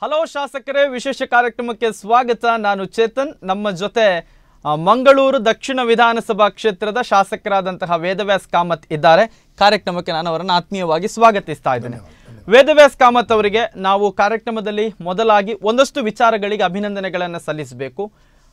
Hello ಶಾಸಕರೇ ವಿಶೇಷ ಕಾರ್ಯಕ್ರಮಕ್ಕೆ ಸ್ವಾಗತ ನಾನು ಚೇತನ್ ನಮ್ಮ ಜೊತೆ ಆ, ಮಂಗಳೂರು ದಕ್ಷಿಣ ವಿಧಾನಸಭಾ ಕ್ಷೇತ್ರದ ಶಾಸಕರಾದಂತಹ ವೇದವ್ಯಾಸ್ ಕಾಮತ್ ಇದ್ದಾರೆ ಕಾರ್ಯಕ್ರಮಕ್ಕೆ ನಾನು ಅವರನ್ನು ಆತ್ಮೀಯವಾಗಿ ಸ್ವಾಗತಿಸ್ತಾ ಇದ್ದೇನೆ ವೇದವ್ಯಾಸ್ ಕಾಮತ್ ಅವರಿಗೆ ನಾವು ಕಾರ್ಯಕ್ರಮದಲ್ಲಿ ಮೊದಲಾಗಿ ಒಂದಷ್ಟು ವಿಚಾರಗಳಿಗೆ ಅಭಿನಂದನೆಗಳನ್ನು ಸಲ್ಲಿಸಬೇಕು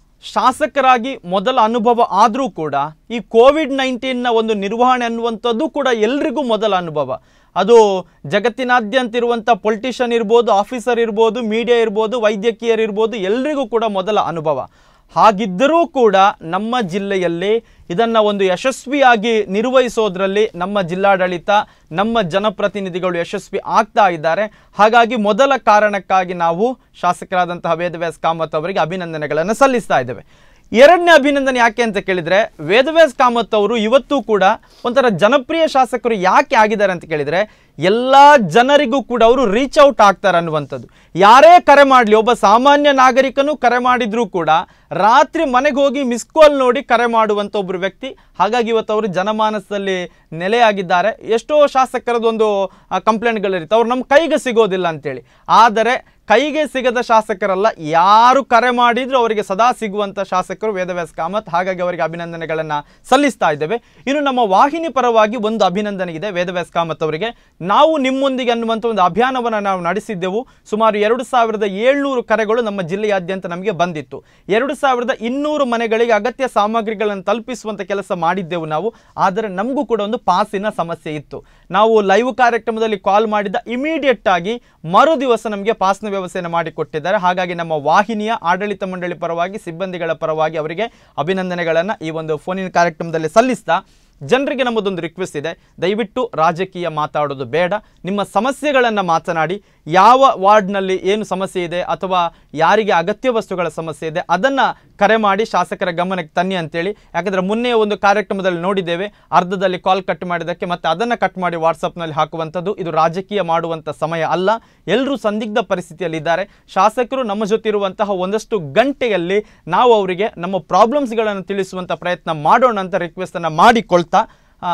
ಶಾಸಕರಾಗಿ ಮೊದಲ ಅನುಭವ ಆದರೂ ಕೂಡ ಈ ಕೋವಿಡ್ ನೈನ್ಟೀನ್ನ ಒಂದು ನಿರ್ವಹಣೆ ಅನ್ನುವಂಥದ್ದು ಕೂಡ ಎಲ್ರಿಗೂ ಮೊದಲ ಅನುಭವ ಅದು ಜಗತ್ತಿನಾದ್ಯಂತ ಇರುವಂಥ ಪೊಲಿಟಿಷಿಯನ್ ಇರ್ಬೋದು ಆಫೀಸರ್ ಇರ್ಬೋದು ಮೀಡಿಯಾ ಇರ್ಬೋದು ವೈದ್ಯಕೀಯರು ಇರ್ಬೋದು ಎಲ್ರಿಗೂ ಕೂಡ ಮೊದಲ ಅನುಭವ ಹಾಗಿದ್ದರೂ ಕೂಡ ನಮ್ಮ ಜಿಲ್ಲೆಯಲ್ಲಿ ಇದನ್ನು ಒಂದು ಯಶಸ್ವಿಯಾಗಿ ನಿರ್ವಹಿಸೋದ್ರಲ್ಲಿ ನಮ್ಮ ಜಿಲ್ಲಾಡಳಿತ ನಮ್ಮ ಜನಪ್ರತಿನಿಧಿಗಳು ಯಶಸ್ವಿ ಆಗ್ತಾ ಇದ್ದಾರೆ ಹಾಗಾಗಿ ಮೊದಲ ಕಾರಣಕ್ಕಾಗಿ ನಾವು ಶಾಸಕರಾದಂತಹ ವೇದವ್ಯಾಸ್ ಕಾಮತ್ ಅವರಿಗೆ ಅಭಿನಂದನೆಗಳನ್ನು ಸಲ್ಲಿಸ್ತಾ ಇದ್ದೇವೆ ಎರಡನೇ ಅಭಿನಂದನೆ ಯಾಕೆ ಅಂತ ಕೇಳಿದ್ರೆ ವೇದವ್ಯಾಸ್ ಕಾಮತ್ ಅವರು ಇವತ್ತು ಕೂಡ ಒಂಥರ ಜನಪ್ರಿಯ ಶಾಸಕರು ಯಾಕೆ ಆಗಿದ್ದಾರೆ ಅಂತ ಕೇಳಿದ್ರೆ ಎಲ್ಲ ಜನರಿಗೂ ಕೂಡ ಅವರು ರೀಚ್ ಔಟ್ ಆಗ್ತಾರೆ ಅನ್ನುವಂಥದ್ದು ಯಾರೇ ಕರೆ ಮಾಡಲಿ ಒಬ್ಬ ಸಾಮಾನ್ಯ ನಾಗರಿಕನು ಕರೆ ಮಾಡಿದ್ರೂ ಕೂಡ ರಾತ್ರಿ ಮನೆಗೆ ಹೋಗಿ ಮಿಸ್ ಕಾಲ್ ನೋಡಿ ಕರೆ ಮಾಡುವಂಥ ಒಬ್ಬರು ವ್ಯಕ್ತಿ ಹಾಗಾಗಿ ಇವತ್ತು ಅವರು ಜನಮಾನಸದಲ್ಲಿ ನೆಲೆಯಾಗಿದ್ದಾರೆ ಎಷ್ಟೋ ಶಾಸಕರದೊಂದು ಕಂಪ್ಲೇಂಟ್ಗಳಿರುತ್ತೆ ಅವ್ರು ನಮ್ಮ ಕೈಗೆ ಸಿಗೋದಿಲ್ಲ ಅಂತೇಳಿ ಆದರೆ ಕೈಗೆ ಸಿಗದ ಶಾಸಕರಲ್ಲ ಯಾರು ಕರೆ ಮಾಡಿದ್ರು ಅವರಿಗೆ ಸದಾ ಸಿಗುವಂಥ ಶಾಸಕರು ವೇದವ್ಯಾಸ್ ಕಾಮತ್ ಹಾಗಾಗಿ ಅವರಿಗೆ ಅಭಿನಂದನೆಗಳನ್ನು ಸಲ್ಲಿಸ್ತಾ ಇದ್ದೇವೆ ಇನ್ನು ನಮ್ಮ ವಾಹಿನಿ ಪರವಾಗಿ ಒಂದು ಅಭಿನಂದನೆ ಇದೆ ವೇದವ್ಯಾಸ್ ಕಾಮತ್ ಅವರಿಗೆ ನಾವು ನಿಮ್ಮೊಂದಿಗೆ ಅನ್ನುವಂಥ ಒಂದು ಅಭಿಯಾನವನ್ನು ನಾವು ನಡೆಸಿದ್ದೆವು ಸುಮಾರು ಎರಡು ಸಾವಿರದ ಏಳ್ನೂರು ಕರೆಗಳು ನಮ್ಮ ಜಿಲ್ಲೆಯಾದ್ಯಂತ ನಮಗೆ ಬಂದಿತ್ತು ಎರಡು ಸಾವಿರದ ಇನ್ನೂರು ಮನೆಗಳಿಗೆ ಅಗತ್ಯ ಸಾಮಗ್ರಿಗಳನ್ನು ತಲುಪಿಸುವಂಥ ಕೆಲಸ ಮಾಡಿದ್ದೆವು ನಾವು ಆದರೆ ನಮಗೂ ಕೂಡ ಒಂದು ಪಾಸಿನ ಸಮಸ್ಯೆ ಇತ್ತು ನಾವು ಲೈವ್ ಕಾರ್ಯಕ್ರಮದಲ್ಲಿ ಕಾಲ್ ಮಾಡಿದ ಇಮಿಡಿಯೇಟ್ ಆಗಿ ಮರು ದಿವಸ ನಮಗೆ ಪಾಸ್ನ ವ್ಯವಸ್ಥೆಯನ್ನು ಮಾಡಿಕೊಟ್ಟಿದ್ದಾರೆ ಹಾಗಾಗಿ ನಮ್ಮ ವಾಹಿನಿಯ ಆಡಳಿತ ಮಂಡಳಿ ಪರವಾಗಿ ಸಿಬ್ಬಂದಿಗಳ ಪರವಾಗಿ ಅವರಿಗೆ ಅಭಿನಂದನೆಗಳನ್ನು ಈ ಒಂದು ಫೋನಿನ ಕಾರ್ಯಕ್ರಮದಲ್ಲಿ ಸಲ್ಲಿಸ್ತಾ ಜನರಿಗೆ ನಮ್ಮದೊಂದು ರಿಕ್ವೆಸ್ಟ್ ಇದೆ ದಯವಿಟ್ಟು ರಾಜಕೀಯ ಮಾತಾಡೋದು ಬೇಡ ನಿಮ್ಮ ಸಮಸ್ಯೆಗಳನ್ನು ಮಾತನಾಡಿ ಯಾವ ವಾರ್ಡ್ನಲ್ಲಿ ಏನು ಸಮಸ್ಯೆ ಇದೆ ಅಥವಾ ಯಾರಿಗೆ ಅಗತ್ಯ ವಸ್ತುಗಳ ಸಮಸ್ಯೆ ಇದೆ ಅದನ್ನು ಕರೆ ಮಾಡಿ ಶಾಸಕರ ಗಮನಕ್ಕೆ ತನ್ನಿ ಅಂತೇಳಿ ಯಾಕಂದರೆ ಮೊನ್ನೆ ಒಂದು ಕಾರ್ಯಕ್ರಮದಲ್ಲಿ ನೋಡಿದ್ದೇವೆ ಅರ್ಧದಲ್ಲಿ ಕಾಲ್ ಕಟ್ ಮಾಡಿದ್ದಕ್ಕೆ ಮತ್ತೆ ಅದನ್ನು ಕಟ್ ಮಾಡಿ ವಾಟ್ಸಪ್ನಲ್ಲಿ ಹಾಕುವಂಥದ್ದು ಇದು ರಾಜಕೀಯ ಮಾಡುವಂಥ ಸಮಯ ಅಲ್ಲ ಎಲ್ಲರೂ ಸಂದಿಗ್ಧ ಪರಿಸ್ಥಿತಿಯಲ್ಲಿದ್ದಾರೆ ಶಾಸಕರು ನಮ್ಮ ಜೊತೆ ಇರುವಂತಹ ಒಂದಷ್ಟು ಗಂಟೆಯಲ್ಲಿ ನಾವು ಅವರಿಗೆ ನಮ್ಮ ಪ್ರಾಬ್ಲಮ್ಸ್ಗಳನ್ನು ತಿಳಿಸುವಂಥ ಪ್ರಯತ್ನ ಮಾಡೋಣ ಅಂತ ರಿಕ್ವೆಸ್ಟನ್ನು ಮಾಡಿಕೊಳ್ತಾ ಆ,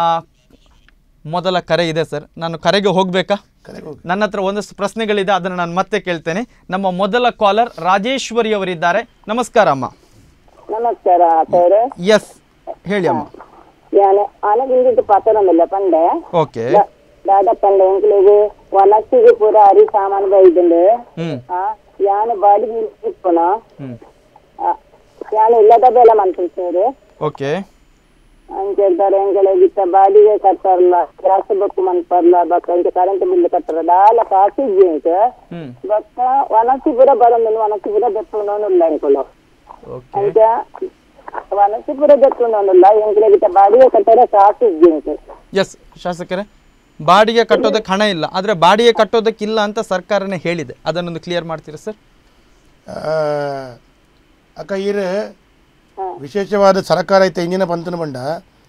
ಮೊದಲ ಕರೆ ಇದೆ ಸರ್ ನಾನು ಕರೆಗೆ ಹೋಗಬೇಕಾ ಕರೆಗೆ ಹೋಗಿ ನನ್ನ ಹತ್ರ ಒಂದಷ್ಟು ಪ್ರಶ್ನೆಗಳಿದೆ ಅದನ್ನು ನಾನು ಮತ್ತೆ ಕೇಳ್ತೇನೆ ನಮ್ಮ ಮೊದಲ ಕಾಲರ್ ರಾಜೇಶ್ವರಿ ಅವರಿದ್ದಾರೆ ನಮಸ್ಕಾರ ಅಮ್ಮ ನಮಸ್ಕಾರ ಸರ್ ಎಸ್ ಹೇಳಿ ಅಮ್ಮ ഞാൻ ആനകിണ്ടിട്ട് പത്തനൊന്നുമില്ല പണ്ട് ಓಕೆ ദാദാ പണ്ട് എങ്കിലേക്ക് വനത്തിക്ക് പൂര അരി സാമാൻ പോയിട്ടുണ്ട് ಹ್ಞೂ ആ ഞാൻ ಬಾಡಿಗೆ ಇಟ್ಕೊಣ ಹ್ಞೂ ഞാൻ ಇಲ್ಲದ ಬೆಲೆ ಮಂತ್ರಿಸೋರು ಓಕೆ ಅಂತ ಹೇಳ್ತಾರೆ ಎಂಗಳಿಗೆ ಇತ್ತ ಬಾಡಿಗೆ ಕಟ್ಟಾರಲ್ಲ ಗ್ಯಾಸ್ ಬಕ್ಕು ಮನ್ಪರ್ಲ ಬಕ್ಕ ಇಂಕ ಕರೆಂಟ್ ಬಿಲ್ ಕಟ್ಟಾರ ದಾಲ ಕಾಸು ಇಂಕ ಹ್ಞೂ ಬಕ್ಕ ವನಸಿ ಪೂರ ಬರೋದು ವನಸಿ ಪೂರ ಬೆಟ್ಟುಂಡೋನಿಲ್ಲ ಎಂಕಲು ಓಕೆ ಅಂತ ವನಸಿ ಪೂರ ಬೆಟ್ಟುಂಡೋನಿಲ್ಲ ಎಂಗಳಿಗೆ ಇತ್ತ ಬಾಡಿಗೆ ಕಟ್ಟಾರ ಕಾಸು ಇಂಕ ಎಸ್ ಶಾಸಕರೇ ಬಾಡಿಗೆ ಕಟ್ಟೋದಕ್ಕೆ ಹಣ ಇಲ್ಲ ಆದರೆ ಬಾಡಿಗೆ ಕಟ್ಟೋದಕ್ಕಿಲ್ಲ ಅಂತ ಸರ್ಕಾರನೇ ಹೇಳಿದೆ ಅದನ್ನೊಂದು ಕ್ಲಿಯರ್ ಮಾಡ್ತೀರಾ ಸರ್ ಆ, ಅಕ್ಕ ಈರು ವಿಶೇಷವಾದ ಸರಕಾರ ಐತೆ ಇಂಜಿನ ಪಂತನ ಬಂಡ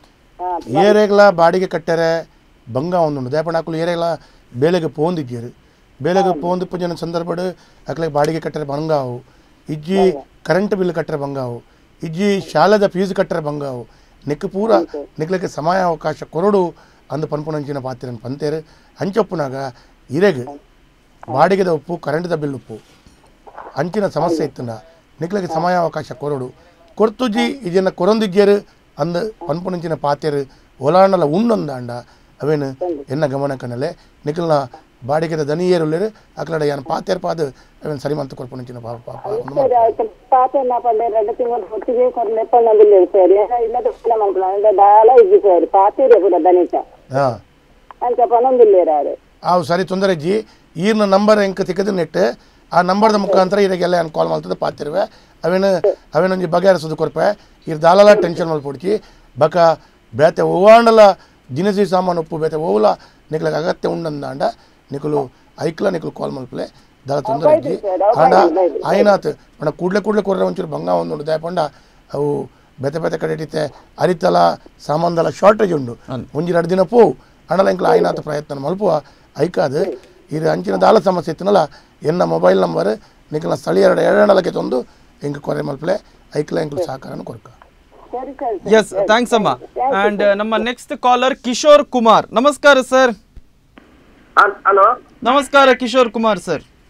ಏರೆಗ್ಲ ಬಾಡಿಗೆ ಕಟ್ಟರೆ ಬಂಗ ಒಂದು ದೇಪಣ ಹಾಕಲು ಏರೆಗ್ಲ ಬೇಲೆಗೆ ಪೋಂದಿದ್ದೀರು ಬೇಲೆಗೆ ಪೋಂದು ಪುಂಜನ ಸಂದರ್ಭಡು ಅಕ್ಲೆಗೆ ಬಾಡಿಗೆ ಕಟ್ಟರೆ ಬಂಗಾವು ಇಜ್ಜಿ ಕರೆಂಟ್ ಬಿಲ್ ಕಟ್ಟರೆ ಬಂಗಾವು ಇಜ್ಜಿ ಶಾಲೆದ ಫೀಸ್ ಕಟ್ಟರೆ ಬಂಗಾವು ನೆಕ್ ಪೂರ ನಿಕ್ಲಕ್ಕೆ ಸಮಯ ಅವಕಾಶ ಕೊರಡು ಅಂದು ಪನ್ಪುನಂಚಿನ ಪಾತಿರನ್ ಪಂತೇರು ಹಂಚೊಪ್ಪುನಾಗ ಇರೆಗ್ ಬಾಡಿಗೆದ ಉಪ್ಪು ಕರೆಂಟ್ದ ಬಿಲ್ ಉಪ್ಪು ಅಂಚಿನ ಸಮಸ್ಯೆ ಇತ್ತಂಡ ನಿಕ್ಲಕ್ಕೆ ಸಮಯ ಅವಕಾಶ ಕೊರಡು ಕೊರ್ತುಜಿ ಇದನ್ನ ಕೊರೊಂದಿಜ್ಜರು ಅಂದ ಪನ್ಪುನಂಚಿನ ಪಾತೆರು ಒಲಾಂಡಲ ಉಣ್ಣೊಂದಾಂಡ ಅವೇನು ಎನ್ನ ಗಮನಕ್ಕನಲೆ ನಿಖಲ್ನ ಬಾಡಿಗೆದ ದನಿಯೇರುಳ್ಳರು ಅಕ್ಲಡ ಯಾನ್ ಪಾತೆರ್ ಪಾದ ಅವೇನು ಸರಿ ಮಂತ ಕೊರ್ಪುನಂಚಿನ ಪಾ ಪಾ ಪಾ ಒಂದು ಸರಿ ಆಯ್ತು ಪಾಪ என்ன பண்ணேன் ரெண்டு ತಿಂಗಳು ಹೊತ್ತಿಗೆ ಕೊರ್ಲೆ ಪಣ್ಣದಿಲ್ಲ ಸರ್ ಇಲ್ಲದ ಫಲ ಮಂಕಲ ಅಂದ್ರೆ ದಾಲ ಇದ್ದು ಸರ್ ಪಾತಿರೆ ಕೂಡ ದನಿತ ಹಾಂ ಅಂತ ಪಣ್ಣದಿಲ್ಲ ಯಾರು ಅವು ಸರಿ ತೊಂದರೆ ಅಜ್ಜಿ ಈರ್ನ ನಂಬರ್ ಎಂಕ ತಿಕ್ಕದ ನೆಟ್ ಆ ನಂಬರ್ದ ಮುಖಾಂತರ ಇದಾಗೆಲ್ಲ ಏನು ಕಾಲ್ ಮಾಡ್ತದೆ ಪಾತಿರುವೆ ಅವೇನು ಅವೇನೊಂದು ಬಗೆಹರಿಸೋದು ಕೊರಪೆ ಇರ್ ದಾಲಲ ಟೆನ್ಷನ್ ಮಲ್ಪೊಡ್ಚಿ ಬಕ ಬೇತೆ ಓವಾಂಡಲ ದಿನಸಿ ಸಾಮಾನು ಉಪ್ಪು ಬೇತೆ ಓವುಲ ನಿಕ್ಲಗ ಅಗತ್ಯ ಉಂಡಂದಾಂಡ ನಿಕಲು ಐಕ್ಲ ನಿಕಲು ಕಾಲ್ ಮಲ್ಪಲೆ ದಾಲ ತೊಂದರೆ ಅಜ್ಜಿ ಆಂಡ ಆಯ್ನಾತ್ ಮಣ ಕೂಡ್ಲೆ ಕೂಡ್ಲೆ ಕೊರ್ರೆ ಒಂಚೂರು ಬಂಗ ಒಂದು ದಯಪಂಡ ಅವು ಬೆತೆ ಬೆತೆ ಕಡೆ ಇಟ್ಟಿತ್ತೆ ಅರಿತಲ ಸಾಮಾನ್ದಲ ಶಾರ್ಟೇಜ್ ಉಂಡು ಒಂಜಿ ಎರಡು ದಿನ ಪೋ ಅಣ್ಣಲ ಎಂಕ್ಲ ಆಯ್ನಾತ್ ಪ್ರಯತ್ನ ಮಲ್ಪುವ ಐಕಾದ್ ಇದು ಅಂಚಿನ ದಾಲ ಸಮಸ್ಯೆ ಇತ್ತನಲ್ಲ ಎನ್ನ ಮೊಬೈಲ್ ನಂಬರ್ ನಿಖಲ್ನ ಸ್ಥಳೀಯ ಎರಡು ಎರಡನಲಕ್ಕೆ ತಂದು ಎಂಕ ಕೊರೆ ಮಲ್ಪಲೆ ಐಕ್ಲ ಎಂಕ್ಲು ಸಹಕಾರನ ಕೊರ್ಕ ಸರಿ ಸರಿ ಎಸ್ ಥ್ಯಾಂಕ್ಸ್ ಅಮ್ಮ ಆ್ಯಂಡ್ ನಮ್ಮ ನೆಕ್ಸ್ಟ್ ಕಾಲರ್ ಕಿಶೋರ್ ಕುಮಾರ್ ನಮಸ್ಕಾರ ಸರ್ ಹಲೋ ನಮಸ್ಕಾರ ಕಿಶೋರ್ ಕುಮಾರ್ ಸರ್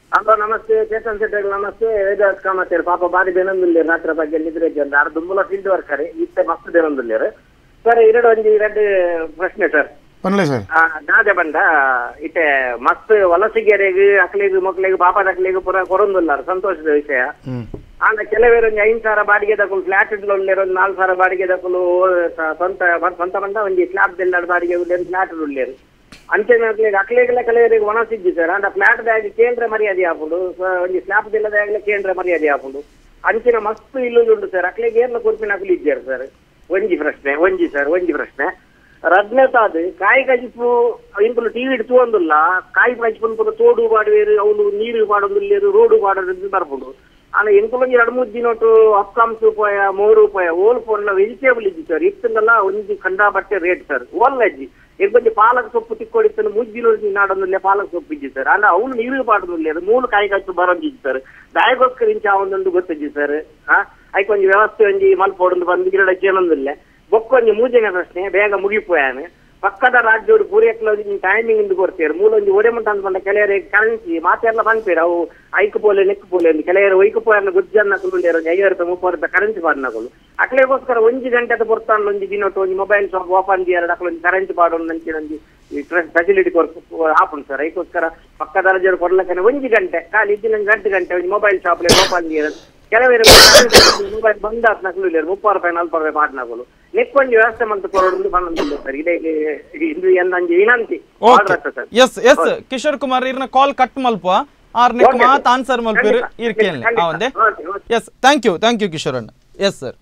ಹಲೋ ನಮಸ್ತೆ ಚೇತನ್ ಶೆಟ್ಟಿ ನಮಸ್ತೆ ವೇದಾಸ್ ಕಾಮತ್ತೇರು ಪಾಪ ಬಾರಿ ಬೆನೊಂದುಲ್ಲೇರು ರಾತ್ರಿ ಬಗ್ಗೆ ನಿದ್ರೆ ಜಂದ ಆರು ದುಂಬುಲ ಫೀಲ್ಡ್ ವರ್ಕರ್ ಇತ್ತೆ ಮಸ್ತ್ ಬೆನೊಂದುಲ್ಲೇರು ಸರ್ ಎರಡು ಒಂದು ಎರಡು ಪ್ರಶ್ನೆ ಸರ್ ಪನ್ಲೆ ಸರ್ ಆ, ದಾದೆ ಬಂದ ಇತ್ತೆ ಮಸ್ತ್ ವಲಸಿಗೆರೆಗ್ ಅಕ್ಲಿಗ್ ಮಕ್ಳಿಗ್ ಪಾಪದ ಅಕ್ಲಿಗ್ ಪುರ ಕೊರೊಂದುಲ್ಲಾರ ಸಂತೋಷದ ವಿಷಯ ಹ್ಮ್ ಆಂಡ ಕೆಲವೇರು ಒಂದು ಐದು ಸಾವಿರ ಬಾಡಿಗೆ ತಕೊಂಡು ಫ್ಲಾಟ್ ಉಳ್ಳೇರು ಒಂದು ನಾಲ್ಕು ಸಾವಿರ ಬಾಡಿಗೆ ತಕೊಂಡು ಸ್ವಂತ ಸ್ವಂತ ಬಂದ ಒಂದು ಸ್ಲಾಬ್ ಎಲ್ಲ ಬಾಡಿಗೆ ಉಳ್ಳೇರು ಫ್ಲಾಟ್ ಉಳ್ಳೇರು ಅಂಚೆನ ಅಕ್ಲಿಗೆಲ್ಲ ಕೆಲವರಿಗೆ ಒಣ ಸಿದ್ದಿ ಸರ್ ಅಂಡ ಫ್ಲಾಟ್ ದಾಗ ಕೇಂದ್ರ ಮರ್ಯಾದೆ ಹಾಕೊಂಡು ಒಂದು ಸ್ಲಾಬ್ ದಿಲ್ಲದಾಗಲೇ ಕೇಂದ್ರ ಮರ್ಯಾದೆ ಹಾಕೊಂಡು ಅಂಚಿನ ಮಸ್ತ್ ಇಲ್ಲುಂಡು ಸರ್ ಅಕ್ಲಿಗೆ ಏರ್ಲ ಕುರ್ಪಿನ ಅಕ್ಲಿ ಇದ್ದಾರೆ ಸರ್ ಒಂಜಿ ಪ್ರಶ್ನೆ ಒಂಜಿ ಸರ್ ಒಂಜಿ ಪ್ರಶ್ನೆ ರದ್ನೆತಾದ್ ಕಾಯಿ ಕಜಿಪು ಇಂಪುಲು ಟಿವಿ ಇಡ್ತು ಒಂದುಲ್ಲ ಕಾಯಿ ಕಜಿಪುನ್ ಪುರ ತೋಡು ಮಾಡುವೇರು ಅವನು ನೀರು ಮಾಡೋದಿಲ್ಲೇರು ರೋಡು ಮಾಡೋದು ಬರ್ಬೋದು ಆನ ಎಂಕುಲೊಂಜಿ ಎರಡು ಮೂರು ದಿನ ಒಟ್ಟು ಅಪ್ಕಾಮ್ಸ್ ರೂಪಾಯ ಮೂರು ರೂಪಾಯ ಓಲ್ ಫೋನ್ ವೆಜಿಟೇಬಲ್ ಇದ್ದಿ ಸರ್ ಇತ್ತಂದಲ್ಲ ಒಂಜಿ ಕಂಡ ಬಟ್ಟೆ ರೇಟ್ ಸರ್ ಓಲ್ ಅಜ್ಜಿ ಈಗ ಬಂದು ಪಾಲಕ ಸೊಪ್ಪು ತಿಕ್ಕೊಡಿತ್ತನ್ನು ಮುಜ್ಜಿನ ನಾಡೊಂದಿಲ್ಲ ಪಾಲಕ ಸೊಪ್ಪು ಇದ್ದಿ ಸರ್ ಅಂದ್ರೆ ಅವನು ನೀರು ಮಾಡೋದಿಲ್ಲ ಮೂಲ ಕಾಯಿ ಕಚ್ಚು ಬರೋದಿದ್ದು ಸರ್ ದಾಯಗೋಸ್ಕರ ಇಂಚ ಒಂದೊಂದು ಗೊತ್ತಿದ್ದಿ ಸರ್ ಹಾ ಐಕ್ ಒಂಜಿ ವ್ಯವಸ್ಥೆ ಒಂಜಿ ಮಲ್ಪೋಡೊಂದು ಬಂದು ಗಿಡ ಏನೊಂದಿಲ್ಲ ಬೊಕ್ಕೊಂಜಿ ಮೂಜನೆ ಪ್ರಶ್ನೆ ಬೇಗ ಮುಗಿಪೋಯಾನೆ ಪಕ್ಕದ ರಾಜ್ಯವರು ಪೂರೈಕಲ ಟೈಮಿಂಗ್ ಇಂದು ಕೊಡ್ತಾರೆ ಮೂಲೊಂದು ಒಡೆಮಂಟ ಅಂತ ಬಂದ ಕೆಲವರೆ ಕರೆನ್ಸಿ ಮಾತೆಲ್ಲ ಬಂದ್ಪೇರು ಅವು ಐಕು ಪೋಲೆ ನೆಕ್ಕು ಪೋಲೆ ಅಂತ ಕೆಲವರು ಒಯ್ಕು ಪೋಯನ್ನ ಗುಜ್ಜನ್ನ ಕುಲ್ಲೇರು ಐವತ್ತು ರೂಪಾಯಿ ಮುಪ್ಪತ್ತು ರೂಪಾಯಿ ಕರೆನ್ಸಿ ಬಾಡ್ನಗಳು ಅಕ್ಲೆಗೋಸ್ಕರ ಒಂಜಿ ಗಂಟೆ ಬರ್ತಾನ ಒಂಜಿ ದಿನ ಒಂಜಿ ಮೊಬೈಲ್ ಶಾಪ್ ಓಪನ್ ದಿಯಾರ ಅಕ್ಲೊಂದು ಕರೆನ್ಸಿ ಬಾಡೋನ್ ನಂಚಿನೊಂದು ಈ ಫೆಸಿಲಿಟಿ ಹಾಪುಂಡು ಸರ್ ಅದಕ್ಕೋಸ್ಕರ ಪಕ್ಕದ ರಾಜ್ಯರು ಕೊಡ್ಲಕ್ಕನೆ ಒಂಜಿ ಗಂಟೆ ಖಾಲಿ ಇದ್ದಿನ ಗಂಟೆ ಗಂಟೆ ಒಂದು ಮೊಬೈಲ್ ಶಾಪ್ ಓಪನ್ ದಿಯಾರ ಕೆಲವರು ಮೊಬೈಲ್ ಬಂದಾತ್ ನಕಲು ಮುಪ್ಪ ರೂಪಾಯಿ ನಲ್ಪ ರೂಪಾಯಿ ಪಾಡ್ನಗಳು ನೆಕ್ಕೊಂದು ವ್ಯವಸ್ಥೆ ಮಂತ್ ಕೊರೋಡು ಬಂದಿಲ್ಲ ಸರ್ ಇದೇ ಇದು ಎಂದಂಜಿ ವಿನಂತಿ ಆರ್ಡರ್ ಆಗ್ತದೆ sir yes yes Kishore Kumar ಇರ್ನ ಕಾಲ್ ಕಟ್ ಮಲ್ಪ ಆರ್ನೆಕ್ Okay, ಮಾತ್ sir. ಆನ್ಸರ್ ಮಲ್ಪಿರು ಖಂಡಿತ, ಇರ್ಕೇನ್ಲೆ ಖಂಡಿತ. ಅವಂದೆ Okay, okay. Yes thank you thank you Kishore ಅಣ್ಣ ಎಸ್ ಸರ್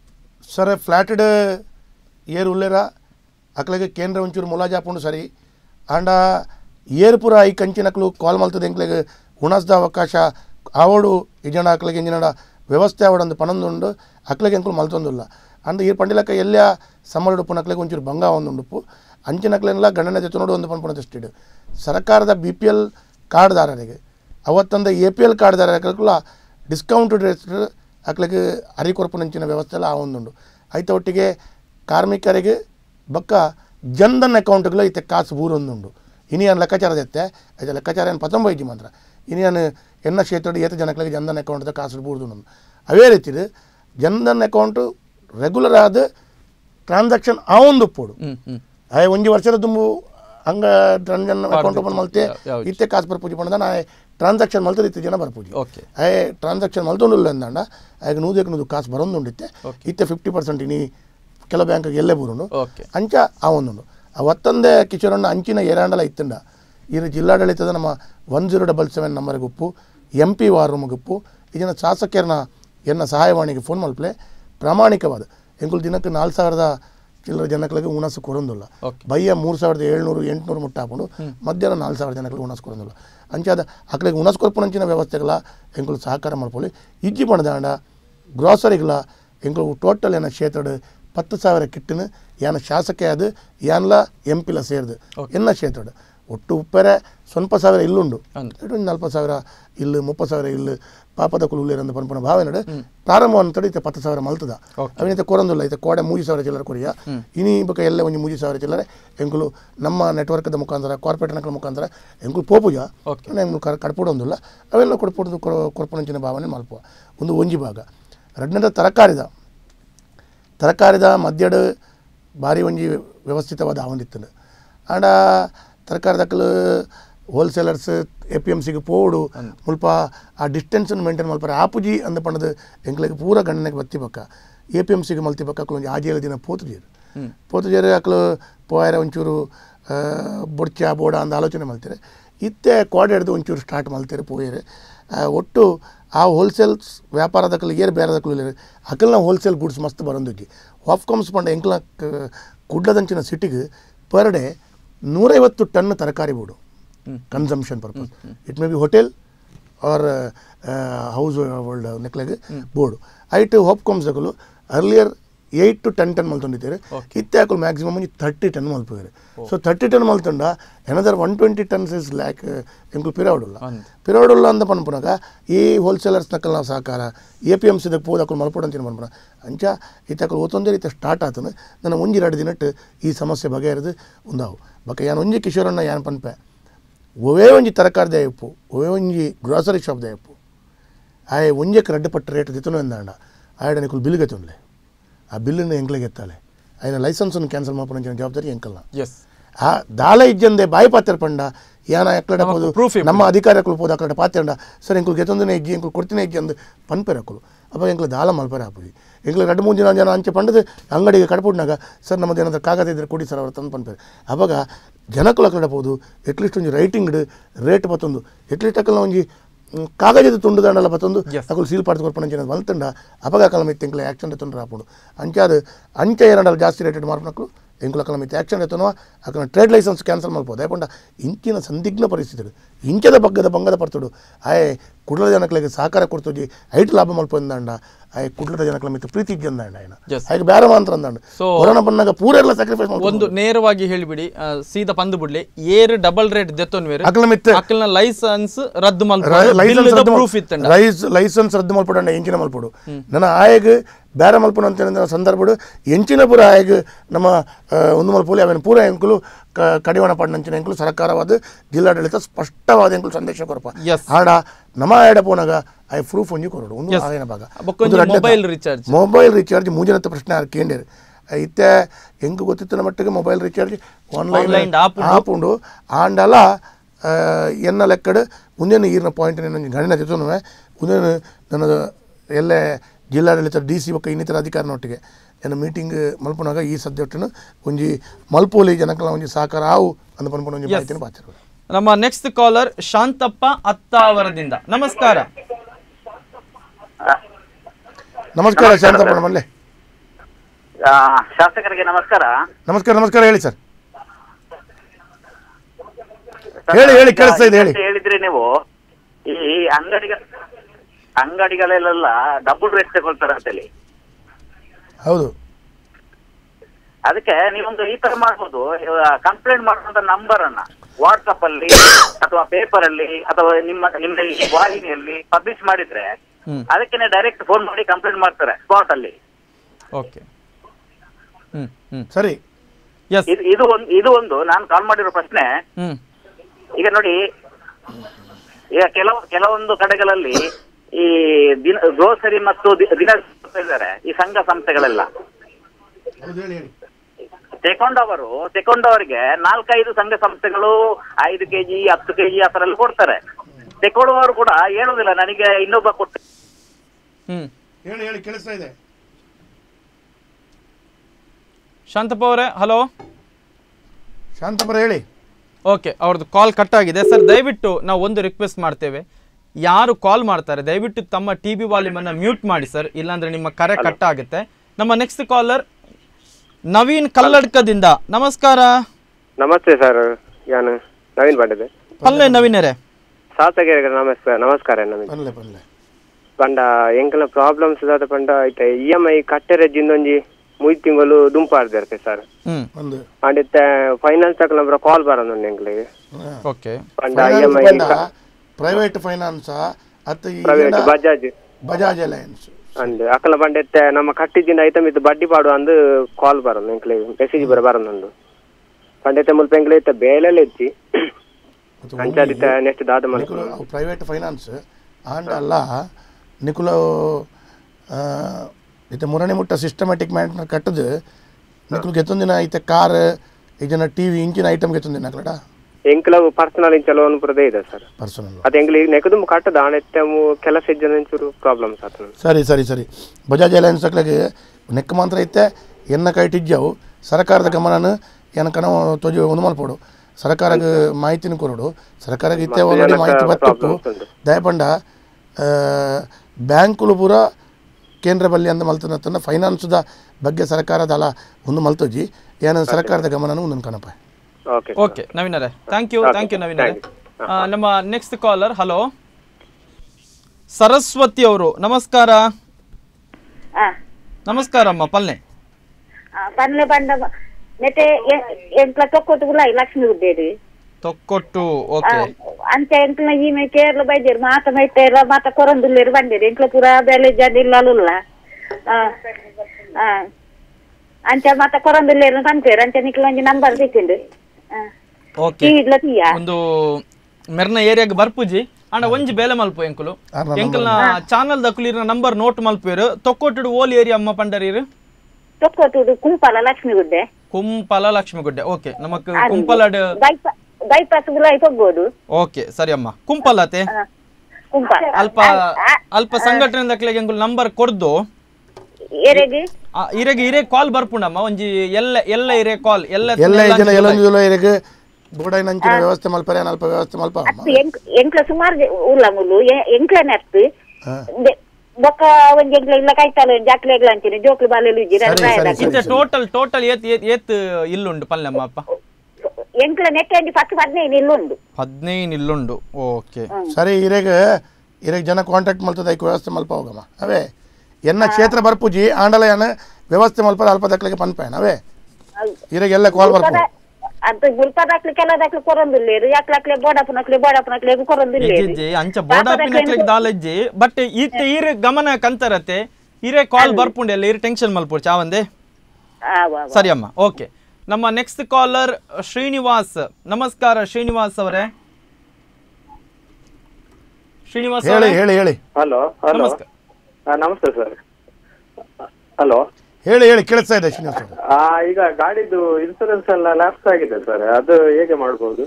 ಸರ್ ಫ್ಲಾಟೆಡ್ ಏರ್ ಉಲ್ಲೇರ ಅಕ್ಲೆಗೆ ಕೇಂದ್ರ ಒಂಚೂರು ಮುಲಾಜ್ ಹಾಕೊಂಡು ಸರಿ ಆಂಡ ಏರ್ ಪುರ ಈ ಕಂಚಿನಕ್ಲು ಕಾಲ್ ಮಲ್ತದೆ ಎಂಕ್ಲೆಗೆ ಉಣಸ್ದ ಅವಕಾಶ ಆವಡು ಇಜಣ ಅಕ್ಲೆಗೆ ಇಂಜಿನ ವ್ಯವಸ್ಥೆ ಆವಡೊಂದು ಪನೊಂದುಂಡು ಅಕ್ಲೆಗೆ ಎಂಕುಲು ಮಲ್ತೊಂದುಲ್ಲ ಅಂದ ಈ ಪಂಡಿಲಕ್ಕ ಎಲ್ಲ ಸಮ್ಮಡುಪ್ಪು ನಕ್ಲೆಗೆ ಒಂಚೂರು ಬಂಗ ಒಂದುಂಡುಪ್ಪು ಅಂಚಿನಕ್ಲೆಲ್ಲ ಗಣನೆ ಜೊತೆ ನೋಡು ಒಂದು ಪನ್ಪುಣದಷ್ಟಿಡು ಸರ್ಕಾರದ ಬಿ ಪಿ ಎಲ್ ಕಾರ್ಡ್ದಾರರಿಗೆ ಅವತ್ತಂದ ಎ ಪಿ ಎಲ್ ಕಾರ್ಡ್ದಾರಗಳ ಡಿಸ್ಕೌಂಟೆಡ್ ರೇಟ್ ಅಕ್ಲೆಗೆ ಅರಿಕೊರ್ಪುನಂಚಿನ ವ್ಯವಸ್ಥೆ ಎಲ್ಲ ಆ ಒಂದುಂಡು ಐತ ಒಟ್ಟಿಗೆ ಕಾರ್ಮಿಕರಿಗೆ ಬಕ್ಕ ಜನ್ಧನ್ ಅಕೌಂಟ್ಗಳು ಐತೆ ಕಾಸು ಬೂರೊಂದುಂಡು ಇನಿಯನ್ ಲೆಕ್ಕಾಚಾರ ತೆತ್ತೆ ಐತೆ ಲೆಕ್ಕಾಚಾರ ಏನು ಪತ್ತೊಂಬೈಜಿ ಮಾತ್ರ ಇನಿಯನ್ ಎನ್ನ ಕ್ಷೇತ್ರ ಏತ ಜನಗಳಿಗೆ ಜನ್ಧನ್ ಅಕೌಂಟ್ದ ಕಾಸು ಬೂರ್ದು ಅವೇ ರೀತಿದು ಜನ್ಧನ್ ಅಕೌಂಟು ರೆಗ್ಯುಲರ್ ಆದ ಟ್ರಾನ್ಸಾಕ್ಷನ್ ಆ ಒಂದು ಪೋಡು ಹ್ಮ್ ಹ್ಮ್ ಅಯ್ಯ ಒಂಜಿ ವರ್ಷದ ತುಂಬು ಹಂಗ ಟ್ರಾನ್ಜನ್ ಅಕೌಂಟ್ ಓಪನ್ ಮಲ್ತೆ ಯಾವ- ಯಾವ ಇತ್ತೆ ಕಾಸು ಬರ್ಪೂಜಿ ಪಂಡ ನಾ ಟ್ರಾನ್ಸಾಕ್ಷನ್ ಮಲ್ತದ ಇತ್ತೆ ಜನ ಬರ್ಪೂಜಿ ಓಕೆ ಅಯ್ಯ ಟ್ರಾನ್ಸಾಕ್ಷನ್ ಮಲ್ತೊಂಡುಲ್ಲ ಅಂದಂಡ ಆಗ ನೂದಕ್ಕೆ ನೂದು ಕಾಸು ಬರೋಂದುಂಡಿತ್ತೆ ಇತ್ತೆ ಫಿಫ್ಟಿ ಪರ್ಸೆಂಟ್ ಇನಿ ಕೆಲವು ಬ್ಯಾಂಕಿಗೆ ಎಲ್ಲೇ ಬೂರುಂಡು ಓಕೆ ಅಂಚ ಆ ಒಂದುಂಡು ಅವತ್ತಂದೇ ಕಿಶೋರಣ್ಣ ಅಂಚಿನ ಏರಾಂಡಲ ಇತ್ತಂಡ ಇದು ಜಿಲ್ಲಾಡಳಿತದ ನಮ್ಮ ಒನ್ ಜೀರೋ ಡಬಲ್ ಸೆವೆನ್ ನಂಬರ್ಗೆ ಉಪ್ಪು ಎಂ ಪಿ ವಾರ್ ರೂಮ್ಗೆ ಉಪ್ಪು ಇದನ್ನು ಶಾಸಕರನ್ನ ಎನ್ನ ಸಹಾಯವಾಣಿಗೆ ಫೋನ್ ಮಲ್ಪಲೆ ಪ್ರಾಮಾಣಿಕವಾದ ಎಂಕುಲು ದಿನಕ್ಕೆ ನಾಲ್ಕು ಸಾವಿರದ ಚಿಲ್ಲರ ಜನಗಳಿಗೆ ಉಣಸು ಕೊಡೊಂದಿಲ್ಲ Okay. ಬಯ್ಯ ಮೂರು ಸಾವಿರದ ಏಳ್ನೂರು ಎಂಟುನೂರು ಮುಟ್ಟ ಹಾಕೊಂಡು ಮಧ್ಯಾಹ್ನ ನಾಲ್ಕು ಸಾವಿರ ಜನಗಳಿಗೆ ಉಣಸ್ ಕೊಡೊಂದಿಲ್ಲ ಅಂಚಾದ ಅಕ್ಳಿಗೆ ಉಣಸ್ ಕೊರ್ಪುನಂಚಿನ ವ್ಯವಸ್ಥೆಗಳ ಎಂಕುಲು ಸಹಕಾರ ಮಾಡ್ಕೊಳ್ಳಿ ಇಜ್ಜಿ ಪಣದಾಂಡ ಗ್ರಾಸರಿಗಳ ಎಂಕುಲು ಟೋಟಲ್ ಏನ ಕ್ಷೇತ್ರ ಪತ್ತು ಸಾವಿರ ಕಿಟ್ಟಿನ ಯಾನ ಶಾಸಕ ಅದು ಯಾನ್ಲ ಎಂ ಪಿಲ ಸೇರ್ದು ಎನ್ನ ಕ್ಷೇತ್ರ ಒಟ್ಟು ಉಪ್ಪರೆ ಸ್ವಲ್ಪ ಸಾವಿರ ಇಲ್ಲುಂಡು ಅಂದ್. ಇಟ್ಟು ಒಂದು ನಲ್ವತ್ತು ಸಾವಿರ ಇಲ್ಲು ಮುಪ್ಪತ್ತು ಸಾವಿರ ಇಲ್ಲು ಪಾಪದ ಕುಲುಲೇರಂದು ಪನ್ಪನ ಭಾವನೆ ನಡು ಪ್ರಾರಂಭವನ್ನು ತಡಿ ಇತ್ತೆ ಪತ್ತು ಸಾವಿರ ಮಲ್ತದ Okay. ಅವಿನೈತೆ ಕೊರೊಂದಿಲ್ಲ ಐತೆ ಕೋಡೆ ಮೂಜಿ ಸಾವಿರ ಚಿಲ್ಲರೆ ಕೊರಿಯ ಇನಿ ಬಕ ಎಲ್ಲ ಒಂದು ಮೂಜಿ ಸಾವಿರ ಚಿಲ್ಲರೆ ಎಂಕುಲು ನಮ್ಮ ನೆಟ್ವರ್ಕ್ದ ಮುಖಾಂತರ ಕಾರ್ಪೊರೇಟ್ ನಕಲ ಮುಖಾಂತರ ಎಂಕುಲು ಪೋಪುಜ Okay. ಎಂಕುಲು ಕರ್ ಕಡ್ಪೊಡೊಂದಿಲ್ಲ ಅವೆಲ್ಲ ಕೊಡ್ಪೊಡ್ದು ಕೊರ್ಪೊನಂಚಿನ ಭಾವನೆ ಮಲ್ಪುವ ಒಂದು ಒಂಜಿ ಭಾಗ ಎರಡನೇದ ತರಕಾರಿದ ತರಕಾರಿದ ಮದ್ಯಡ್ ಭಾರಿ ಒಂಜಿ ವ್ಯವಸ್ಥಿತವಾದ ಆವಂದಿತ್ತನು ಆಂಡ ತರಕಾರಿ ದಕ್ಕಲು ಹೋಲ್ಸೇಲರ್ಸ್ ಎ ಪಿ ಎಮ್ ಸಿಗೆ ಪೋಡು ಮುಲ್ಪ ಆ ಡಿಸ್ಟೆನ್ಸನ್ನು ಮೇಂಟೈನ್ ಮಲ್ಪಾರೆ ಆಪುಜಿ ಅಂದ ಪಂಡದ ಎಂಕ್ಲೆಗೆ ಪೂರ ಗಣನೆಗೆ ಬತ್ತಿ ಬಕ್ಕ ಎ ಪಿ ಎಮ್ ಸಿಗೆ ಮಲ್ತಿ ಬಕ್ಕ ಅಕ್ಲು ಒಂಜಿ ಆಜೇಲ ದಿನ ಪೋತುಜೇರು ಪೋತುಜೇರು ಅಕ್ಲು ಪೋಯಾರ ಒಂಚೂರು ಆ, ಬೊಡ್ಚ ಬೋಡ ಅಂದ ಆಲೋಚನೆ ಮಲ್ತಾರೆ ಇತ್ತೆ ಕೋಡೆ ಹಿಡಿದು ಒಂಚೂರು ಸ್ಟಾರ್ಟ್ ಮಲ್ತಾರೆ ಪೋಯರು ಆ, ಒಟ್ಟು ಆ ಹೋಲ್ಸೇಲ್ಸ್ ವ್ಯಾಪಾರದಕ್ಕಲು ಏರು ಬೇರೆದಕ್ಕಲು ಇಲ್ಲ ಅಕಲ್ನ ಹೋಲ್ಸೇಲ್ ಗುಡ್ಸ್ ಮಸ್ತ್ ಬರೋಂದುಜ್ಜಿ ಆಫ್ಕಾಮ್ಸ್ ಪಂಡ ಎಂಕ್ಲ ಕ- ಕುಡ್ಲದಂಚಿನ ಸಿಟಿಗೆ ಪರ್ ಡೇ ನೂರೈವತ್ತು ಟನ್ ತರಕಾರಿ ಬೋಡು consumption purpose it may be hotel or household ನೆಕ್ಲೆಗೆ ಬೋರ್ಡು ಐಟ್ ಹೋಪ್ಕಾಮ್ಸ್ಗಳು earlier eight to ten ton ಮಲ್ತೊಂಡಿದ್ದಾರೆ ಇತ್ತೆ ಹಾಕಲು ಮ್ಯಾಕ್ಸಿಮಮ್ ಒಂಜಿ ತರ್ಟಿ ಟನ್ ಮಲ್ಪಿದ್ದಾರೆ ಸೊ ತರ್ಟಿ ಟನ್ ಮಲ್ತೊಂಡ another one twenty tons is lack ಎಂಕುಲು ಪಿರಾವಡುಲ್ಲ ಅಂದ್. ಪಿರಾವಡುಲ್ಲ ಅಂತ ಪನ್ಪುನಾಗ ಈ ಹೋಲ್ಸೇಲರ್ಸ್ ನಕಲ್ ನಾವು ಸಹಕಾರ ಎ ಪಿ ಎಮ್ ಸಿದಾಗ ಪೋದು ಹಾಕೊಂಡು ಮಲ್ಪಡಂತೀನಿ ಪನ್ಪುನ ಅಂಚ ಇತ್ತಕಲು ಒತ್ತೊಂದೇ ರೀತಿ ಸ್ಟಾರ್ಟ್ ಆತನು ನನ್ನ ಒಂಜಿ ಎರಡು ದಿನಟ್ಟು ಈ ಸಮಸ್ಯೆ ಬಗೆಹರಿದು ಉಂದಾವು ಬಕ ಯಾನ್ ಒಂಜಿ ಕಿಶೋರಣ್ಣ ಯಾನ್ ಪನ್ಪೆ ಒವೇ ಒಂಜಿ ತರಕಾರಿ ದಯಪ್ಪು ಒವೇ ಒಂಜಿ ಗ್ರಾಸರಿ ಶಾಪ್ ದಯಪ್ಪು ಆಯ್ ಒಂಜಕ್ಕೆ ರಡ್ಡು ಪಟ್ಟ ರೇಟ್ ದಿತ್ತನು ಎಂದಾಂಡ ಆಯ್ಡ ನಿಕುಲು ಬಿಲ್ ಗತ್ತುಂಡ್ಲೆ ಆ ಬಿಲ್ಲನ್ನು ಎಂಕ್ಲೆಗೆ ಎತ್ತಾಲೆ ఆయన ಲೈಸೆನ್ಸನ್ನು ಕ್ಯಾನ್ಸಲ್ ಮಾಡ್ಕೊಂಡು ಜವಾಬ್ದಾರಿ ಎಂಕಲ್ಲ ಎಸ್ ಆ ದಾಳ ಇಜ್ಜಂದೆ ಬಾಯಿ ಪಾತ್ರ ಪಂಡ ಯಾನ ಎಕ್ಕಡ ನಮಕ್ ಪೋದು proof ಇಪ್ಪು. ನಮ್ಮ ಅಧಿಕಾರಕ್ಕಳು ಪೋದು ಅಕ್ಕಡ ಪಾತ್ರಂಡ ಸರ್ ಎಂಕುಲು ಗೆತ್ತೊಂದನೆ ಇಜ್ಜಿ ಎಂಕುಲು ಕೊಡ್ತೀನಿ ಇಜ್ಜಿ ಅಂದು ಪನ್ಪೆರಕ್ಕಲು ಅಪ್ಪ ಎಂಕುಲು ದಾಳ ಮಲ್ಪೆರ ಹಾಪುದಿ ಎಂಕುಲು ಎರಡು ಮೂರು ಜನ ಜನ ಅಂಚೆ ಪಂಡದು ಅಂಗಡಿಗೆ ಕಡಪುಡ್ನಾಗ ಸರ್ ನಮ್ಮದು ಏನಾದ್ರು ಕಾಗದ ಇದ್ರೆ ಕೊಡಿ ಸರ್ ಅವ್ರು ತಂದು ಪನ್ಪೆರೆ ಅವಾಗ ಜನಕ್ಕಳು ಅಕ್ಕಡ ಪೋದು ಎಟ್ಲೀಸ್ಟ್ ಒಂಜಿ ರೈಟಿಂಗ್ ರೇಟ್ ಬತ್ತೊಂದು ಎಟ್ಲೀಸ್ಟ್ ಅಕ್ಕಲ ಒಂಜಿ ಹ್ಮ್, ಕಾಗಜದ ತುಂಡು ದಂಡಲ ಬತ್ತೊಂದು Yes. ಅಕಲು ಸೀಲ್ ಪಾಡ್ದು ಕೊರ್ಪಣ ಜನ ಮಲ್ತಂಡ ಅಪಗ ಕಲ ಮಿತ್ತು ಎಂಕ್ಲ ಆ್ಯಕ್ಷನ್ ಎತ್ತೊಂಡು ರಾಪುಂಡು ಅಂಚಾದ ಅಂಚೆ ಎರಡಲ್ಲ ಜಾಸ್ತಿ ರೇಟೆಡ್ ಮಾಡ್ನಕ್ಲು ಎಂಕುಲ ಕಲ ಮಿತ್ತು ಆ್ಯಕ್ಷನ್ ಎತ್ತನೋ ಅಕಲ ಟ್ರೇಡ್ ಲೈಸೆನ್ಸ್ ಕ್ಯಾನ್ಸಲ್ ಮಾಡ್ಬೋದು ಯಾಕೊಂಡ ಇಂಚಿನ ಸಂದಿಗ್ನ ಪರಿಸ್ಥಿತಿಗಳು ಇಂಚದ ಬಗ್ಗದ ಬಂಗದ ಪರ್ತುಡು ಆಯ್ ಕುಡ್ಲ ಜನಕ್ಲಿಗೆ ಸಹಕಾರ ಕೊಡ್ತೋಜಿ ಐಟ್ ಲಾಭ ಮಲ್ಪಂದಂಡ ಆಯ್ ಕುಡ್ಲದ ಜನಕ್ಲ ಮಿತ್ತು ಪ್ರೀತಿ ಇಜ್ಜಂದಂಡ ಆಯ್ನ Yes. ಆಯ್ಕೆ ಬೇರೆ ಮಾತ್ರ ಅಂದಂಡ So- ಕೊರೋನಾ ಬಂದಾಗ ಪೂರ ಎಲ್ಲ ಸ್ಯಾಕ್ರಿಫೈಸ್ ಒಂದು ನೇರವಾಗಿ ಹೇಳಿಬಿಡಿ ಆ, ಸೀದಾ ಪಂದು ಬಿಡ್ಲಿ ಏರು ಡಬಲ್ ರೇಟ್ ದೆತ್ತೊನ್ವೇರು ಅಕಲ ಮಿತ್ತು ಅಕ್ಕಲ್ನ ಲೈಸೆನ್ಸ್ ರದ್ದು ಲೈಸೆನ್ಸ್ ಮಲ್ಪಡ ಪ್ರೂಫ್ ಇತ್ತಂಡ ಲೈಸ್ ಲೈಸೆನ್ಸ್ ರದ್ದು ಮಲ್ಪಡ ಎಂಚಿನ ಮಲ್ಪಡು ನನ್ನ ಆಯಗ್ ಬೇರೆ ಮಲ್ಪನ ಅಂತ ಹೇಳಿದ ಸಂದರ್ಭಡು ಎಂಚಿನ ಪೂರ ಆಯಗ್ ನಮ್ಮ ಆ, ಒಂದು ಮಲ್ಪುಲಿ ಅವನ ಪೂರ ಎಂಕುಲು ಕ- ಕಡಿವಾಣ ಪಡ್ನಂಚಿನ ಎಂಕುಲು ಸರ್ಕಾರವಾದ ಜಿಲ್ಲಾಡಳಿತ ಸ್ಪಷ್ಟವಾದ ಎಂಕುಲು ಸಂದೇಶ ಕೊರಪ Yes. ಆಡ ನಮ್ಮ ಆಯಡ ಪೋನಾಗ ಆಯ ಪ್ರೂಫ್ ಒಂಜಿ ಕೊರಡು ಒಂದು Yes. ಆಯನ ಭಾಗ ಬೊಕ್ಕ ಒಂಜಿ mobile recharge. ಮೊಬೈಲ್ ರೀಚಾರ್ಜ್ ಮೂಜನತ್ತ ಪ್ರಶ್ನೆ ಆರ್ ಕೇಂದ್ರ ಇತ್ತೆ ಹೆಂಗ್ ಗೊತ್ತಿತ್ತಿನ ಮಟ್ಟಿಗೆ ಮೊಬೈಲ್ ರೀಚಾರ್ಜ್ Online ಆನ್ಲೈನ್ ಆಪುಂಡು. ಆಪುಂಡು ಆಂಡಲ ಆ, ಎನ್ನ ಲೆಕ್ಕಡ್ ಮುಂದೇನು ಈರಿನ ಪಾಯಿಂಟ್ ನಾನು ಗಣನೆ ತಿಳ್ಸೋನು ಮುಂದೇನು ನನ್ನ ಎಲ್ಲೇ ಜಿಲ್ಲಾಡಳಿತ ಡಿ ಸಿ ಬೊಕ್ಕ ಇನ್ನಿತರ ಅಧಿಕಾರನೊಟ್ಟಿಗೆ ಏನು ಮೀಟಿಂಗ್ ಮಲ್ಪನಾಗ ಈ ಸದ್ಯೊಟ್ಟಿನ ಒಂಜಿ ಮಲ್ಪೋಲಿ ಜನಕಲ ಒಂಜಿ ಸಹಕಾರ ಆವು ಅಂದ ಪನ್ಪನ ಒಂಜಿ ಮಾಹಿತಿನ ಬಾಚಿರು ನಮ್ಮ ನೆಕ್ಸ್ಟ್ ಕಾಲರ್ ಶಾಂತಪ್ಪ ಅತ್ತಾವರದಿಂದ ನಮಸ್ಕಾರ ನಮಸ್ಕಾರ ಶಾಂತಪ್ಪ ಮಲ್ಲೆ ಆ, ಶಾಸಕರಿಗೆ ನಮಸ್ಕಾರ ನಮಸ್ಕಾರ ನಮಸ್ಕಾರ ಹೇಳಿ ಸರ್ ಹೇಳಿ, ಹೇಳಿ, ಕೇಳಿಸ್ತಾ ಇದೆ, ಹೇಳಿ. ಅಂತ ಹೇಳಿದ್ರಿ ನೀವು ಈ ಅಂಗಡಿಗ ಅಂಗಡಿಗಳಲ್ಲೆಲ್ಲ ಡಬಲ್ ರೇಟ್ ತಗೊಳ್ತಾರೆ ಅಂತೇಳಿ ಹೌದು ಅದಕ್ಕೆ ನೀವೊಂದು ಈ ತರ ಮಾಡ್ಬೋದು ಕಂಪ್ಲೇಂಟ್ ಮಾಡುವಂತ ನಂಬರ್ ಅನ್ನ ವಾಟ್ಸಪ್ ಅಲ್ಲಿ ಅಥವಾ ಪೇಪರ್ ಅಲ್ಲಿ ಅಥವಾ ನಿಮ್ಮ ನಿಮ್ಮ ಈ ವಾಹಿನಿಯಲ್ಲಿ ಪಬ್ಲಿಷ್ ಮಾಡಿದ್ರೆ ಹ್ಮ್ ಅದಕ್ಕೆ ಡೈರೆಕ್ಟ್ ಫೋನ್ ಮಾಡಿ ಕಂಪ್ಲೇಂಟ್ ಮಾಡ್ತಾರೆ ಸ್ಪಾಟ್ ಅಲ್ಲಿ ಓಕೆ ಹ್ಮ್ ಹ್ಮ್ ಸರಿ ಎಸ್ ಇದು ಇದು ಒಂದು ಇದು ಒಂದು ನಾನು ಕಾಲ್ ಮಾಡಿರೋ ಪ್ರಶ್ನೆ ಹ್ಮ್ ಈಗ ನೋಡಿ ಈಗ ಕೆಲವು ಕೆಲವೊಂದು ಕಡೆಗಳಲ್ಲಿ ಈ ದಿನ ಗ್ರೋಸರಿ ಮತ್ತು ದಿ- ದಿನ ಇದ್ದಾರೆ ಈ ಸಂಘ ಸಂಸ್ಥೆಗಳೆಲ್ಲ ಹೌದು ಹೇಳಿ ಹೇಳಿ ತೆಕೊಂಡವರು ತೆಕೊಂಡವರಿಗೆ ನಾಲ್ಕೈದು ಸಂಘ ಸಂಸ್ಥೆಗಳು ಐದು ಕೆಜಿ ಹತ್ತು ಕೆಜಿ ಆ ಥರ ಎಲ್ಲ ಕೊಡ್ತಾರೆ ತೆಕೊಳ್ಳುವವರು ಕೂಡ ಹೇಳುದಿಲ್ಲ ನನಗೆ ಇನ್ನೊಬ್ಬ ಕೊಟ್ಟು ಹ್ಮ್ ಹೇಳಿ ಹೇಳಿ ಕೇಳಿಸ್ತಾ ಇದೆ ಶಾಂತಪ್ಪ ಅವರೇ ಹಲೋ ಶಾಂತಪುರ ಹೇಳಿ ಓಕೆ ಅವ್ರದ್ದು ಕಾಲ್ ಕಟ್ ಆಗಿದೆ ಸರ್ ದಯವಿಟ್ಟು ನಾವು ಒಂದು ರಿಕ್ವೆಸ್ಟ್ ಮಾಡ್ತೇವೆ ಯಾರು ಕಾಲ್ ಮಾಡ್ತಾರೆ ದಯವಿಟ್ಟು ತಮ್ಮ ಟಿ ವಿ ವಾಲ್ಯೂಮನ್ನು ಮ್ಯೂಟ್ ಮಾಡಿ ಸರ್ ಇಲ್ಲಾಂದ್ರೆ ನಿಮ್ಮ ಕರೆ ಕಟ್ ಆಗುತ್ತೆ ನಮ್ಮ ನೆಕ್ಸ್ಟ್ ಕಾಲರ್ ನವೀನ್ ಕಲ್ಲಡ್ಕದಿಂದ ನಮಸ್ಕಾರ ನಮಸ್ತೆ ಸರ್ ಯಾನು ನವೀನ್ ಪಂಡದೆ ಪಲ್ಲೆ ನವೀನರೇ ಸಾತಗೆರೆ ನಮಸ್ಕಾರ ನಮಸ್ಕಾರ ನವೀನ್ ಪನ್ಲೆ ಪನ್ಲೆ ಪಂಡ ಎಂಕಲ ಪ್ರಾಬ್ಲಮ್ಸ್ ದಾದ ಪಂಡ ಐತೆ ಇ ಎಮ್ ಐ ಕಟ್ಟೆರಜ್ಜಿಂದೊಂಜಿ ಮುಯ್ ತಿಂಗಳು ದುಂಪಾರ್ದಿರ್ತೆ ಸರ್ ಹ್ಮ್ ಒಂದು ಅಂಡಿತ್ತೆ ಫೈನಾನ್ಸ್ ತಕಲ ಕಾಲ್ ಬರೋದು ಎಂಕ್ಲಿಗೆ ಓಕೆ ಪಂಡ E M I private finance ಅತ್ತ ಈ ಪ್ರೈವೇಟ್ ಏನ ಬಜಾಜ್ ಬಜಾಜ್ ಅಲಯನ್ಸ್ ಅಂಡ್ ಅಕಲ ಪಂಡೆತ್ತೆ ನಮ್ಮ ಕಟ್ಟಿದ್ದಿಂದ ಐಟಮ್ ಇತ್ತು ಬಡ್ಡಿ ಪಾಡು ಅಂದು ಕಾಲ್ ಬರೋದು ಎಂಕ್ಲಿಗೆ ಮೆಸೇಜ್ ಬರ ಬರೋದು ಪಂಡೆತ್ತೆ ಮುಲ್ಪ ಎಂಕ್ಲೆ ಇತ್ತ ಬೇಲೆಲ್ಲ ಇತ್ತಿ ಅಂಚಾದಿತ್ತ ನೆಕ್ಸ್ಟ್ ದಾದ ಮಲ್ಕ ನಿಕುಲು ಅವು ಪ್ರೈವೇಟ್ ಫೈನಾನ್ಸ್ ಆಂಡ್ ಅಲ್ಲ ನಿಕುಲು ಇತ್ತೆ ಮುರಣಿ ಮುಟ್ಟ ಸಿಸ್ಟಮ್ಯಾಟಿಕ್ ಮ್ಯಾಟ್ನ ಕಟ್ಟದು ನಿಕುಲು ಗೆತ್ತೊಂದಿನ ಐತೆ ಕಾರ್ ಇದನ್ನ ಟಿ ವಿ ಇಂಚಿನ ಐಟಮ್ ಗೆತ್ತೊಂದಿನ ಅಕ್ಲಡ ಎಂಕ್ಲವು ಪರ್ಸನಲ್ ಇಂಚಲ ಪುರದೇ ಇದೆ ಸರ್ ಪರ್ಸನಲ್ ಅದು ಎಂಗ್ಲಿ ನೆಕದುಂಬ ಕಟ್ಟದ ಆಣೆತ್ತಮು ಕೆಲಸ ಇಜ್ಜನ ಒಂಚೂರು ಪ್ರಾಬ್ಲಮ್ಸ್ ಆತನ ಸರಿ ಸರಿ ಸರಿ ಬಜಾಜ್ ಅಲಯನ್ಸ್ ಅಕ್ಲಾಗೆ ನೆಕ್ ಮಾತ್ರ ಐತೆ ಎನ್ನ ಕೈಟಿಜ್ಜವು ಸರ್ಕಾರದ ಗಮನನ ಏನಕನ ತೊಜಿ ಒಂದು ಮಲ್ಪೋಡು ಸರ್ಕಾರಕ್ಕೆ ಮಾಹಿತಿನ ಕೊರಡು ಸರ್ಕಾರಕ್ಕೆ ಇತ್ತೆ ಆಲ್ರೆಡಿ ಮಾಹಿತಿ ಬತ್ತಿಪ್ಪು problems ಉಂಟು. ದಯಪಂಡ ಆ, ಬ್ಯಾಂಕುಲು ಪೂರ ಕೇಂದ್ರ ಬಲ್ಲಿ ಅಂದ ಮಲ್ತನತ್ತನ್ನ ಫೈನಾನ್ಸ್ದ ಬಗ್ಗೆ ಸರ್ಕಾರದ ಅಲ ಒಂದು ಮಲ್ತೋಜಿ ಏನ ಸರ್ಕಾರದ ಗಮನನೂ ಒಂದೊಂದು ಕಣಪ ಓಕೆ ಓಕೆ ನವೀನರೇ ಥ್ಯಾಂಕ್ ಯು ಥ್ಯಾಂಕ್ ಯು ನವೀನರೇ thank ಆ, ನಮ್ಮ ನೆಕ್ಸ್ಟ್ ಕಾಲರ್ ಹಲೋ ಸರಸ್ವತಿ ಅವರು ನಮಸ್ಕಾರ ಆ, ನಮಸ್ಕಾರ ಅಮ್ಮ ಪಲ್ಲೆ ಆ, ಪನ್ಲೆ ಬಂದ ನೆತೆ ಎಂಕ್ಲ ತೊಕ್ಕೊಟ್ಟುಗುಲ ಲಕ್ಷ್ಮಿ ಉದ್ದೇರಿ ತೊಕ್ಕೊಟ್ಟು ಓಕೆ ಅಂಚ ಎಂಕ್ಲ ಈಮೆ ಕೇರಳ ಬೈದೇರು ಮಾತ ಮೈತೇರ ಮಾತ ಕೊರಂದುಲ್ಲೇರು ಬಂದೇರು ಎಂಕ್ಲ ಪೂರ ಬೆಲೆ ಜಡಿಲ್ಲಲ್ಲ ಅಂಚ ಮಾತ ಕೊರಂದುಲ್ಲೇರು ಕಂತೇರು ಅಂಚ ನಿಕ್ಲ ಒಂಜಿ ನಂಬರ್ ಸಿಕ್ಕಿಂಡು ಓಕೆ ಇಡ್ಲ ತೀಯ ಒಂದು ಮೆರ್ನ ಏರಿಯಾಗ ಬರ್ಪುಜಿ ಅಂಡ ಒಂಜಿ ಬೇಲೆ ಮಲ್ಪು ಎಂಕುಲು ಆರ್ನ ಎಂಕಲ್ನ ಚಾನಲ್ ದಕ್ಕುಲಿರ ನಂಬರ್ ನೋಟ್ ಮಲ್ಪೇರು ತೊಕ್ಕೊಟ್ಟುಡು ಓಲ್ ಏರಿಯಾ ಅಮ್ಮ ಪಂಡರೀರು ತೊಕ್ಕೊಟ್ಟುದು ಕುಂಪಾಲ ಲಕ್ಷ್ಮಿ ಗುಡ್ಡೆ ಕುಂಪಲ ಲಕ್ಷ್ಮಿಗುಡ್ಡೆ ಓಕೆ ನಮಕ್ ಕುಂಪಲಡ್ ಬೈಪ ಬೈಪಾಸ್ ಗುಲಾಯಿ ಹೋಗ್ಬೋದು ಓಕೆ ಸರಿ ಅಮ್ಮ ಕುಂಪಲತೆ ಹ. ಕುಂಪಾಲ ಅಲ್ಪ ಅಲ್ಪ ಸಂಘಟನೆ ದಕ್ಲೆಗೆ ಎಂಕುಲು ನಂಬರ್ ಕೊಡ್ದು ಎರೆಗೆ ಆ, ಇರೆಗೆ ಇರೆ ಕಾಲ್ ಬರ್ಪುಂಡಮ್ಮ ಒಂಜಿ ಎಲ್ಲ ಎಲ್ಲ ಇರೆ ಕಾಲ್ ಎಲ್ಲ ಎಲ್ಲ ಜನ ಎಲ್ಲೊಂದು ಜುಲೈ ಇರಗೆ ಬೋಡೈ ನಂಚಿನ ವ್ಯವಸ್ಥೆ ಮಲ್ಪರೆ ಅಲ್ಪ ವ್ಯವಸ್ಥೆ ಮಲ್ಪ ಅಮ್ಮ ಎಂಕ್ ಎಂಕ್ಲ ಸುಮಾರು ಉಲ್ಲ ಮುಲು ಎಂಕ್ಲನೆ ಅರ್ತು ಹಾ. ಬೊಕ್ಕ ಒಂಜಿ ಎಂಕ್ಲ ಇಲ್ಲ ಕೈತಾಲ ಜಾಕ್ಲೆಗ್ಲ ಅಂತೀನಿ ಜೋಕ್ಲು ಬಾಲೆಲು ಇಜ್ಜಿ ಸರಿ, ಸರಿ, ಸರಿ. ಇತ್ತೆ ಟೋಟಲ್ ಟೋಟಲ್ ಏತ್ ಏತ್ ಏತ್ ಇಲ್ಲುಂಡು ಪಲ್ಯಮ್ಮ ಅಪ್ಪ ಎಂಕ್ಲ ನೆಟ್ ಅಂಡಿ ಪತ್ತು ಹದಿನೈದು ಇಲ್ಲುಂಡು ಹದಿನೈದು ಇಲ್ಲುಂಡು ಓಕೆ ಸರಿ ಇರೆಗೆ ಇರೆಗೆ ಜನ ಕಾಂಟ್ಯಾಕ್ಟ್ ಮಲ್ತದ ಐಕ್ ವ್ಯವಸ್ಥೆ ಮಲ್ಪ ಹೋಗಮ್ಮ ಅವೇ ಎನ್ನ ಕ್ಷೇತ್ರ ಬರ್ಪುಜಿ ಆಂಡಲ ಏನ ವ್ಯವಸ್ಥೆ ಮಲ್ಪದ ಅಲ್ಪ ದಕ್ಲಿಗೆ ಪನ್ಪೇನ ಅವೇ ಇರೆಗೆ ಎಲ್ಲ ಕಾಲ್ ಬರ್ಪು ಅದು ಗುಲ್ಪದಾಕ್ಲಿ ಕೆಲದಾಕ್ಲಿ ಕೊರೊಂದುಲ್ಲೇರು ಯಾಕ್ಲಾಕ್ಲೆ ಬೋಡಪ್ಪನಕ್ಲೆ ಬೋಡಪ್ಪನಕ್ಲೆ ಕೊರೊಂದುಲ್ಲೇರು ಎಜ್ಜೆ ಅಂಚ ಬೋಡಾಪಿನಕ್ಲೆಗ್ ದಾಲಜ್ಜಿ ಬಟ್ ಇತ್ತೆ ಈರ್ ಗಮನ ಕಂತರತೆ ಇರೆ ಕಾಲ್ ಬರ್ಪುಂಡು ಎಲ್ಲ ಇರ್ ಟೆನ್ಷನ್ ಮಲ್ಪುಡು ಚಾವಂದೆ ಸರಿ ಅಮ್ಮ ಓಕೆ ನಮ್ಮ ನೆಕ್ಸ್ಟ್ ಕಾಲರ್ ಶ್ರೀನಿವಾಸ್ ನಮಸ್ಕಾರ ಶ್ರೀನಿವಾಸ್ ಅವರೇ ಶ್ರೀನಿವಾಸ್ ಹೇಳಿ ಅವರೇ ಹೇಳಿ ಹೇಳಿ ಹಲೋ ಹಲೋ ನಮಸ್ಕಾರ ನಮಸ್ತೆ ಸರ್ ಹಲೋ ಹೇಳಿ ಹೇಳಿ ಕೇಳಿಸ್ತಾ ಇದೆ ಶ್ರೀನಿವಾಸ್ ಅವ್ರೆ. ಆ ಈಗ ಗಾಡಿದು ಇನ್ಸೂರೆನ್ಸ್ ಎಲ್ಲ ಲ್ಯಾಪ್ಸ್ ಆಗಿದೆ ಸರ್ ಅದು ಹೇಗೆ ಮಾಡ್ಬೋದು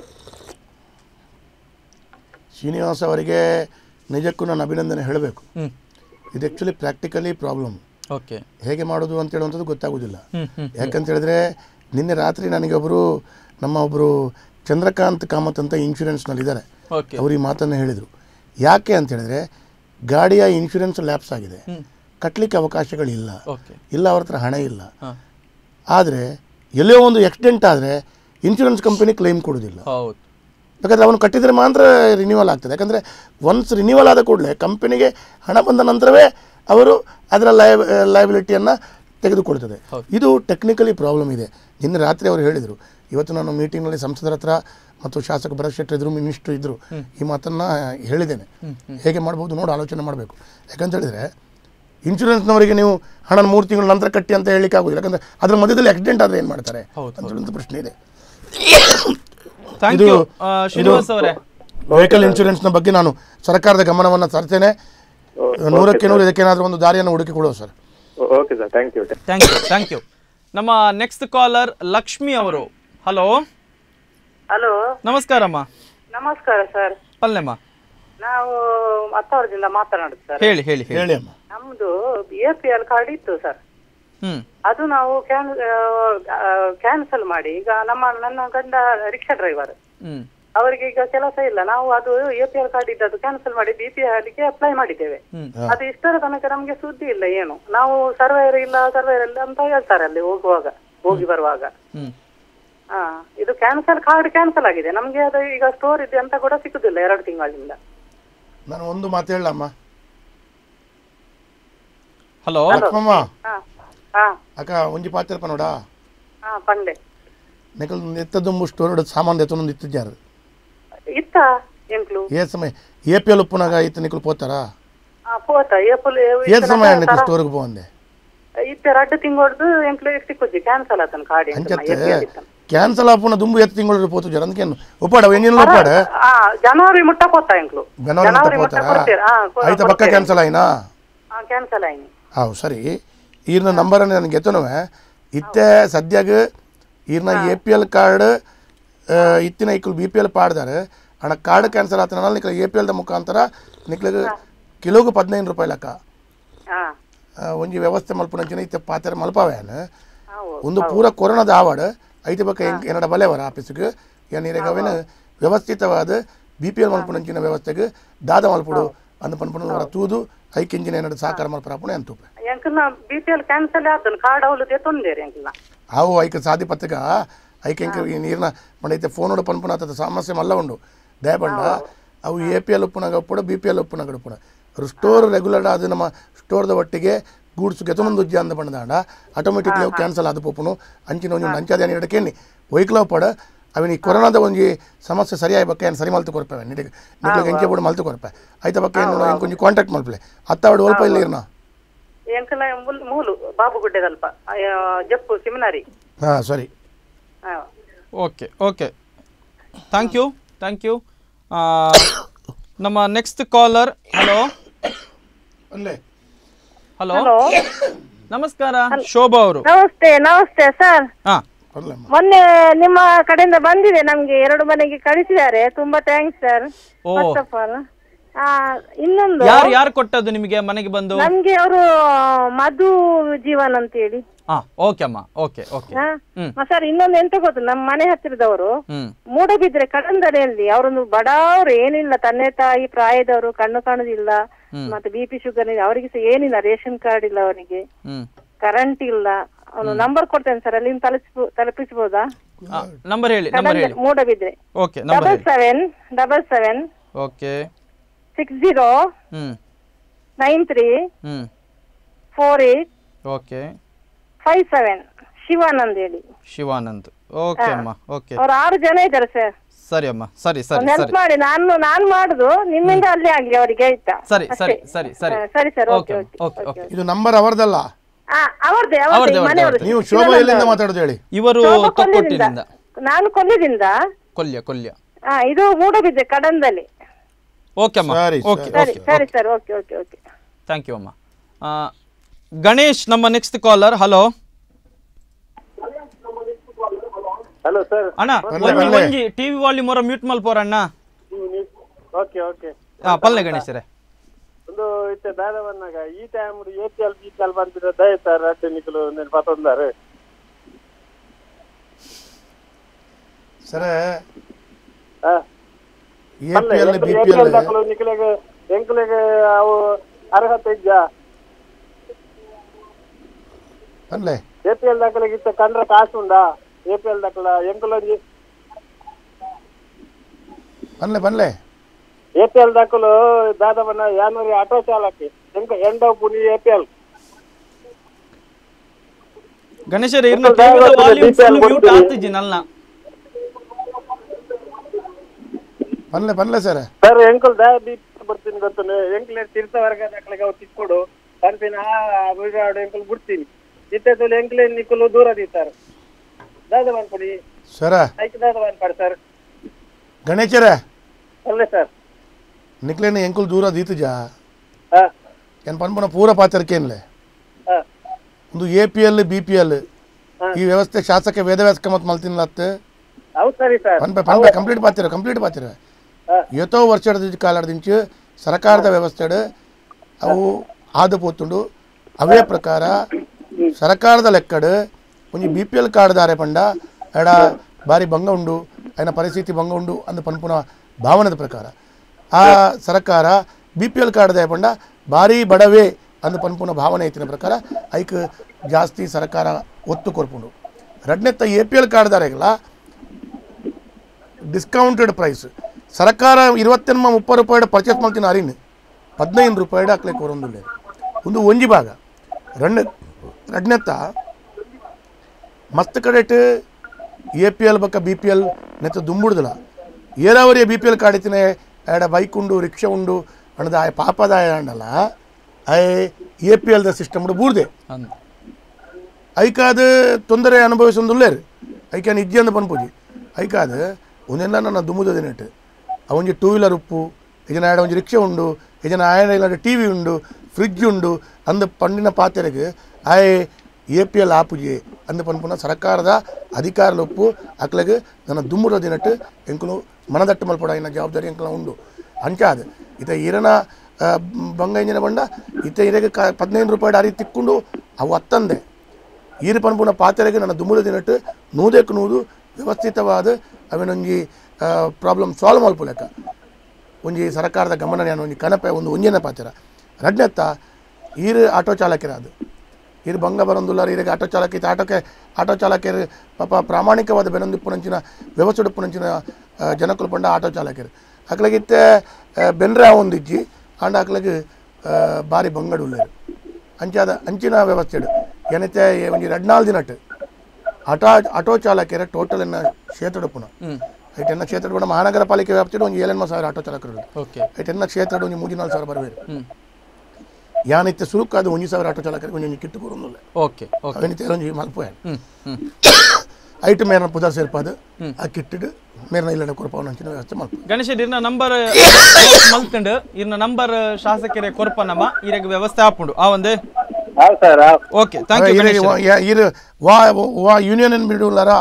ಶ್ರೀನಿವಾಸ್ ಅವರಿಗೆ ನಿಜಕ್ಕೂ ನಾನು ಅಭಿನಂದನೆ ಹೇಳಬೇಕು ಹ್ಮ್ ಇದು ಆ್ಯಕ್ಚುಲಿ ಪ್ರಾಕ್ಟಿಕಲಿ ಪ್ರಾಬ್ಲಮ್ ಓಕೆ ಹೇಗೆ ಮಾಡೋದು ಅಂತ ಹೇಳುವಂಥದ್ದು ಗೊತ್ತಾಗೋದಿಲ್ಲ ಹ್ಮ್ ಹ್ಮ್ ಯಾಕಂತ ಹೇಳಿದ್ರೆ ನಿನ್ನೆ ರಾತ್ರಿ ನನಗೆ ಒಬ್ಬರು ನಮ್ಮ ಒಬ್ಬರು ಚಂದ್ರಕಾಂತ್ ಕಾಮತ್ ಅಂತ ಇನ್ಶೂರೆನ್ಸ್ನಲ್ಲಿದ್ದಾರೆ ಓಕೆ ಅವರು ಈ ಮಾತನ್ನು ಹೇಳಿದರು ಯಾಕೆ ಅಂತ ಹೇಳಿದ್ರೆ ಗಾಡಿಯ ಇನ್ಶೂರೆನ್ಸ್ ಲ್ಯಾಪ್ಸ್ ಆಗಿದೆ ಕಟ್ಟಲಿಕ್ಕೆ ಅವಕಾಶಗಳಿಲ್ಲ ಓಕೆ ಇಲ್ಲ ಅವ್ರ ಹತ್ರ ಹಣ ಇಲ್ಲ ಹಾ ಆದರೆ ಎಲ್ಲೋ ಒಂದು ಆಕ್ಸಿಡೆಂಟ್ ಆದರೆ ಇನ್ಶೂರೆನ್ಸ್ ಕಂಪನಿ ಕ್ಲೈಮ್ ಕೊಡೋದಿಲ್ಲ ಹೌದು ಬೇಕಾದ್ರೆ ಅವನು ಕಟ್ಟಿದರೆ ಮಾತ್ರ ರಿನ್ಯೂವಲ್ ಆಗ್ತದೆ ಯಾಕಂದರೆ ಒನ್ಸ್ ರಿನ್ಯೂವಲ್ ಆದ ಕೂಡಲೇ ಕಂಪನಿಗೆ ಹಣ ಬಂದ ನಂತರವೇ ಅವರು ಅದರ ಲೈಬ್ ಲಯಬಿಲಿಟಿಯನ್ನು ತೆಗೆದುಕೊಳ್ತದೆ ಇದು ಟೆಕ್ನಿಕಲಿ ಪ್ರಾಬ್ಲಮ್ ಇದೆ ನಿನ್ನೆ ರಾತ್ರಿ ಅವರು ಹೇಳಿದರು ಇವತ್ತು ನಾನು ಮೀಟಿಂಗ್ನಲ್ಲಿ ಸಂಸದರ ಹತ್ರ ಮತ್ತು ಶಾಸಕ ಭರತ್ ಶೆಟ್ಟರ್ ಇದ್ರು ಮಿನಿಸ್ಟ್ರು ಇದ್ದರು ಈ ಮಾತನ್ನು ಹೇಳಿದ್ದೇನೆ ಹೇಗೆ ಮಾಡ್ಬೋದು ನೋಡಿ ಆಲೋಚನೆ ಮಾಡಬೇಕು ಯಾಕಂತ ಹೇಳಿದರೆ ಇನ್ಶೂರೆನ್ಸ್ನವರಿಗೆ ನೀವು ಹಣ ಮೂರು ತಿಂಗಳ ನಂತರ ಕಟ್ಟಿ ಅಂತ ಹೇಳಲಿಕ್ಕೆ ಆಗೋದಿಲ್ಲ ಯಾಕಂದರೆ ಅದರ ಮಧ್ಯದಲ್ಲಿ ಆಕ್ಸಿಡೆಂಟ್ ಆದರೆ ಏನು ಮಾಡ್ತಾರೆ ಅಂತ ಹೇಳುವಂಥ ಪ್ರಶ್ನೆ ಇದೆ ಥ್ಯಾಂಕ್ ಇದು- ಯು ಶ್ರೀನಿವಾಸ್ ಅವರೇ ವೆಹಿಕಲ್ ಇನ್ಶೂರೆನ್ಸ್ನ ಬಗ್ಗೆ ನಾನು ಸರ್ಕಾರದ ಗಮನವನ್ನು ತರ್ತೇನೆ ನೂರಕ್ಕೆ ನೂರು ಇದಕ್ಕೇನಾದರೂ ಒಂದು ದಾರಿಯನ್ನು ಹುಡುಕಿ ಕೊಡುವ sir okay sir thank you thank you thank you ನಮ್ಮ ನೆಕ್ಸ್ಟ್ ಕಾಲರ್ ಲಕ್ಷ್ಮಿ ಅವರು ಹಲೋ ಹಲೋ ನಮಸ್ಕಾರಮ್ಮ ನಮಸ್ಕಾರ ಸರ್ ಪಲ್ಲೆಮ್ಮ ನಾವು ಹತ್ತವರದಿಂದ ಮಾತನಾಡುದು ಸರ್ ಹೇಳಿ ಹೇಳಿ ಹೇಳಿ ಹೇಳಿ ಅಮ್ಮ ನಮ್ದು ಎ ಪಿ ಎಲ್ ಕಾರ್ಡ್ ಇತ್ತು ಸರ್ ಹ್ಮ್ ಅದು ನಾವು ಕ್ಯಾನ್ ಕ್ಯಾನ್ಸಲ್ ಮಾಡಿ ಈಗ ನಮ್ಮ ನನ್ನ ಗಂಡ ರಿಕ್ಷಾ ಡ್ರೈವರ್ ಹ್ಮ್ ಅವರಿಗೆ ಈಗ ಕೆಲಸ ಇಲ್ಲ ನಾವು ಅದು ಎ ಪಿ ಎಲ್ ಕಾರ್ಡ್ ಇದ್ದದ್ದು ಕ್ಯಾನ್ಸಲ್ ಮಾಡಿ ಬಿ ಪಿ ಎಲ್ಗೆ ಅಪ್ಲೈ ಮಾಡಿದ್ದೇವೆ ಹ್ಮ್. ಅದು ಇಷ್ಟರ ತನಕ ನಮ್ಗೆ ಸುದ್ದಿ ಇಲ್ಲ ಏನು ನಾವು ಸರ್ವೇರ್ ಇಲ್ಲ ಸರ್ವೇರ್ ಇಲ್ಲ ಅಂತ ಹೇಳ್ತಾರೆ ಅಲ್ಲಿ ಹೋಗುವಾಗ ಹೋಗಿ ಬರುವಾಗ ಹ್ಮ್ ಹಾ ಇದು ಕ್ಯಾನ್ಸಲ್ ಕಾರ್ಡ್ ಕ್ಯಾನ್ಸಲ್ ಆಗಿದೆ ನಮ್ಗೆ ಅದು ಈಗ ಸ್ಟೋರ್ ಇದೆ ಅಂತ ಕೂಡ ಸಿಕ್ಕುದಿಲ್ಲ ಎರಡು ತಿಂಗಳಿಂದ ನಾನು ಒಂದು ಮಾತು ಹೇಳಮ್ಮ ಹಲೋ ಲಕ್ಷ್ಮಮ್ಮ ಹಾ ಹಾ ಅಕ್ಕ ಒಂಜಿ ಪಾತ್ರ ಪನೋಡ ಹಾ ಪಂಡೆ ನಿಕಲ್ ಎತ್ತದೊಂಬು ಸ್ಟೋರ್ ಸಾಮಾನು ಎತ್ತೊಂದು ಇತ್ತಿದ್ಯಾರು ಇತ್ತ ಎಂಕ್ಲು ಏ ಸಮಯ ಎ ಪಿ ಎಲ್ ಉಪ್ಪುನಾಗ ಇತ್ತು ನಿಕಲ್ ಪೋತಾರಾ ಆ ಪೋತ ಏಪುಲ್ ಏತ್ ಸಮಯ ನಿಕಲ್ ಸ್ಟೋರ್ಗೆ ಪೋಂದೆ ಇತ್ತೆ ರಡ್ಡು ತಿಂಗೊಡ್ದು ಎಂಕ್ಲು ಸಿಕ್ಕುಜಿ ಕ್ಯಾನ್ಸಲ್ ಆತನ ಕಾರ್ಡ್ ಅಂಚತ್ತೆ ಕ್ಯಾನ್ಸಲ್ ಆಪುನ ದುಂಬು ಎತ್ತು ತಿಂಗಳು ಪೋತು ಜರ ಅಂದ್ಕೇನು ಒಪ್ಪಾಡ ಎಂಜಿನ್ ಒಪ್ಪಾಡ ಆ ಜನವರಿ ಮುಟ್ಟ ಪೋತ ಎಂಕ್ಲು ಜನವರಿ ಮುಟ್ಟ ಮುಟ್ಟ ಪೋತಾರಾ ಕೊಡ್ತೀರ ಆಯ್ತಾ ಪಕ್ಕ ಕ್ಯಾನ್ಸಲ್ ಆಯ್ನಾ ಕ್ಯಾನ್ಸಲ್ ಆಯ್ನಿ ಹೌದು ಸರಿ ಈರ್ನ ನಂಬರನ್ನು ನನಗೆ ಎತ್ತನವೆ ಇತ್ತೆ ಸದ್ಯಾಗ ಈರ್ನ ಎ ಪಿ ಎಲ್ ಕಾರ್ಡ್ ಇತ್ತಿನ ಇಕ್ಕಲು ಬಿ ಪಿ ಎಲ್ ಪಾಡ್ದಾರೆ ಹಣ ಕಾರ್ಡ್ ಕ್ಯಾನ್ಸಲ್ ಆತನ ನಿಕ್ಲ ಎ ಪಿ ಎಲ್ದ ಮುಖಾಂತರ ನಿಕ್ಲಿಗೆ ಕಿಲೋಗೆ ಹದಿನೈದು ರೂಪಾಯಿ ಲೆಕ್ಕ ಹಾ ಆ, ಒಂಜಿ ವ್ಯವಸ್ಥೆ ಮಲ್ಪುನಂಚಿನ ಇತ್ತೆ ಪಾತ್ರೆ ಮಲ್ಪವೇನ ಹೌದು ಒಂದು ಪೂರ ಕೊರೋನಾದ ಆವಾಡ್ ಐತೆ ಬಕ್ಕ ಎಂಕ್ ಏನಡ ಬಲೆವರ ಆಫೀಸ್ಗೆ ಏನಿರಗವೇನು ವ್ಯವಸ್ಥಿತವಾದ ಬಿ ಪಿ ಎಲ್ ಮಲ್ಪುನಂಚಿನ ವ್ಯವಸ್ಥೆಗೆ ದಾದ ಮಲ್ಪುಡು ಅಂದ ಪನ್ಪುಣ ಹೊರ ತೂದು ಐಕ್ ಇಂಜಿನ್ ಏನಡ ಸಹಕಾರ ಮಲ್ಪರಾಪುಣ ಅಂತೂಪೆ ಎಂಕ್ಲ ಬಿ ಪಿ ಎಲ್ ಕ್ಯಾನ್ಸಲ್ ಆತನ ಕಾರ್ಡ್ ಅವಲದೆ ತೊಂದೇರಿ ಎಂಕ್ಲ ಅವು ಐಕ ಸಾದಿ ಪತ್ರಿಕ ಐಕ ಇಂಕ ಈ ನೀರಿನ ಮಂಡೈತೆ ಫೋನ್ ಪನ್ಪುನ ಆತದ ಸಮಸ್ಯೆ ಮಲ್ಲ ಉಂಡು ದಯಪಂಡ ಅವು ಎ ಪಿ ಎಲ್ ಉಪ್ಪುನಾಗ ಉಪ್ಪುಡ ಬಿ ಪಿ ಎಲ್ ಉಪ್ಪುನಾಗ ಉಪ್ಪುಡ ಅವ್ರು ಸ್ಟೋರ್ ರೆಗ್ಯುಲರ್ ಅದು ನಮ್ಮ ಸ್ಟೋರ್ದ ಒಟ್ಟಿಗೆ ಗೂಡ್ಸ್ ಗೆತೊಂದು ಉಜ್ಜಿ ಅಂದ ಬಂಡದಾಂಡ ಆಟೋಮೆಟಿಕ್ಲಿ ಅವು ಕ್ಯಾನ್ಸಲ್ ಆದ ಪೋಪುನು ಅಂಚಿನ ಒಂಜಿ ಅಂಚಾದ ಇಡಕೇನಿ ಒಯ್ಕ್ಲ ಪಡ ಅವಿನ ಈ ಕೊರೋನಾದ ಒಂಜಿ ಸಮಸ್ಯೆ ಸರಿಯಾಗಿ ಬಕ್ಕ ಏನು ಸರಿ ಮಲ್ತು ಕೊರ್ಪೆ ನಿಡಿಗೆ ನಿಡ್ಲಿಗೆ ಎಂಚೆ ಬಿಡು ಮಲ್ತು ಕೊರ್ಪೆ ಆಯ್ತಾ ಬಕ್ಕ ಏನು ಏನು ಕೊಂಚ ಕಾಂಟ್ಯಾಕ್ಟ್ ಮಲ್ಪಲೆ ಅತ್ತಾವಡು ಒಲ್ಪ ಇಲ್ಲ ಇರ್ನ ಎಂಕ್ಲ ಮುಲ್- ಮೂಲು ಬಾಬುಗುಡ್ಡೆದಲ್ಪ ಅಯ್ಯೋ, ಜಪ್ಪು ಸಿಮಿನಾರಿ ಹಾಂ ಸರಿ ಹಾ okay okay thank you thank you ಆ, ನಮ್ಮ ನೆಕ್ಸ್ಟ್ ಕಾಲರ್ ಹಲೋ ಅಲ್ಲೇ ಹಲೋ ನಮಸ್ಕಾರ ಶೋಭಾ ಅವರು ನಮಸ್ತೆ ನಮಸ್ತೆ ಸರ್ ಹಾ ಅಲ್ಲಮ್ಮ ಮೊನ್ನೆ ನಿಮ್ಮ ಕಡೆಯಿಂದ ಬಂದಿದೆ ನಮ್ಗೆ ಎರಡು ಮನೆಗೆ ಕಳಿಸಿದ್ದಾರೆ ತುಂಬಾ ಥ್ಯಾಂಕ್ಸ್ ಸರ್ ಓ. ಫಸ್ಟ್ ಆಫ್ ಆಲ್ ಇನ್ನೊಂದು ಯಾರು ಯಾರು ಕೊಟ್ಟದ್ದು ನಿಮಗೆ ಮನೆಗೆ ಬಂದು ನಮ್ಗೆ ಅವರು ಮಧು ಜೀವನ್ ಅಂತ ಹೇಳಿ ಹಾ ಓಕೆ ಅಮ್ಮ ಓಕೆ ಓಕೆ ಹಾ ಹ್ಮ್. ಸರ್ ಇನ್ನೊಂದು ಎಂತ ಗೊತ್ತು ನಮ್ಮ ಮನೆ ಹತ್ತಿರದವರು ಹ್ಮ್ ಮೂಡಬಿದ್ರೆ ಕಡಂದಡೆಯಲ್ಲಿ ಅವರೊಂದು ಬಡವರು ಏನಿಲ್ಲ ತಂದೆ ತಾಯಿ ಪ್ರಾಯದವರು ಕಣ್ಣು ಕಾಣುದಿಲ್ಲ ಹ್ಮ್. ಮತ್ತೆ ಬಿ ಪಿ ಶುಗರ್ ಅವರಿಗೆ ಸಹ ಏನಿಲ್ಲ ರೇಷನ್ ಕಾರ್ಡ್ ಇಲ್ಲ ಅವರಿಗೆ ಹ್ಮ್ ಕರೆಂಟ್ ಇಲ್ಲ ಅವನು ನಂಬರ್ ಕೊಡ್ತೇನೆ ಸರ್ ಅಲ್ಲಿ ತಲುಪಿಸ್ಬೋ ತಲುಪಿಸಬಹುದಾ ನಂಬರ್ ಹೇಳಿ ನಂಬರ್ ಹೇಳಿ ಮೂಡಬಿದ್ರೆ ಓಕೆ ನಂಬರ್ ಡಬಲ್ ಹೇಳಿ seven double seven okay six zero hmm nine three hmm four eight okay five seven Shivanand ಹೇಳಿ ಶಿವಾನಂದ್ ಓಕೆ ಅಮ್ಮ ಓಕೆ ಅವ್ರು ಆರು ಜನ ಇದ್ದಾರೆ ಸರ್ ಸರಿ ಅಮ್ಮ ಸರಿ ಒಂದು ಸರಿ ಹೆಲ್ಪ್ ಸರಿ ಮಾಡಿ ನಾನು ನಾನ್ ಮಾಡುದು ನಿಮ್ಮಿಂದ ಅಲ್ಲಿ ಆಗ್ಲಿ ಅವರಿಗೆ ಆಯ್ತಾ ಸರಿ ಸರಿ ಅಷ್ಟೇ. ಸರಿ ಸರಿ ಹಾ, ಸರಿ sir okay okay okay okay ಇದು ನಂಬರ್ ಅವರದಲ್ಲ ಆ, ಅವ್ರದ್ದೇ ಅವ್ರದ್ದೇ, ಅವ್ರದ್ದೇ ಅವ್ರದ್ದೇ, ಮನೆಯವ್ರದ್ದು. ನೀವು ಶೋಭಾ ಎಲ್ಲಿಂದ ಮಾತಾಡೋದು ಹೇಳಿ ಇವರು ಶೋಭಾ ತೊಕ್ಕೊಟ್ಟಿನಿಂದ ನಾನು ಕೊಲ್ಲಿದಿಂದ ಕೊಲ್ಯ ಕೊಲ್ಯ ಆ, ಇದು ಮೂಡಬಿದ್ದೆ ಕಡಂದಲ್ಲಿ ಓಕೆ ಅಮ್ಮ ಸರಿ, ಓಕೆ ಸರಿ ಓಕೆ ಸರಿ sir okay okay okay thank you ಅಮ್ಮ ಆ, ಗಣೇಶ್ ನಮ್ಮ next caller hello hello sir ಅಣ್ಣ ಬರ್ಲೆ, ಒಂಜಿ ಬರ್ಲೆ. ಒಂಜಿ ಟಿವಿ ವಾಲ್ಯೂಮ್ ಹೊರ ಮ್ಯೂಟ್ ಮಲ್ಪೋರ ಅಣ್ಣ ಓಕೆ ಓಕೆ ಹಾ ಪಲ್ಲೆ ಗಣೇಶರೇ ಒಂದು ಇತ್ತೆ ದಾದವನ್ನಾಗ ಈ time A P L B P L ಬಂದಿರೋ ದಯತಾರ ಟೆಕ್ನಿಕಲ್ నేను పతొందారు ಸರ ఆ A P L B P L ದಾಖಲು ನಿಖಿಲೆಗೆ ಎಂಕಲೆಗೆ ಅವು ಅರ್ಹತೆ ಇದ್ಯಾ ಅಲ್ಲೇ ಎ ಪಿ ಎಲ್ ದಾಖಲೆಗೆ ಇತ್ತ ಕಂಡ್ರ ಕಾಸು ಉಂಡಾ ಎ ಪಿ ಎಲ್ ದಾಖಲ ಎಂಕಲೊಂಜಿ ಬನ್ಲೆ ಬನ್ಲೆ ಎ ಪಿ ಎಲ್ ದಾಖಲು ದಾದವನ್ನ ಯಾನೂರಿ ಆಟೋ ಚಾಲಕಿ ಎಂಕ ಎಂಡ ಪುನಿ ಎ ಪಿ ಎಲ್ ಗಣೇಶರೇ ಇರ್ನ ಸ್ವಲ್ಪ ಟಿವಿ ದಯವಿಟ್ಟು ವಾಲ್ಯೂಮ್ detail ಫುಲ್ ಮ್ಯೂಟ್ ಕೊಡ್ತೀರಿ? ಆಗ್ತಿದ್ದೀನಲ್ಲ ಬನ್ಲೆ ಬನ್ಲೆ ಸರ್ ಸರ್ ಎಂಕಲ್ ದಯ ಬರ್ತೀನಿ ಗೊತ್ತಾನೆ ಎಂಕಲ್ ತೀರ್ಥವರ್ಗ ದಾಖಲೆಗೆ ಅವು ತಿಕ್ಕೊಡು ಪಂಪಿನ ಮುಗಿದಾಡು ಎಂಕಲ್ ಬಿಡ್ತೀನಿ ಇತ್ತದಲ್ಲಿ ಎಂಕಲೆ ನಿಕ್ಕಲು ದೂರ ದೀತಾರೆ ದಾದವನ್ ಕೊಡಿ ಸರ ಐಕ್ ದಾದವನ್ ಪಡ್ ಸರ್ ಗಣೇಶರ ಅಲ್ಲೇ ಸರ್ ನಿಕ್ಲೇನ ಎಂಕುಲ್ ದೂರ ದೀತು ಜಾ ಹಾ ಏನ್ ಪನ್ಪನ ಪೂರ ಪಾತ್ರಕ್ಕೇನ್ಲೆ ಹಾ ಒಂದು A P L B P L ಈ ವ್ಯವಸ್ಥೆ ಶಾಸಕ ವೇದವ್ಯಾಸ ಕಮತ್ ಮಲ್ತಿನ್ಲತ್ ಹೌದು ಸರಿ ಸರ್ ಪನ್ಪೆ ಪನ್ಪೆ ಕಂಪ್ಲೀಟ್ ಪಾತಿರ ಕಂಪ್ಲೀಟ್ ಪಾತಿರ ಎತ್ತೋ ವರ್ಷದ ಕಾಲಾಡ್ದಿಂಚು ಸರ್ಕಾರದ ವ್ಯವಸ್ಥೆಡ್ ಅವು ಆದು పోతుండు అవే ప్రకార సరకాರದ లెక్కడు కొంచెం బీపీఎల్ కార్డు దారే పండ ఎడ భారీ భంగ ఉండు ఆయన పరిస్థితి భంగ ఉండు అందు పనుపున భావనದ ಪ್ರಕಾರ ಆ ಸರ್ಕಾರ ಬಿ ಪಿ ಎಲ್ ಕಾರ್ಡ್ ಪಂಡ ಭಾರಿ ಬಡವೆ ಅಂದು ಪನ್ಪುನ ಭಾವನೆ ಐತಿನ ಪ್ರಕಾರ ಐಕ್ ಜಾಸ್ತಿ ಸರ್ಕಾರ ಒತ್ತು ಕೊರ್ಪುಂಡು ರಡ್ನೆತ್ತ ಎ ಪಿ ಎಲ್ ಕಾರ್ಡ್ ದಾರೆಗಲ ಡಿಸ್ಕೌಂಟೆಡ್ ಪ್ರೈಸ್ ಸರ್ಕಾರ ಇರುವತ್ತೆನ್ಮ ಮುಪ್ಪ ರೂಪಾಯಿ ಪರ್ಚೇಸ್ ಮಾಡ್ತೀನಿ ಅರಿನ್ ಹದಿನೈದು ರೂಪಾಯಿ ಹಾಕ್ಲಿಕ್ಕೆ ಹೊರೊಂದು లేదు ಒಂದು ಒಂಜಿ ಭಾಗ రెండు రెండెత్త ಮಸ್ತ್ ಕಡೆಟ್ ಎ ಪಿ ಎಲ್ ಬಕ್ಕ ಬಿ ಪಿ ಎಲ್ ನೆತ್ತ ದುಂಬುಡ್ದಲ ಏರಾವರಿಯ ಬಿ ಪಿ ಎಲ್ ಕಾಡಿತಿನ ಆಡ ಬೈಕ್ ಉಂಡು ರಿಕ್ಷಾ ಉಂಡು ಅಣ್ಣದ ಆಯ ಪಾಪದಾಯ ಅಂಡಲ್ಲ ಆಯ್ ಎ ಪಿ ಎಲ್ದ ಸಿಸ್ಟಮ್ ಬೂರ್ದೆ ಅಂದ್ ಐಕಾದ ತೊಂದರೆ ಅನುಭವಿಸೊಂದುಲ್ಲೇರು ಐಕಾನ್ ಇಜ್ಜಿ ಅಂದ ಪನ್ಪುಜಿ ಐಕಾದ ಒಂದೆಲ್ಲ ನನ್ನ ದುಮ್ಮುದ ದಿನಟ್ ಅವೊಂಜಿ ಟೂ ವೀಲರ್ ಉಪ್ಪು ಇದನ್ನ ಆಡ ಒಂಜಿ ರಿಕ್ಷಾ ಉಂಡು ಇದನ್ನ ಆಯನ ಇಲ್ಲಾಂಡ ಟಿ ವಿ ಉಂಡು ಫ್ರಿಡ್ಜ್ ಉಂಡು ಅಂದ ಪಂಡಿನ ಪಾತ್ರೆಗೆ ಆಯ್ ಎ ಪಿ ಎಲ್ ಆಪುಜಿ ಅಂದ ಪನ್ಪುನ ಸರ್ಕಾರದ ಅಧಿಕಾರದ ಉಪ್ಪು ಅಕ್ಲೆಗೆ ನನ್ನ ದುಮ್ಮುದ ದಿನಟ್ ಎಂಕುಲು ಮನದಟ್ಟು ಮಲ್ಪಡ ಇನ್ನ ಜವಾಬ್ದಾರಿ ಎಂಕಲ ಉಂಡು ಅಂಚಾದ ಇತ ಈರನ ಆ, ಬಂಗ ಇಂಜಿನ ಬಂಡ ಇತ ಇರೆಗೆ ಕ ಹದಿನೈದು ರೂಪಾಯಿ ಅರಿ ತಿಕ್ಕೊಂಡು ಅವು ಹತ್ತಂದೆ ಈರು ಪನ್ಪುನ ಪಾತ್ರೆಗೆ ನನ್ನ ದುಮ್ಮುದ ದಿನಟ್ಟು ನೂದಕ್ಕೆ ನೂದು ವ್ಯವಸ್ಥಿತವಾದ ಅವೇನೊಂಜಿ ಪ್ರಾಬ್ಲಮ್ ಸಾಲ್ವ್ ಮಲ್ಪು ಲೆಕ್ಕ ಒಂಜಿ ಸರ್ಕಾರದ ಗಮನ ನಾನು ಒಂಜಿ ಕನಪೆ ಒಂದು ಒಂಜಿನ ಪಾತ್ರ ರಡ್ನೆತ್ತ ಈರು ಆಟೋ ಚಾಲಕರಾದು ಈರು ಭಂಗ ಬರೊಂದುಲ್ಲಾರ ಈರಿಗೆ ಆಟೋ ಚಾಲಕ ಇತ್ತು ಆಟೋಕ್ಕೆ ಆಟೋ ಚಾಲಕರು ಪಾಪ ಪ್ರಾಮಾಣಿಕವಾದ ಬೆನೊಂದಿಪ್ಪುನಂಚಿನ ವ್ಯವಸ್ಥೆಡುಪ್ಪುನಂಚಿನ ಜನಕ್ಕಲು ಪಂಡ ಆಟೋ ಚಾಲಕರು ಅಕ್ಲಗಿತ್ತೆ ಬೆನ್ರೆ ಒಂದಿಜ್ಜಿ ಆಂಡ ಅಕ್ಲಗೆ ಭಾರಿ ಬಂಗಡು ಉಳ್ಳೇರು ಅಂಚಾದ ಅಂಚಿನ ವ್ಯವಸ್ಥೆಡು ಏನೈತೆ ಒಂಜಿ ರಡ್ನಾಲ್ ದಿನಟ್ ಆಟೋ ಆಟೋ ಚಾಲಕರ ಟೋಟಲ್ ಎನ್ನ ಕ್ಷೇತ್ರಡುಪ್ಪುನ ಐಟ್ ಎನ್ನ ಕ್ಷೇತ್ರ ಕೂಡ ಮಹಾನಗರ ಪಾಲಿಕೆ ವ್ಯಾಪ್ತಿಡು ಒಂದು ಏಳೆನ್ಮ ಸಾವಿರ ಆಟೋ ಚಾಲಕರು ಓಕೆ ಐಟ್ ಎನ್ನ ಕ್ಷೇತ್ರ ಒಂದು ಮೂಜಿ ನಾಲ್ಕು ಸಾವಿರ ಬರಬೇಕು ಹ್ಮ್ ಯಾನೈತೆ ಸುರುಕಾದ ಒಂಜಿ ಸಾವಿರ ಆಟೋ ಚಾಲಕರಿಗೆ ಒಂಜೊಂಜಿ ಕಿಟ್ಟು ಕೊರೊಂದುಲ್ಲ ಓಕೆ ಓಕೆ ಅವನಿತೆ ಒಂಜಿ ಮಲ್ಪೋಯ ಹ್ಮ್ ಹ್ಮ್ ಐಟು ಮೇರನ ಪುದರ್ ಸೇರ್ಪಾದು ಆ ಕಿಟ್ಟಿಡು ಮೇರನ ಇಲ್ಲಡ ಕೊರಪವನ ಅಂಚಿನ ವ್ಯವಸ್ಥೆ ಮಾಡ್ತೀವಿ ಗಣೇಶ ಇರ್ನ ನಂಬರ್ ಮಲ್ತಂಡು ಇರ್ನ ನಂಬರ್ ಶಾಸಕರೇ ಕೊರಪನಮ್ಮ ಇರಗ ವ್ಯವಸ್ಥೆ ಆಪುಂಡು ಆ ಒಂದೇ ಹೌದು sir okay thank you Ganesh ಇರು ವಾ ವಾ ಯೂನಿಯನ್ ಬಿಡುಲಾರಾ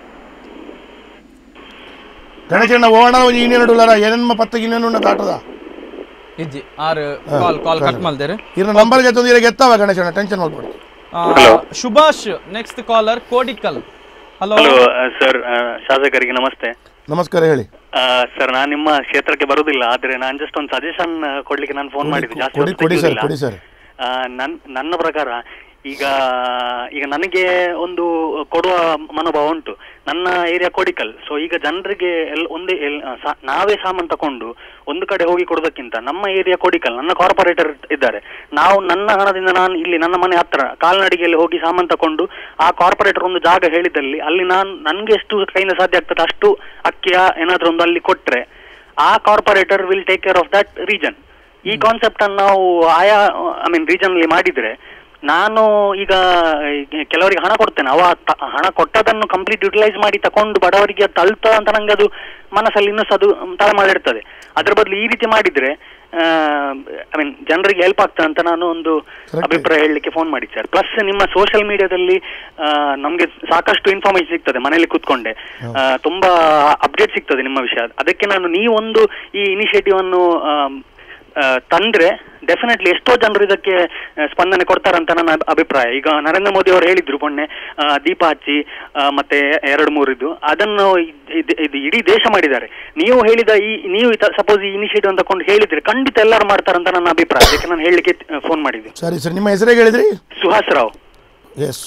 ಗಣೇಶಣ್ಣ ಓಣ ಒಂದು ಯೂನಿಯನ್ ಇಡುಲಾರ ಏನೇನು ಪತ್ತು ಯೂನಿಯನ್ ಉಂಡ ದಾಟದ ಇಜ್ಜಿ ಆರು ಕಾಲ್ ಕಾಲ್ ಕಟ್ ಮಲ್ದೇರು ಇರ ನಂಬರ್ ಗೆತ್ತೊಂದು ಇರ ಗೆತ್ತವ ಗಣೇಶಣ್ಣ ಟೆನ್ಷನ್ ಮಾಡ್ಬೇಡಿ Subhash next caller Kodical hello hello sir ಶಾಸಕರಿಗೆ ನಮಸ್ತೆ ನಮಸ್ಕಾರ ಹೇಳಿ ಸರ್ ನಾನು ನಿಮ್ಮ ಕ್ಷೇತ್ರಕ್ಕೆ ಬರುದಿಲ್ಲ ಆದ್ರೆ ನಾನು ಜಸ್ಟ್ ಒಂದು ಸಜೆಷನ್ ಕೊಡ್ಲಿಕ್ಕೆ ನಾನು ಫೋನ್ ಮಾಡಿದ್ದೆ ಜಾಸ್ತಿ ಕೊಡಿ ಹೊತ್ತು ಕೊಡಿ ಸರ್ ತೆಗ್ಯುವುದಿಲ್ಲ. ಕೊಡಿ ಸರ್ ಆ, ನನ್ ನನ್ನ ಪ್ರಕಾರ ಈಗ ಈಗ ನನಗೆ ಒಂದು ಕೊಡುವ ಮನೋಭಾವ ಉಂಟು ನನ್ನ ಏರಿಯಾ ಕೋಡಿಕಲ್ ಸೊ ಈಗ ಜನರಿಗೆ ಎಲ್ ಒಂದೇ ಎಲ್ ಸಾ- ನಾವೇ ಸಾಮಾನು ತಕೊಂಡು ಒಂದು ಕಡೆ ಹೋಗಿ ಕೊಡೋದಕ್ಕಿಂತ ನಮ್ಮ ಏರಿಯಾ ಕೋಡಿಕಲ್ ನನ್ನ ಕಾರ್ಪೊರೇಟರ್ ಇದ್ದಾರೆ ನಾವು ನನ್ನ ಹಣದಿಂದ ನಾನು ಇಲ್ಲಿ ನನ್ನ ಮನೆ ಹತ್ರ ಕಾಲ್ನಡಿಗೆಯಲ್ಲಿ ಹೋಗಿ ಸಾಮಾನು ತಕೊಂಡು ಆ ಕಾರ್ಪೊರೇಟರ್ ಒಂದು ಜಾಗ ಹೇಳಿದಲ್ಲಿ ಅಲ್ಲಿ ನಾನು ನನಗೆ ಎಷ್ಟು ಕೈಯಿಂದ ಸಾಧ್ಯ ಆಗ್ತದೆ ಅಷ್ಟು ಅಕ್ಕಿಯ ಏನಾದ್ರೂ ಒಂದು ಅಲ್ಲಿ ಕೊಟ್ರೆ ಆ corporator will take care of that region ಈ ಕಾನ್ಸೆಪ್ಟ್ ಅನ್ನು ನಾವು ಆಯಾ ಐ ಮೀನ್ ರೀಜನ್ ಅಲ್ಲಿ ಮಾಡಿದ್ರೆ ನಾನು ಈಗ ಈ ಕೆಲವರಿಗೆ ಹಣ ಕೊಡ್ತೇನೆ ಅವ ತ- ಹಣ ಕೊಟ್ಟದನ್ನು ಕಂಪ್ಲೀಟ್ ಯುಟಿಲೈಸ್ ಮಾಡಿ ತಕೊಂಡು ಬಡವರಿಗೆ ತಲುಪ್ತ ಅಂತ ನಂಗೆ ಅದು ಮನಸ್ಸಲ್ಲಿ ಇನ್ನೂ ಸಹ ಅದು ತಲೆ ಮಾಡಿರ್ತದೆ ಅದ್ರ ಬದಲು ಈ ರೀತಿ ಮಾಡಿದ್ರೆ ಐ ಮೀನ್ ಜನರಿಗೆ ಹೆಲ್ಪ್ ಆಗ್ತದೆ ಅಂತ ನಾನು ಒಂದು ಅಭಿಪ್ರಾಯ ಹೇಳಲಿಕ್ಕೆ ಫೋನ್ ಮಾಡಿದ್ದೆ ಸರ್ ಪ್ಲಸ್ ನಿಮ್ಮ ಸೋಷಿಯಲ್ ಮೀಡಿಯಾದಲ್ಲಿ ನಮಗೆ ಸಾಕಷ್ಟು ಇನ್ಫಾರ್ಮೇಶನ್ ಸಿಗ್ತದೆ ಮನೆಯಲ್ಲಿ ಕೂತ್ಕೊಂಡೆ ಆ, ತುಂಬಾ ಅಪ್ಡೇಟ್ ಸಿಗ್ತದೆ ನಿಮ್ಮ ವಿಷಯ ಅದಕ್ಕೆ ನಾನು ನೀವೊಂದು ಈ ಇನಿಷಿಯೇಟಿವ್ ಅನ್ನು ಆಮ್, ಆ, ತಂದ್ರೆ ಡೆಫಿನೆಟ್ಲಿ ಎಷ್ಟೋ ಜನರು ಇದಕ್ಕೆ ಆ, ಸ್ಪಂದನೆ ಕೊಡ್ತಾರಂತ ನನ್ನ ಅಭಿ- ಅಭಿಪ್ರಾಯ ಈಗ ನರೇಂದ್ರ ಮೋದಿ ಅವರು ಹೇಳಿದ್ರು ಮೊನ್ನೆ ಆ, ದೀಪ ಹಚ್ಚಿ ಆ, ಮತ್ತೆ ಎರಡು ಮೂರು ಇದು ಅದನ್ನು ಇದ್- ಇದ್- ಇದು ಇಡೀ ದೇಶ ಮಾಡಿದ್ದಾರೆ ನೀವು ಹೇಳಿದ ಈ ನೀವು ಸಪೋಸ್ ಈ ಇನಿಷಿಯೇಟಿವ್ ಅಂತ ತಕೊಂಡು ಹೇಳಿದ್ರೆ ಖಂಡಿತ ಎಲ್ಲರೂ ಮಾಡ್ತಾರಂತ ನನ್ನ ಅಭಿಪ್ರಾಯ ಅದಕ್ಕೆ ನಾನು ಹೇಳಲಿಕ್ಕೆ ಫೋನ್ ಮಾಡಿದ್ದೆ ಸರಿ ಸರ್ ನಿಮ್ಮ ಹೆಸರೇ ಹೇಳಿದ್ರಿ ಸುಹಾಸ್ ರಾವ್ ಎಸ್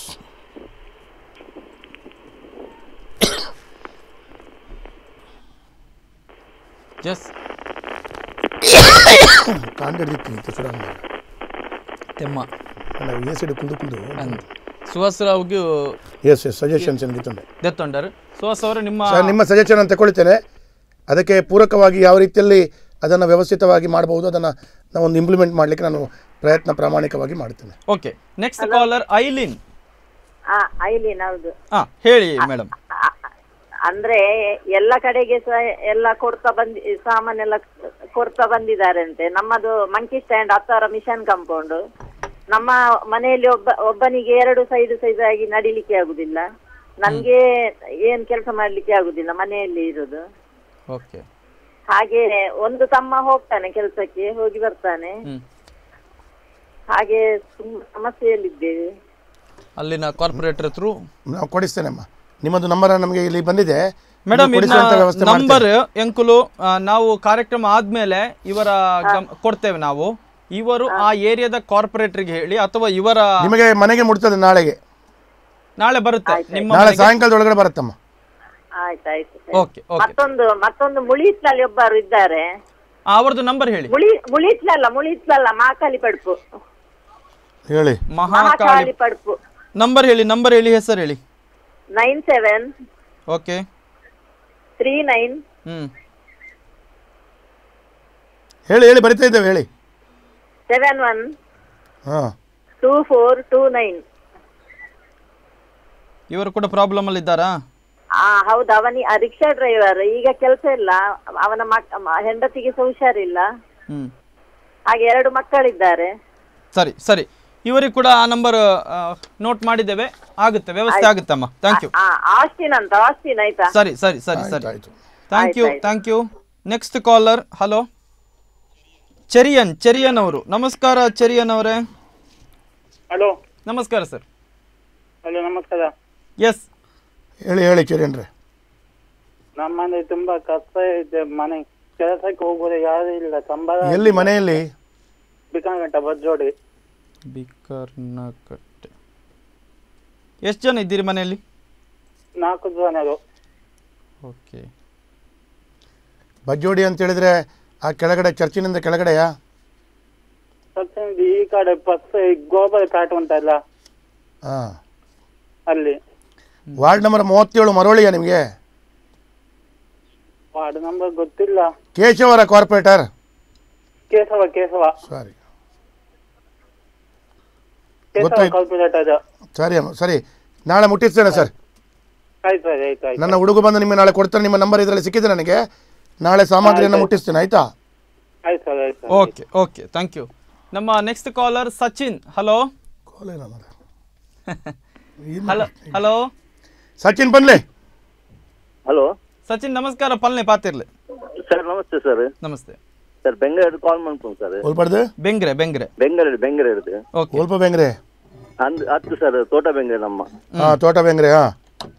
ಜಸ್ ಕಾಂಡಿಡ್ದಿತ್ತು ಸುಡ ತೆಮ್ಮ ಏ ಸೈಡ್ ಕುಲ್ದು ಕುಲ್ದು ಅಂದ್ ಸುಹಾಸ್ರಾವ್ಗೂ ಎಸ್ ಎಸ್ ಸಜೆಷನ್ಸ್ ಏನಿತ್ತುಂಡೆ ದೆತ್ತೊಂಡರು ಸುಹಾಸ್ ಅವರು ನಿಮ್ಮ ಸರ್ ನಿಮ್ಮ ಸಜೆಷನ್ ಅಂತ ತಗೊಳ್ತೇನೆ ಅದಕ್ಕೆ ಪೂರಕವಾಗಿ ಯಾವ ರೀತಿಯಲ್ಲಿ ಅದನ್ನು ವ್ಯವಸ್ಥಿತವಾಗಿ ಮಾಡಬಹುದು ಅದನ್ನು ನಾವು ಒಂದು ಇಂಪ್ಲಿಮೆಂಟ್ ಮಾಡಲಿಕ್ಕೆ ನಾನು ಪ್ರಯತ್ನ ಪ್ರಾಮಾಣಿಕವಾಗಿ ಮಾಡ್ತೇನೆ ಓಕೆ ನೆಕ್ಸ್ಟ್ ಕಾಲರ್ ಐಲಿನ್ ಆ ಐಲಿನ್ ಹೌದು ಹಾ ಹೇಳಿ ಮೇಡಮ್ ಅಂದ್ರೆ ಎಲ್ಲ ಕಡೆಗೆ ಸಹ ಎಲ್ಲ ಕೊಡ್ತಾ ಬಂದಿ ಸಾಮಾನೆಲ್ಲ ಕೊಡ್ತಾ ಬಂದಿದ್ದಾರಂತೆ ನಮ್ಮದು ಮಂಕಿ ಸ್ಟ್ಯಾಂಡ್ ಹತ್ತಾರ ಮಿಷನ್ ಕಾಂಪೌಂಡ್ ನಮ್ಮ ಮನೆಯಲ್ಲಿ ಒಬ್ಬ ಒಬ್ಬನಿಗೆ ಎರಡು ಸೈಡ್ ಸೈಡ್ ಆಗಿ ನಡಿಲಿಕ್ಕೆ ಆಗುದಿಲ್ಲ ನನ್ಗೆ ಏನ್ ಕೆಲಸ ಮಾಡ್ಲಿಕ್ಕೆ ಆಗುದಿಲ್ಲ ಮನೆಯಲ್ಲಿ ಇರುದು ಓಕೆ ಹಾಗೆ ಒಂದು ತಮ್ಮ ಹೋಗ್ತಾನೆ ಕೆಲಸಕ್ಕೆ ಹೋಗಿ ಬರ್ತಾನೆ ಹ್ಮ್ ಹಾಗೆ ತುಂಬಾ ಸಮಸ್ಯೆಯಲ್ಲಿದ್ದೇವೆ ಅಲ್ಲಿನ ಕಾರ್ಪೊರೇಟರ್ ಥ್ರೂ ನಾವು ಕೊಡಿಸ್ತೇನಮ್ಮ ನಿಮ್ಮದು ನಂಬರ್ ನಮಗೆ ಇಲ್ಲಿ ಬಂದಿದೆ ಮೇಡಮ್ ನೀವು ಕೊಡಿಸುವಂತ ವ್ಯವಸ್ಥೆ ಮಾಡ್ತೇವೆ. ನಂಬರ್ ಎಂಕುಲು ಆ, ನಾವು ಕಾರ್ಯಕ್ರಮ ಆದ್ಮೇಲೆ ಇವರ ಗಮ್- ಕೊಡ್ತೇವೆ ನಾವು ಇವರು ಆ ಏರಿಯಾದ ಕಾರ್ಪೊರೇಟರ್ಗೆ ಹೇಳಿ ಅಥವಾ ಇವರ ನಿಮಗೆ ಮನೆಗೆ ಮುಟ್ತದೆ ನಾಳೆಗೆ ನಾಳೆ ಬರುತ್ತೆ ನಿಮ್ಮ ನಾಳೆ ಮನೆಗೆ- ಸಾಯಂಕಾಲದೊಳಗಡೆ ಬರುತ್ತಮ್ಮ ಆಯ್ತಾಯ್ತು ಓಕೆ ಓಕೆ ಮತ್ತೊಂದು ಮತ್ತೊಂದು ಮುಳಿತ್ಲಲ್ಲಿ ಒಬ್ಬರು ಇದ್ದಾರೆ ಅವರದ್ದು ನಂಬರ್ ಹೇಳಿ ಮುಳಿ ಮುಳಿತ್ಲಲ್ಲ ಮುಳಿತ್ಲಲ್ಲ ಮಹಾಕಾಲಿ ಪಡ್ಪು ಹೇಳಿ ಮಹಾಕಾಳಿ ಮಹಾಕಾಲಿ ಪಡ್ಪು ನಂಬರ್ ಹೇಳಿ ನಂಬರ್ ಹೇಳಿ ಹೆಸರು ಹೇಳಿ nine seven okay three nine hmm ಹೇಳಿ ಹೇಳಿ ಬರಿತಾ ಇದ್ದೇವೆ ಹೇಳಿ ಸೆವೆನ್ ಒನ್ ಹಾಂ ಟೂ ಫೋರ್ ಟೂ ನೈನ್ ಇವರು ಕೂಡ ಪ್ರಾಬ್ಲಮ್ ಅಲ್ಲಿ ಇದ್ದಾರಾ ಆ ಹೌದು ಅವನಿ ಆ ರಿಕ್ಷಾ ಡ್ರೈವರ್ ಈಗ ಕೆಲಸ ಇಲ್ಲ ಅವನ ಮಕ್ ಮ- ಹೆಂಡತಿಗೆ ಸಹ ಹುಷಾರಿಲ್ಲ ಹ್ಮ್ ಹಾಗೆ ಎರಡು ಮಕ್ಕಳಿದ್ದಾರೆ ಸರಿ ಸರಿ ಇವರಿಗೆ ಕೂಡ ಆ ನಂಬರ್ ನೋಟ್ ಮಾಡಿದ್ದೇವೆ ಆಗುತ್ತೆ ವ್ಯವಸ್ಥೆ ಆಗುತ್ತಮ್ಮ ಥ್ಯಾಂಕ್ ಯು ಆ ಆಸ್ಟಿನ್ ಅಂತ ಆಸ್ಟಿನ್ ಆಯ್ತಾ ಸರಿ ಸರಿ ಸರಿ ಸರಿ ಆಯ್ತು ಥ್ಯಾಂಕ್ ಯು ಆಯ್ತು, ಆಯ್ತು. Thank you next caller hello Cherian Cherian ಅವರು ನಮಸ್ಕಾರ ಚೆರಿಯನ್ ಅವರೇ ಹಲೋ ನಮಸ್ಕಾರ ಸರ್ ಹಲೋ ನಮಸ್ಕಾರ ಎಸ್ ಹೇಳಿ ಹೇಳಿ ಚೇರೇನ್ರೆ ನಮ್ಮನೆ ತುಂಬಾ ಕಷ್ಟ ಇದೆ ಮನೆ ಕೆಲಸಕ್ಕೆ ಹೋಗೋದು ಯಾರು ಇಲ್ಲ ಸಂಬಳ ಎಲ್ಲಿ ಮನೆಯಲ್ಲಿ ಬಿಕಂಗಟ್ಟ ಬಜ್ಜೋಡಿ ಬಿಕರ್ನಕಟ್ಟೆ ಎಷ್ಟು ಜನ ಇದ್ದೀರಿ ಮನೆಯಲ್ಲಿ ನಾಲ್ಕು ಜನರು ಓಕೆ ಬಜ್ಜೋಡಿ ಅಂತ ಹೇಳಿದ್ರೆ ಆ ಕೆಳಗಡೆ ಚರ್ಚಿನಿಂದ ಕೆಳಗಡೆಯಾ ಸ್ವಲ್ಪ ಈ ಕಡೆ ಬಸ್ ಗೋಬರ್ ಕಾಟ ಉಂಟಲ್ಲ ಹಾಂ ಅಲ್ಲಿ ವಾರ್ಡ್ ನಂಬರ್ ಮೂವತ್ತೇಳು ಮರವಳಿಯ ನಿಮಗೆ ವಾರ್ಡ್ ನಂಬರ್ ಗೊತ್ತಿಲ್ಲ ಕೇಶವರ ಕಾರ್ಪೊರೇಟರ್ ಕೇಶವ ಕೇಶವ ಸಾರಿ ಕೇಶವ ಗೊತ್ತಾಯ್ತು. ಕಾರ್ಪೊರೇಟರ್ ಸರಿ ಅಮ್ಮ ಸರಿ ನಾಳೆ ಮುಟ್ಟಿಸ್ತೇನೆ ಸರ್ ಆಯ್ತು ಆಯ್ತು ಆಯ್ತು ಆಯ್ತು ನನ್ನ ಹುಡುಗ ಬಂದು ನಿಮಗೆ ನಾಳೆ ಕೊಡ್ತಾರೆ ನಿಮ್ಮ ನಂಬರ್ ಇದರಲ್ಲಿ ಸಿಕ್ಕಿದೆ ನನಗೆ ನಾಳೆ ಸಾಮಗ್ರಿಯನ್ನು ಮುಟ್ಟಿಸ್ತೇನೆ ಆಯ್ತಾ ಆಯ್ತು ಸರ್ ಆಯ್ತು sir okay okay thank you ನಮ್ಮ next caller Sachin hello hello hello Sachin ಬನ್ಲೆ ಹಲೋ ಸಚಿನ್ ನಮಸ್ಕಾರ ಪಲ್ನೆ ಪಾತಿರ್ಲಿ ಸರ್ ನಮಸ್ತೆ ಸರ್ ನಮಸ್ತೆ ಸರ್ ಬೆಂಗಳೂರು ಕಾಲ್ ಮಾಡ್ಕೊಂಡು ಸರ್ ಒಲ್ಪಡ್ದು ಬೆಂಗ್ರೆ ಬೆಂಗ್ರೆ ಬೆಂಗಳೂರು ಬೆಂಗಳೂರು ಓಕೆ ಒಲ್ಪ ಬೆಂಗ್ರೆ ಅಂದ್ ಹತ್ತು ಸರ್ ತೋಟ ಬೆಂಗಳೂರು ನಮ್ಮ ಹಾ ತೋಟ ಬೆಂಗ್ರೆ ಹಾ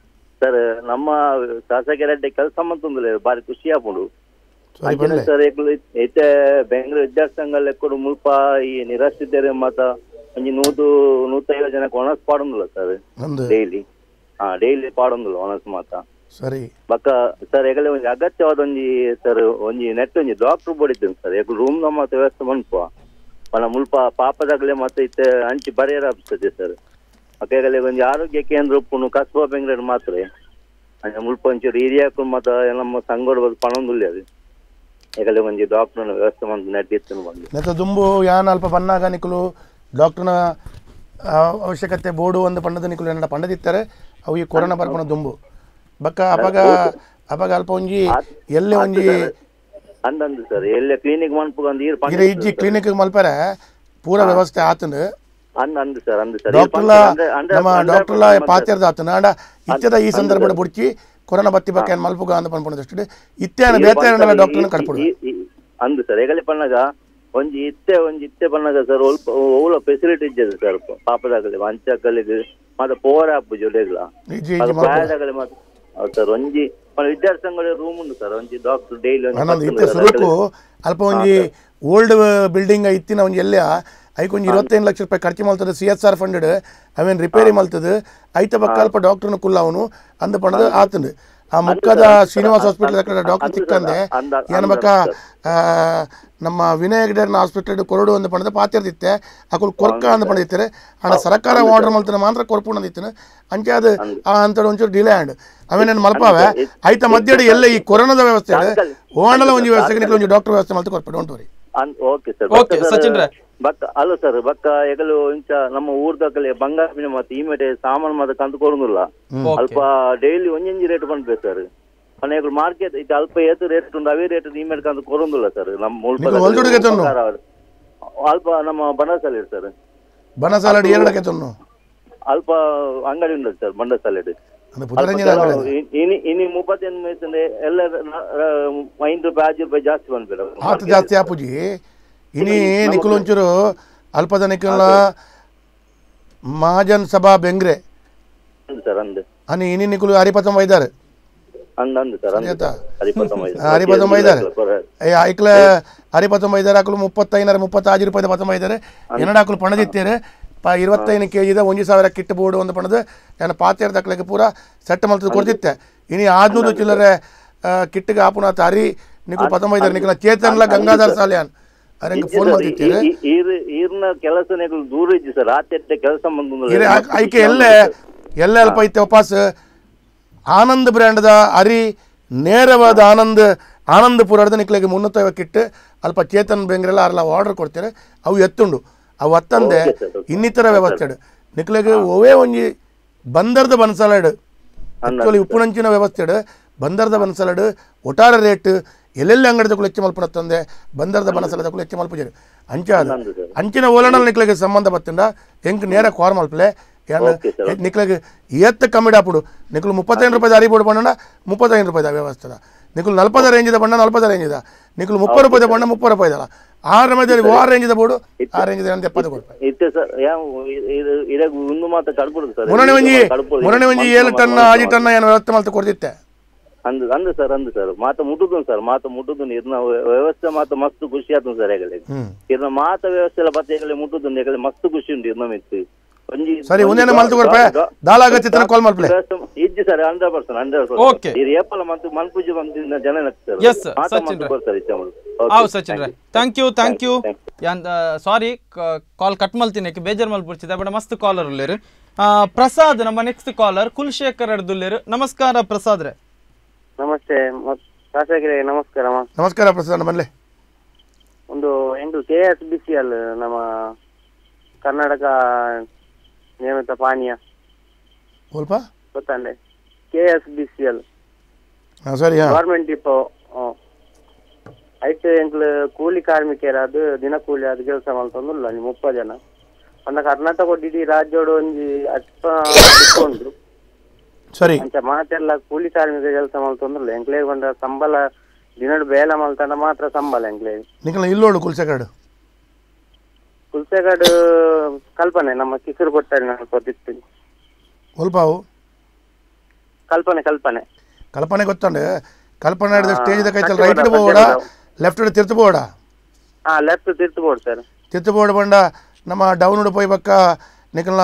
ಸರ್ ನಮ್ಮ ಶಾಸಕರ ಕೆಲಸ ಮಂತಂದ್ರೆ ಬಾರಿ ಖುಷಿ ಆಪುಂಡು ಸರಿ ಬನ್ಲೆ ಸರ್ ಐತೆ ಬೆಂಗಳೂರು ವಿದ್ಯಾರ್ಥಿ ಎಕ್ಕಡು ಮುಲ್ಪ ಈ ನಿರಾಶ್ರಿತರು ಮಾತ ಒಂಜಿ ನೂತು ನೂತೈವತ್ತು ಜನಕ್ಕೆ ಒಣಸ್ ಪಾಡೊಂದಿಲ್ಲ ಸರ್ ನಂದು ಡೈಲಿ ಹಾ ಡೈಲಿ ಪಾಡೊಂದಿಲ್ಲ ಒಣಸ್ ಮಾತ ಸರಿ ಬಕ್ಕ ಸರ್ ಈಗಲೇ ಒಂಜಿ ಅಗತ್ಯವಾದ ಒಂಜಿ ಸರ್ ಒಂಜಿ ನೆಟ್ ಒಂಜಿ ಡಾಕ್ಟರ್ ಬೋಡಿದ್ದೇನೆ ಸರ್ ಈಗ ರೂಮ್ ನಮ್ಮ ವ್ಯವಸ್ಥೆ ಮನ್ಪುವ ಪನ ಮುಲ್ಪ ಪಾಪದಾಗಲೇ ಮತ್ತೆ ಇತ್ತೆ ಅಂಚಿ ಬರೆಯರ ಆಗ್ತದೆ ಸರ್ ಅಕ್ಕಾಗಲೇ ಒಂಜಿ ಆರೋಗ್ಯ ಕೇಂದ್ರ ಉಪ್ಪುನು ಕಸ್ಬಾ ಬೆಂಗಳೂರು ಮಾತ್ರ ಅಂಚ ಮುಲ್ಪ ಒಂಚೂರು ಹಿರಿಯಾಕು ಮತ್ತ ನಮ್ಮ ಸಂಗೋಡ ಬಂದು ಪಣೊಂದುಲ್ಲೆ ಅದು ಈಗಲೇ ಒಂಜಿ ಡಾಕ್ಟರ್ನ ವ್ಯವಸ್ಥೆ ಮಂತ್ ನೆಟ್ಟಿತ್ತು ಬಂದು ನೆತ್ತ ದುಂಬು ಯಾನ್ ಅಲ್ಪ ಪನ್ನಾಗ ನಿಕುಲು ಡಾಕ್ಟರ್ನ ಆ, ಅವಶ್ಯಕತೆ ಬೋಡು ಒಂದು ಪಂಡದ ನಿಕುಲು ಏನಡ ಪಂಡದಿತ್ತಾರೆ ಅವು ಈ ಕೊರೋನಾ ಬರ್ಪಣ ದುಂಬು ಬಕ್ಕ ಅಪಗ ಅಪಗ ಅಲ್ಪ ಒಂಜಿ ಎಲ್ಲೆ ಒಂಜಿ ಅಂದಂದು ಸರ್ ಎಲ್ಲ ಕ್ಲಿನಿಕ್ ಮನ್ಪು ಒಂದು ಈರ್ ಇರ ಇಜ್ಜಿ ಕ್ಲಿನಿಕ್ ಮಲ್ಪರೆ ಪೂರ ವ್ಯವಸ್ಥೆ ಆತಂದು ಅಂದ್ ಅಂದ್ ಸರ್ ಅಂದ್ ಸರ್ ಡಾಕ್ಟರ್ಲ ನಮ್ಮ ಡಾಕ್ಟರ್ಲ ಪಾತ್ಯರ್ದ ಆತನ ಆಂಡ ಇತ್ಯದ ಈ ಸಂದರ್ಭದ ಬುಡ್ಚಿ ಕೊರೋನಾ ಬತ್ತಿ ಬಕ್ಕ ಏನ್ ಮಲ್ಪುಗ ಅಂತ ಪನ್ಪುಣದಷ್ಟು ಇತ್ಯಾನ ಬೇತೆ ಡಾಕ್ಟರ್ನ ಕಡ್ಪುಡು ಅಂದು ಸರ್ ಈಗಲೇ ಪಣ್ಣಗ ಒಂಜಿ ಇತ್ತೆ ಒಂಜಿ ಇತ್ತೆ ಪಣ್ಣಗ ಸರ್ ಒಲ್ಪ ಓಲ ಫೆಸಿಲಿಟಿ ಇದ್ದದೆ ಸರ್ ಪಾಪದಾಗಲಿ ಅಂಚಕ್ಕಲಿಗೆ ಮತ್ತೆ ಪೋರ ಆಪು ಜೊಲೆಗ್ಲ ಇಜ್ಜಿ ಅದು ಇಜ್ಜಿ ಮಲ್ಪುಡು ಪ್ರಾಯದಾಗಲಿ ಮತ್ತೆ ಹೌದು ಸರ್ ಒಂಜಿ ವಿದ್ಯಾರ್ಥಿಗಳ ರೂಮ್ ಉಂಟು ಸರ್ ಒಂಜಿ ಡಾಕ್ಟರ್ ಡೈಲಿ ಆನಂದ್ ಇತ್ತೆ ಸುರುಕು ಅಲ್ಪ ಒಂಜಿ ಓಲ್ಡ್ ಬಿಲ್ಡಿಂಗ್ ಇತ್ತಿನ ಒಂಜಿ ಎಲ್ಲ ಐಕೊಂಜಿ ಇರುವತ್ತೈದು ಲಕ್ಷ ರೂಪಾಯಿ ಖರ್ಚು ಮಲ್ತದ ಸಿ ಎಸ್ ಆರ್ ಫಂಡ್ ಅವೇನ್ ರಿಪೇರಿ ಮಲ್ತದ ಐತ ಬಕ್ಕ ಅಲ್ಪ ಡಾಕ್ಟರ್ನ ಕುಲ್ಲ ಅವನು ಅಂದ ಪಣದ ಆತಂದು ಆ ಮುಕ್ಕದ ಶ್ರೀನಿವಾಸ್ ಹಾಸ್ಪಿಟಲ್ ಡಾಕ್ಟರ್ ಸಿಕ್ಕಂದೆ ಏನ್ ಬಕ್ಕ ಆ, ನಮ್ಮ ವಿನಯ ಗಿಡರ್ನ ಹಾಸ್ಪಿಟಲ್ ಕೊರಡು ಅಂದ ಪಣದ ಪಾತಿರ್ದಿತ್ತೆ ಅಕುಲ್ ಕೊರ್ಕ ಅಂದ ಪಣದಿತ್ತಾರೆ ಆಣ ಸರ್ಕಾರ ಆರ್ಡರ್ ಮಲ್ತನ ಮಾತ್ರ ಕೊರ್ಪುಣ ಅಂದಿತ್ತನ ಅಂಚೆ ಅದು ಆ ಅಂತ ಒಂಚೂರು ಡಿಲೇ ಆಂಡ್ ಅವೇನೇನು ಮಲ್ಪಾವೆ ಐತ ಮಧ್ಯೆ ಎಲ್ಲ ಈ ಕೊರೋನಾದ ವ್ಯವಸ್ಥೆ ಓಣಲ ಒಂಜಿ ವ್ಯವಸ್ಥೆಗೆ ಒಂಜಿ ಡಾಕ್ಟರ್ ವ್ಯವಸ್ಥೆ ಮಲ್ತ ಕೊರ್ಪೆ don't worry okay sir Okay, Sachin ರೇ. ಬಕ್ಕ ಅಲ್ಲ ಸರ್ ಬಕ್ಕ ಎಗಲು ಇಂಚ ನಮ್ಮ ಊರ್ದಕಲೆ ಬಂಗಾರಪಿನ ಮತ್ತೆ ಈ ಮೇಲೆ ಸಾಮಾನು ಮತ್ತೆ ಕಂತು ಕೊಡುದಿಲ್ಲ Okay. ಅಲ್ಪ ಡೈಲಿ ಒಂಜೊಂಜಿ ರೇಟ್ ಬಂದ್ಬೇಕು ಸರ್ ಮನೆಗಳು ಮಾರ್ಕೆಟ್ ಇದು ಅಲ್ಪ ಏತು ರೇಟ್ ಉಂಟು ಅವೇ ರೇಟ್ ಈ ಮೇಲೆ ಕಂತು ಕೊಡುದಿಲ್ಲ ಸರ್ ನಮ್ಮ ನೀವು ಹೊಲ್ದುಡುಗೆ ತಂದು? ಮುಲ್ಪ ಅಲ್ಪ ನಮ್ಮ ಬಣಸಲ್ಲಿ ಸರ್ ಬನ ಸಾಲಡ್ ಎರಡಕ್ಕೆ ತೊನ್ನು ಅಲ್ಪ ಅಂಗಡಿ ಉಂಟು ಸರ್ ಬಂಡ ಸಲೆಡ್ ಅದು ಪುದರಂಜನ ಅಂಗಡಿ ಇನಿ ಇನಿ ಮುಪ್ಪತ್ತೇನು ಮೇಯ್ತಂದ್ರೆ ಎಲ್ಲ ಐದು ರೂಪಾಯಿ ಆರು ರೂಪಾಯಿ ಜಾಸ್ತಿ ಬಂದ್ಬಿಡ ಆತ ಜಾಸ್ತಿ ಆಪುಜಿ ಇನಿ ನಿಖುಲ್ ಒಂಚೂರು ಅಲ್ಪದ ನಿಖುಲ್ನ ಮಹಾಜನ್ ಸಭಾ ಬೆಂಗ್ರೆ ಸರ್ ಅಂದ್ అని ఇని నికులు హరిపథం వైదారు ಅಂದ್ ಅಂದ್ ಸರ್ ಅಂದ್ ಆಯ್ತಾ? ಹರಿಪತಮ ಹರಿಪಥಂ వైదారు ಐಕ್ಲ ಹರಿಪಥಂ ವೈದಾರು ಆಕಲು ಮುಪ್ಪತ್ತೈನರ ಮುಪ್ಪತ್ತಾಜು ರೂಪಾಯಿ ಪಥಂ ವೈದಾರೆ ಎನ್ನಡ ಆಕಲು ಪಣದಿತ್ತೇರು ಪ ಇರುವತ್ತೈದು ಕೆ ಜಿದ ಒಂಜಿ ಸಾವಿರ ಕಿಟ್ ಬೋರ್ಡು ಒಂದು ಪಣದು ಏನು ಪಾತ್ರೆ ದಕ್ಲಿಗೆ ಪೂರ ಸೆಟ್ ಮಲ್ತದ ಕೊಡ್ತಿತ್ತೆ ಇನಿ ಆದ್ನೂರು ಚಿಲ್ಲರೆ ಕಿಟ್ಟಿಗೆ ಆಪುನಾಥ ಹರಿ ನಿಕುಲ್ ಪಥಂ ವೈದಾರು ನಿಕುಲ ಚೇತನ್ಲ ಗಂಗಾಧರ್ ಸಾಲ್ಯಾನ್ ಅರಂಗ ಫೋನ್ ಮಾಡ್ತಿತ್ತೇರು ಈರ್ನ ಕೆಲಸನೆಗಳು ದೂರ ಇದ್ದಿ ಸರ್ ರಾತ್ರಿ ಕೆಲಸ ಇರೆ ಆ- ಐಕೆ ಎಲ್ಲೆ ಎಲ್ಲೆ ಅಲ್ಪ ಐತೆ ವಾಪಸ್ ಆನಂದ್ ಬ್ರ್ಯಾಂಡ್ದ ಅರಿ ನೇರವಾದ ಆನಂದ್ ಆನಂದಪುರದ ನಿಕ್ಲಿಗೆ ಮುನ್ನೂತ್ತೈವತ್ತು ಕಿಟ್ ಅಲ್ಪ ಚೇತನ್ ಬೆಂಗ್ರೆಲ್ಲ ಅರ್ಲ ಆರ್ಡರ್ ಕೊಡ್ತಾರೆ ಅವು ಎತ್ತುಂಡು ಅವು ಅತ್ತಂದೆ ಇನ್ನಿತರ ವ್ಯವಸ್ಥೆ ನಿಕ್ಲಿಗೆ ಒವೇ ಒಂಜಿ ಬಂದರ್ದ ಬನ್ಸಲಾಡ್ ಆಕ್ಚುಲಿ ಉಪ್ಪುನಂಚಿನ ವ್ಯವಸ್ಥೆ ಬಂದರ್ದ ಬನ್ಸಲಾಡ್ ಒಟ್ಟಾರ ರೇಟ್ ಎಲ್ಲೆಲ್ಲಿ ಅಂಗಡಿ ತಗೊಳ್ಳಿ ಹೆಚ್ಚು ಮಲ್ಪನ ತಂದೆ ಬಂದರ್ದ ಬನಸಲ ತಗೊಳ್ಳಿ ಹೆಚ್ಚು ಮಲ್ಪಜರು ಅಂಚ ಅದು ಅಂಚಿನ ಓಲಣಲ್ ನಿಕ್ಲಿಗೆ ಸಂಬಂಧ ಬತ್ತಿಂದ ಎಂಕ್ ನೇರ ಕೋರ್ ಮಲ್ಪಲೆ ನಿಕ್ಲಿಗೆ ಎತ್ತ ಕಮ್ಮಿ ಆಪುಡು ನಿಕ್ಲು ಮುಪ್ಪತ್ತೈದು ರೂಪಾಯಿ ಅರಿ ಬೋರ್ಡು ಬಣ್ಣ ಮುಪ್ಪತ್ತೈದು ರೂಪಾಯಿದ ವ್ಯವಸ್ಥೆದ ನಿಕ್ಲು ನಲ್ಪದ ರೇಂಜಿದ ಬಣ್ಣ ನಲ್ಪದ ರೇಂಜಿದ ನಿಕ್ಲು ಮುಪ್ಪತ್ತು ರೂಪಾಯಿದ ಬಣ್ಣ ಮುಪ್ಪತ್ತು ರೂಪಾಯಿದಲ್ಲ ಆ ರಮೇದಲ್ಲಿ ಆ ರೇಂಜಿದ ಬೋರ್ಡು ಆ ರೇಂಜಿದ ಅಂತ ಎಪ್ಪತ್ತು ಕೊಡು ಇತ್ತೆ ಸರ್ ಯಾವ ಇದು ಇದಾಗ ಒಂದು ಮಾತ್ರ ಕಡ್ಬಿಡುದು ಸರ್ ಮುರಣೆ ಒಂಜಿ ಮುರಣೆ ಒಂಜಿ ಏಳು ಟನ್ ಆಜಿ ಟನ್ ಏನು ವ್ಯವಸ್ಥೆ ಮಲ್ತ ಕೊಡ್ತಿತ್ತೆ ಅಂದ್ ಅಂದ್ ಸರ್ ಅಂದ್ ಸರ್ ಮಾತ ಮುಟ್ಟುದು ಸರ್ ಮಾತ ಮುಟ್ಟುದು ಇರ್ನ ವ್ಯವಸ್ಥೆ ಮಾತ ಮಸ್ತ್ ಖುಷಿ ಆತು ಸರ್ ಹೆಗಲೆ ಹ್ಮ್ ಇರ್ನ ಮಾತ ವ್ಯವಸ್ಥೆ ಎಲ್ಲ ಬತ್ತೆ ಹೆಗಲೆ ಮುಟ್ಟುದು ಹೆಗಲೆ ಮಸ್ತ್ ಖುಷಿ ಉಂಟು ಇರ್ನ ಮಿತ್ತು ಒಂಜಿ ಸರಿ ಒಂದೇನ ಮಲ್ತು ಕೊಡ್ಪೆ ದಾಲಾಗ ಚಿತ್ರ ಕಾಲ್ ಮಲ್ಪಲೆ ಇಜ್ಜಿ sir hundred percent hundred Okay. Percent ಇದು ಏಪಲ ಮಂತ್ ಮನ್ಪೂಜೆ ಬಂದಿನ ಜನ ನಗ್ತಾರೆ Yes, sir. ಮಾತ ಸಚಿನ್ ಮಂತ್ ರೇ. ಬರ್ತಾರೆ ಇಚ್ಛೆ ಮಾಡುದು. ಹೌದು Okay, ಸಚಿನ್ ರೇ thank you. Thank you thank you sorry call cut ಮಲ್ತೀನಿ ಬೇಜಾರ್ ಮಲ್ಪುಡ್ಚಿದೆ ಬಟ್ ಮಸ್ತ್ ಕಾಲರ್ ಉಳ್ಳೇರು ಆ, ಪ್ರಸಾದ್ ನಮ್ಮ ನೆಕ್ಸ್ಟ್ ಕಾಲರ್ ಕುಲಶೇಖರ್ ಅಡ್ದುಲ್ಲೇರು ನಮಸ್ಕಾರ ಪ್ರಸಾದ್ ರೇ ನಮಸ್ತೆ ಮ- ಶಾಸಕರೇ ನಮಸ್ಕಾರ ಮ. ನಮಸ್ಕಾರ ಪ್ರಸಾದ್ ಮಲ್ಲೆ ಒಂದು ಎಂಟು K S B C L ನಮ್ಮ ಕರ್ನಾಟಕ ನಿಯಮಿತ ಪಾನೀಯ ಸ್ವಲ್ಪ ಗೊತ್ತಂಡೆ K S B C L ಹಾಂ ಸರಿ ಹಾಂ ಗೌರ್ಮೆಂಟ್ ಡಿಪೋ ಐತೆ ಎಂಕ್ಲು ಕೂಲಿ ಕಾರ್ಮಿಕರು ಅದು ದಿನ ಕೂಲಿ ಅದು ಕೆಲಸ ಮಲ್ತೊಂದುಲ್ಲ ಒಂಜಿ ಮುಪ್ಪ ಜನ ಪಂಡ ಕರ್ನಾಟಕ ಇಡೀ ರಾಜ್ಯೋಡು ಒಂಜಿ ಅಲ್ಪ ಉಂಟು ಸರಿ ಅಂಚ ಮಾತೆಲ್ಲ ಕೂಲಿ ಕಾರ್ಮಿಕ ಕೆಲಸ ಮಲ್ತೊಂದುಲ್ಲ ಎಂಕ್ಲೆ ಬಂದ ಸಂಬಳ ದಿನಡು ಬೇಲ ಮಲ್ತಂಡ ಮಾತ್ರ ಸಂಬಳ ಎಂಕ್ಲೆ ನಿಖಲ ಇಲ್ಲೋಳು ಕುಲ್ಸೆಕಾಡು ಕುಲ್ಸೆಗಾಡು ಕಲ್ಪನೆ ನಮ್ಮ ಕಿಸರು ಕೊಟ್ಟಾರೆ ನಾನು ಗೊತ್ತಿತ್ತು ಒಲ್ಪಾವು ಕಲ್ಪನೆ ಕಲ್ಪನೆ ಕಲ್ಪನೆ ಗೊತ್ತುಂಡು ಕಲ್ಪನೆ ಹಿಡಿದ ಆ, ಸ್ಟೇಜ್ ಕೈತಲ್ ಕಟ್ಟಿ ರೈಟ್ ಬೋಡ, పోవడా ಕಟ್ಟಿ ಬೋಡ. లెఫ్ట్ తిరుతు పోవడా ಹಾ ಲೆಫ್ಟ್ ತಿರ್ತು ಸರ್ ತಿರುತು పోవడ ಬಂಡ ನಮ್ಮ ಡೌನ್ పోయి ಬಕ್ಕ ನಿಖಲ್ನ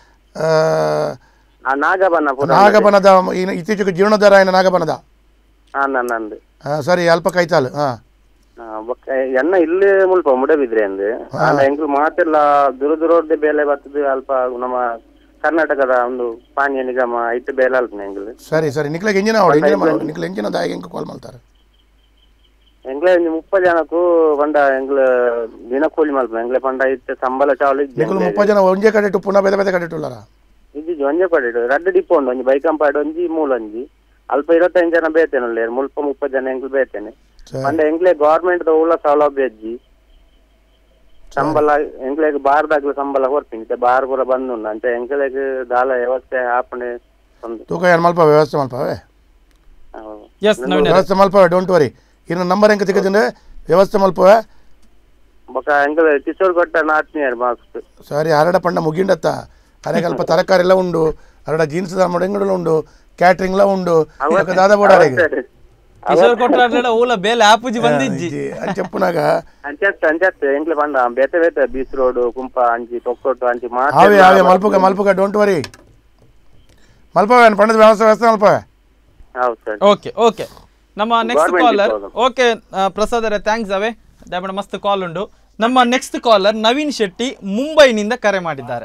ಆ ನಾಗಬನ ಪುರ ನಾಗಬನದ ಈ- ಇತ್ತೀಚೆಗೆ ಜೀರ್ಣೋದ್ಧಾರ ఆయన ನಾಗಬನದ ಹಾ ನಂದು ಆ, ಸರಿ ಅಲ್ಪ ಕೈತಾಲ್ ಹಾಂ ಎನ್ನ ಇಲ್ಲಿ ಮುಲ್ಪ ಮುಡಬಿದ್ರೆ ಅಂದ್ ಆಂಡ ಎಂಕ್ಲು ಮಾತೆಲ್ಲ ದೂರ ದೂರದೇ ಬೇಲೆ ಬರ್ತದೆ ಅಲ್ಪ ನಮ್ಮ ಕರ್ನಾಟಕದ ಒಂದು ಪಾನೀಯ ನಿಗಮ ಐತೆ ಬೇಲೆ ಅಲ್ಪನೆ ಎಂಗ್ಲು ಸರಿ ಸರಿ ನಿಕ್ಲೆಗೆ ಎಂಜಿನ ಅವಡು ಎಂಜಿನ ಮಾಡೋದು ನಿಕ್ಲೆ ಎಂಜಿನ ದಾಯಿಗೆ ಹೆಂಗೆ ಕಾಲ್ ಮಾಡ್ತಾರೆ ಎಂಗ್ಲೆ ಒಂದು ಮುಪ್ಪ ಜನಕ್ಕೂ ಪಂಡ ಎಂಗ್ಲು ದಿನ ಕೂಲಿ ಮಲ್ಪನೆ ಎಂಗ್ಲೆ ಪಂಡ ಇತ್ತೆ ಸಂಬಳ ಚಾವಲು ನಿಕ್ಲು ಮುಪ್ಪ ಜನ ಒಂಜೆ ಕಡೆ ಇಟ್ಟು ಪುನಃ ಬೇರೆ ಬೇರೆ ಕಡೆ ಇಟ್ಟುಲ್ಲಾರ ಇಜ್ಜಿ ಒಂಜೆ ಪಡೆಡು ರಡ್ಡು ಡಿಪೋ ಉಂಡು ಒಂಜಿ ಬೈಕಂಪಾಡು ಒಂಜಿ ಮೂಲ ಒಂಜಿ ಅಲ್ಪ ಇರತ್ತೈದು ಜನ ಬೇತೇನೆ ಮುಲ್ಪ ಮುಪ್ಪ ಜನ ಎಂಗ್ಲು ಬೇತೇನೆ ಸರಿ. ಪಂಡ ಎಂಗ್ಲೆ ಗೌರ್ಮೆಂಟ್ ಉಳ್ಳ ಸೌಲಭ್ಯ ಇಜ್ಜಿ ಸಂಬಳ ಎಂಗ್ಲೆಗ್ ಬಾರ್ದಾಗ್ಲು ಸಂಬಳ ಕೊಡ್ತೀನಿ ಬಾರ್ ಪೂರ ಬಂದು ಅಂಚ ಎಂಗ್ಲೆಗ್ ದಾಲ ವ್ಯವಸ್ಥೆ ಆಪಣೆ ಒಂದು ತೂಕ ಏನು ಮಲ್ಪ ವ್ಯವಸ್ಥೆ ಮಲ್ಪವೆ ಎಸ್ ನವೀನ್ ವ್ಯವಸ್ಥೆ ಮಲ್ಪವೆ ಡೋಂಟ್ ವರಿ ಇನ್ನು ನಂಬರ್ ಹೆಂಗೆ ಸಿಗದಿಂದ ವ್ಯವಸ್ಥೆ ಮಲ್ಪವೆ ಬೊಕ ಎಂಗ್ಲೆ ಕಿಶೋರ್ ಕೊಟ್ಟ ನಾತ್ನಿಯರ್ ಮಾರ್ಕ್ಸ್ ಸರಿ ಹರಡ ಪಂಡ ಮುಗಿಂಡತ್ತ ಅರೆಗೆ ಅಲ್ಪ ತರಕಾರಿ ಎಲ್ಲ ಉಂಡು ಹರಡ ಜೀನ್ಸ್ ಮಡಂಗಡಲು ಉಂಡು ಕ್ಯಾಟ್ರಿಂಗ್ ಎಲ್ಲ ಉಂಡು ఒక ದಾದ ಬೋಡಾರೆಗೆ ಕಿಶೋರ್ ಕೊಟ್ರ ಊಲ ಬೇಲೆ ಆಪುಜಿ ಬಂದಿಜ್ಜಿ అని చెప్పునాక ಅಂಚತ್ ಅಂಚತ್ ಎಂಗ್ಲೆ ಪಂಡ ಬೇತೆ ಬೇತೆ ಬೀಚ್ ರೋಡ್ ಕುಂಪ ಅಂಚಿ ತೊಕ್ಕೊಟ್ಟು ಅಂಚಿ ఆవే ఆవే మలుపుగా మలుపుగా డోంట్ వరీ మల్పవే పండిత వ్యవస్థ వ్యవస్థ మల్పవే ಹೌದು ಸರ್ ಓಕೆ ಓಕೆ ನಮ್ಮ ನೆಕ್ಸ್ಟ್ Government ಕಾಲರ್ ಇರ್ಬೋದು. ಓಕೆ ಪ್ರಸಾದ್ ಅವರೇ ಥ್ಯಾಂಕ್ಸ್ ಅವೇ ದಯಮಾಡಿ ಮಸ್ತ್ ಕಾಲ್ ಉಂಡು ನಮ್ಮ ನೆಕ್ಸ್ಟ್ ಕಾಲರ್ ನವೀನ್ ಶೆಟ್ಟಿ ಮುಂಬೈನಿಂದ ಕರೆ ಮಾಡಿದ್ದಾರೆ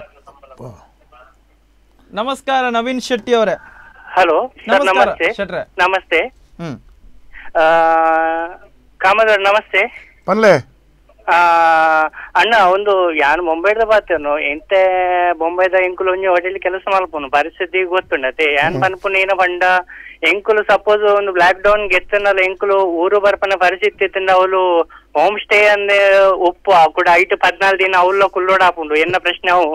ನಮಸ್ಕಾರ ನವೀನ್ ಶೆಟ್ಟಿ ಅವರೇ ಹಲೋ ಸರ್ ನಮಸ್ಕಾರ ನಮಸ್ತೆ ಶೆಟ್ರೆ ನಮಸ್ತೆ ಹ್ಮ್ ಆ, ಕಾಮದವ್ರು ನಮಸ್ತೆ పనులే ಆ, ಅಣ್ಣ ಒಂದು ಯಾನ್ ಮುಂಬೈದ ಬಾತೇನು ಎಂತ ಬೊಂಬೈದ ಎಂಕುಲು ಒಂಜಿ ಹೋಟೆಲ್ ಕೆಲಸ ಮಲ್ಪುನು ಪರಿಸ್ಥಿತಿ ಗೊತ್ತುಂಡತೆ ಯಾನ್ ಪನ್ಪುನ ಏನ ಪಂಡ ಎಂಕುಲು ಸಪೋಸ್ ಒಂದು ಲಾಕ್ ಡೌನ್ ಗೆತ್ತನಲ್ಲ ಎಂಕುಲು ಊರು ಬರ್ಪನ ಪರಿಸ್ಥಿತಿ ಇತ್ತಿಂದ ಅವಳು ಹೋಮ್ ಸ್ಟೇ ಅಂದೆ ಒಪ್ಪು ಕೂಡ ಐಟು ಪದ್ನಾಲ್ಕು ದಿನ ಅವಲ್ಲ ಕುಲ್ಲೋಡಾಪುಂಡು ಎನ್ನ ಪ್ರಶ್ನೆ ಅವು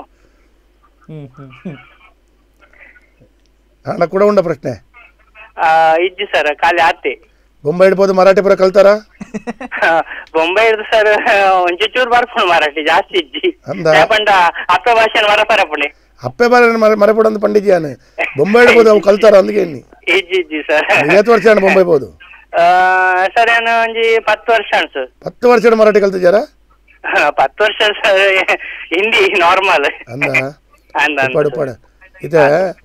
అన్న కూడా ఉండ ప్రశ్ನೆ ಆ, ಇಜ್ಜಿ ಸರ್ ಖಾಲಿ ಆತೆ బొంబాయి వెళ్ళిపోతే మరాఠీ పర కలుతారా ಬೊಂಬೈ ಸರ್ ಒಂಚೂರು ಬರ್ಪುಣು ಮರಾಠಿ ಜಾಸ್ತಿ ಇಜ್ಜಿ ಅಂದ ಪಂಡ ಅಪ್ಪ ಭಾಷೆ ಮರಪರಪುಣೆ అప్పే బాగా మరపడంది పండిజీ అని బొంబాయి వెళ్ళిపోతే అవి కలుతారు అందుకే ఇన్ని. ಇಜ್ಜಿ ಇಜ್ಜಿ ಸರ್ ఏత ವರ್ಷ అండి బొంబాయి పోదు ಸರ್ ಏನು ಒಂಜಿ ಪತ್ತು ವರ್ಷ ಅನ್ಸು ಹತ್ತು ವರ್ಷ ಮರಾಠಿ ಕಲ್ತಿದ್ದಾರಾ ಪತ್ತು ವರ್ಷ ಸರ್ ಹಿಂದಿ ನಾರ್ಮಲ್ ಅಂದ ಅಂದ ಪಡು ಪಡು ಇದೆ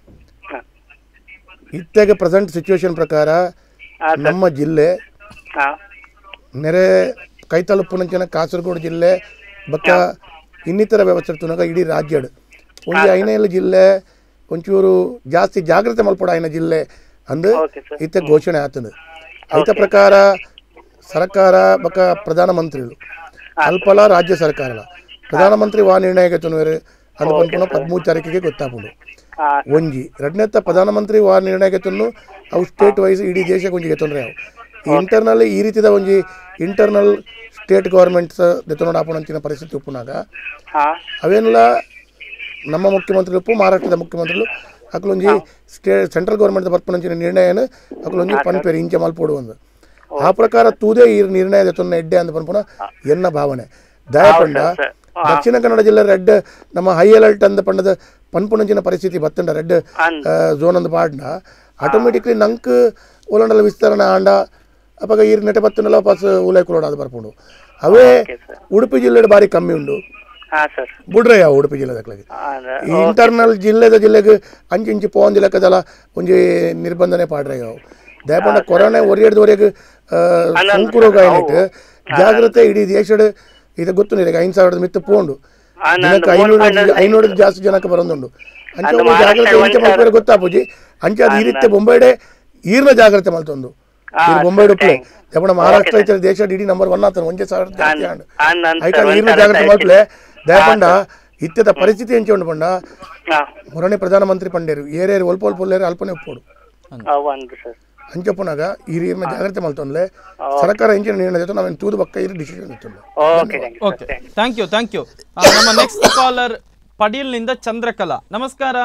ಇತ್ತೆಗೆ ಪ್ರೆಸೆಂಟ್ ಸಿಚುವೇಶನ್ ಪ್ರಕಾರ ನಮ್ಮ ಜಿಲ್ಲೆ ನೆರೆ ಕೈತಲುಪ್ಪುನಂಚಿನ ಕಾಸರಗೋಡು ಜಿಲ್ಲೆ ಬಕ್ಕ ಇನ್ನಿತರ ವ್ಯವಸ್ಥೆ ತುನಗ ಇಡೀ ರಾಜ್ಯಡ್ ಒಂಜಿ ಐನೇಲ ಜಿಲ್ಲೆ ಒಂಚೂರು ಜಾಸ್ತಿ ಜಾಗ್ರತೆ ಮಲ್ಪಡ ಐನ ಜಿಲ್ಲೆ ಅಂದು ಇತ್ತೆ ಘೋಷಣೆ ಆತದ ಐತ ಪ್ರಕಾರ ಸರ್ಕಾರ ಬಕ ಪ್ರಧಾನಮಂತ್ರಿಗಳು ಅಲ್ಪಲ ರಾಜ್ಯ ಸರ್ಕಾರಲ ಪ್ರಧಾನಮಂತ್ರಿ ವಾ ನಿರ್ಣಯಕ್ಕೆ ತುನುವೆರು ಅಂದು ಪನ್ಪುನ ಪದ್ಮೂರು ತಾರೀಕಿಗೆ ಗೊತ್ತಾಪುಂಡು ಒಂಜಿ ಎರಡನೇತ್ತ ಪ್ರಧಾನಮಂತ್ರಿ ವಾ ನಿರ್ಣಯಕ್ಕೆ ತುನ್ನು ಅವು ಸ್ಟೇಟ್ ವೈಸ್ ಇಡೀ ದೇಶಕ್ಕೆ ಒಂಜಿಗೆ ತೊಂದರೆ ಅವು ಇಂಟರ್ನಲ್ ಈ ರೀತಿದ ಒಂಜಿ ಇಂಟರ್ನಲ್ ಸ್ಟೇಟ್ ಗೌರ್ಮೆಂಟ್ಸ್ ದೆತ್ತನೋಡ ಆಪುಣಂಚಿನ ಪರಿಸ್ಥಿತಿ ಉಪ್ಪುನಾಗ ಅವೇನೆಲ್ಲ ನಮ್ಮ ಮುಖ್ಯಮಂತ್ರಿ ಉಪ್ಪು ಮಹಾರಾಷ್ಟ್ರದ ಮುಖ್ಯಮಂತ್ರಿಗಳು ಅಕ್ಲೊಂಜಿ ಸ್ಟೇ ಸೆಂಟ್ರಲ್ ಗೌರ್ಮೆಂಟ್ ಬರ್ಪುನಂಚಿನ ನಿರ್ಣಯನ ಅಕ್ಲೊಂಜಿ ಪನ್ಪೇರು ಇಂಚೆ ಮಲ್ಪೋಡು ಒಂದು ಆ ಪ್ರಕಾರ ತೂದೇ ಈ ನಿರ್ಣಯ ದೆತ್ತೊನ್ನ ಎಡ್ಡೆ ಅಂದ ಪನ್ಪುನ ಎನ್ನ ಭಾವನೆ ದಯಪಂಡ ದಕ್ಷಿಣ ಕನ್ನಡ ಜಿಲ್ಲೆ ರೆಡ್ ನಮ್ಮ ಹೈ ಅಲರ್ಟ್ ಅಂದ ಪಂಡದ ಪನ್ಪುನಂಚಿನ ಪರಿಸ್ಥಿತಿ ಬತ್ತಂಡ ರೆಡ್ ಝೋನ್ ಅಂದ ಪಾಡ್ನ ಆಟೋಮೆಟಿಕ್ಲಿ ನಂಕ್ ಒಲಂಡಲ ವಿಸ್ತರಣೆ ಆಂಡ ಅಪ್ಪಾಗ ಈರ್ ನೆಟೆ ಬತ್ತನಲ್ಲ ವಾಪಸ್ ಉಲೈ ಕುಲೋಡ ಅದು ಬರ್ಪುಂಡು ಅವೇ ಉಡುಪಿ ಜಿಲ್ಲೆಡ್ ಬಾರಿ ಕಮ್ಮಿ ಉಂಡು ಹಾ ಸರ್ ಬುಡ್ರೆ ಯಾವ ಉಡುಪಿ ಜಿಲ್ಲೆದಕ್ಲಾಗಿ ಈ ಇಂಟರ್ನಲ್ ಜಿಲ್ಲೆದ ಜಿಲ್ಲೆಗೆ ಅಂಚಿ ಇಂಚಿ ಪೋಂದಿ ಲೆಕ್ಕದಲ್ಲ ಒಂಜಿ ನಿರ್ಬಂಧನೆ ಪಾಡ್ರೆ ಅವು ದಯಪಂಡ ಕೊರೋನಾ ಒರಿಯಡ್ದವರೆಗೆ ಸೋಂಕು ರೋಗ ಏನಿಟ್ಟು ಜಾಗ್ರತೆ ಇಡೀ ದೇಶಡ್ ಇದು ಗೊತ್ತು ನಿನಗೆ ಐದು ಸಾವಿರದ ಮಿತ್ತು ಪೋಂಡು ದಿನಕ್ಕೆ ಐನೂರು ಐನೂರು ಜಾಸ್ತಿ ಜನಕ್ಕೆ ಬರೋದುಂಡು ಅಂಚೆ ಅದು ಅವ್ರು ಜಾಗ್ರತೆ ಮಹಾರಾಷ್ಟ್ರ ಇಂಚೆ ಮಲ್ಪರೆ ಗೊತ್ತಾಪುಜಿ ಅಂಚೆ ಅದು ಈ ರೀತಿ ಬೊಂಬೈಡೆ ಈರ್ನ ಜಾಗ್ರತೆ ಮಲ್ತೊಂದು ಈಗ ಬೊಂಬೈ ಉಪ್ಲೆ ದಯಪಂಡ ಮಹಾರಾಷ್ಟ್ರ ಐತೆ ದೇಶ ಇಡೀ ನಂಬರ್ ಒನ್ ಆತನ ಒಂಜೆ ಸಾವಿರದ ಜಾಸ್ತಿ ಆಂಡು ಐಕಾಲ ಈರ್ನ ಜಾಗ್ರತೆ ಮಲ್ಪಲೆ ದಯಪಂಡ ಇತ್ಯದ ಪರಿಸ್ಥಿತಿ ಎಂಚೆ ಉಂಡು ಪಂಡ ಮೊರನೆ ಪ್ರಧಾನಮಂತ್ರಿ ಪಂಡೇರು ಏರೇರು ಒಲ್ಪ ಒಲ್ಪ ಒಲ್ಲೇರು ಅಲ್ಪನೆ ಒಪ್ಪೋಡು ಅವು ಅಂದ್ರು ಸರ್ ಅಂಚಪ್ಪನಾಗ ಈ ರೀತಿಯ ಜಾಗ್ರತೆ ಮಲ್ತೊಂದ್ಲೆ ಓ. ಸರ್ಕಾರ ಇಂಚಿನ ನಿರ್ಣಯ ನಾವೇನು ತೂದು ಬಕ್ಕ ಇರಿ ಡಿಸಿಷನ್ ಇತ್ತು okay thank you okay thank you thank you ನಮ್ಮ ನೆಕ್ಸ್ಟ್ ಕಾಲರ್ ಪಡೀಲ್ನಿಂದ ಚಂದ್ರಕಲಾ ನಮಸ್ಕಾರ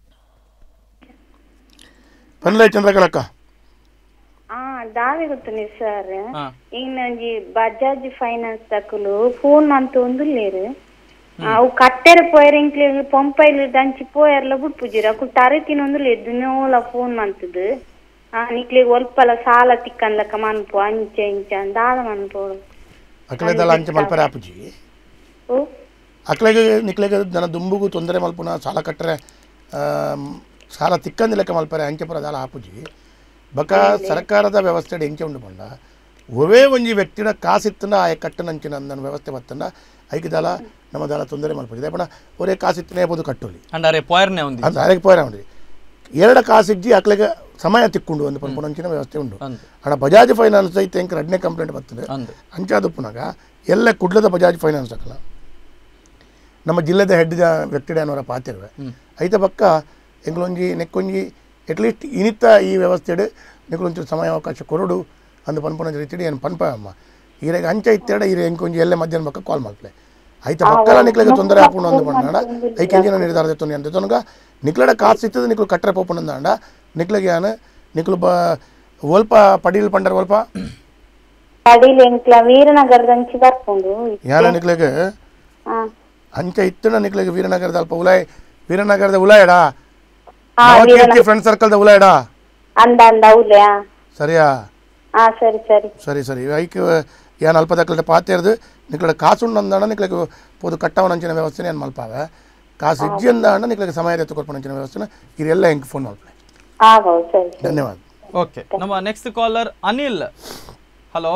ಪನ್ಲೆ ಚಂದ್ರಕಲಕ್ಕ ಆ ದಾವೆ ಗೊತ್ತುನಿ ಸರ್ ಹಾ. ಇನ್ನೊಂಜಿ ಬಜಾಜ್ ಫೈನಾನ್ಸ್ ತಕುಲು ಫೋನ್ ಅಂತ ಒಂದು ಲೇರು ಅವು ಕಟ್ಟೆರ ಪೋಯರ್ ಇಂಕ್ಲಿ ಪಂಪೈಲ್ ದಂಚಿ ಪೋಯರ್ಲ ಬುಡ್ಪುಜಿರ ಅಕು ತರೆ ತಿನ್ನೊಂದು ಲೇರು ದಿನೋಲ ಫೋನ್ ಮಂತದು ಆ ನಿಕ್ಲಿ ಒಲ್ಪಲ ಸಾಲ ತಿಕ್ಕನ್ಲಕ ಮನ್ಪು ಅಂಚೆ ಇಂಚ ದಾದ ಮನ್ಪೋಡು ಅಕ್ಲೆದಲ್ಲ ಅಂಚೆ ಮಲ್ಪರೆ ಆಪುಜಿ ಓ ಅಕ್ಲೆಗೆ ನಿಕ್ಲೆಗೆ ಜನ ದುಂಬುಗು ತೊಂದರೆ ಮಲ್ಪುನ ಸಾಲ ಕಟ್ಟರೆ ಸಾಲ ತಿಕ್ಕಂದಿ ಲೆಕ್ಕ ಮಲ್ಪರೆ ಅಂಚೆ ಪುರ ದಾಲ ಆಪುಜಿ ಬಕ ಸರ್ಕಾರದ ವ್ಯವಸ್ಥೆ ಎಂಚೆ ಉಂಡು ಪಂಡ ಒವೇ ಒಂಜಿ ವ್ಯಕ್ತಿನ ಕಾಸಿತ್ತಂಡ ಆಯ ಕಟ್ಟನಂಚಿನ ನನ್ನ ವ್ಯವಸ್ಥೆ ಮತ್ತಂಡ ಐಕೆ ದಾಲ ನಮ್ಮ ದಾಲ ತೊಂದರೆ ಮಲ್ಪುಜಿ ದೇಪಣ ಒರೇ ಕಾಸಿತ್ತನೇ ಬೋದು ಕಟ್ಟೋಲಿ ಅಂಡಾರೆ ಪೋಯರ್ನೆ ఉంది ಅಂತ ಆರೆಗೆ ಪೋರ ಉಂಡು ಎರಡು ಕಾಸಿಜ್ಜಿ ಅಕ್ಲೆಗೆ ಸಮಯ ತಿಕ್ಕೊಂಡು ಒಂದು ಪಂಪುನಂಚಿನ ವ್ಯವಸ್ಥೆ ಉಂಡು ಅಣ್ಣ ಬಜಾಜ್ ಫೈನಾನ್ಸ್ ಐತೆ ಎಂಕ ಎರಡನೇ ಕಂಪ್ಲೇಂಟ್ ಬರ್ತದೆ ಅಂಚಾದುಪ್ಪುನಾಗ ಎಲ್ಲ ಕುಡ್ಲದ ಬಜಾಜ್ ಫೈನಾನ್ಸ್ ಅಕ್ಕಲ್ಲ ನಮ್ಮ ಜಿಲ್ಲೆದ ಹೆಡ್ ವ್ಯಕ್ತಿಡೆ ಅನ್ನೋರ ಪಾತಿರುವೆ ಐತ ಪಕ್ಕ ಎಂಗ್ಲೊಂಜಿ ನೆಕ್ಕೊಂಜಿ ಅಟ್ಲೀಸ್ಟ್ ಇನಿತ್ತ ಈ ವ್ಯವಸ್ಥೆಡ್ ನಿಕ್ಲೊಂಚೂರು ಸಮಯ ಅವಕಾಶ ಕೊರಡು ಅಂದು ಪನ್ಪುನ ರೀತಿಡಿ ಏನು ಪನ್ಪ ಅಮ್ಮ ಈರೆಗ ಅಂಚ ಇತ್ತೇಡ ಈರೆ ಎಂಕೊಂಜಿ ಎಲ್ಲೇ ಮಧ್ಯಾಹ್ನ ಪಕ್ಕ ಕಾಲ್ ಮಾಡ್ಲೆ ಐತ ಪಕ್ಕಲ ನಿಕ್ಲೆಗೆ ತೊಂದರೆ ಹಾಕೊಂಡು ಅಂದು ಪಂಡ ಐಕೆಂಜಿನ ನಿರ್ಧಾರ ತೆತ್ತೊಂದು ಅಂತ ತೊನಗ ನಿಕ್ಲಡ ಕಾಸು ಸಿತ್ತದ ನಿಕ್ಲು ಕಟ್ಟರೆ ಪೋಪುನಂದಾಂಡ ನಿಕ್ಲೆಗೆ ಯಾನು ನಿಕ್ಲು ಬ ಒಲ್ಪ ಪಡೀಲ್ ಪಂಡರ್ ಒಲ್ಪ ಕಡಿಲಿ ಎಂಕ್ಲ ವೀರನಗರ ದಂಚಿ ಬರ್ಕೊಂಡು ಯಾನ ನಿಕ್ಲೆಗೆ ಹಾ ಅಂಚ ಇತ್ತನ ನಿಕ್ಲೆಗೆ ವೀರನಗರದ ಅಲ್ಪ ಉಲಾಯ್ ವೀರನಗರದ ಉಲಾಯಡಾ ಹಾ, ನವಕೀರ್ತಿ ವೀರನಗರ. ಫ್ರೆಂಡ್ ಸರ್ಕಲ್ದ ಉಲಾಯಡಾ ಅಂದ ಅಂದ ಅವ್ಲೆ ಸರಿಯಾ ಹಾ ಸರಿ ಸರಿ ಸರಿ ಸರಿ ಐಕ್ ಏನ್ ಅಲ್ಪ ದಕ್ಕಲ್ದ ಪಾತೇರ್ದು ನಿಕ್ಲಡ ಕಾಸು ಉಂಡಂದಾಂಡ ನಿಕ್ಲೆಗೆ ಪೋದು ಕಟ್ಟವನಂಚಿನ ವ್ಯವಸ್ಥೆ ಏನು ಮಲ್ಪಾವೆ ಕಾಸು ಇಜ್ಜಿ ಅಂದಾಂಡ ನಿಕ್ಲೆಗೆ ಸಮಯ ಎತ್ತುಕೊಡ್ಪನಂಚಿನ ವ್ಯವಸ್ಥೆನ ಇದೆಲ್ಲ ಹೆಂಗೆ ಫೋನ್ ಮಲ್ಪೆ ಆಗವು ಸರಿ ಧನ್ಯವಾದ ಓಕೆ ನಮ್ಮ next caller Anil hello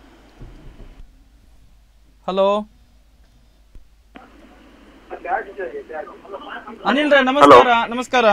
hello Anil ರೇ ನಮಸ್ಕಾರ ನಮಸ್ಕಾರ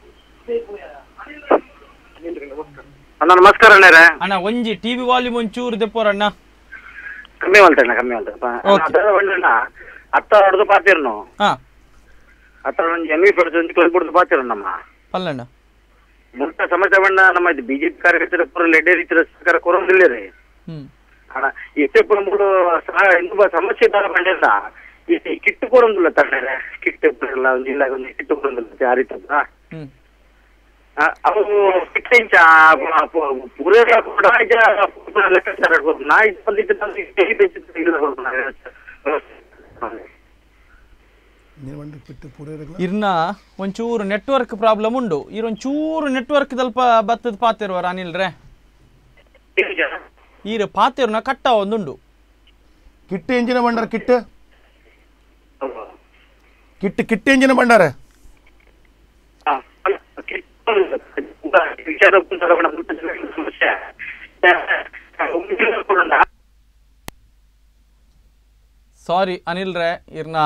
ಅಣ್ಣ ನಮಸ್ಕಾರ ಅಣ್ಣರೇ ಅಣ್ಣ ಒಂಜಿ ಟಿವಿ ವಾಲ್ಯೂಮ್ ಒಂಚೂರು ದೆಪ್ಪೋರಣ್ಣ ಕಮ್ಮಿ ಮಾಡ್ತೇನೆ ಕಮ್ಮಿ ಮಾಡ್ತೇನೆ ಅತ್ತ ಹೊಡೆದು ಪಾತಿರ್ನು ಹಾ ಅತ್ತ ಒಂದು ಎಮ್ಮಿ ಪಡ್ದು ಕ್ಲಬ್ ಬಿಡ್ದು ಪಾತಿರು ನಮ್ಮ ಪಲ್ಲಣ್ಣ ಮುಂಟ ಸಮಸ್ಯೆ ಬಣ್ಣ ನಮ್ಮ ಇದು ಬಿಜೆಪಿ ಕಾರ್ಯಕರ್ತರ ಪೂರ ಲೆಡ್ಡೆ ರೀತಿಯ ಸರ್ಕಾರ ಕೊರೋದಿಲ್ಲ ರೀ ಹ್ಮ್ ಅಣ್ಣ ಎಷ್ಟೇ ಪುರ ಮೂರು ಇನ್ನೊಬ್ಬ ಸಮಸ್ಯೆ ತರ ಬಂದಿಲ್ಲ ಈ ಕಿಟ್ಟು ಕೊಡೊಂದಿಲ್ಲ ತಣ್ಣರೆ ಕಿಟ್ಟು ಇಲ್ಲ ಒಂದು ಇಲ್ಲ ಒಂದು ಕಿಟ್ಟು ಕೊಡೊಂದಿಲ್ಲ ಆ ರೀತಿ ಹ್ಮ್ ಅವು ಕಿಟ್ಟು ಇಂಚ ಪೂರೇ ಕೂಡ ಈಗ ಲೆಕ್ಕಾಚಾರ ಇಡ್ಬೋದು ನಾ ಇದು ಬಂದಿದ್ದು ನಾನು ಕೈ ಬೆಚ್ಚಿದ್ದು ಇಲ್ಲ ಹೋಗ್ಬೋದು ನಾ ವ್ಯವಸ್ಥೆ. ಬಿಟ್ಟು ಪೂರ ಇರ್ನ ಒಂಚೂರು ನೆಟ್ವರ್ಕ್ ಪ್ರಾಬ್ಲಮ್ ಉಂಡು ಇರೊಂಚೂರು ನೆಟ್ವರ್ಕ್ ದಲ್ಪ ಬತ್ತದ ಪಾತಿರುವರ ಅನಿಲ್ ರೇ ಈರ ಪಾತಿರ್ನ ಕಟ್ಟ ಒಂದುಂಡು ಕಿಟ್ಟು ಎಂಜಿನ ಬಂಡಾರ ಕಿಟ್ಟು ಕಿಟ್ಟು ಕಿಟ್ಟು ಎಂಜಿನ ಬಂಡಾರ ವಿಚಾರ ತಗೊಂಡ ಸಮಸ್ಯೆ ಸಾರಿ ಅನಿಲ್ ರೇ ಇರ್ನ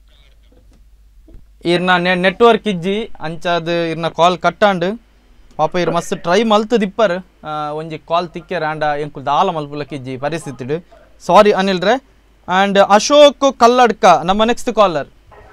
ಇರ್ನ ನೆಟ್ವರ್ಕ್ ಇಜ್ಜಿ ಅಂಚಾದ್ ಇರ್ನ ಕಾಲ್ ಕಟ್ಟಾಂಡು ಪಾಪ ಇರ್ ಮಸ್ತ್ ಟ್ರೈ ಮಲ್ತದ ಇಪ್ಪರ್ ಆ, ಒಂಜಿ ಕಾಲ್ ತಿಕ್ಕೆರ ಆಂಡ ಎಂಕುಲ್ ದಾಲ ಮಲ್ಪುಲಕ್ ಇಜ್ಜಿ ಪರಿಸ್ಥಿತಿಡು ಸಾರಿ ಅನಿಲ್ ರೇ ಆ್ಯಂಡ್ ಅಶೋಕ್ ಕಲ್ಲಡ್ಕ ನಮ್ಮ ನೆಕ್ಸ್ಟ್ ಕಾಲರ್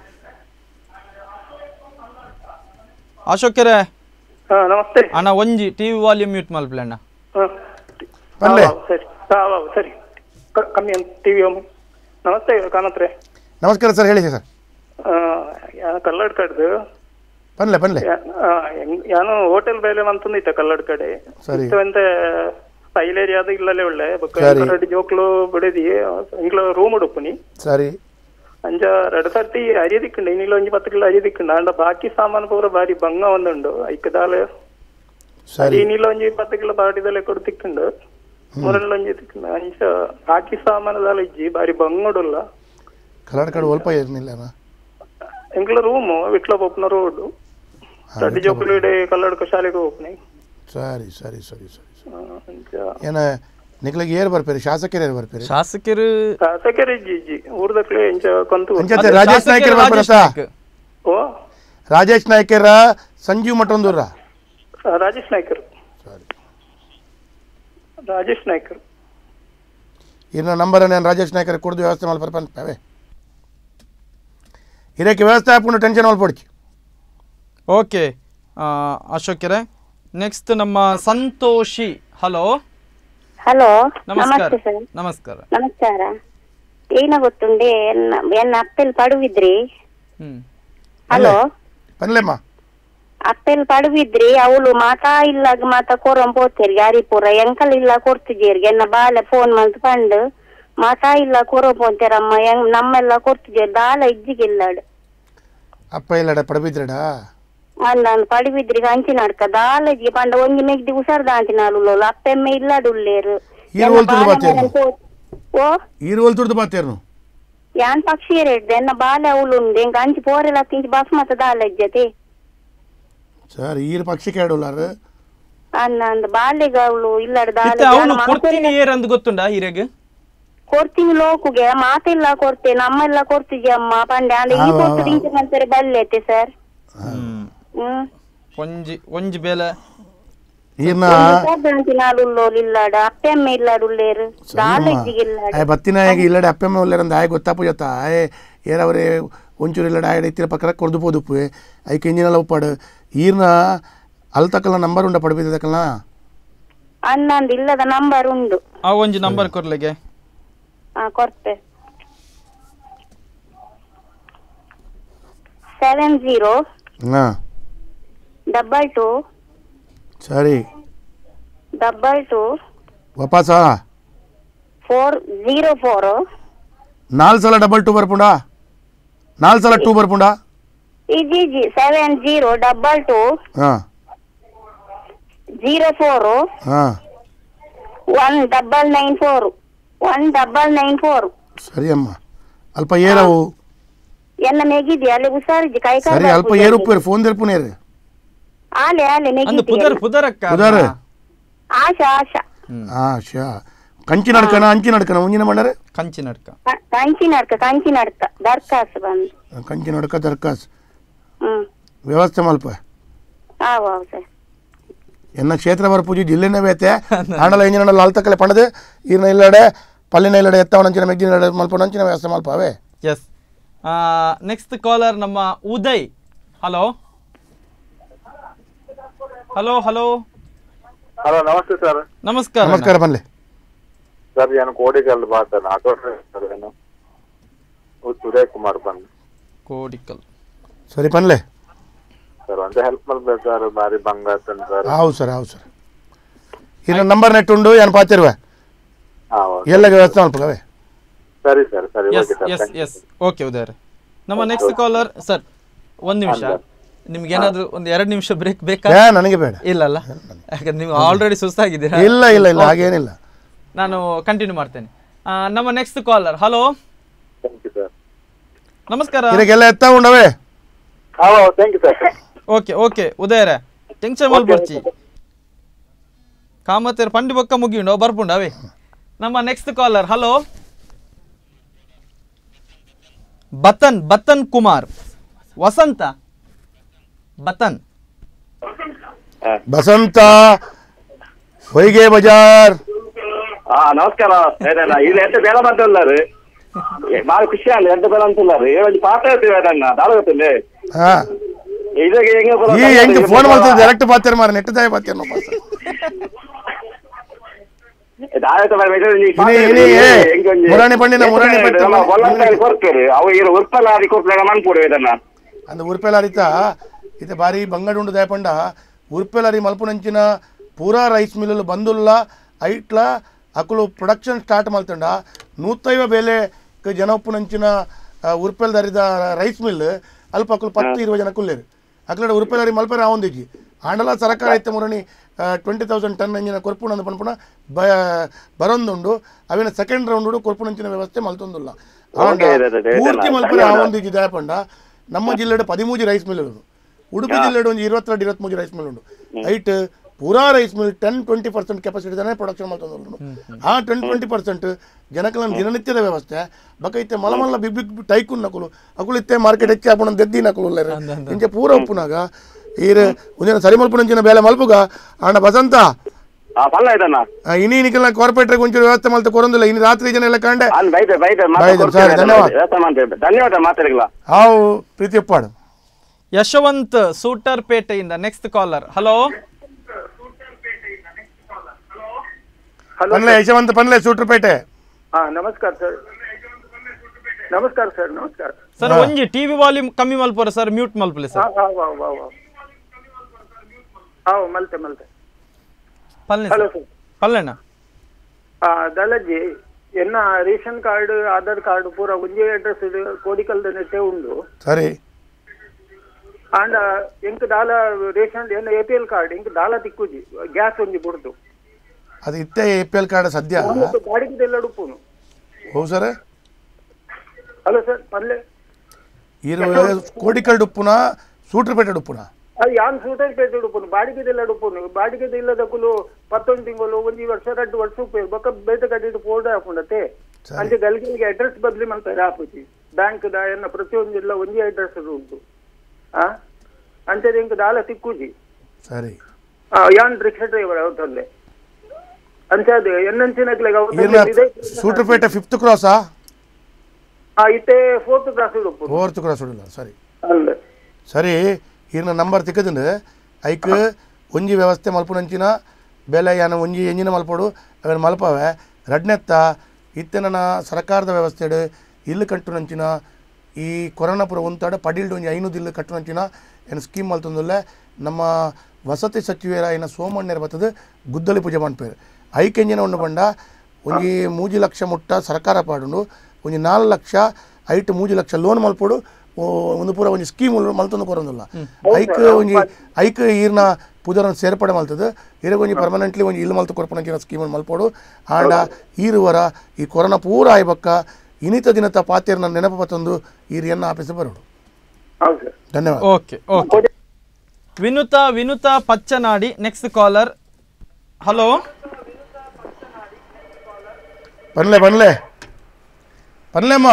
ಅಶೋಕರೇ ಹಾ ನಮಸ್ತೆ ಅಣ್ಣ ಒಂಜಿ ಟಿವಿ ವಾಲ್ಯೂಮ್ ಮ್ಯೂಟ್ ಮಲ್ಪಲೆ ಅಣ್ಣ ಹಾ ಪಲ್ಲೆ ಹಾ, ಸರಿ ಹಾ, ಹಾ, ಸರಿ ಕ- ಕಮ್ಮಿ ಅಂತ ಟಿವಿ ಒಮ್ಮೆ ನಮಸ್ತೆ ಕಾಣತ್ರೆ ನಮಸ್ಕಾರ ಸರ್ ಹೇಳಿ ಸರ್ ಕಲ್ಲಡ್ ಕಡ್ದು ಪನ್ಲೆ ಪನ್ಲೆ ಯಾನು ಹೋಟೆಲ್ ಬೇಲೆ ಅಂತಂದಿತ್ತ ಕಲ್ಲಡ್ ಕಡೆ ಸರಿ ಇತ್ತವಂತೆ ಪೈಲೇರಿಯಾದ ಇಲ್ಲಲೇ ಒಳ್ಳೆ ಸರಿ. ಬೊಕ್ಕ ಜೋಕ್ಲು ಬಿಡದಿ ಇಂಗ್ಲ ರೂಮ್ ಉಡುಪುನಿ ಸರಿ ಅಂಚ ಎರಡು ಸರ್ತಿ ಅರಿ ದಿಕ್ಕಂಡು ಇನ್ನಿಲ್ಲ ಒಂಜಿ ಪತ್ತು ಕಿಲೋ ಅರಿ ದಿಕ್ಕಂಡು ಅಂಡ ಬಾಕಿ ಸಾಮಾನು ಪೂರ ಬಾರಿ ಬಂಗ ಒಂದುಂಡು ಐಕ್ಕದಾಲ ಸರಿ ಇನ್ನಿಲ್ಲ ಒಂಜಿ ಪತ್ತು ಕಿಲೋ ಪಾಟಿದಲ್ಲೇ ಕೊಡು ತಿಕ್ಕಂಡು ಮೂರಲ್ಲ ಒಂಜಿ ತಿಕ್ಕಂಡು ಅಂಚ ಬಾಕಿ ಸಾಮಾನದಾಲ ಇಜ್ಜಿ ಬಾರಿ ಬಂಗಡುಲ್ಲ ಕನ್ನಡ ಕಡೆ ಒಲ್ಪ ಇರ್ನಿಲ್ಲ ಎಂಕ್ಲ ರೂಮು ವಿಟ್ಲ ಪೋಪ್ನ ರೋಡ್ ತಡ್ಡಿ ಜೋಕುಲು ಇಡೆ ಕಲ್ಲಡ್ಕ ಶಾಲೆಗೆ ಹೋಗ್ನಿ ಸರಿ ಸರಿ ಸರಿ ಸರಿ ಅಂಚ ಏನ ನಿಕ್ಲಿಗೆ ಏರ್ ಬರ್ಪೇರಿ ಶಾಸಕರು ಏರ್ ಬರ್ಪೇರಿ ಶಾಸಕರು ಶಾಸಕರು ಇಜ್ಜಿ ಇಜ್ಜಿ ಊರ್ದಕ್ಲೆ ಎಂಚ ಕಂತು ಅಂಚತೆ ರಾಜೇಶ್ ನಾಯ್ಕರ್ ಬರ್ಪೇರತ್ತ ಓ ರಾಜೇಶ್ ನಾಯ್ಕರ ಸಂಜೀವ್ ಮಠೊಂದೂರ ಆ, ರಾಜೇಶ್ ನಾಯ್ಕರ್ ರಾಜೇಶ್ ನಾಯ್ಕರ್ ಇನ್ನು ನಂಬರ್ ನಾನು ರಾಜೇಶ್ ನಾಯ್ಕರ್ ಕುಡ್ದು ವ್ಯವಸ್ಥೆ ಮಾಡಿ ಬರ್ಪಂತವೆ ಇದಕ್ಕೆ ವ್ಯವಸ್ಥೆ ಹಾಕೊಂಡು ಟೆನ್ಷನ್ ಮಾಡ್ಕೊಡ್ಚಿ ಓಕೆ ಅಶೋಕರೇ ನೆಕ್ಸ್ಟ್ ನಮ್ಮ ಸಂತೋಷಿ ಹಲೋ ಹಲೋ ನಮಸ್ಕಾರ ನಮಸ್ತೆ ಸರ್ ನಮಸ್ಕಾರ ನಮಸ್ಕಾರ ಏನ ಗೊತ್ತುಂಡೆ ಎನ್ನ ಎನ್ನ ಅಪ್ಪೆಲ್ ಪಡುವಿದ್ರಿ ಹ್ಮ್ ಹಲೋ ಪನ್ಲೆಮ್ಮ ಅಪ್ಪೆಲ್ ಪಡುವಿದ್ರಿ ಅವಳು ಮಾತಾ ಇಲ್ಲಾಗ ಮಾತಾ ಕೊರಂ ಪೋತೇರಿ ಯಾರಿಪುರ ಎಂಕಲ್ ಇಲ್ಲ ಕೊಡ್ತಿದ್ದೀರಿ ಎನ್ನ ಬಾಲೆ ಫೋನ್ ಮಂತ್ ಪಂಡ್ ಮಾತಾ ಇಲ್ಲ ಕೊರಂ ಪೋಂತೇರಮ್ಮ ಎಂಗ್ ನಮ್ಮೆಲ್ಲ ಕೊಡ್ತಿದ್ದೀರಿ ದಾಲ ಇಜ್ಜಿಗಿಲ್ಲಾಡು ಅಪ್ಪ ಇಲ್ಲಡ ಪಡಬಿದ್ರಡ ಅಂdan ಪಡುವಿದ್ರಿ ಹಂಚಿ ನಡ್ಕ ದಾಲ ಇಜ್ಜಿ ಪಂಡ ಒಂಜಿ ನೆಗ್ದಿ ಉಸರ್ದ ಅಂಚಿನ ಅಲ್ಲುಲ್ಲ ಅಪ್ಪೆಮ್ಮೆ ಇಲ್ಲಾಡುಲ್ಲೇರು ಈರು ಒಲ್ತುರ್ದು ಬಾತೇರು ಓ ಈರು ಒಲ್ತುರ್ದು ಬಾತೇರ್ನು ಯಾನ್ ಪಕ್ಷಿ ರೆಡ್ಡೆ ಎನ್ನ ಬಾಲೆ ಅವಳುಂಡು ಎಂಕ ಅಂಚಿ ಪೋರೆಲ ತಿಂಚಿ ಬಸ್ಮತ ದಾಲ ಇಜ್ಜತೆ ಸರ್ ಈರು ಪಕ್ಷಿ ಕೇಳೋಲಾರು ಅನ್ನ ಅಂದ ಬಾಲೆಗ ಅವಳು ಇಲ್ಲಡ ದಾಲ ಇತ್ತೆ ಅವನು ಕೊಡ್ತೀನಿ ಏರ್ ಅಂತ ಗೊತ್ತುಂಡ ಹಿರೇಗೆ ಕೊಡ್ತೀನಿ ಲೋಕುಗೆ ಮಾತೆಲ್ಲ ಕೊಡ್ತೆ ನಮ್ಮೆಲ್ಲ ಕೊಡ್ತಿದ್ಯ ಅಮ್ಮ ಪಂಡೆ ಅಂದ್ರೆ ಈ ಆ, ಆ, ಕೊಟ್ಟು ದಿಂಚ ನಂತರ ಬಲ್ಲೆತೆ ಸರ್ ಹ್ಮ್ ಹ್ಮ್ ಒಂಜಿ ಒಂಜಿ ಬೇಲೆ ಈರ್ನ ನಾಳುಲ್ಲೋ ಇಲ್ಲಾಡ ಅಪ್ಪೆಮ್ಮ ಇಲ್ಲಾಡುಲ್ಲೇರು ದಾಲ ಇಜ್ಜಿಗಿಲ್ಲಾಡ ಆಯ್ ಬತ್ತಿನ ಈಗ ಇಲ್ಲಡೆ ಅಪ್ಪೆಮ್ಮ ಉಲ್ಲೇರಂದ ಆಯ್ ಗೊತ್ತಾಪು ಜೊತ್ತ ಆಯ್ ಏರವರೇ ಒಂಚೂರು ಇಲ್ಲಡೆ ಆಯ್ ಇತ್ತಿರ ಪಕ್ಕದ ಕೊಡ್ದು ಪೋದುಪ್ಪು ಐಕ್ ಎಂಜಿನಲ್ಲ ಉಪ್ಪಾಡು ಈರ್ನ ಅಲ್ಲಿ ತಕ್ಕಲ್ಲ ನಂಬರ್ ಉಂಡ ಪಡಬಿದ್ದ ತಕ್ಕಲ್ಲ ಅನ್ನಂದು ಇಲ್ಲದ ನಂಬರ್ ಉಂಡು ಆ ಒಂಜಿ ನಂಬರ್ ಕೊರ್ಲೆಗೆ ಆ ಕೊಡ್ತೆ ಸೆವೆನ್ ಜೀರೋ ಹಾಂ ಡಬಲ್ ಟು ಸರಿ ಡಬಲ್ ಟು ವಾಪಸ ಫೋರ್ ಜೀರೋ ಫೋರ್ ನಾಲ್ಕು ಸಲ ಡಬಲ್ ಟೂ ಬರ್ಪುಂಡ ನಾಲ್ಕು ಸಲ ಟೂ ಬರ್ಪುಂಡ ಇಜಿ ಜಿ ಸೆವೆನ್ ಜೀರೋ ಡಬಲ್ ಟು ಹಾಂ ಜೀರೋ ಫೋರ್ ಹಾಂ one double nine four one double nine four ಸರಿ ಅಮ್ಮ ಅಲ್ಪ ಏರವು ಎನ್ನ ನೆಗಿದಿ ಅಲ್ಲಿ ಉಸಾರಿಜಿ ಕೈ ಕಾಲ್ ಸರಿ ಅಲ್ಪ ಏರು ಉಪ್ಪು ಫೋನ್ ತೆರ್ಪುನೇರು ಆಲೆ ಆಲೆ ನೆಗಿದಿ ಪುದರ್ ಪುದರಕ್ಕ ಉದಾರ ಆಶಾ ಆಶಾ ಆ ಶಾ ಕಂಚಿ ನಡ್ಕನ ಅಂಚಿ ನಡ್ಕನ ಮುಂಜಿನ ಮಾಡರೆ ಕಂಚಿ ನಡ್ಕ ಕ- ಕಂಚಿ ನಡ್ಕ ಕಂಚಿ ನಡ್ಕ ದರ್ಕಾಸ್ ಬಂದು ಕಂಚಿ ನಡ್ಕ ದರ್ಕಾಸ್ ಹ್ಮ್ ವ್ಯವಸ್ಥೆ ಮಲ್ಪ ಆವ್ ಆವ್ ಸರ್ ಎನ್ನ ಕ್ಷೇತ್ರ ಬರ ಪೂಜೆ ಜಿಲ್ಲೆನೇ ಬೇತೆ ಆಂಡಲ ಎಂಜಿನ ಲಾಲ್ ತಕ್ಕಲೆ ಪಣದು ಈರ್ನ ಇಲ್ಲಡೆ ಪಲ್ಲಿನ ಇಲ್ಲಡೆ ಎತ್ತವನಂಚಿನ ಮೆಗ್ಗಿನ ಮಲ್ಪನಂಚಿನ ವ್ಯವಸ್ಥೆ ಮಲ್ಪ ಅವೇ ಎಸ್ ನೆಕ್ಸ್ಟ್ ಕಾಲರ್ ನಮ್ಮ Uday hello hello hello hello ನಮಸ್ತೆ ಸರ್ ನಮಸ್ಕಾರ ನಮಸ್ಕಾರ ಬನ್ಲೆ ಸರ್ ನಾನು ಕೋಡಿಕಲ್ ಮಾತಾಡ ಆಟೋ ಡ್ರೈವರ್ ಏನು ಉದಯ್ ಕುಮಾರ್ ಬಂದು ಕೋಡಿಕಲ್ ಸರಿ ಪನ್ಲೆ ಸರ್ ಒಂದು ಹೆಲ್ಪ್ ಮಾಡ್ಬೇಕು ಸರ್ ಬಾರಿ ಬಂಗಾರ ಸರ್ ಹೌದು ಸರ್ ಹೌದು ಸರ್ ಇನ್ನ ನಂಬರ್ ನೆಟ್ ಉಂಡು ಏನು ಪಾತಿರುವ ಹಾ ಎಲ್ಲ ವ್ಯವಸ್ಥೆ ಮಲ್ಪ ಅವೇ ಸರಿ ಸರ್ ಸರಿ yes okay yes sir yes okay Uday ನಮ್ಮ ನೆಕ್ಸ್ಟ್ ಕಾಲರ್ ಸರ್ ಒಂದು ನಿಮಿಷ ನಿಮ್ಗೆ ಏನಾದ್ರು ಒಂದು ಎರಡು ನಿಮಿಷ ಬ್ರೇಕ್ ಬೇಕಾ ಏ, ನನಗೆ ಬೇಡ. ಇಲ್ಲ ಅಲ್ಲ ಯಾಕಂದ್ರೆ ನೀವು ಆಲ್ರೆಡಿ ಸುಸ್ತಾಗಿದ್ದೀರಾ ಇಲ್ಲ, ಇಲ್ಲ, ಇಲ್ಲ, Okay. ಹಾಗೇನಿಲ್ಲ. ನಾನು ಕಂಟಿನ್ಯೂ ಮಾಡ್ತೇನೆ ಆ, ನಮ್ಮ next caller hello thank you sir ನಮಸ್ಕಾರ ಇದಕ್ಕೆಲ್ಲ ಎತ್ತ ಉಂಡವೇ hello thank you sir okay okay ಉದಯರೇ ಟೆನ್ಷನ್ ಮಲ್ಪರ್ಚಿ ಕಾಮತ್ತೇರ್ ಪಂಡಿ ಬೊಕ್ಕ ಮುಗಿಯುಂಡು ಬರ್ಪುಂಡು ಅವೇ ನಮ್ಮ ನೆಕ್ಸ್ಟ್ ಕಾಲರ್ ಹಲೋ ಬತನ್ ಬತನ್ ಕುಮಾರ್ ವಸಂತ ಬತನ್ ಬಸಂತ ಹೊಯ್ಗೆ ಬಜಾರ್ ಆ ನಮಸ್ಕಾರ ಏನೇನ ಇಲ್ಲಿ ಎಂತ ಬೇಡ ಬಂತಲ್ಲಾರು ಬಾಳ ಖುಷಿ ಅಲ್ಲ ಎಂತ ಬೇಡ ಅಂತಲ್ಲಾರು ಏಳು ಪಾತ್ರ ಇರ್ತೀವಿ ಅದನ್ನ ದಾಳ ಗೊತ್ತಿಲ್ಲ ಹಾ ಇದಾಗ ಹೆಂಗೆ ಬರೋದು? ಈ ಹೆಂಗ್ ಫೋನ್ ಮಾಡ್ತಾರೆ ಡೈರೆಕ್ಟ್ ಪಾತ್ಯಾರ ಮಾರ ನೆಟ್ ದಾಯ ಪಾತ್ಯಾರ ನಾವು ದಾಳ ಆಯ್ತು ಮಾರ್ರೆ, ಇದು ಈ ಪಾತ್ರ ಇನಿ- ಇನಿ, ಇರ್ತೀವಿ, ಏ, ಹೆಂಗೆ ಒಂದು- ಮುರಾಣಿ ಪಂಡಿನ ಮುರಾಣಿ ಎಂತ ಪಂಡಿನ ನಮ್ಮ ಹೊಲಂತಾಗಿ ಕೊಡ್ತೀರಿ ಅವು ಇರು ಉತ್ಪನ್ನ ಆದಿ ಕೊಡ್ತಾರೆ ಮನ್ಪೂಡು ಇದನ್ನ ಅಂದ ಉರ್ಪೆಲಾರಿತ ಇತ ಬಾರಿ ಬಂಗಡುಂಡು ದಯಪಂಡ ಉರ್ಪೆಲಾರಿ ಮಲ್ಪುನಂಚಿನ ಪೂರಾ ರೈಸ್ ಮಿಲ್ಲು ಬಂದುಲ್ಲ ಐಟ್ಲ ಅಕುಲು ಪ್ರೊಡಕ್ಷನ್ ಸ್ಟಾರ್ಟ್ ಮಲ್ತಂಡ ನೂತೈವ ಬೇಲೆ ಜನ ಉಪ್ಪುನಂಚಿನ ಉರ್ಪೆಲ್ ದರಿದ ರೈಸ್ ಮಿಲ್ ಅಲ್ಪ ಅಕುಲು ಪತ್ತು ಇರುವ ಜನ ಕುಲ್ಲೇರು ಅಕ್ಲಡ ಉರ್ಪೆಲಾರಿ ಮಲ್ಪೆರ ಆವೊಂದಿಜ್ಜಿ ಆಂಡಲ ಸರ್ಕಾರ ಐತೆ ಮುರಣಿ ಟ್ವೆಂಟಿ ತೌಸಂಡ್ ಟನ್ ಅಂಜಿನ ಕೊರ್ಪುಣಂದು ಪನ್ಪುಣ ಬ ಬರೊಂದುಂಡು ಅವಿನ ಸೆಕೆಂಡ್ ರೌಂಡ್ ಕೊರ್ಪುನಂಚಿನ ವ್ಯವಸ್ಥೆ ಮಲ್ತೊಂದುಲ್ಲ ಆಂಡ ಓಕೆ, ಇದೆ, ಇದೆ, ಇದೆ, ಪೂರ್ತಿ ಇದೆ. ಮಲ್ಪೆರ ಧನ್ಯವಾದ. ಆವೊಂದಿಜ್ಜಿ ದಯಪಂಡ ನಮ್ಮ ಜಿಲ್ಲೆಡು ಪದಿಮೂಜಿ ರೈಸ್ ಮಿಲ್ ಇರೋದು ಉಡುಪಿ ಜಿಲ್ಲೆಡು ಒಂದು ಇರುವತ್ತೆರಡು ಇರುವತ್ಮೂಜಿ ರೈಸ್ ಮಿಲ್ ಉಂಟು ಐಟ್ ಪೂರಾ rice mill ten twenty percent capacity ತಾನೇ ಪ್ರೊಡಕ್ಷನ್ ಮಾಡ್ಕೊಂಡು ಆ ಟೆನ್ ಟ್ವೆಂಟಿ ಪರ್ಸೆಂಟ್ ಜನಕಲ ದಿನನಿತ್ಯದ ವ್ಯವಸ್ಥೆ ಬಕೈತೆ ಮಲ ಮಲ್ಲ ಬಿಗ್ ಬಿಗ್ ಟೈಕುನ್ ನಕಲು ಅಕುಲು ಇತ್ತೆ ಮಾರ್ಕೆಟ್ ಹೆಚ್ಚಿ ಹಾಪುಣ ದೆದ್ದಿ ನಕಲು ಇಂಚೆ ಪೂರ ಉಪ್ಪುನಾಗ ಈರ್ ಒಂದಿನ ಸರಿ ಮಲ್ಪುನಂಚಿನ ಬೇಲೆ ಮಲ್ಪುಗ ಆಂಡ ಬಸಂತ ಆ ಪಲ್ಲ ಇದನ್ನ ಆ, ಇನಿ ನಿಕಲ್ನ ಕಾರ್ಪೊರೇಟರ್ ಒಂಚೂರು ವ್ಯವಸ್ಥೆ ಮಾಡ್ತಾ ಕೊರೊಂದಿಲ್ಲ ಇನ್ನು ರಾತ್ರಿ ಜನ ಎಲ್ಲ ಕಂಡೆ ಅಲ್ಲಿ ಬೈತೆ ಬೈತೆ ಬೈದೆ, ಸರಿ, ಧನ್ಯವಾದ. ವ್ಯವಸ್ಥೆ ಮಾಡ್ತೇವೆ ಧನ್ಯವಾದ ಮಾತಾಡಿಲ್ಲ ಹಾವು ಪ್ರೀತಿ ಒಪ್ಪಾಡು ಯಶವಂತ್ ಸೂಟರ್ ಪೇಟೆಯಿಂದ ನೆಕ್ಸ್ಟ್ ಕಾಲರ್ ಹಲೋ ಹಲೋ ಪನ್ಲೆ ಯಶವಂತ ಪನ್ಲೆ ಸೂಟ್ರಪೇಟೆ ಹಾ ನಮಸ್ಕಾರ ಸರ್ ನಮಸ್ಕಾರ ಸರ್ ನಮಸ್ಕಾರ ಸರ್ ಒಂಜಿ ಟಿವಿ ವಾಲ್ಯೂಮ್ ಕಮ್ಮಿ ಮಲ್ಪೋರ ಸರ್ ಮ್ಯೂಟ್ ಮಲ್ಪಲೆ ಹಾ ಸರ್ ಹಾ ವಾ ವಾ ವಾ ಹಾ ಮಲ್ತೆ ಮಲ್ತೆ ಪಲ್ಲೆ ಹಲೋ ಸರ್ ಸರ್ ಪಲ್ಲೆನ ಆ ದಾಲಾಜಿ ಎನ್ನ ರೇಷನ್ ಕಾರ್ಡ್ ಆಧಾರ್ ಕಾರ್ಡ್ ಪೂರ ಒಂಜೇ ಅಡ್ರೆಸ್ ಕೋಡಿಕಲ್ದ ನೆಟ್ಟೆ ಉಂಡು ಸರಿ ಆಂಡ ಎಂಕ್ ದಾಲ ರೇಷನ್ ಎನ್ನ ಎ ಪಿ ಎಲ್ ಕಾರ್ಡ್ ಎಂಕ್ ದಾಲ ತಿಕ್ಕುಜಿ ಗ್ಯಾಸ್ ಒಂಜಿ ಬುಡ್ದು ಅದು ಇತ್ತೆ ಎ ಪಿ ಎಲ್ ಕಾರ್ಡ್ ಸದ್ಯ ಬಾಡಿಗೆ ಉಪ್ಪುನು ಹೌದು ಸರ್ ಹಲೋ ಸರ್ ಪಲ್ಲೆ ಇರು ಕೋಡಿಕಲ್ಡ್ ಉಪ್ಪುನ ಸೂಟ್ರಪೇಟೆ ಉಪ್ಪುನ ಅದು ಯಾನ್ ಸೂಟರ್ ಪೇಟೆ ಉಡುಪುನು ಬಾಡಿಗೆದೆಲ್ಲ ಉಡುಪುನು ಬಾಡಿಗೆದ ಇಲ್ಲದಕ್ಕೂ ಪತ್ತೊಂದು ತಿಂಗಳು ಒಂಜಿ ವರ್ಷ ಎರಡು ವರ್ಷ ಉಪ್ಪು ಬೊಕ್ಕ ಬೇತೆ ಕಟ್ಟಿಟ್ಟು ಫೋಟೋ ಹಾಕೊಂಡತೆ ಅಂಚೆ ಗಲ್ಗಿಗೆ ಅಡ್ರೆಸ್ ಬದ್ಲಿ ಮಾಡ್ತಾರೆ ಹಾಪುಜಿ ಬ್ಯಾಂಕ್ ದ ಎನ್ನ ಪ್ರತಿಯೊಂದು ಇಲ್ಲ ಒಂಜಿ ಅಡ್ರೆಸ್ ಉಂಟು ಆ ಅಂಚೆ ಇಂಕ ದಾಲ ತಿಕ್ಕುಜಿ ಸರಿ ಆ, ಯಾನ್ ರಿಕ್ಷಾ ಡ್ರೈವರ್ ಅವತ್ತಲ್ಲೇ ಅಂಚೆ ಅದು ಎನ್ನಂಚಿನಕ್ಲೆಗ್ ಇರ್ನ ಅವತ್ತಲ್ಲಿ ಸೂಟ್ರಪೇಟೆ ಫಿಫ್ತ್ ಕ್ರಾಸಾ ಆ ಇತ್ತೆ ಫೋರ್ತ್ ಕ್ಲಾಸ್ ಉಡುಪು ಫೋರ್ತ್ ಕ್ರಾಸ್ ಉಡಿಲ್ಲ ಸರಿ ಅಲ್ಲ ಸರಿ ಇರ್ನ ನಂಬರ್ ತಿಕ್ಕದಿಂದ ಐಕ್ ಒಂಜಿ ವ್ಯವಸ್ಥೆ ಮಲ್ಪುನಂಚಿನ ಬೆಲೆ ಯಾನ ಒಂಜಿ ಎಂಜಿನ ಮಲ್ಪೋಡು ಅವನ್ ಮಲ್ಪವೆ ರಡ್ನೆತ್ತ ಇತ್ತೆನ ಸರ್ಕಾರದ ವ್ಯವಸ್ಥೆಡು ಇಲ್ಲು ಕಟ್ಟುನಂಚಿನ ಈ ಕೊರೋನಾ ಪುರ ಒಂತಾಡ ಪಡಿಲ್ಡು ಒಂಜಿ ಐನೂರು ಇಲ್ಲು ಕಟ್ಟುನಂಚಿನ ಏನು ಸ್ಕೀಮ್ ಮಲ್ತೊಂದುಲ್ಲೆ ನಮ್ಮ ವಸತಿ ಸಚಿವರ ಏನ ಸೋಮಣ್ಣರ ಬತ್ತದ ಗುದ್ದಲಿ ಪೂಜೆ ಮಾಡ್ಪೇರು ಐಕ್ ಎಂಜಿನ ಉಂಡು ಬಂಡ ಒಂಜಿ ಮೂಜಿ ಲಕ್ಷ ಮುಟ್ಟ ಸರ್ಕಾರ ಪಾಡುಂಡು ಒಂಜಿ ನಾಲ್ಕು ಲಕ್ಷ ಐಟ್ ಮೂಜಿ ಲಕ್ಷ ಲೋನ್ ಮಲ್ಪೋಡು ಓ ಒಂದು ಪೂರ ಒಂಜಿ ಸ್ಕೀಮ್ ಮಲ್ತೊಂದು ಕೊರೊಂದುಲ್ಲ ಐಕ್ ಒಂಜಿ ಐಕ್ ಈರ್ನ ಪೂಜಾರನ್ನು ಸೇರ್ಪಡೆ ಮಲ್ತದ ಇರಗ ಒಂಜಿ ಪರ್ಮನೆಂಟ್ಲಿ ಒಂಜಿ ಇಲ್ಲು ಮಲ್ತು ಕೊರ್ಪಣಂಚಿನ ಸ್ಕೀಮ್ ಮಲ್ಪೋಡು ಆಂಡ ಈರುವರ ಈ ಕೊರೋನಾ ಪೂರ ಆಯ್ಬಕ್ಕ ಇನಿತ ದಿನತ ಪಾತ್ಯರ್ನ ನೆನಪು ಪತ್ತೊಂದು ಈರ್ ಎನ್ನ ಆಫೀಸ್ ಬರೋಡು ಹೌದು ಸರ್ ಧನ್ಯವಾದ okay okay Vinutha Vinutha Pachchanadi next caller hello ಪನ್ಲೆ ಪನ್ಲೆ ಪನ್ಲೆಮ್ಮ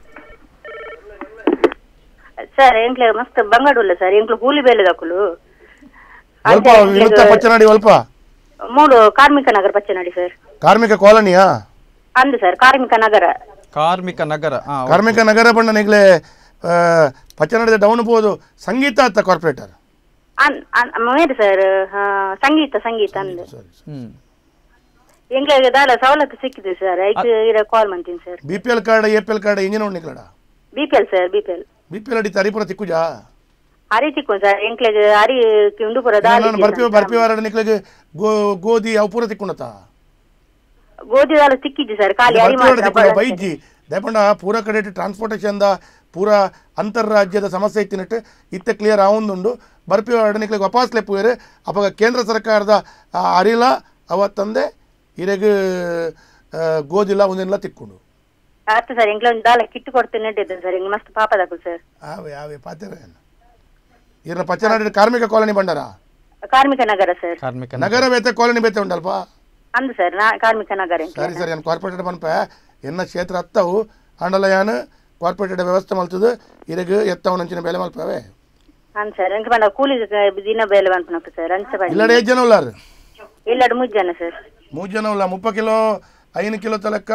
ಸರ್ ಎಂಕ್ಲೆ ಮಸ್ತ್ ಬಂಗಡುಲ್ಲ ಸರ್ ಎಂಕ್ಲು ಕೂಲಿ ಬೇಲೆ ದಕ್ಕುಲು ಸ್ವಲ್ಪ ವಿನುತ ಪಚ್ಚನಾಡಿ ಸ್ವಲ್ಪ ಮೂಲು ಕಾರ್ಮಿಕ ನಗರ ಪಚ್ಚನಾಡಿ ಸರ್ ಕಾರ್ಮಿಕ ಕಾಲನಿಯಾ ಅಂದು ಸರ್ ಕಾರ್ಮಿಕ ನಗರ ಕಾರ್ಮಿಕ ನಗರ ಆ, ಓಕೆ. ಕಾರ್ಮಿಕ ನಗರ ಬಂಡ ನಿಗ್ಲೆ ಪಚ್ಚನಾಡಿದ ಡೌನ್ ಬೋದು ಸಂಗೀತ ಅತ್ತ ಕಾರ್ಪೊರೇಟರ್ ಅನ್- ಅನ್- ಮೇರೆ ಸರ್ ಆ, ಸಂಗೀತ ಸಂಗೀತ ಅಂದು ಹ್ಮ್ ಎಂಕ್ಲೆ ದಾಲ ಸವಲತ್ತು ಸಿಕ್ಕಿದೆ ಸರ್ ಐದು ಇರ ಕಾಲ್ ಮಾಡ್ತೀನಿ sir B P L card A P L card ಇಂಜಿನ ಉಂಡು ನಿಕ್ಲಡ B P L sir B P L B P L ಅಡಿ ತರಿಪುರ ತಿಕ್ಕುಜಾ ಅರಿ ತಿಕ್ಕು ಸರ್ ಎಂಕ್ಲೆಗ್ ಅರಿ ಉಂಡು ಪುರ ದಾಲಿ ನಾನು ಬರ್ಪಿ ಬರ್ಪಿ ವಾರ ನಿಕ್ಲಿಗೆ ಗೋ ಗೋಧಿ ಅವು ಪೂರ ತಿಕ್ಕುಣತ ಗೋಧಿ ದಾಲ ಸಿಕ್ಕಿದ್ದೆ ಸರ್ ಖಾಲಿ ಅರಿ ಬರ್ಪಿ ವಾರ ಮಾತ್ರ ತಿಕ್ಕುಣ ಬೈಜಿ ದಯಪಂಡ ಪೂರ ಕಡೆ ಟ್ರಾನ್ಸ್ಪೋರ್ಟೇಷನ್ ದ ಪೂರ ಅಂತರ್ರಾಜ್ಯದ ಸಮಸ್ಯೆ ಇತ್ತಿನಟ್ಟು ಇತ್ತೆ ಕ್ಲಿಯರ್ ಆವೊಂದುಂಡು ಬರ್ಪಿ ವಾರ ನಿಕ್ಲಿಗೆ ವಾಪಸ್ ಲೆಪ್ಪುವೇರು ಅಪಗ ಕೇಂದ್ರ ಸರ್ಕಾರದ ಆ ಅರಿಲ ಅವತ್ತಂದೆ ಇರೆಗ್ ಗೋಧಿಲ ಒಂದಿಲ್ಲ ತಿಕ್ಕೊಂಡು ಆಯ್ತು ಸರ್ ಎಂಕ್ಲೆ ಒಂದು ದಾಲ ಕಿಟ್ಟು ಕೊಡ್ತೇನೆ ನಡ್ಡಿದ್ದೆ ಸರ್ ಎಂಗ್ ಮಸ್ತ್ ಪಾಪ ದಕ್ಕು ಸರ್ ಆವೆ ಆವೆ ಪಾತೆವೆ ಇರ್ನ ಪಚ್ಚನಾಡಿ ಕಾರ್ಮಿಕ ಕಾಲನಿ ಬಂಡಾರ ಕಾರ್ಮಿಕ ನಗರ ಸರ್ ಕಾರ್ಮಿಕ ನಗರ ಬೇತೆ ಕಾಲನಿ ಬೇತೆ ಉಂಟಲ್ಪ ಅಂದು ಸರ್ ನಾ ಕಾರ್ಮಿಕ ನಗರ ಎಂಕ್ಲೆ ಸರಿ ಸರಿ ಏನು ಕಾರ್ಪೊರೇಟೆಡ್ ಪನ್ಪೆ ಎನ್ನ ಕ್ಷೇತ್ರ ಹತ್ತವು ಆಂಡಲ ಯಾನು ಕಾರ್ಪೊರೇಟೆಡ್ ವ್ಯವಸ್ಥೆ ಮಲ್ತದು ಇರಗ ಎತ್ತವ ನಂಚಿನ ಬೆಲೆ ಮಲ್ಪವೆ ಅಂದ್ ಸರ್ ಎಂಕ್ ಬಂದ ಕೂಲಿ ದಿನ ಬೇಲೆ ಬಂದ್ಪನಪ್ಪ ಸರ್ ಅಂಚ ಇಲ್ಲಡೆ ಏಜ್ ಜನ ಉಲ್ಲಾರು ಇಲ್ಲಡು ಮೂಜ್ ಜನ ಸರ್ ಮೂರು ಜನ ಉಲ್ಲ ಮುಪ್ಪ ಕಿಲೋ ಐನು ಕಿಲೋ ತಲಕ್ಕ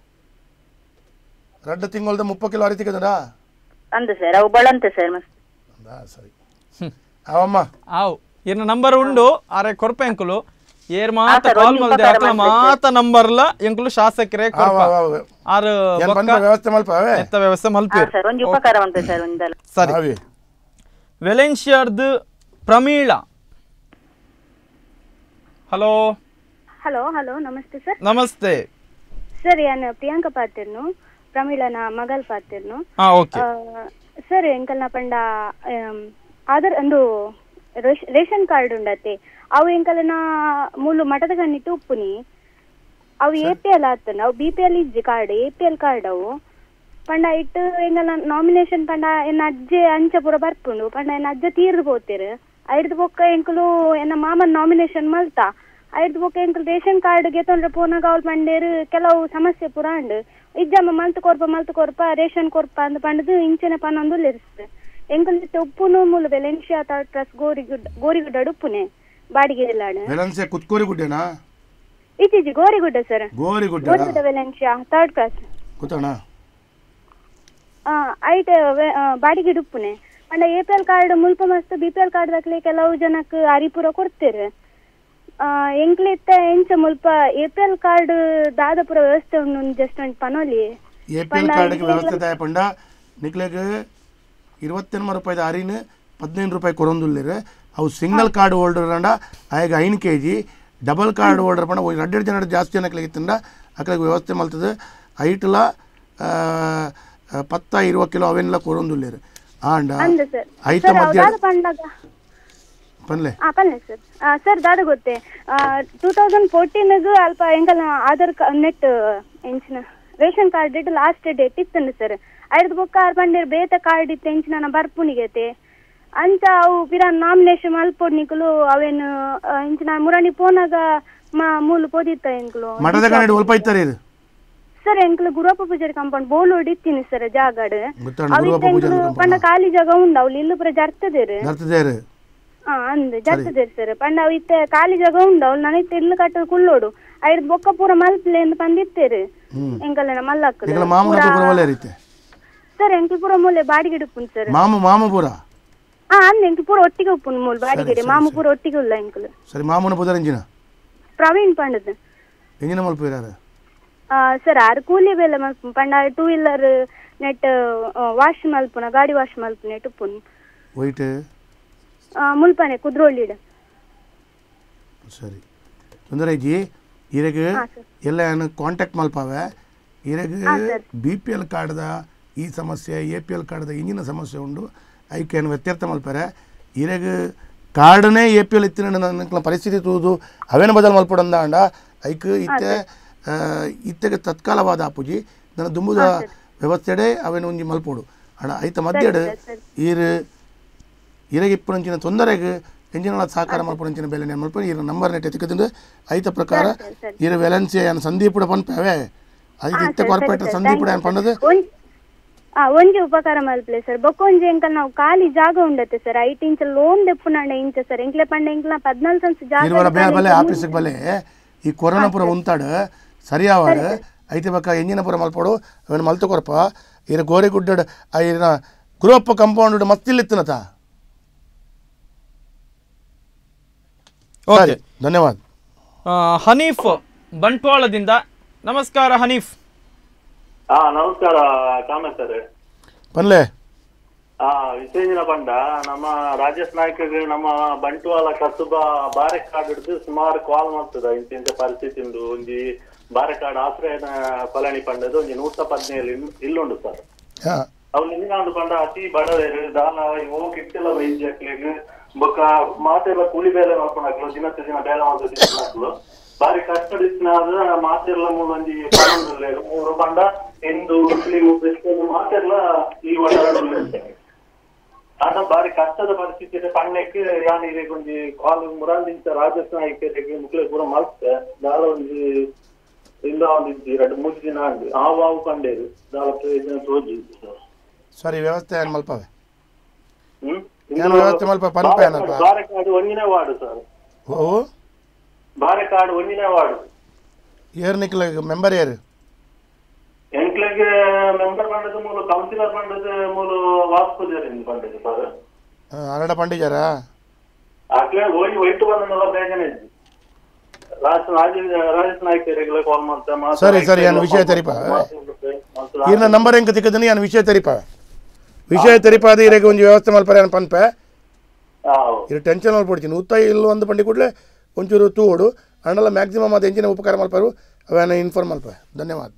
ರಡ್ಡು ತಿಂಗಳದ ಮುಪ್ಪ ಕಿಲೋ ಅರಿತಿ ಕದರಾ ಅಂದು ಸರ್ ಅವು ಬಳಂತೆ ಸರ್ ಮಸ್ತ್ ಸರಿ ಅವಮ್ಮ ಆವ್ ಇರ್ನ ನಂಬರ್ ಉಂಡು ಆರೆ ಕೊರ್ಪೆ ಎಂಕುಲು ಏರ್ ಮಾತ sir, ಕಾಲ್ ಒಂದು ಮಲ್ದೆ ಉಪಕಾರ ಅಕ್ಲ ಮಾಡ್ಬೇಕು. ಮಾತ ನಂಬರ್ಲ ಎಂಕುಲು ಶಾಸಕರೇ ಕೊರ್ಪ ಆವ್, ಆವ್, ಆವ್. ಆರು ಏನ್ ಬೊಕ್ಕ ಬಂದ ವ್ಯವಸ್ಥೆ ಮಲ್ಪವೆ ಎತ್ತ ವ್ಯವಸ್ಥೆ ಮಲ್ಪೇರು ಸರ್ ಒಂಜಿ ಉಪಕಾರ ಬಂತೆ ಸರ್ ಒಂದಲ್ಲ ಸರಿ ಆವಿ ವೆಲೆನ್ಶಿಯರ್ದು ಪ್ರಮೀಳ ಹಲೋ ಹಲೋ ಹಲೋ ನಮಸ್ತೆ ಸರ್ ನಮಸ್ತೆ ಸರ್ ನಾನು ಪ್ರಿಯಾಂಕ ಪಾತಿರ್ನು ಪ್ರಮೀಳನ ಮಗಲ್ ಪಾತಿರ್ನು ಹಾ ಓಕೆ ಸರ್ ಎಂಕಲ್ನ ಪಂಡ ಆಮ್, ಆಧಾರ್ ಒಂದು ರೇಷ್- ರೇಷನ್ ಕಾರ್ಡ್ ಉಂಡತೆ ಅವು ಎಂಕಲ್ನ ಮೂಲು ಮಠದ ಕಣ್ಣಿಟ್ಟು ಉಪ್ಪುನಿ ಅವು ಎ ಪಿ ಎಲ್ ಆತನ ಅವು ಬಿ ಪಿ ಎಲ್ ಇಜ್ಜಿ card A P L card ಅವು ಪಂಡ ಇಟ್ಟು ಎಂಗಲ್ಲ ನಾಮಿನೇಷನ್ ಪಂಡ ಎನ್ನ ಅಜ್ಜೆ ಅಂಚ ಪೂರ ಬರ್ಪುಂಡು ಪಂಡ ಎನ್ನ ಅಜ್ಜ ತೀರ್ದು ಪೋತಿರು ಐದು ಬೊಕ್ಕ ಎಂಕುಲು ಎನ್ನ ಮಾಮನ್ ನಾಮಿನೇಷನ್ ಮಲ್ತ ಐದು ಬೊಕ್ಕ ಎಂಕುಲು ರೇಷನ್ ಕಾರ್ಡ್ ಗೆ ತೊಂದ್ರೆ ಪೂರ್ಣ ಕಾವಲ್ ಪಂಡೇರು ಕೆಲವು ಸಮಸ್ಯೆ ಪೂರ ಉಂಡು ಇಜ್ಜಮ್ಮ ಮಲ್ತು ಕೊರ್ಪ ಮಲ್ತು ಕೊರ್ಪ ರೇಷನ್ ಕೊರ್ಪ ಅಂದ್ ಪಂಡದು ಇಂಚನೆ ಪನ್ನೊಂದು ಲಿರ್ಸ್ ಎಂಕುಲ್ ಇತ್ತೆ ಉಪ್ಪುನು ಮೂಲು ಬೆಲೆನ್ಶಿಯಾ ಥರ್ಡ್ ಕ್ಲಾಸ್ ಗೋರಿಗುಡ್ ಗೋರಿಗುಡ್ಡ ಉಪ್ಪುನೆ ಬಾಡಿಗೆ ಇಲ್ಲಾಡು ವೆಲನ್ಸೆ ಕುತ್ಕೋರಿ ಗುಡ್ಡೆನಾ ಇತ್ತೀಚೆ Gorigudda sir Gorigudda Gorigudda Valencia third class ಗೊತ್ತಣ್ಣ ಐಟ್ ಬಾಡಿಗೆ ಉಪ್ಪುನೆ ಅಂಡ ಎ ಪಿ ಎಲ್ ಕಾರ್ಡ್ ಮುಲ್ಪ ಮಸ್ತ್ ಬಿ ಪಿ ಎಲ್ ಕಾರ್ಡ್ ದಕ್ಲೆ ಕೆಲವು ಜನಕ್ ಅರಿಪುರ ಕೊಡ್ತೇರು ಎಂಕ್ಲಿತ್ತ ಎಂಚ ಮುಲ್ಪ ಏಪ್ರಿಲ್ ಕಾರ್ಡ್ ದಾದಾಪುರ ವ್ಯವಸ್ಥೆ ಉಂಡು ಜಸ್ಟ್ ಒಂದು ಪನೋಲಿ ఏపీఎల్ కార్డుకి వ్యవస్థ తేపండా నిక్లేకి ఇరవత్తెనిమిది రూపాయల అరిని పదిహేను రూపాయి కొరందుల్లేరు అವು ಸಿಂಗಲ್ ಕಾರ್ಡ್ ಹೋಲ್ಡರ್ ಅಂಡ ಆಗ ಐನು K G double card holder ಪಂಡ ಎರಡು ಜನ ಜಾಸ್ತಿ ಜನಕ್ಕೆ ತಿಂಡ ಅಕ್ಕಳಿಗೆ ವ್ಯವಸ್ಥೆ ಮಲ್ತದೆ ಐಟ್ಲ ಪತ್ತ ಇರುವ ಕಿಲೋ ಅವೆಲ್ಲ ಕೊರೊಂದುಲ್ಲೇರು ಆಂಡ ಅಂದ ಸರ್ ಐತ ಸರ್ ಮಧ್ಯ ದಾದ ಪಂಡಾಗ ಪನ್ಲೆ ಆ ಪಲ್ಲೆ ಸರ್ ಸರ್ ದಾದ ಗೊತ್ತೇ ಟೂ ತೌಸಂಡ್ ಫೋರ್ಟೀನ್ಗೂ ಅಲ್ಪ ಎಂಕಲ್ನ ಆಧಾರ್ ನೆಟ್ ಎಂಚಿನ ರೇಷನ್ ಕಾರ್ಡ್ ಇಟ್ಟು ಲಾಸ್ಟ್ ಡೇಟ್ ಇತ್ತಂದು ಸರ್ ಐದು ಬೊಕ್ಕ ಆರು ಪಂಡೇರು ಬೇತ ಕಾರ್ಡ್ ಇತ್ತು ಎಂಚಿನ ನಾ ಬರ್ಪುನಿಗತೆ ಅಂಚ ಅವು ಪಿರ ನಾಮಿನೇಷನ್ ಮಲ್ಪೊಡ್ನಿಕಲು ಅವೇನು ಆ, ಇಂಚಿನ ಮುರಣಿ ಪೋನಾಗ ಮ ಮೂಲು ಪೋದಿತ್ತ ಎಂಕ್ಲು ಮಠದ ಕನ್ನಡಿ ಒಲ್ಪ ಇತ್ತಾರೆ ಇದು ಸರ್ ಎಂಕ್ಲು ಗುರುವಪ್ಪ ಪೂಜಾರಿ ಕಾಂಪೌಂಡ್ ಬೋಲೋಡ್ ಇತ್ತೀನಿ ಸರ್ ಜಾಗಡ್ ಗೊತ್ತಾಂಡ ಅವಿತ್ತ ಗುರುವಪ್ಪ ಪೂಜಾರಿ ಎಂಕ್ಲು compound. ಪಂಡ ಖಾಲಿ ಜಾಗ ಉಂಡು ಅವ್ಲು ಇಲ್ಲು ಪುರ ಜರ್ತದೇರು ನರ್ತದೇರು ಆ ಅಂದ್ ಜರ್ತದೇರು ಸರ್ ಪಂಡ ಅವು ಇತ್ತೆ ಖಾಲಿ ಜಾಗ ಉಂಡು ಅವ್ಲು ನನಗೆ ಇಲ್ಲು ಕಟ್ಟದ ಕುಳ್ಳೋಡು ಐದು ಬೊಕ್ಕ ಪೂರ ಮಲ್ಪಲೆ ಅಂತ ಪಂದಿತ್ತೇರು ಹ್ಮ್ ಎಂಕಲ್ನ ಮಲ್ಲಕ್ಕಲು ನಿಗಳ ಮಾಮ ಪೂರ ಒಲೆ ರೀತಿ ಸರ್ ಎಂಕ್ಲು ಪೂರ ಮೂಲೆ ಬಾಡಿಗೆ ಉಪ್ಪುನ್ ಸರ್ ಮಾಮ ಮಾಮ ಪೂರ ಆ ಅಂದ್ ಎಂಕ್ಲು ಪೂರ ಒಟ್ಟಿಗೆ ಉಪ್ಪುನ್ ಮೂಲ ಬಾಡಿಗೆ ಮಾಮ ಪೂರ ಒಟ್ಟಿಗೆ ಉಲ್ಲ ಎಂಕ್ಲು ಸರಿ ಮಾಮನ ಪುದರ್ ಎಂಜಿನ ಪ್ರವೀಣ್ ಪಂಡದ್ ಎಂಜಿನ ಮಲ್ಪ ಇರಾರು ಆ, ಸರ್ ಆರು ಕೂಲಿ ಬೇಲೆ ಮಲ್ಪುನ್ ಪಂಡ ಟೂ ವೀಲರ್ ನೆಟ್ ವಾಶ್ ಮಲ್ಪುನ ಗಾಡಿ ವಾಶ್ ಮಲ್ಪುನ ನೆಟ್ ಉಪ್ಪುನ್ ವೈಟ್ ಆ, ಮುಲ್ಪನೆ ಕುದ್ರೋಳಿಡ್ ಸರಿ ತೊಂದರೆ ಐಜಿ ಇರಗ ಎಲ್ಲ ಏನು ಕಾಂಟ್ಯಾಕ್ಟ್ ಮಲ್ಪಾವೆ ಇರಗ ಬಿ ಪಿ ಎಲ್ ಕಾರ್ಡ್ದ ಈ ಸಮಸ್ಯೆ ಎ ಪಿ ಎಲ್ ಕಾರ್ಡ್ದ ಇಂಜಿನ ಸಮಸ್ಯೆ ಉಂಡು ಐಕೆ ಏನು ವ್ಯತ್ಯರ್ಥ ಮಲ್ಪಾರೆ ಇರಗ ಕಾರ್ಡ್ನೇ ಎ ಪಿ ಎಲ್ ಇತ್ತಿನ ನನ್ನ ಪರಿಸ್ಥಿತಿ ತೂದು ಅವೇನು ಬದಲು ಮಲ್ಪಡಂದ ಅಂಡ ಐಕ್ ಇತ್ತೆ ಆ, ಇತ್ತೆಗೆ ತತ್ಕಾಲವಾದ ಆಪುಜಿ ನನ್ನ ದುಂಬುದ ವ್ಯವಸ್ಥೆಡೆ ಅವೇನು ಒಂಜಿ ಮಲ್ಪೋಡು ಅಣ್ಣ ಐತ ಮಧ್ಯಡ್ ಈರು ಇರಗೆ ಇಪ್ಪುನಂಚಿನ ತೊಂದರೆಗೆ ಎಂಜಿನ ಸಹಕಾರ ಮಲ್ಪುನಂಚಿನ ಬೆಲೆ నేను ಮಲ್ಪ ఈయన నంబర్ నెట్ ఎతికతుండే అయితే ప్రకార ఈయన వెలన్సి ఆయన సందీపుడు పనిపేవే అది ఇత్త కార్పొరేటర్ సందీపుడు ఆయన పన్నది ಆ ಒಂಜಿ ಉಪಕಾರ ಮಲ್ಪಲೆ ಸರ್ ಬೊಕ್ಕೊಂಜಿ ಎಂಕಲ್ ನಾವು ಖಾಲಿ ಜಾಗ ಉಂಡತ್ತೆ ಸರ್ ಐಟ್ ಇಂಚ ಲೋನ್ ದೆಪ್ಪುನಾಂಡ ಇಂಚ ಸರ್ ಎಂಕ್ಲೆ ಪಂಡ ಎಂಕ್ಲ ಪದ್ನಾಲ್ಕು ಸಂಸ್ ಜಾಗ ఇరువల బే బలే ఆఫీస్కి బలే ఈ కొరోనా పుర ఉంటాడు సరియావాడు అయితే ఒక ఎంజిన పుర మల్పడు అవನ್ನ మల్త కొరప ఈయన గోరిగుడ్డడు ఈయన గ్రూప్ కంపౌండ్ మస్తిల్లిత్తునత ಸರಿ ಧನ್ಯವಾದ ಆ, ಹನೀಫ್ ಬಂಟ್ವಾಳದಿಂದ ನಮಸ್ಕಾರ ಹನೀಫ್ ಹಾ ನಮಸ್ಕಾರ ಕಾಮತ್ ಸರ್ ಪನ್ಲೆ ಆ ವಿಸೇಜಿನ ಬಂಡ ನಮ್ಮ ರಾಜೇಶ್ ನಾಯ್ಕಗೆ ನಮ್ಮ ಬಂಟ್ವಾಳ ಕಸುಬ ಬಾರೆಕಾಡ್ ಹಿಡಿದು ಸುಮಾರು ಕಾಲ್ ಮಾಡ್ತದ ಇಂತ ಇಂತ ಪರಿಸ್ಥಿತಿ ಉಂಡು ಒಂಜಿ ಬಾರೆಕಾಡ್ ಆಶ್ರಯನ ಫಲಾಣಿ ಪಂಡದು ಒಂಜಿ ನೂತ ಪದ್ನೇಳು ಇಲ್ಲುಂಡು ಸರ್ ಹಾಂ ಅವ್ರು ನಿನ್ಗಾಂದು ಪಂಡ ಅತಿ ಬಡವೇರು ದಾನ ಹೋಗಿ ಇಟ್ಟಿಲ್ಲ ವೈದ್ಯಕ್ಲಿಗೆ ಬೊಕ್ಕ ಮಾತೆಲ್ಲ ಕೂಲಿ ಬೇಲೆ ಮಾಡ್ಕೊಂಡಾಗ್ಲು ದಿನಕ್ಕೆ ದಿನ ಬೇಲೆ ಮಾಡೋದು ದಿನ ಬಾರಿ ಕಷ್ಟಡಿಸಿನಾದ ಮಾತೆಲ್ಲ ಮೂಲೊಂಜಿ ಪನ್ನೊಂದು ಮೂರು ಪಂಡ ಎಂದು ಮುಸ್ಲಿಂ ಕ್ರಿಶ್ಚಿಯನ್ ಮಾತೆಲ್ಲ ಈ ಒಳಗಡೆ ಆದ ಬಾರಿ ಕಷ್ಟದ ಪರಿಸ್ಥಿತಿ ಪಣ್ಣಕ್ಕೆ ಯಾನ್ ಇದಕ್ಕೆ ಒಂಜಿ ಕಾಲು ಮುರಾಂದಿಂತ ರಾಜೇಶ್ ನಾಯ್ಕರಿಗೆ ಮುಕ್ಲೆ ಪೂರ ಮಲ್ತೆ ದಾಳ ಒಂಜಿ ಇಲ್ಲ ಒಂದಿಜ್ಜಿ ಎರಡು ಮೂರು ದಿನ ಆಗಿ ಆವು ಆವು ಕಂಡೇರು ದಾಳ ಪ್ರಯೋಜನ ತೋಜಿದ್ದು ಸರ್ ಸರಿ ವ್ಯವಸ್ಥೆ ಏನು ಮಲ್ಪವೆ ಹ್ಮ್ ಏನು ವ್ಯವಸ್ಥೆ ಮಲ್ಪ ಪನ್ಪ ಏನಲ್ಪ ಬಾರೆಕಾಡು ಒಂದಿನೇ ವಾರ್ಡು ಸರ್ ಓ ಬಾರೆಕಾಡು ಒಂದಿನೇ ವಾರ್ಡು ಏರ್ ನಿಕ್ಲ ಮೆಂಬರ್ ಏರು ಎಂಕ್ಲೆಗೆ ಮೆಂಬರ್ ಬಂಡದ ಮೂಲ ಕೌನ್ಸಿಲರ್ ಬಂಡದ ಮೂಲ ವಾಸ್ಪೂಜಾರಿಂದ ಬಂಡದು ಸರ್ ಅರಡ ಪಂಡಿಜಾರಾ ಆಗ್ಲೇ ಹೋಗಿ ಒಯ್ತು ಬಂದನೆಲ್ಲ ಬೇಗನೆ ಇದ್ದು ರಾಜ್ ರಾಜೇಶ್ ರಾಜೇಶ್ ನಾಯ್ಕರಿಗೆ ಕಾಲ್ ಮಾಡ್ತಾ ಸರಿ ಸರಿ ಏನು ವಿಷಯ ತೆರಿಪ ಈರ್ನ ನಂಬರ್ ಹೆಂಗೆ ತಿಕ್ಕದನಿ ಏನು ವಿಷಯ ತೆರಿಪ ವಿಷಯ ತೆರಿಪಾದ ಇರಗೆ ಒಂದು ವ್ಯವಸ್ಥೆ ಮಲ್ಪರೆ ಏನು ಪನ್ಪೆ ಇದು ಟೆನ್ಷನ್ ಮಲ್ಪಡ್ತೀನಿ ಉತ್ತ ಇಲ್ಲಿ ಒಂದು ಪಂಡಿ ಕೂಡಲೇ ಒಂಚೂರು ತೂಡು ಅಂಡಲ್ಲ ಮ್ಯಾಕ್ಸಿಮಮ್ ಅದು ಎಂಜಿನ ಉಪಕಾರ ಮಲ್ಪರು ಅವೇನ ಇನ್ಫಾರ್ಮ್ ಮಲ್ಪೆ ಧನ್ಯವಾದ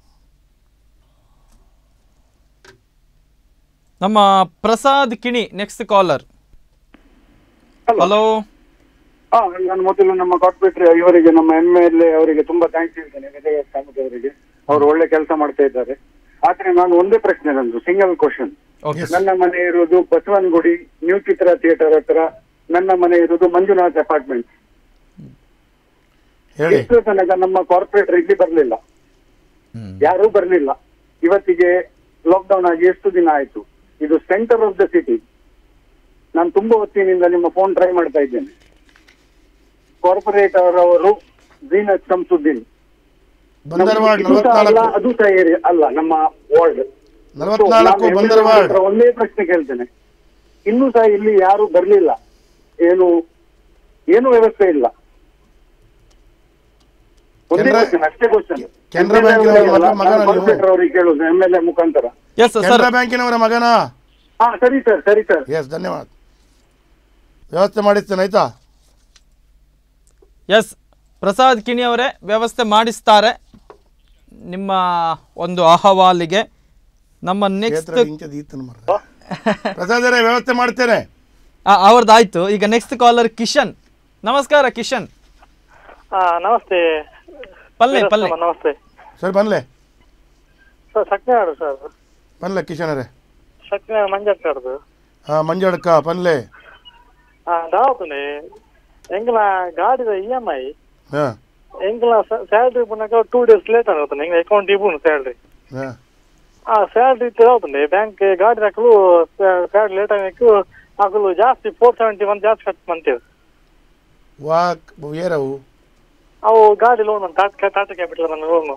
ನಮ್ಮ Prasad Kini next caller hello ಹಾ ನಾನು ಮೊದಲು ನಮ್ಮ ಕಾರ್ಪೊರೇಟರ್ ಇವರಿಗೆ ನಮ್ಮ ಎಂ ಎಲ್ ಎ ಅವರಿಗೆ ತುಂಬಾ ಥ್ಯಾಂಕ್ಸ್ ಹೇಳ್ತೇನೆ ವಿಜಯ ಕಾಮತ್ ಅವರಿಗೆ ಅವರು ಒಳ್ಳೆ ಕೆಲಸ ಮಾಡ್ತಾ ಇದ್ದಾರೆ ಆದ್ರೆ ನಾನು ಒಂದೇ ಪ್ರಶ್ನೆ ನಂದು ಸಿಂಗಲ್ ಕ್ವಶನ್ ನನ್ನ ಮನೆ ಇರುವುದು ಬಸವನಗುಡಿ ನ್ಯೂ ಚಿತ್ರ ಥಿಯೇಟರ್ ಹತ್ರ ನನ್ನ ಮನೆ ಇರುವುದು ಮಂಜುನಾಥ್ ಅಪಾರ್ಟ್ಮೆಂಟ್ ಎಷ್ಟು ತನಕ ನಮ್ಮ ಕಾರ್ಪೊರೇಟರ್ ಇಲ್ಲಿ ಬರ್ಲಿಲ್ಲ ಯಾರೂ ಬರ್ಲಿಲ್ಲ ಇವತ್ತಿಗೆ ಲಾಕ್ಡೌನ್ ಆಗಿ ಎಷ್ಟು ದಿನ ಆಯ್ತು ಇದು ಸೆಂಟರ್ ಆಫ್ ದ ಸಿಟಿ ನಾನು ತುಂಬಾ ಹೊತ್ತಿನಿಂದ ನಿಮ್ಮ ಫೋನ್ ಟ್ರೈ ಮಾಡ್ತಾ ಇದ್ದೇನೆ ಕಾರ್ಪೊರೇಟರ್ ಅವರು ಜೀನತ್ ಶಂಸುದ್ದೀನ್ ಬಂದರ್ ವಾರ್ಡ್ ಇದು ಸಹ ಅಲ್ಲ, ನಲವತ್ನಾಲ್ಕು ಅದು ಸಹ ಏರಿಯಾ ಅಲ್ಲ ನಮ್ಮ ವಾರ್ಡ್ ನಲವತ್ನಾಲ್ಕು ನಾನು ಬಂದರ್ MLA ವಾರ್ಡ್ ಹತ್ರ ಒಂದೇ ಪ್ರಶ್ನೆ ಕೇಳ್ತೇನೆ ಇನ್ನೂ ಸಹ ಇಲ್ಲಿ ಯಾರು ಬರ್ಲಿಲ್ಲ ಏನು ಏನು ವ್ಯವಸ್ಥೆ ಇಲ್ಲ ಒಂದೇ ಕೆನರಾ- question, ಅಷ್ಟೇ ಕ್ವಶನ್ ಕೆನರಾ ಬ್ಯಾಂಕಿನವರ ಮಗ- ಮಗನ ನೀವು? ಅವರಿಗೆ ಕೇಳುದು ಎಂ ಎಲ್ ಎ ಮುಖಾಂತರ ಎಸ್ ಕೆನರಾ ಬ್ಯಾಂಕಿನವರ ಮಗನಾ ಹಾ ಸರಿ ಸರ್ ಸರಿ ಸರ್ ಎಸ್ ಧನ್ಯವಾದ ವ್ಯವಸ್ಥೆ ಮಾಡಿಸ್ತೇನೆ ಆಯ್ತಾ ಎಸ್ ಪ್ರಸಾದ್ ಕಿಣಿ ಅವರೇ ವ್ಯವಸ್ಥೆ ಮಾಡಿಸ್ತಾರೆ ನಿಮ್ಮ ಒಂದು ಅಹವಾಲಿಗೆ ನಮ್ಮ ನೆಕ್ಸ್ಟ್ ಕ್ಷೇತ್ರ ಇಂಚದ ಈತನ ಮರ. ಪ್ರಸಾದ್ ಅವರೇ ವ್ಯವಸ್ಥೆ ಮಾಡ್ತೇನೆ ಅವ್ರದ್ದಾಯ್ತು ಈಗ ನೆಕ್ಸ್ಟ್ ಕಾಲರ್ ಕಿಶನ್ ನಮಸ್ಕಾರ ಕಿಶನ್ ಹಾ ನಮಸ್ತೆ ಪಲ್ಲೆ ಪಲ್ಲೆ ವೀರಸ್ವಾಮ, ನಮಸ್ತೆ ಸರ್ ಬನ್ಲೆ ಸರ್ ಸಕ್ನಾಡು ಸರ್ ಬನ್ಲೆ ಕಿಶನ್ ಅವರೇ ಸಕ್ನಾಡು ಮಂಜಾಡ್ದು ಹಾ ಮಂಜಡ್ಕ ಪನ್ಲೆ ಹಾ ದಾವತುಂಡೆ ಎಂಗ್ಲ ಗಾಡಿದ ಇ ಎಮ್ ಐ ಹಾ ಎಂಗ್ಲ ಸ್ಯಾಲ್ರಿ ಪುನಕ ಟೂ ಡೇಸ್ ಲೇಟ್ ಆಗುತ್ತೆ ಎಂಗ್ಲ ಅಕೌಂಟ್ ಇಬ್ಬರು ಸ್ಯಾಲ್ರಿ ಹಾ ಆ ಸ್ಯಾಲ್ರಿ ತಿರುಗುతుంది ಬ್ಯಾಂಕ್ ಗಾಡಿ ಹಾಕಲು ಸ್ಯಾಲ್ರಿ ಲೇಟ್ ಆಗಬೇಕು ಹಾಕಲು ಜಾಸ್ತಿ ಫೋರ್ ಸೆವೆಂಟಿ ಒನ್ ಜಾಸ್ತಿ ಕಟ್ ಮಂತೇವೆ ವಾಕ್ ಏರವು ಅವು ಗಾಡಿ ಲೋನ್ ಟಾಟಾ ಟಾಟಾ ಕ್ಯಾಪಿಟಲ್ ನನ್ನ ಲೋನ್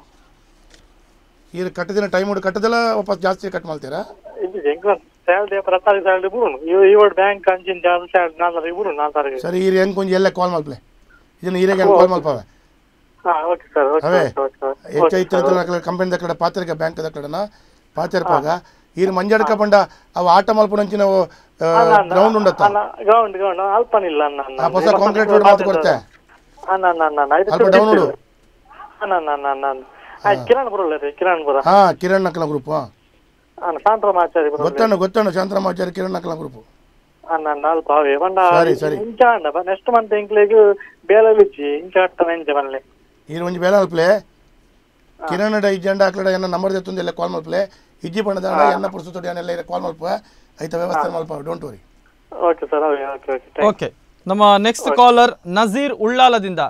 ಈಗ ಕಟ್ಟದಿನ ಟೈಮ್ ಹುಡು ಕಟ್ಟದಲ್ಲ ವಾಪಸ್ ಜಾಸ್ತಿ ಕಟ್ ಮಾಡ್ತೀರಾ ಇದು ಎಂಗ್ಲ ಸ್ಯಾಲ್ರಿ ಪ್ರತಾರಿ ಸ್ಯಾಲ್ರಿ ಬುರುನು ಇವಳು ಬ್ಯಾಂಕ್ ಅಂಚಿನ ಜಾಸ್ತಿ ಸ್ಯಾಲ್ರಿ ನಾಲ್ಕು ಬುರು ನಾಲ್ಕು ತಾರೀಕು ಸರಿ ಈಗ ಹೆಂಗ್ ಕೊಂಚ ಎಲ್ಲ ಕಾಲ್ ಮಲ್ಪ್ಲೆ ಇದನ್ನ ಈರೆಗೆ ಕಾಲ್ ಮಲ್ಪವೆ ಹಾ ಓಕೆ ಸರ್ ಓಕೆ ಅವೇ ಓಕೆ ಹೆಚ್ಚೈತೆ ಕಂಪನಿ ದಕ್ಕಡ ಪಾತ್ರಿಕ ಬ್ಯಾಂಕ್ ದಕ್ಕಡನ ಪಾತಿರ್ಪಾಗ ಈ ಮಂಜಡ್ಕ ಪಂಡ ಅವು ಆಟ ಮಲ್ಪುನಂಚಿ ನಾವು ಗ್ರೌಂಡ್ ಉಂಡತ್ತ ಗ್ರೌಂಡ್ ಗ್ರೌಂಡ್ ಅಲ್ಪನಿಲ್ಲ ಅಣ್ಣ ಅಣ್ಣ. ಆ ಹೊಸ ಕಾಂಕ್ರೀಟ್ ರೋಡ್ ಮಾತು ಕೊಡ್ತೆ ಅಣ್ಣ ಅಣ್ಣ ಅಣ್ಣ ಅಣ್ಣ ಅಲ್ಪ ಡೌನ್ ನೋಡು ಅಣ್ಣ ಅಣ್ಣ ಅಣ್ಣ ಅಣ್ಣ ಅಣ್ಣ ಆಯ್ತು ಕಿರಣ್ ಬರೋಲ್ಲ ರೀ ಕಿರಣ್ ಬರ ಹಾ ಕಿರಣ್ ನಕಲ ಗ್ರೂಪ್ ಅಣ್ಣ ಶಾಂತರಾಮಾಚಾರಿ ಬರೋಲ್ಲ ಗೊತ್ತಣ್ಣ ಗೊತ್ತಣ್ಣ ಶಾಂತರಾಮಾಚಾರ್ಯ ಕಿರಣ್ ನಕಲ ಗ್ರೂಪ್ ಅಣ್ಣ ಅಣ್ಣ ಅಲ್ಪ ಅವೇ ಬಂಡ ಸರಿ, ಸರಿ. ಇಂಚ ಅಣ್ಣ ನೆಕ್ಸ್ಟ್ ಮಂತ್ ಇಂಕ್ಲಿಗೆ ಬೇಲಲಿಚ್ಚಿ ಇಂಚ ಅಟ್ಟನ ಇಂಚ ಬನ್ಲೆ ಈ ಒಂಜಿ ಬೇಲ ಅಲ್ಪ್ಲೆ ಕಿರಣ್ ಡ ಇಜ್ಜಂಡ ಆಕಲಡ ಎನ್ನ ನಂಬರ್ ದೆತ್ತೊಂದು ಎಲ್ಲ ಕಾಲ್ ಮಲ್ಪ್ಲೆ ಇಜ್ಜಿ ಪಂಡದ ಎನ್ನ ಪುರ್ಸು ತೊಡಿ ಎಲ್ಲ ಕಾಲ್ ಮಲ್ಪ ಐತ ವ್ಯವಸ್ಥೆ ಮಲ್ಪ ಡೋಂಟ್ ವರಿ ಓಕೆ ಸರ್ ಅವೇ ಓಕೆ ಓಕೆ ಓಕೆ ನಮ್ಮ ನೆಕ್ಸ್ಟ್ ಕಾಲರ್ ನಜೀರ್ ಉಳ್ಳಾಲದಿಂದ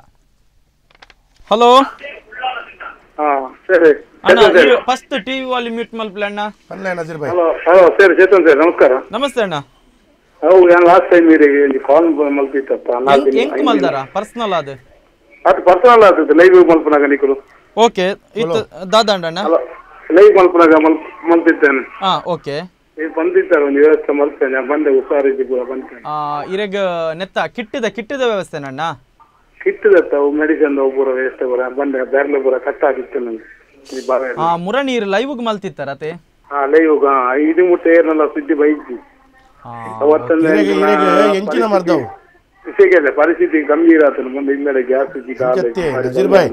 ಹಲೋ ಹಾ ಸರಿ ಅಣ್ಣ ಫಸ್ಟ್ ಟಿವಿ ವಾಲ್ಯೂಮ್ ಮ್ಯೂಟ್ ಮಲ್ಪ್ಲೆ ಅಣ್ಣ ಪನ್ಲೆ ನಜೀರ್ ಭಾಯ್ ಹಲೋ ಹಲೋ ಸರಿ ಚೇತನ್ ಸರ್ ನಮಸ್ಕಾರ ನಮಸ್ತೆ ಅಣ್ಣ ಅವು ನಾನು ಲಾಸ್ಟ್ ಟೈಮ್ ಇದೆ ಕಾಲ್ ಮಲ್ಪಿತ್ತಪ್ಪ ನಾಲ್ಕು ದಿನ ಎಂಕ್ ಮಲ್ದಾರ ಪರ್ಸನಲ್ ಅದು ಅದು ಪರ್ಸನಲ್ ಆಗ್ತದೆ ಲೈವ್ ಮಲ್ಪನಾಗ ನಿಕಲು ಓಕೆ ಇತ್ತು ದಾದಾಂಡ ಅಣ್ಣ ಲೈವ್ ಮಲ್ಪನಾಗ ಮಲ್ಪ್ ಮಲ್ಪಿದ್ದೇನೆ ಹಾ ಓಕೆ ಈಗ ಬಂದಿದ್ದಾರೆ ಒಂದು ವ್ಯವಸ್ಥೆ ಮಲ್ಪೇನೆ ಬಂದೆ ಹುಷಾರಿದ್ದು ಪೂರ ಬಂತೇನೆ ಇರೆಗ್ ನೆತ್ತ ಕಿಟ್ಟಿದ ಕಿಟ್ಟಿದ ವ್ಯವಸ್ಥೆ ಅಣ್ಣ ಕಿತ್ತದತ್ತ ಅವು ಮೆಡಿಸನ್ ಅವು ಪೂರ ವ್ಯವಸ್ಥೆ ಪೂರ ಬಂದೆ ಬೇರ್ಲೆ ಪೂರ ಕಟ್ ಆಗಿತ್ತು ನಂಗೆ ಈ ಬಾವೆ ಆ ಮುರ ನೀರು ಲೈವ್ಗ್ ಮಲ್ತಿತ್ತಾರತೆ ಹಾ ಲೈವ್ ಇದು ಮುಟ್ಟ ಏನೆಲ್ಲ ಸುದ್ದಿ ಬೈತಿ ಅವತ್ತೊಂದು ಇರೆಗೆ ಇರೆಗೆ ಎಂಚಿನ ಮರ್ದವು ವಿಷಯಕ್ಕೆಲ್ಲ ಪರಿಸ್ಥಿತಿ ಗಂಭೀರ ಆತನು ಮುಂದೆ ಇಲ್ಲಡೆ ಗ್ಯಾಸ್ ಜತ್ತೆ, ನಜೀರ್ ಭಾಯ್.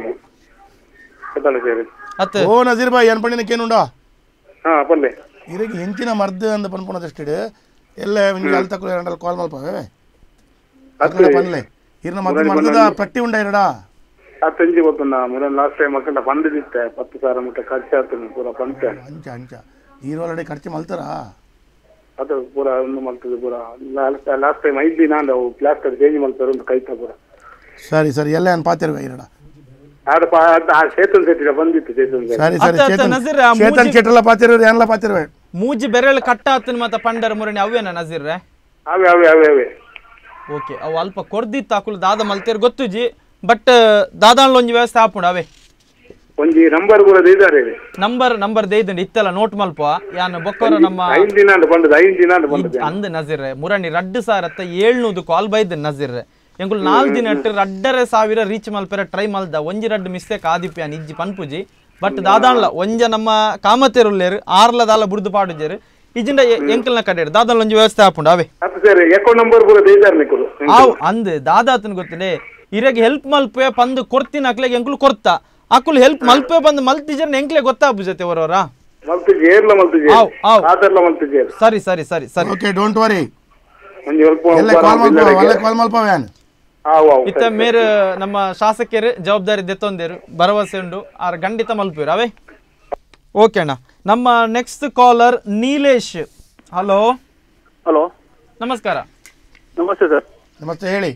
ಸರಿ ಓ ನಜೀರ್ ಭಾಯ್ ಏನ್ ಪಂಡಿನ ಕೇನುಂಡಾ ಹಾ ಪಲ್ಲೆ ಇರೆಗೆ ಎಂಚಿನ ಮರ್ದ ಅಂದ ಪನ್ಪುಣದಷ್ಟಿಡು ಎಲ್ಲ ಒಂಜಿ ಅಲ್ ತಕೊಳ ಎರಡಲ್ ಕಾಲ್ ಮಲ್ಪವೆ ಅಕ್ಕಡ ಪನ್ಲೆ ಇರ್ನ ಮದ್ದು ಮರ್ದದ ಪಟ್ಟಿ ಉಂಡ ಎರಡಾ ಹತ್ತಂಜಿ ಗೊತ್ತುಂಡ ಮೊದಲು ಲಾಸ್ಟ್ ಟೈಮ್ ಮಕ್ಕಳ ಬಂದಿದ್ದೆ ಪತ್ತು ಸಾವಿರ ಮುಟ್ಟ ಖರ್ಚು ಆಗ್ತದೆ ಪೂರ ಪಂಚ ಅಂಚ ಅಂಚ ಈರೋಲಡೆ ಖರ್ಚು ಮಲ್ತಾರ ಅದು ಪೂರ ಒಂದು ಮಲ್ತದೆ ಪೂರ ಲಾಸ್ಟ್ ಟೈಮ್ ಐದು ದಿನ ಅಂದ ಅವು ಪ್ಲಾಸ್ಟರ್ ಚೇಂಜ್ ಮಾಡ್ತಾರೆ ಒಂದು ಕೈತ ಪೂರ ಸರಿ ಸರಿ ಎಲ್ಲ ಏನ್ ಪಾತಿರ್ವೆ ಎರಡ ಆಡ ಪಾ ಅದ್ ಆ ಚೇತನ್ ಸೆಟ್ಟಿಗೆ ಬಂದಿತ್ತು ಚೇತನ್ ಸೆಟ್ ಸರಿ ಸರಿ ಅತ್ತ ಅತ್ತ ಚೇತನ್ ನಜೀರ್, ಆ ಚೇತನ್ ಮೂಜಿ- ಚೆಟ್ಟೆಲ್ಲ ಪಾತಿರ್ವೆ ಏನೆಲ್ಲ ಪಾತಿರ್ವೆ ಮೂಜಿ ಬೆರಳು ಕಟ್ಟ ಆತನ ಮತ್ತ ಪಂಡರ ಮುರಣಿ ಅವೇನ ನಜೀರ್ರೆ ಅವೇ ಅವೇ ಅವೇ ಅವೇ ಓಕೆ ಅವು ಅಲ್ಪ ಕೊರ್ದಿತ್ತು ಅಕುಲು ದಾದ ಮಲ್ತೇರ್ ಗೊತ್ತುಜಿ ಬಟ್ ದಾದಾನ್ಲ ಒಂಜಿ ವ್ಯವಸ್ಥೆ ಆಪುಂಡು ಅವೇ ಒಂಜಿ ನಂಬರ್ ಕೂಡ ಇದ್ದಾರೆ ನಂಬರ್ ನಂಬರ್ ದೇಯ್ದುಂಡು ಇತ್ತಲ್ಲ ನೋಟ್ ಮಲ್ಪ ಯಾನ್ ಬೊಕ್ಕರ ನಮ್ಮ ಐದು ದಿನ ಅಂತ ಬಂದದ್ದು ಐದು ದಿನ ಅಂತ ಬಂದದ್ದು ಅಂದ್ ನಜೀರ್ರೆ ಮುರಣಿ ರಡ್ಡು ಸಾವಿರತ್ತ ಏಳ್ನೂದು ಕಾಲ್ ಬೈದ್ ನಜೀರ್ರೆ ಎಂಕುಲು ನಾಲ್ ದಿನ ಇಟ್ಟು ರಡ್ಡರೆ ಸಾವಿರ ರೀಚ್ ಮಲ್ಪೆರ ಟ್ರೈ ಮಲ್ದ ಒಂಜಿ ರಡ್ಡು ಮಿಸ್ಟೇಕ್ ಆದಿಪ್ಯಾನ್ ಇಜ್ಜಿ ಪನ್ಪುಜಿ ಬಟ್ ದಾದಾನ್ಲ ಒಂಜ ನಮ್ಮ ಕಾಮತೆರುಲ್ಲೇರು ಆರ್ಲ ದಾಲ ಬುಡ್ದು ಪಾಡುಜೇರು ಇಜಿಂಡ ಎಂಕಲ್ನ ಕಡೆರು ದಾದಾನ್ಲ ಒಂಜಿ ವ್ಯವಸ್ಥೆ ಆಪುಂಡು ಅವೇ ಅದು ಸರಿ ಅಕೌಂಟ್ ನಂಬರ್ ಕೂಡ ಇದ್ದಾರೆ ನಿಕ್ಕಲು ಆವ್ ಅಂದ್ ದಾದಾತನ್ ಗೊತ್ತಿದೆ ಇರೆಗ್ ಹೆಲ್ಪ್ ಮಲ್ಪೆ ಪಂದು ಕೊಡ್ತೀನಿ ಅಕ್ಲೆಗೆ ಎಂಕುಲು ಕೊರ್ತ ಅಕುಲ್ ಹೆಲ್ಪ್ ಮಲ್ಪೆ ಬಂದು ಮಲ್ತಿಜರ್ ಎಂಕ್ಲೆ ಗೊತ್ತಾಪು ಜೊತೆ ಅವರವರ ಮಲ್ತಿಜಿ ಏರ್ಲ ಮಲ್ತಿಜಿ ಆವ್ ಆವ್ ಆತರ್ಲ ಮಲ್ತಿಜಿ ಸರಿ ಸರಿ ಸರಿ ಸರಿ ಓಕೆ ಡೋಂಟ್ ವರಿ ಒಂಜಿ ಸ್ವಲ್ಪ ಎಲ್ಲ ಕಾಲ್ ಮಲ್ಪ ಒಳ್ಳೆ ಕಾಲ್ ಮಲ್ಪವೆ ಯಾನ್ ಆವ್ ಆವ್ ಇತ್ತ ಮೇರೆ ನಮ್ಮ ಶಾಸಕರು ಜವಾಬ್ದಾರಿ ದೆತ್ತೊಂದೇರು ಭರವಸೆ ಉಂಡು ಆರ್ ಖಂಡಿತ ಮಲ್ಪೇರು ಅವೇ ಓಕೆ ಅಣ್ಣ ನಮ್ಮ next caller Nilesh hello hello ನಮಸ್ಕಾರ ನಮಸ್ತೆ ಸರ್ ನಮಸ್ತೆ ಹೇಳಿ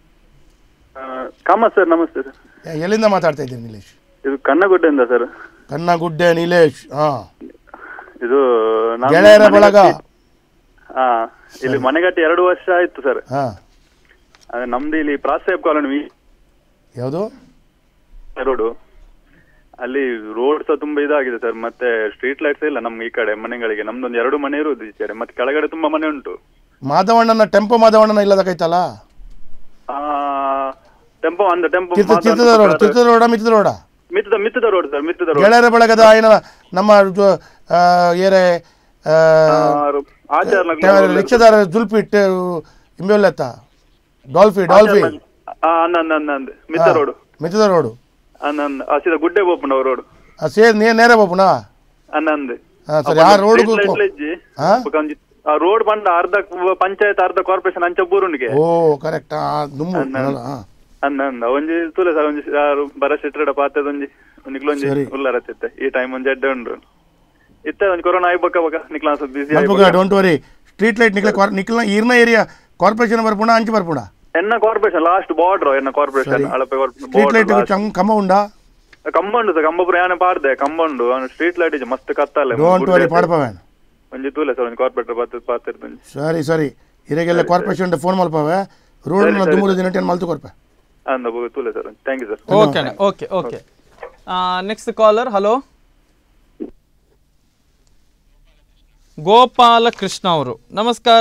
ಕಾಮ ಸರ್ ನಮಸ್ತೆ ಸರ್ ಎ- ಎಲ್ಲಿಂದ ಮಾತಾಡ್ತಾ ಇದ್ದೀರಿ ನಿಲೇಶ್ ಇದು ಕನ್ನಗುಡ್ಡೆಯಿಂದ ಸರ್ ಕನ್ನಗುಡ್ಡೆ ನೀಲೇಶ್ ಹಾ ಇದು ನಾನು ಗೆಳೆಯರ ಮನೆ ಬಳಗ ಕಟ್ಟಿ- ಹಾ ಇಲ್ಲಿ ಮನೆ ಕಟ್ಟಿ ಎರಡು ವರ್ಷ ಆಯ್ತು ಸರ್ ಹಾ ಅದೇ ನಮ್ದು ಇಲ್ಲಿ ಪ್ರಾಸೇಬ್ ಕಾಲೋನಿ ಯಾವುದು ರೋಡು ಅಲ್ಲಿ ರೋಡ್ ಸಹ ತುಂಬಾ ಇದಾಗಿದೆ ಸರ್ ಮತ್ತೆ ಸ್ಟ್ರೀಟ್ ಲೈಟ್ಸ್ ಇಲ್ಲ ನಮ್ಗೆ ಈ ಕಡೆ ಮನೆಗಳಿಗೆ ನಮ್ದೊಂದು ಎರಡು ಮನೆ ಇರುವುದು ಈ ಕಡೆ ಮತ್ತೆ ಕೆಳಗಡೆ ತುಂಬಾ ಮನೆ ಉಂಟು ಮಾಧವಣ್ಣನ ಟೆಂಪೋ ಮಾಧವಣ್ಣನ ಇಲ್ಲದಕ್ಕೈತಲ್ಲ ಆ ಟೆಂಪೋ ಅಂದ ಟೆಂಪೋ ತೀರ್ಥ ತೀರ್ಥದ ರೋಡ ತೀರ್ಥದ ರೋಡ ಮಿತ್ತದ ರೋಡ ಮಿತ್ತದ ಮಿತ್ತದ ರೋಡ್ ಸರ್ ಮಿತ್ತದ ರೋಡ್ ಗೆಳೆಯರ ಬಳಗದ ಆಯ್ನ ನಮ್ಮ ಜೊ- ಆ, ಏರೆ ಆ, ಆಚಾರ ರಿಕ್ಷಾದಾರ ಜುಲ್ಪಿಟ್ ಇಂಬೆಲ್ಲತ್ತ ಡಾಲ್ಫಿ ಡಾಲ್ಫಿ ಅನ್ನ ಅನ್ನ ಅನ್ನ ಅಂದ್ ಮಿತ್ತ ರೋಡ್ ಮಿತದ ರೋಡು ಅನ್ನ ಅಂದ್ ಆ ಸೀದಾ ಗುಡ್ಡೆ ಬೋಪುಂಡ ರೋಡ್ ಆ ಸೇ ನೀ ನೇರ ಬಾಪುನಾ ಅನ್ನ ಅಂದ್ ಹಾ ಸರಿ ಆ ರೋಡ್ಗೂ ಹಾ ಆ ರೋಡ್ ಬಂದ ಅರ್ಧ ಪಂಚಾಯತ್ ಅರ್ಧ ಕಾರ್ಪೊರೇಷನ್ ಅಂಚ ಬೂರುಂಡಿಗೆ ಓ ಕರೆಕ್ಟ್ ದುಮ್ಮು ಹಾ ಅನ್ನ ಅಂದ ಒಂಜಿ ತುಲೆ ಸರ್ ಒಂಜಿ ಆರು ಬರ ಸಿಟ್ರಡ ಪಾತದ ಒಂಜಿ ನಿಕ್ಲೊಂಜಿ ಸರಿ. ಉಲ್ಲಾರತ್ತಿತ್ತೆ ಈ ಟೈಮ್ ಒಂಜಿ ಎಡ್ಡೆ ಉಂಡು ಇತ್ತ ಒಂಜಿ ಕೊರೋನಾ ಆಯ್ಬಕ್ಕ ಬಕ್ಕ ನಿಕ್ಲ ಬಿಸಿ ಮಲ್ಪುಗ ಡೋಂಟ್ ವರಿ ಸ್ಟ್ರೀಟ್ ಲೈಟ್ ನಿಕ್ಲ ಕ್ವಾರ್ ನಿಕ್ಲ ಈರ್ನ ಏರಿಯಾ ಕಾರ್ಪೊರೇಷನ್ ಬರ್ಪುಣ ಅಂಚೆ ಬರ್ಪುಣ ಎನ್ನ ಕಾರ್ಪೊರೇಷನ್ ಲಾಸ್ಟ್ ಬಾರ್ಡರ್ ಎನ್ನ ಕಾರ್ಪೊರೇಷನ್ ಅಳಪೆ ಸ್ಟ್ರೀಟ್ ಲೈಟ್ ಕಮ್ಮ ಉಂಡಾ ಕಂಬ ಉಂಡು ಸರ್ ಕಂಬ ಪುರ ಯಾನೆ ಪಾಡ್ದೆ ಕಂಬ ಉಂಡು ಅವ್ನು ಸ್ಟ್ರೀಟ್ ಲೈಟ್ ಇಜ್ಜಿ ಮಸ್ತ್ ಕತ್ತಲ್ಲ ಡೋಂಟ್ ವರಿ ಪಾಡ್ಪವೇನ್ ಒಂಜಿ ತೂಲೆ ಸರ್ ಒಂಜಿ ಕಾರ್ಪೊರೇಟರ್ ಪಾತ ಪಾತಿರ್ದು ಸರಿ ಸರಿ ಇರೆಗೆಲ್ಲ ಕಾರ್ಪೊರೇಷನ್ ಫೋನ್ ಮಲ್ಪವೆ ರೋಡ್ ಸರಿ, ಸರಿ. ದುಮ್ಮುರು ದಿನ ಟೆನ್ ಮಲ್ತು ಕೊರ್ಪೆ ಅಂದ ತೂಲೆ sir thank you sir okay okay okay next caller hello Gopala Krishna ಅವರು ನಮಸ್ಕಾರ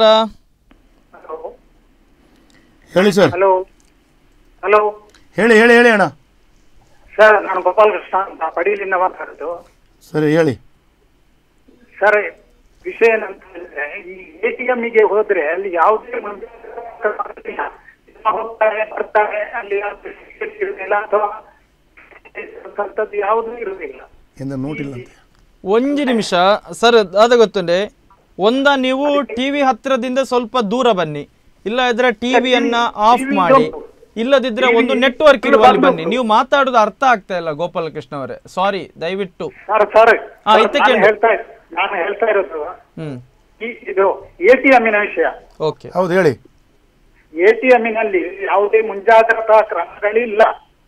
ಹೇಳಿ ಸರ್ ಹಲೋ ಹಲೋ ಹೇಳಿ ಹೇಳಿ ಹೇಳಿ ಅಣ್ಣ ಸರ್ ನಾನು ಗೋಪಾಲ್ ಕೃಷ್ಣ ಅಂತ ಪಡೀಲಿಂದ ಮಾತಾಡೋದು ಸರಿ ಹೇಳಿ ಸರ್ ವಿಷಯ ಏನಂತ ಹೇಳಿದ್ರೆ ಈ ಎ ಟಿ ಗೆ ಹೋದ್ರೆ ಅಲ್ಲಿ ಯಾವುದೇ ಒಂದು ಹೋಗ್ತಾರೆ ಬರ್ತಾರೆ ಅಲ್ಲಿ ಯಾವ್ದು security ಇರುದಿಲ್ಲ ಅಥವಾ ಅಂಥದ್ದು ಯಾವುದೂ ಇರುವುದಿಲ್ಲ ಎಂದ ನೋಟಿಲ್ಲ ಅಂತ ಒಂಜಿ ನಿಮಿಷ ಸರ್ ಅದ ಗೊತ್ತುಂಡೆ ಒಂದ ನೀವು ಟಿವಿ ಹತ್ತಿರದಿಂದ ಸ್ವಲ್ಪ ದೂರ ಬನ್ನಿ ಇಲ್ಲ ಇದ್ರೆ ಟಿವಿಯನ್ನ ಆಫ್ ಮಾಡಿ ಇಲ್ಲದಿದ್ರೆ ಒಂದು ನೆಟ್ವರ್ಕ್ ಇರುವಲ್ಲಿ ಬನ್ನಿ ನೀವು ಮಾತಾಡೋದು ಅರ್ಥ ಆಗ್ತಾ ಇಲ್ಲ ಗೋಪಾಲ ಕೃಷ್ಣ ಅವರೇ ಸಾರಿ ದಯವಿಟ್ಟು ಸರ್ ಸರ್ ಹಾ, ಇತ್ತಕ್ಕೆ ನಾನು ಹೇಳ್ತಾ ನಾನು ಹೇಳ್ತಾ ಇರೋದು ಹ್ಮ್ ಈ ಇದು ಎ ಟಿ ಎಮ್ಮಿನ ವಿಷಯ ಓಕೆ ಹೌದು ಹೇಳಿ ಎ ಟಿ ಎಮ್ಮಿನಲ್ಲಿ ಯಾವುದೇ ಮುಂಜಾಗ್ರತಾ ಕ್ರಮಗಳಿಲ್ಲ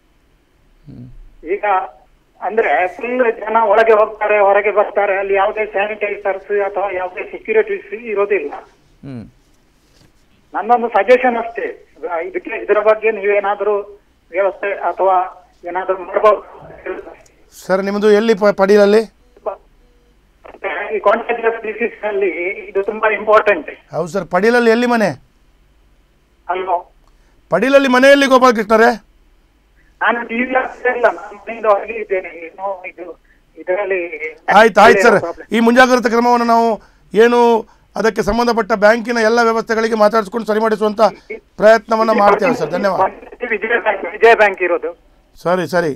ಈಗ ಅಂದ್ರೆ ಫುಲ್ ಜನ ಒಳಗೆ ಹೋಗ್ತಾರೆ ಹೊರಗೆ ಬರ್ತಾರೆ ಅಲ್ಲಿ ಯಾವುದೇ ಸ್ಯಾನಿಟೈಸರ್ಸ್ ಅಥವಾ ಯಾವುದೇ ಸೆಕ್ಯೂರಿಟೀಸ್ ಇರೋದಿಲ್ಲ ಹ್ಮ್ ನನ್ನೊಂದು ಸಜೆಷನ್ ಅಷ್ಟೇ ಅಹ್ ಇದಕ್ಕೆ ಇದರ ಬಗ್ಗೆ ನೀವೇನಾದ್ರೂ ವ್ಯವಸ್ಥೆ ಅಥವಾ ಏನಾದ್ರೂ ಮಾಡಬಹುದು ಸರ್ ನಿಮ್ಮದು ಎಲ್ಲಿ ಪ- ಪಡೀಲಲ್ಲಿ ಈ ಕಾಂಟ್ಯಾಕ್ಟ್ ಡಿಸೀಸ್ ನಲ್ಲಿ ಇದು ತುಂಬಾ ಇಂಪಾರ್ಟೆಂಟ್ ಹೌದು ಸರ್ ಪಡೀಲಲ್ಲಿ ಎಲ್ಲಿ ಮನೆ ಅಲ್ವಾ ಪಡೀಲಲ್ಲಿ ಮನೆಯಲ್ಲಿ ಗೋಪಾಲ ಕೃಷ್ಣರೇ ನಾನು ಟಿವಿ ಇಲ್ಲ ನಾನು ಮನೆಯಿಂದ ಹೊರಗೆ ಇದ್ದೇನೆ ಏನು ಇದು ಇದರಲ್ಲಿ ಆಯ್ತು ಆಯ್ತು ಸರ್ ಈ ಮುಂಜಾಗ್ರತಾ ಕ್ರಮವನ್ನು ನಾವು ಏನು ಅದಕ್ಕೆ ಸಂಬಂಧಪಟ್ಟ ಬ್ಯಾಂಕಿನ ಎಲ್ಲ ವ್ಯವಸ್ಥೆಗಳಿಗೆ ಮಾತಾಡಿಸ್ಕೊಂಡು ಸರಿ ಮಾಡಿಸುವಂತ ಪ್ರಯತ್ನವನ್ನ ಮಾಡ್ತೇವೆ ಸರ್ ಧನ್ಯವಾದ ವಿಜಯ ಬ್ಯಾಂಕ್ ವಿಜಯ ಬ್ಯಾಂಕ್ ಇರೋದು ಸರಿ ಸರಿ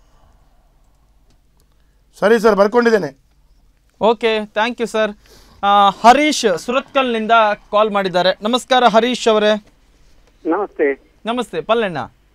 ಸರಿ ಸರ್ ಬರ್ಕೊಂಡಿದ್ದೇನೆ okay thank you sir Harish ಸುರತ್ಕಲ್ನಿಂದ ಕಾಲ್ ಮಾಡಿದ್ದಾರೆ ನಮಸ್ಕಾರ ಹರೀಶ್ ಅವರೇ ನಮಸ್ತೆ ನಮಸ್ತೆ ಪಲ್ಲಣ್ಣ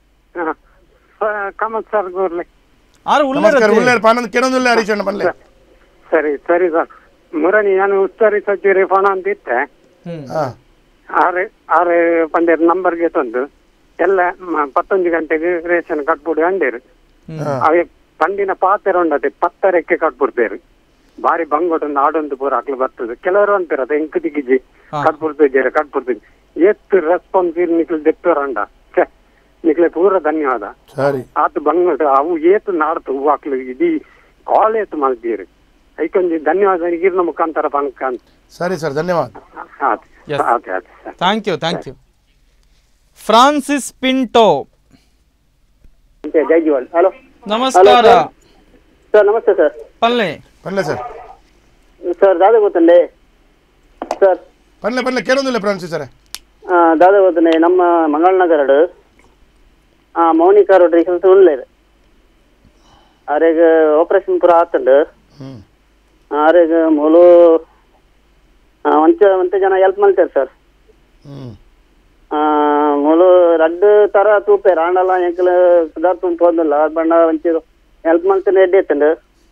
ಕಾಮತ್ ಸರ್ ಗೋರ್ಲೆ ಆರು ನಮಸ್ಕಾರ ಉಳ್ಳೇರ್ ಪಾನಂದ್ ಕೆಣೊಂದುಲ್ಲೆ ಹರೀಶಣ್ಣ ಬನ್ಲೆ ಸರಿ ಸರಿ ಸರ್ ಮುರಣಿ ನಾನು ಉಸ್ತುವಾರಿ ಸಚಿವರೇ ಫೋನ್ ಅಂತ ಇತ್ತೆ ಹಾ ಆರು ಆರು ಪಂದೇರು ನಂಬರ್ಗೆ ತಂದು ಎಲ್ಲ ಮ- ಪತ್ತೊಂದು ಗಂಟೆಗೆ ರೇಷನ್ ಕಟ್ಬಿಡಿ ಅಂಡೇರು ಅವೆ ಪಂಡಿನ ಪಾತ್ರೆ ಉಂಡತೆ ಪತ್ತರಕ್ಕೆ ಕಟ್ಬಿಡ್ತೇರು ಬಾರಿ ಬಂಗೊಟ್ಟೊಂದು ಆಡೊಂದು ಪೂರ ಹಾಕ್ಲು ಬರ್ತದೆ ಕೆಲವರು ಅಂತಾರೆ ಅದು ಎಂಕು ದಿಗಿಜಿ ಕಟ್ಬಿಡ್ತಿದ್ದೀರ ಕಟ್ಬಿಡ್ತಿದ್ದೆ ಎತ್ತು ರೆಸ್ಪಾನ್ಸ್ ನಿಕ್ಲು ದೆಪ್ಪರಂಡ ಛೆ ನಿಕ್ಲೆ ಪೂರ ಧನ್ಯವಾದ ಸರಿ ಆತು ಬಂಗಟ ಅವು ಏತು ನಾಡ್ತು ಹೂ ಹಾಕ್ಲು ಇಡೀ ಕಾಲ್ ಏತು ಮಲ್ತೀರಿ ಐಕೊಂಜಿ ಧನ್ಯವಾದ ಈಗಿನ ಮುಖಾಂತರ ಪಂಕ ಅಂತ ಸರಿ ಸರ್ ಧನ್ಯವಾದ ಆತು ಆತು ಆತು thank you thank you Francis Pinto ಜೈಜಿವಾಲ್ ಹಲೋ ನಮಸ್ಕಾರ ಸರ್ ನಮಸ್ತೆ ಸರ್ ಪಲ್ಲೆ ಪನ್ಲೆ ಸರ್ ಸರ್ ದಾದ ಗೊತ್ತಂಡೆ ಸರ್ ಪನ್ಲೆ ಪನ್ಲೆ ಕೆಣೊಂದುಲ್ಲೆ ಫ್ರಾನ್ಸಿಸ್ ಸರ್ ಆ, ದಾದ ಗೊತ್ತಂಡೆ ನಮ್ಮ ಮಂಗಳನಗರಡು ಆ ಮೌನಿಕಾ ರೋಡ್ ಕೆಲಸ ಉಳ್ಳೇದು ಆರೆಗ ಆಪರೇಷನ್ ಪೂರ ಆತಂಡು ಹ್ಮ್ ಆರೆಗ ಮೂಲು ಆ, ಒಂಚ ಒಂತ ಜನ ಹೆಲ್ಪ್ ಮಾಡ್ತಾರೆ ಸರ್ ಹ್ಮ್ ಆ, ಮೂಲು ರಡ್ಡು ತರ ತೂಪೇರು ಆಂಡಲ ಎಂಕಲ್ ಸುಧಾರ್ ತುಂಬ ಹೋದಲ್ಲ ಬಂಡ ಒಂಚೂರು ಹೆಲ್ಪ್ ಮಾಡ್ತಾನೆ ಎಡ್ಡೆ ಇತ್ತಂಡು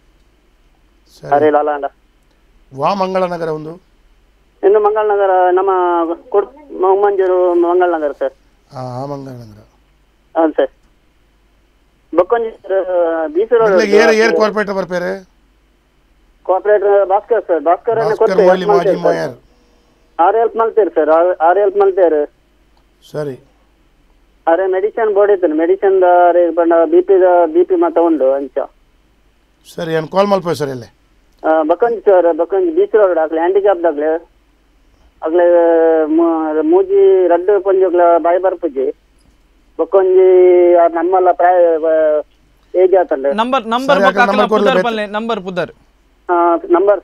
ಅರೆ ಲಾಲಾಂಡ ವಾ ಮಂಗಳನಗರ ಒಂದು ಇನ್ನು ಮಂಗಳನಗರ ನಮ್ಮ ಕೊಡ್ ಮಂಜೂರು ಮಂಗಳನಗರ ಸರ್ ಆ ಆ ಮಂಗಳನಗರ ಹೌದು ಸರ್ ಬೊಕ್ಕೊಂಜಿ ಬೀಚ್ ರೋಡ್ ಇಲ್ಲಿಗೆ ಏರ್ ಏರ್ ಕಾರ್ಪೊರೇಟರ್ ಬರ್ಪೇರೆ ಕೋಆಪರೇಟರ್ ಭಾಸ್ಕರ್ ಸರ್ ಭಾಸ್ಕರ್ ಭಾಸ್ಕರ್ ಮೊಯ್ಲಿ ಮಾಜಿ ಮಾಯರ್ ಆರು ಹೆಲ್ಪ್ ಮಾಡ್ತೀರಿ ಸರ್ ಆರು ಹೆಲ್ಪ್ ಮಾಡ್ತೀರಿ ಸರಿ ಅರೆ ಮೆಡಿಸಿನ್ ಬೋರ್ಡ್ ಇತ್ತು ಮೆಡಿಸಿನ್ ಬಂಡ ಬಿ ಪಿ ಬಿ ಪಿ ಮಾತ ಉಂಡು ಅಂಚ ಸರಿ ಏನು ಕಾಲ್ ಮಲ್ಪೋಯ್ ಸರ್ ಇಲ್ಲೇ ಆ, ಬಕೊಂಜಿ ಸರ್ ಬಕೊಂಜಿ ಬೀಚ್ ರೋಡ್ ಆಗ್ಲಿ ಹ್ಯಾಂಡಿಕ್ಯಾಪ್ಡ್ ಆಗ್ಲಿ ಆಗ್ಲಿ ಮೂ- ಮೂಜಿ ರಡ್ಡು ಪೊಂಜಿ ಬಾಯಿ ಬರ್ಪುಜಿ ಬೊಕ್ಕೊಂಜಿ ಆ ನಮ್ಮಲ್ಲ ಪ್ರಾಯ ಏಜ್ ಆತಲ್ಲ ನಂಬರ್ ನಂಬರ್ ಸರಿ, ಹಾಗಾದ್ರೆ number ಕೊಡ್ಲೇ ಪುದರ್ ಬೇಕು. ಪಲ್ಲೆ ನಂಬರ್ ಪುದರ್ number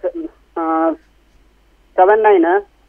seven nine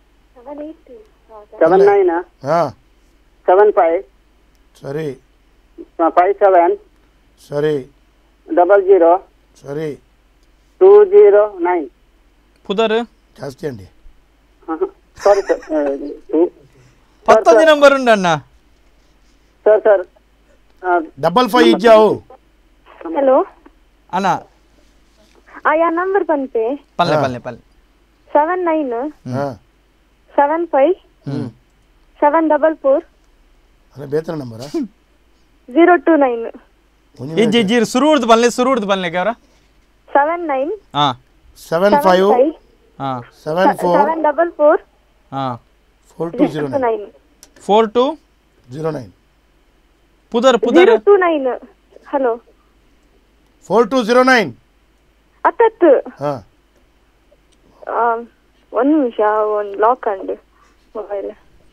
seven nine ಹಾ ಸೆವೆನ್ ಫೈವ್ ಸರಿ ಫೈವ್ ಸೆವೆನ್ ಸರಿ ಡಬಲ್ ಜೀರೋ ಸರಿ ಟೂ ಜೀರೋ ನೈನ್ ಪುದರ್ ಜಾಸ್ತಿ ಅಂడి ಸಾರಿ ಸರ್ పత్తొమ్మిది నంబర్ ఉండి అన్న ಸರ್ ಸರ್ ಡಬಲ್ ಫೈವ್ ಇಜ್ಜಾವು ಹಲೋ అన్న ಆ ಯಾ ನಂಬರ್ ಬಂತೆ పల్లె పల్లె పల్లె ಸೆವೆನ್ ನೈನ್ ಹಾ seven five seven double four ಅಲ್ಲ ಬೇತನ ನಂಬರ ಜೀರೋ ಟೂ ನೈನ್ ఇజ్జి ఇజ్జి సురువుడు పల్లె సురువుడు పల్లె ఎవరా seven nine seven five seven four seven double four four two zero nine nine four two zero nine పుదర్ పుదర్ zero two nine hello four two zero nine ಹತ್ತತ್ತು ಹಾ ಆ, ಒಂದ್ ನಿಮಿಷ ಒಂದ್ ಲಾಕ್ ಅಂಡು ಮೊಬೈಲ್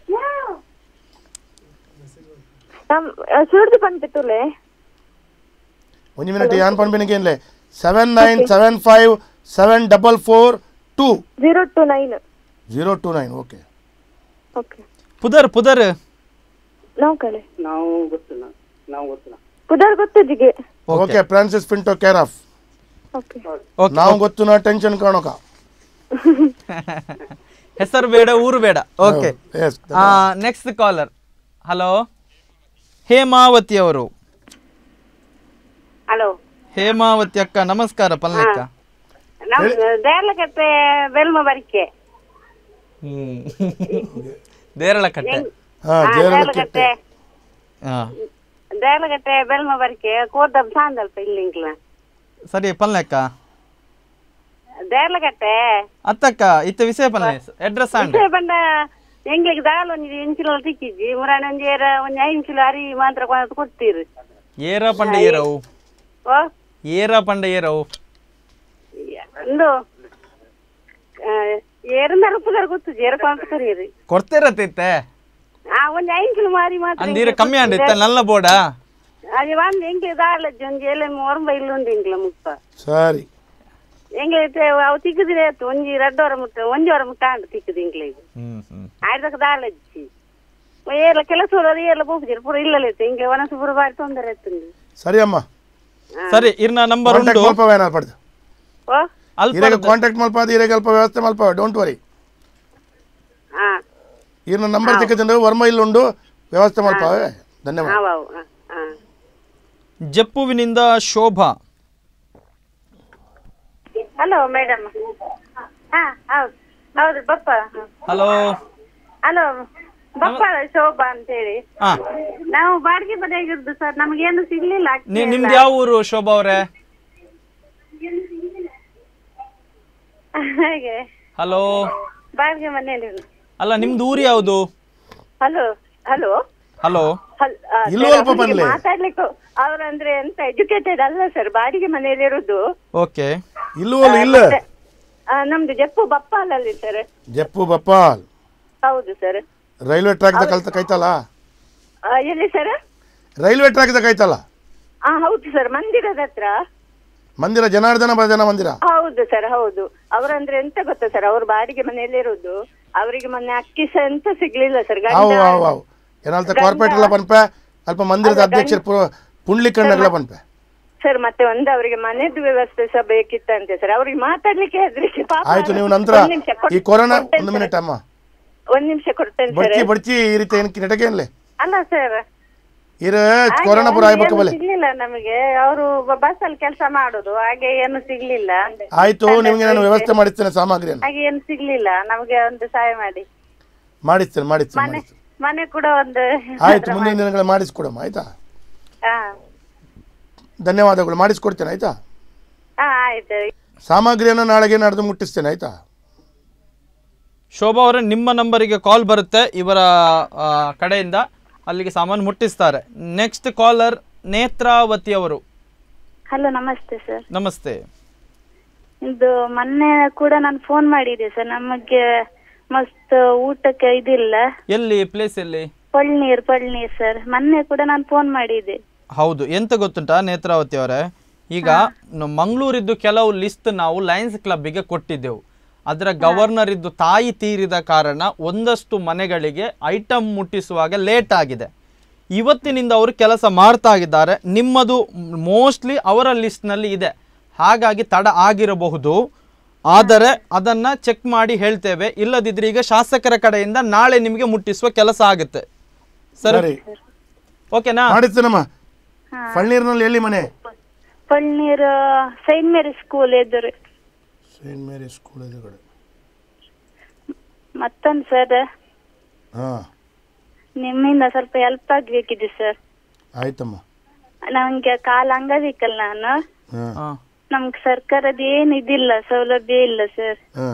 ನಮ್ ಸುಳ್ದು ಬಂದ್ಬಿಟ್ಟುಲೆ ಒಂದು ಮಿನಿಟ್ ಯಾನ್ ಪನ್ಬೇನಿಗೇನ್ಲೆ seven nine seven five seven double four two zero two nine zero two nine okay okay పుదర్ పుదర్ ನಾವು ಕಲೆ ನಾವು ಗೊತ್ತಿಲ್ಲ ನಾವು ಗೊತ್ತಿಲ್ಲ ಪುದರ್ ಗೊತ್ತಜಿಗೆ okay Francis Pinto care of okay ನಾವು ಗೊತ್ತು ನಾ ಟೆನ್ಷನ್ ಕಾಣೋಕ ಹೆಸರು ಬೇಡ ಊರು ಬೇಡ okay yes, next caller hello Hemavathi ಅವರು ಹಲೋ ಹೇಮಾವತಿ ಅಕ್ಕ ನಮಸ್ಕಾರ ಪಲ್ಲಕ್ಕ ನಮ್ ದೇರ್ಲಕಟ್ಟೆ ಬೆಲ್ಮ ಬರಿಕೆ ಹ್ಮ್ ದೇರಳಕಟ್ಟೆ ಹಾ ದೇರ್ಲಕಟ್ಟೆ ಹಾ ದೇರ್ಲಕಟ್ಟೆ ಬೆಲ್ಮ ಬರಿಕೆ ಕೋದಂ ಸಾಂದಲ್ಪ ಇಲ್ಲಿಂಕ್ಲ ಸರಿ ಪಲ್ಲಕ್ಕ ದೇರ್ಲಕಟ್ಟೆ ಅತ್ತಕ್ಕ ಇತ್ತ ವಿಷಯ ಪಲ್ಲೆ ಅಡ್ರೆಸ್ ಆಂಡ್ ವಿಷಯ ಬಂದ ಎಂಗ್ಲಿಗೆ ದಾಲ್ ಒಂಜಿ ಇಂಚಿಲ ತಿಕ್ಕಿಜ್ಜಿ ಮುರಾಣಿ ಒಂಜಿ ಏರ ಒಂಜಿ ಐದು ಕಿಲೋ ಅರಿ ಮಾತ್ರ ಕೊಂಡ್ ಕೊಡ್ತೀರಿ ಏರ ಪಂಡ ಏರವು ಓ ಏರ ಪಂಡ ಏರವು ಒಂದು ಏರಂದ ರುಪ್ಪದಾರ ಗೊತ್ತು ಏರ ಕೊಂಡ್ ಕರೀರಿ ಕೊಡ್ತಿರತ್ತಿತ್ತೆ ಆ ಒಂಜಿ ಐದು ಕಿಲೋ ಮಾರಿ ಮಾತ್ರ ಅಂದೀರ ಕಮ್ಮಿ ಅಂಡ ಇತ್ತ ನಲ್ಲ ಬೋಡ అది వాళ్ళు ఎంకే దాడలేదు జొంజేలే మోరం బయలు ఉంది ఇంట్లో ముక్క ಸರಿ ఎంగైతే అవి తిక్కుదిరే ಒಂಜಿ ರಡ್ಡು ವರ ಮುಟ್ಟ ಒಂಜಿ ವರ ಮುಟ್ಟ ಅಂಡ್ ತಿಕ್ಕದು ಇಂಗ್ಲಿಗೆ ಆಯ್ದಕ್ಕ ದಾಳಜ್ಜಿ ಏರ್ಲ ಕೆಲಸ ಹೋದ್ರೆ ಏರ್ಲ ಹೋಗ್ತಿರು ಪೂರ ಇಲ್ಲಲೇತೆ ಹಿಂಗೆ ಒನಸು ಪೂರ ಬಾರಿ ತೊಂದರೆ ಆಯ್ತಂದು ಸರಿ ಅಮ್ಮ ಸರಿ ಇರ್ನ ನಂಬರ್ ಕಾಂಟ್ಯಾಕ್ಟ್ ಉಂಟು ಮಲ್ಪವ ಏನಾರು ಪಡ್ದು ಓ ಇರಾಗ ಕಾಂಟ್ಯಾಕ್ಟ್ ಮಲ್ಪಾದ ಇರಾಗ ಅಲ್ಪ ವ್ಯವಸ್ಥೆ ಮಲ್ಪವ ಡೋಂಟ್ ವರಿ ಹಾ ಇರ್ನ ನಂಬರ್ ತಿಕ್ಕದಿಂದ ವರ್ಮ ಇಲ್ಲುಂಡು ವ್ಯವಸ್ಥೆ ಮಲ್ಪವೆ ಧನ್ಯವಾದ ಹಾವು ಹಾ ಹಾ ಜಪ್ಪುವಿನಿಂದ ಶೋಭಾ ಹಲೋ ಮೇಡಮ್ ಹಾ ಹೌದು ಹೌದು ಬಪ್ಪ ಹಲೋ ಹಲೋ ಬಪ್ಪ ಶೋಭಾ ಅಂತೇಳಿ ಹಾ ನಾವು ಬಾಡಿಗೆ ಮನೆಯಾಗಿರ್ದು ಸರ್ ನಮಗೇನು ಸಿಗ್ಲಿಲ್ಲ ಅಕ್ಕಿ ನಿ- ಎಲ್ಲ. ನಿಮ್ದು ಯಾವ ಊರು ಶೋಭಾ ಅವರೇ ಹಾಗೆ ಹಲೋ ಬಾಡಿಗೆ ಮನೆಯಲ್ಲಿ ಅಲ್ಲ ನಿಮ್ದು ಊರು ಯಾವುದು ಹಲೋ ಹಲೋ ಹಲೋ ಹಲ್- ಆ, ಇಲ್ಲೂ ಸರ್, ಅಲ್ಪ ಅವ್ರಿಗೆ ಬಂದ್ಲೆ. ಮಾತಾಡ್ಲಿಕ್ಕೆ ಅವ್ರಂದ್ರೆ ಎಂತ ಎಜುಕೇಟೆಡ್ ಅಲ್ಲ ಸರ್ ಬಾಡಿಗೆ ಮನೆಯಲ್ಲಿ ಇರುದು ಓಕೆ ಇಲ್ಲೂ ಅಲ್ಲ ಇಲ್ಲ ಆ, ನಮ್ದು ಜಪ್ಪು ಬಪ್ಪಾಲಲ್ಲಿ ಸರ್ ಜಪ್ಪು ಬಪ್ಪಾಲ್ ಹೌದು ಸರ್ ರೈಲ್ವೆ ಟ್ರ್ಯಾಕ್ ಕಲ್ತ ಕೈತಲ್ಲ ಎಲ್ಲಿ ಸರ್ ರೈಲ್ವೆ ಟ್ರ್ಯಾಕ್ ಕೈತಲ್ಲ ಆ ಹೌದು ಸರ್ ಮಂದಿರದ ಹತ್ರ ಮಂದಿರ ಜನಾರ್ದನ ಭಜನ ಮಂದಿರ ಹೌದು ಸರ್ ಹೌದು ಅವರಂದ್ರೆ ಎಂತ ಗೊತ್ತಾ ಸರ್ ಅವ್ರು ಬಾಡಿಗೆ ಮನೆಯಲ್ಲಿ ಇರುದು ಅವರಿಗೆ ಮೊನ್ನೆ ಅಕ್ಕಿ ಸಹ ಎಂತ ಸಿಗ್ಲಿಲ್ಲ ಸರ್ ಅವು ಗಂಡ ಅವು ಅವು ಏನಲ್ತ ಕಾರ್ಪೊರೇಟ್ ಎಲ್ಲ ಪನ್ಪೆ ಅಲ್ಪ ಮಂದಿರದ ಅಧ್ಯಕ್ಷರು ಪು- ಪುಂಡ್ಲಿಕಣ್ಣೆಲ್ಲ ಪನ್ಪೆ ಸರ್ ಮತ್ತೆ ಒಂದು ಅವರಿಗೆ ಮನೆದು ವ್ಯವಸ್ಥೆ ಸಹ ಬೇಕಿತ್ತಂತೆ ಸರ್ ಅವ್ರಿಗೆ ಮಾತಾಡ್ಲಿಕ್ಕೆ ಹೆದ್ರಿಕೆ ಪಾಪ ಆಯ್ತು ನೀವು ನಂತರ ಒಂದ್ ನಿಮಿಷ ಕೊಡ್- ಈ ಕೊರೋನಾ ಕೊಡ್ತೇನೆ ಒಂದು ಸರ್. ಮಿನಿಟ್ ಅಮ್ಮ ಒಂದ್ ನಿಮಿಷ ಕೊಡ್ತೇನೆ ಸರ್ ಬಡ್ಚಿ ಬಡ್ಚಿ ಈ ರೀತಿ ಏನಕ್ಕೆ ನೆಟಗೇನ್ಲೆ ಅಲ್ಲ ಸರ್ ಇರ ಕೊರೋನಾ ಪುರ ಆಗ್ಬೇಕು ಬಲೆ ಸಿಗ್ಲಿಲ್ಲ ನಮಗೆ ಅವರು ಬಸ್ ಅಲ್ಲಿ ಕೆಲಸ ಮಾಡುದು ಹಾಗೆ ಏನು ಸಿಗ್ಲಿಲ್ಲ ಆಯ್ತು ನಿಮಗೆ ನಾನು ವ್ಯವಸ್ಥೆ ಮಾಡಿಸ್ತೇನೆ ಸಾಮಗ್ರಿಯನ್ನು ಹಾಗೆ ಏನು ಸಿಗ್ಲಿಲ್ಲ ನಮಗೆ ಒಂದು ಸಹಾಯ ಮಾಡಿ ಮಾಡಿಸ್ತೇನೆ ಮಾಡಿಸ್ತೇನೆ ಮನೆ ಮಾಡಿಸ್ತೇನೆ. ಮನೆ ಕೂಡ ಒಂದು ಆಯ್ತು ಮುಂದಿನ ದಿನಗಳಲ್ಲಿ ಮಾಡಿಸ್ಕೊಡಮ್ಮ ಆಯ್ತಾ ಹಾ ಧನ್ಯವಾದಗಳು ಮಾಡಿಸ್ಕೊಡ್ತೇನೆ ಆಯ್ತಾ ಹಾ ಆಯ್ತು ಸಾಮಗ್ರಿಯನ್ನು ನಾಳೆಗೆ ನಾಡ್ದು ಮುಟ್ಟಿಸ್ತೇನೆ ಆಯ್ತಾ ಶೋಭಾ ಅವರೇ ನಿಮ್ಮ ನಂಬರಿಗೆ ಕಾಲ್ ಬರುತ್ತೆ ಇವರ ಆ, ಕಡೆಯಿಂದ ಅಲ್ಲಿಗೆ ಸಾಮಾನು ಮುಟ್ಟಿಸ್ತಾರೆ ನೆಕ್ಸ್ಟ್ ಕಾಲರ್ ನೇತ್ರಾವತಿ ಅವರು ಹಲೋ ನಮಸ್ತೆ ಸರ್ ನಮಸ್ತೆ ಇದು ಮೊನ್ನೆ ಕೂಡ ನಾನು ಫೋನ್ ಮಾಡಿದ್ದೆ ಸರ್ ನಮಗೆ ಮಸ್ತ್ ಊಟಕ್ಕೆ ಇದಿಲ್ಲ ಎಲ್ಲಿ ಪ್ಲೇಸ್ ಎಲ್ಲಿ ಪಳ್ನೀರ್ ಪಳ್ನೀರ್ ಸರ್ ಮೊನ್ನೆ ಕೂಡ ನಾನು ಫೋನ್ ಮಾಡಿದ್ದೆ ಹೌದು ಎಂತ ಗೊತ್ತುಂಟಾ ನೇತ್ರಾವತಿ ಅವರೇ ಈಗ ನ- ಮಂಗಳೂರಿದ್ದು ಕೆಲವು ಲಿಸ್ಟ್ ನಾವು ಲಯನ್ಸ್ ಕ್ಲಬ್ಬಿಗೆ ಕೊಟ್ಟಿದ್ದೆವು ಅದರ ಗವರ್ನರ್ ಇದ್ದು ತಾಯಿ ತೀರಿದ ಕಾರಣ ಒಂದಷ್ಟು ಮನೆಗಳಿಗೆ ಐಟಮ್ ಮುಟ್ಟಿಸುವಾಗ ಲೇಟ್ ಆಗಿದೆ ಇವತ್ತಿನಿಂದ ಅವರು ಕೆಲಸ ಮಾಡ್ತಾ ಇದ್ದಾರೆ ನಿಮ್ಮದು ಮೋಸ್ಟ್ಲಿ ಅವರ ಲಿಸ್ಟ್ನಲ್ಲಿ ಇದೆ ಹಾಗಾಗಿ ತಡ ಆಗಿರಬಹುದು ಆದರೆ ಅದನ್ನ ಚೆಕ್ ಮಾಡಿ ಹೇಳ್ತೇವೆ ಇಲ್ಲದಿದ್ರೆ ಈಗ ಶಾಸಕರ ಕಡೆಯಿಂದ ನಾಳೆ ನಿಮಗೆ ಮುಟ್ಟಿಸುವ ಕೆಲಸ ಆಗುತ್ತೆ ಸರಿ ಸರಿ ಓಕೆನಾ ಮಾಡಿಸ್ತೇನಮ್ಮ ಫಳ್ನೀರಿನಲ್ಲಿ ಎಲ್ಲಿ ಮನೆ ಪಳ್ನೀರ್ ಸೈಂಟ್ ಮೇರಿ ಸ್ಕೂಲ್ ಎದುರು ಸೇಂಟ್ ಮೇರಿ ಸ್ಕೂಲ್ ಎದುರುಗಡೆ ಮತ್ತೊಂದು ಸರ್ ಹಾ ನಿಮ್ಮಿಂದ ಸ್ವಲ್ಪ ಹೆಲ್ಪ್ ಆಗ್ಬೇಕಿದೆ ಸರ್ ಆಯ್ತಮ್ಮ ನಂಗೆ ಕಾಲ ಅಂಗವಿಕಲ್ ನಾನು ಹಾ ನಮ್ಗೆ ಸರ್ಕಾರದ ಏನ್ ಇದಿಲ್ಲ ಸೌಲಭ್ಯ ಇಲ್ಲ ಸರ್ ಹಾ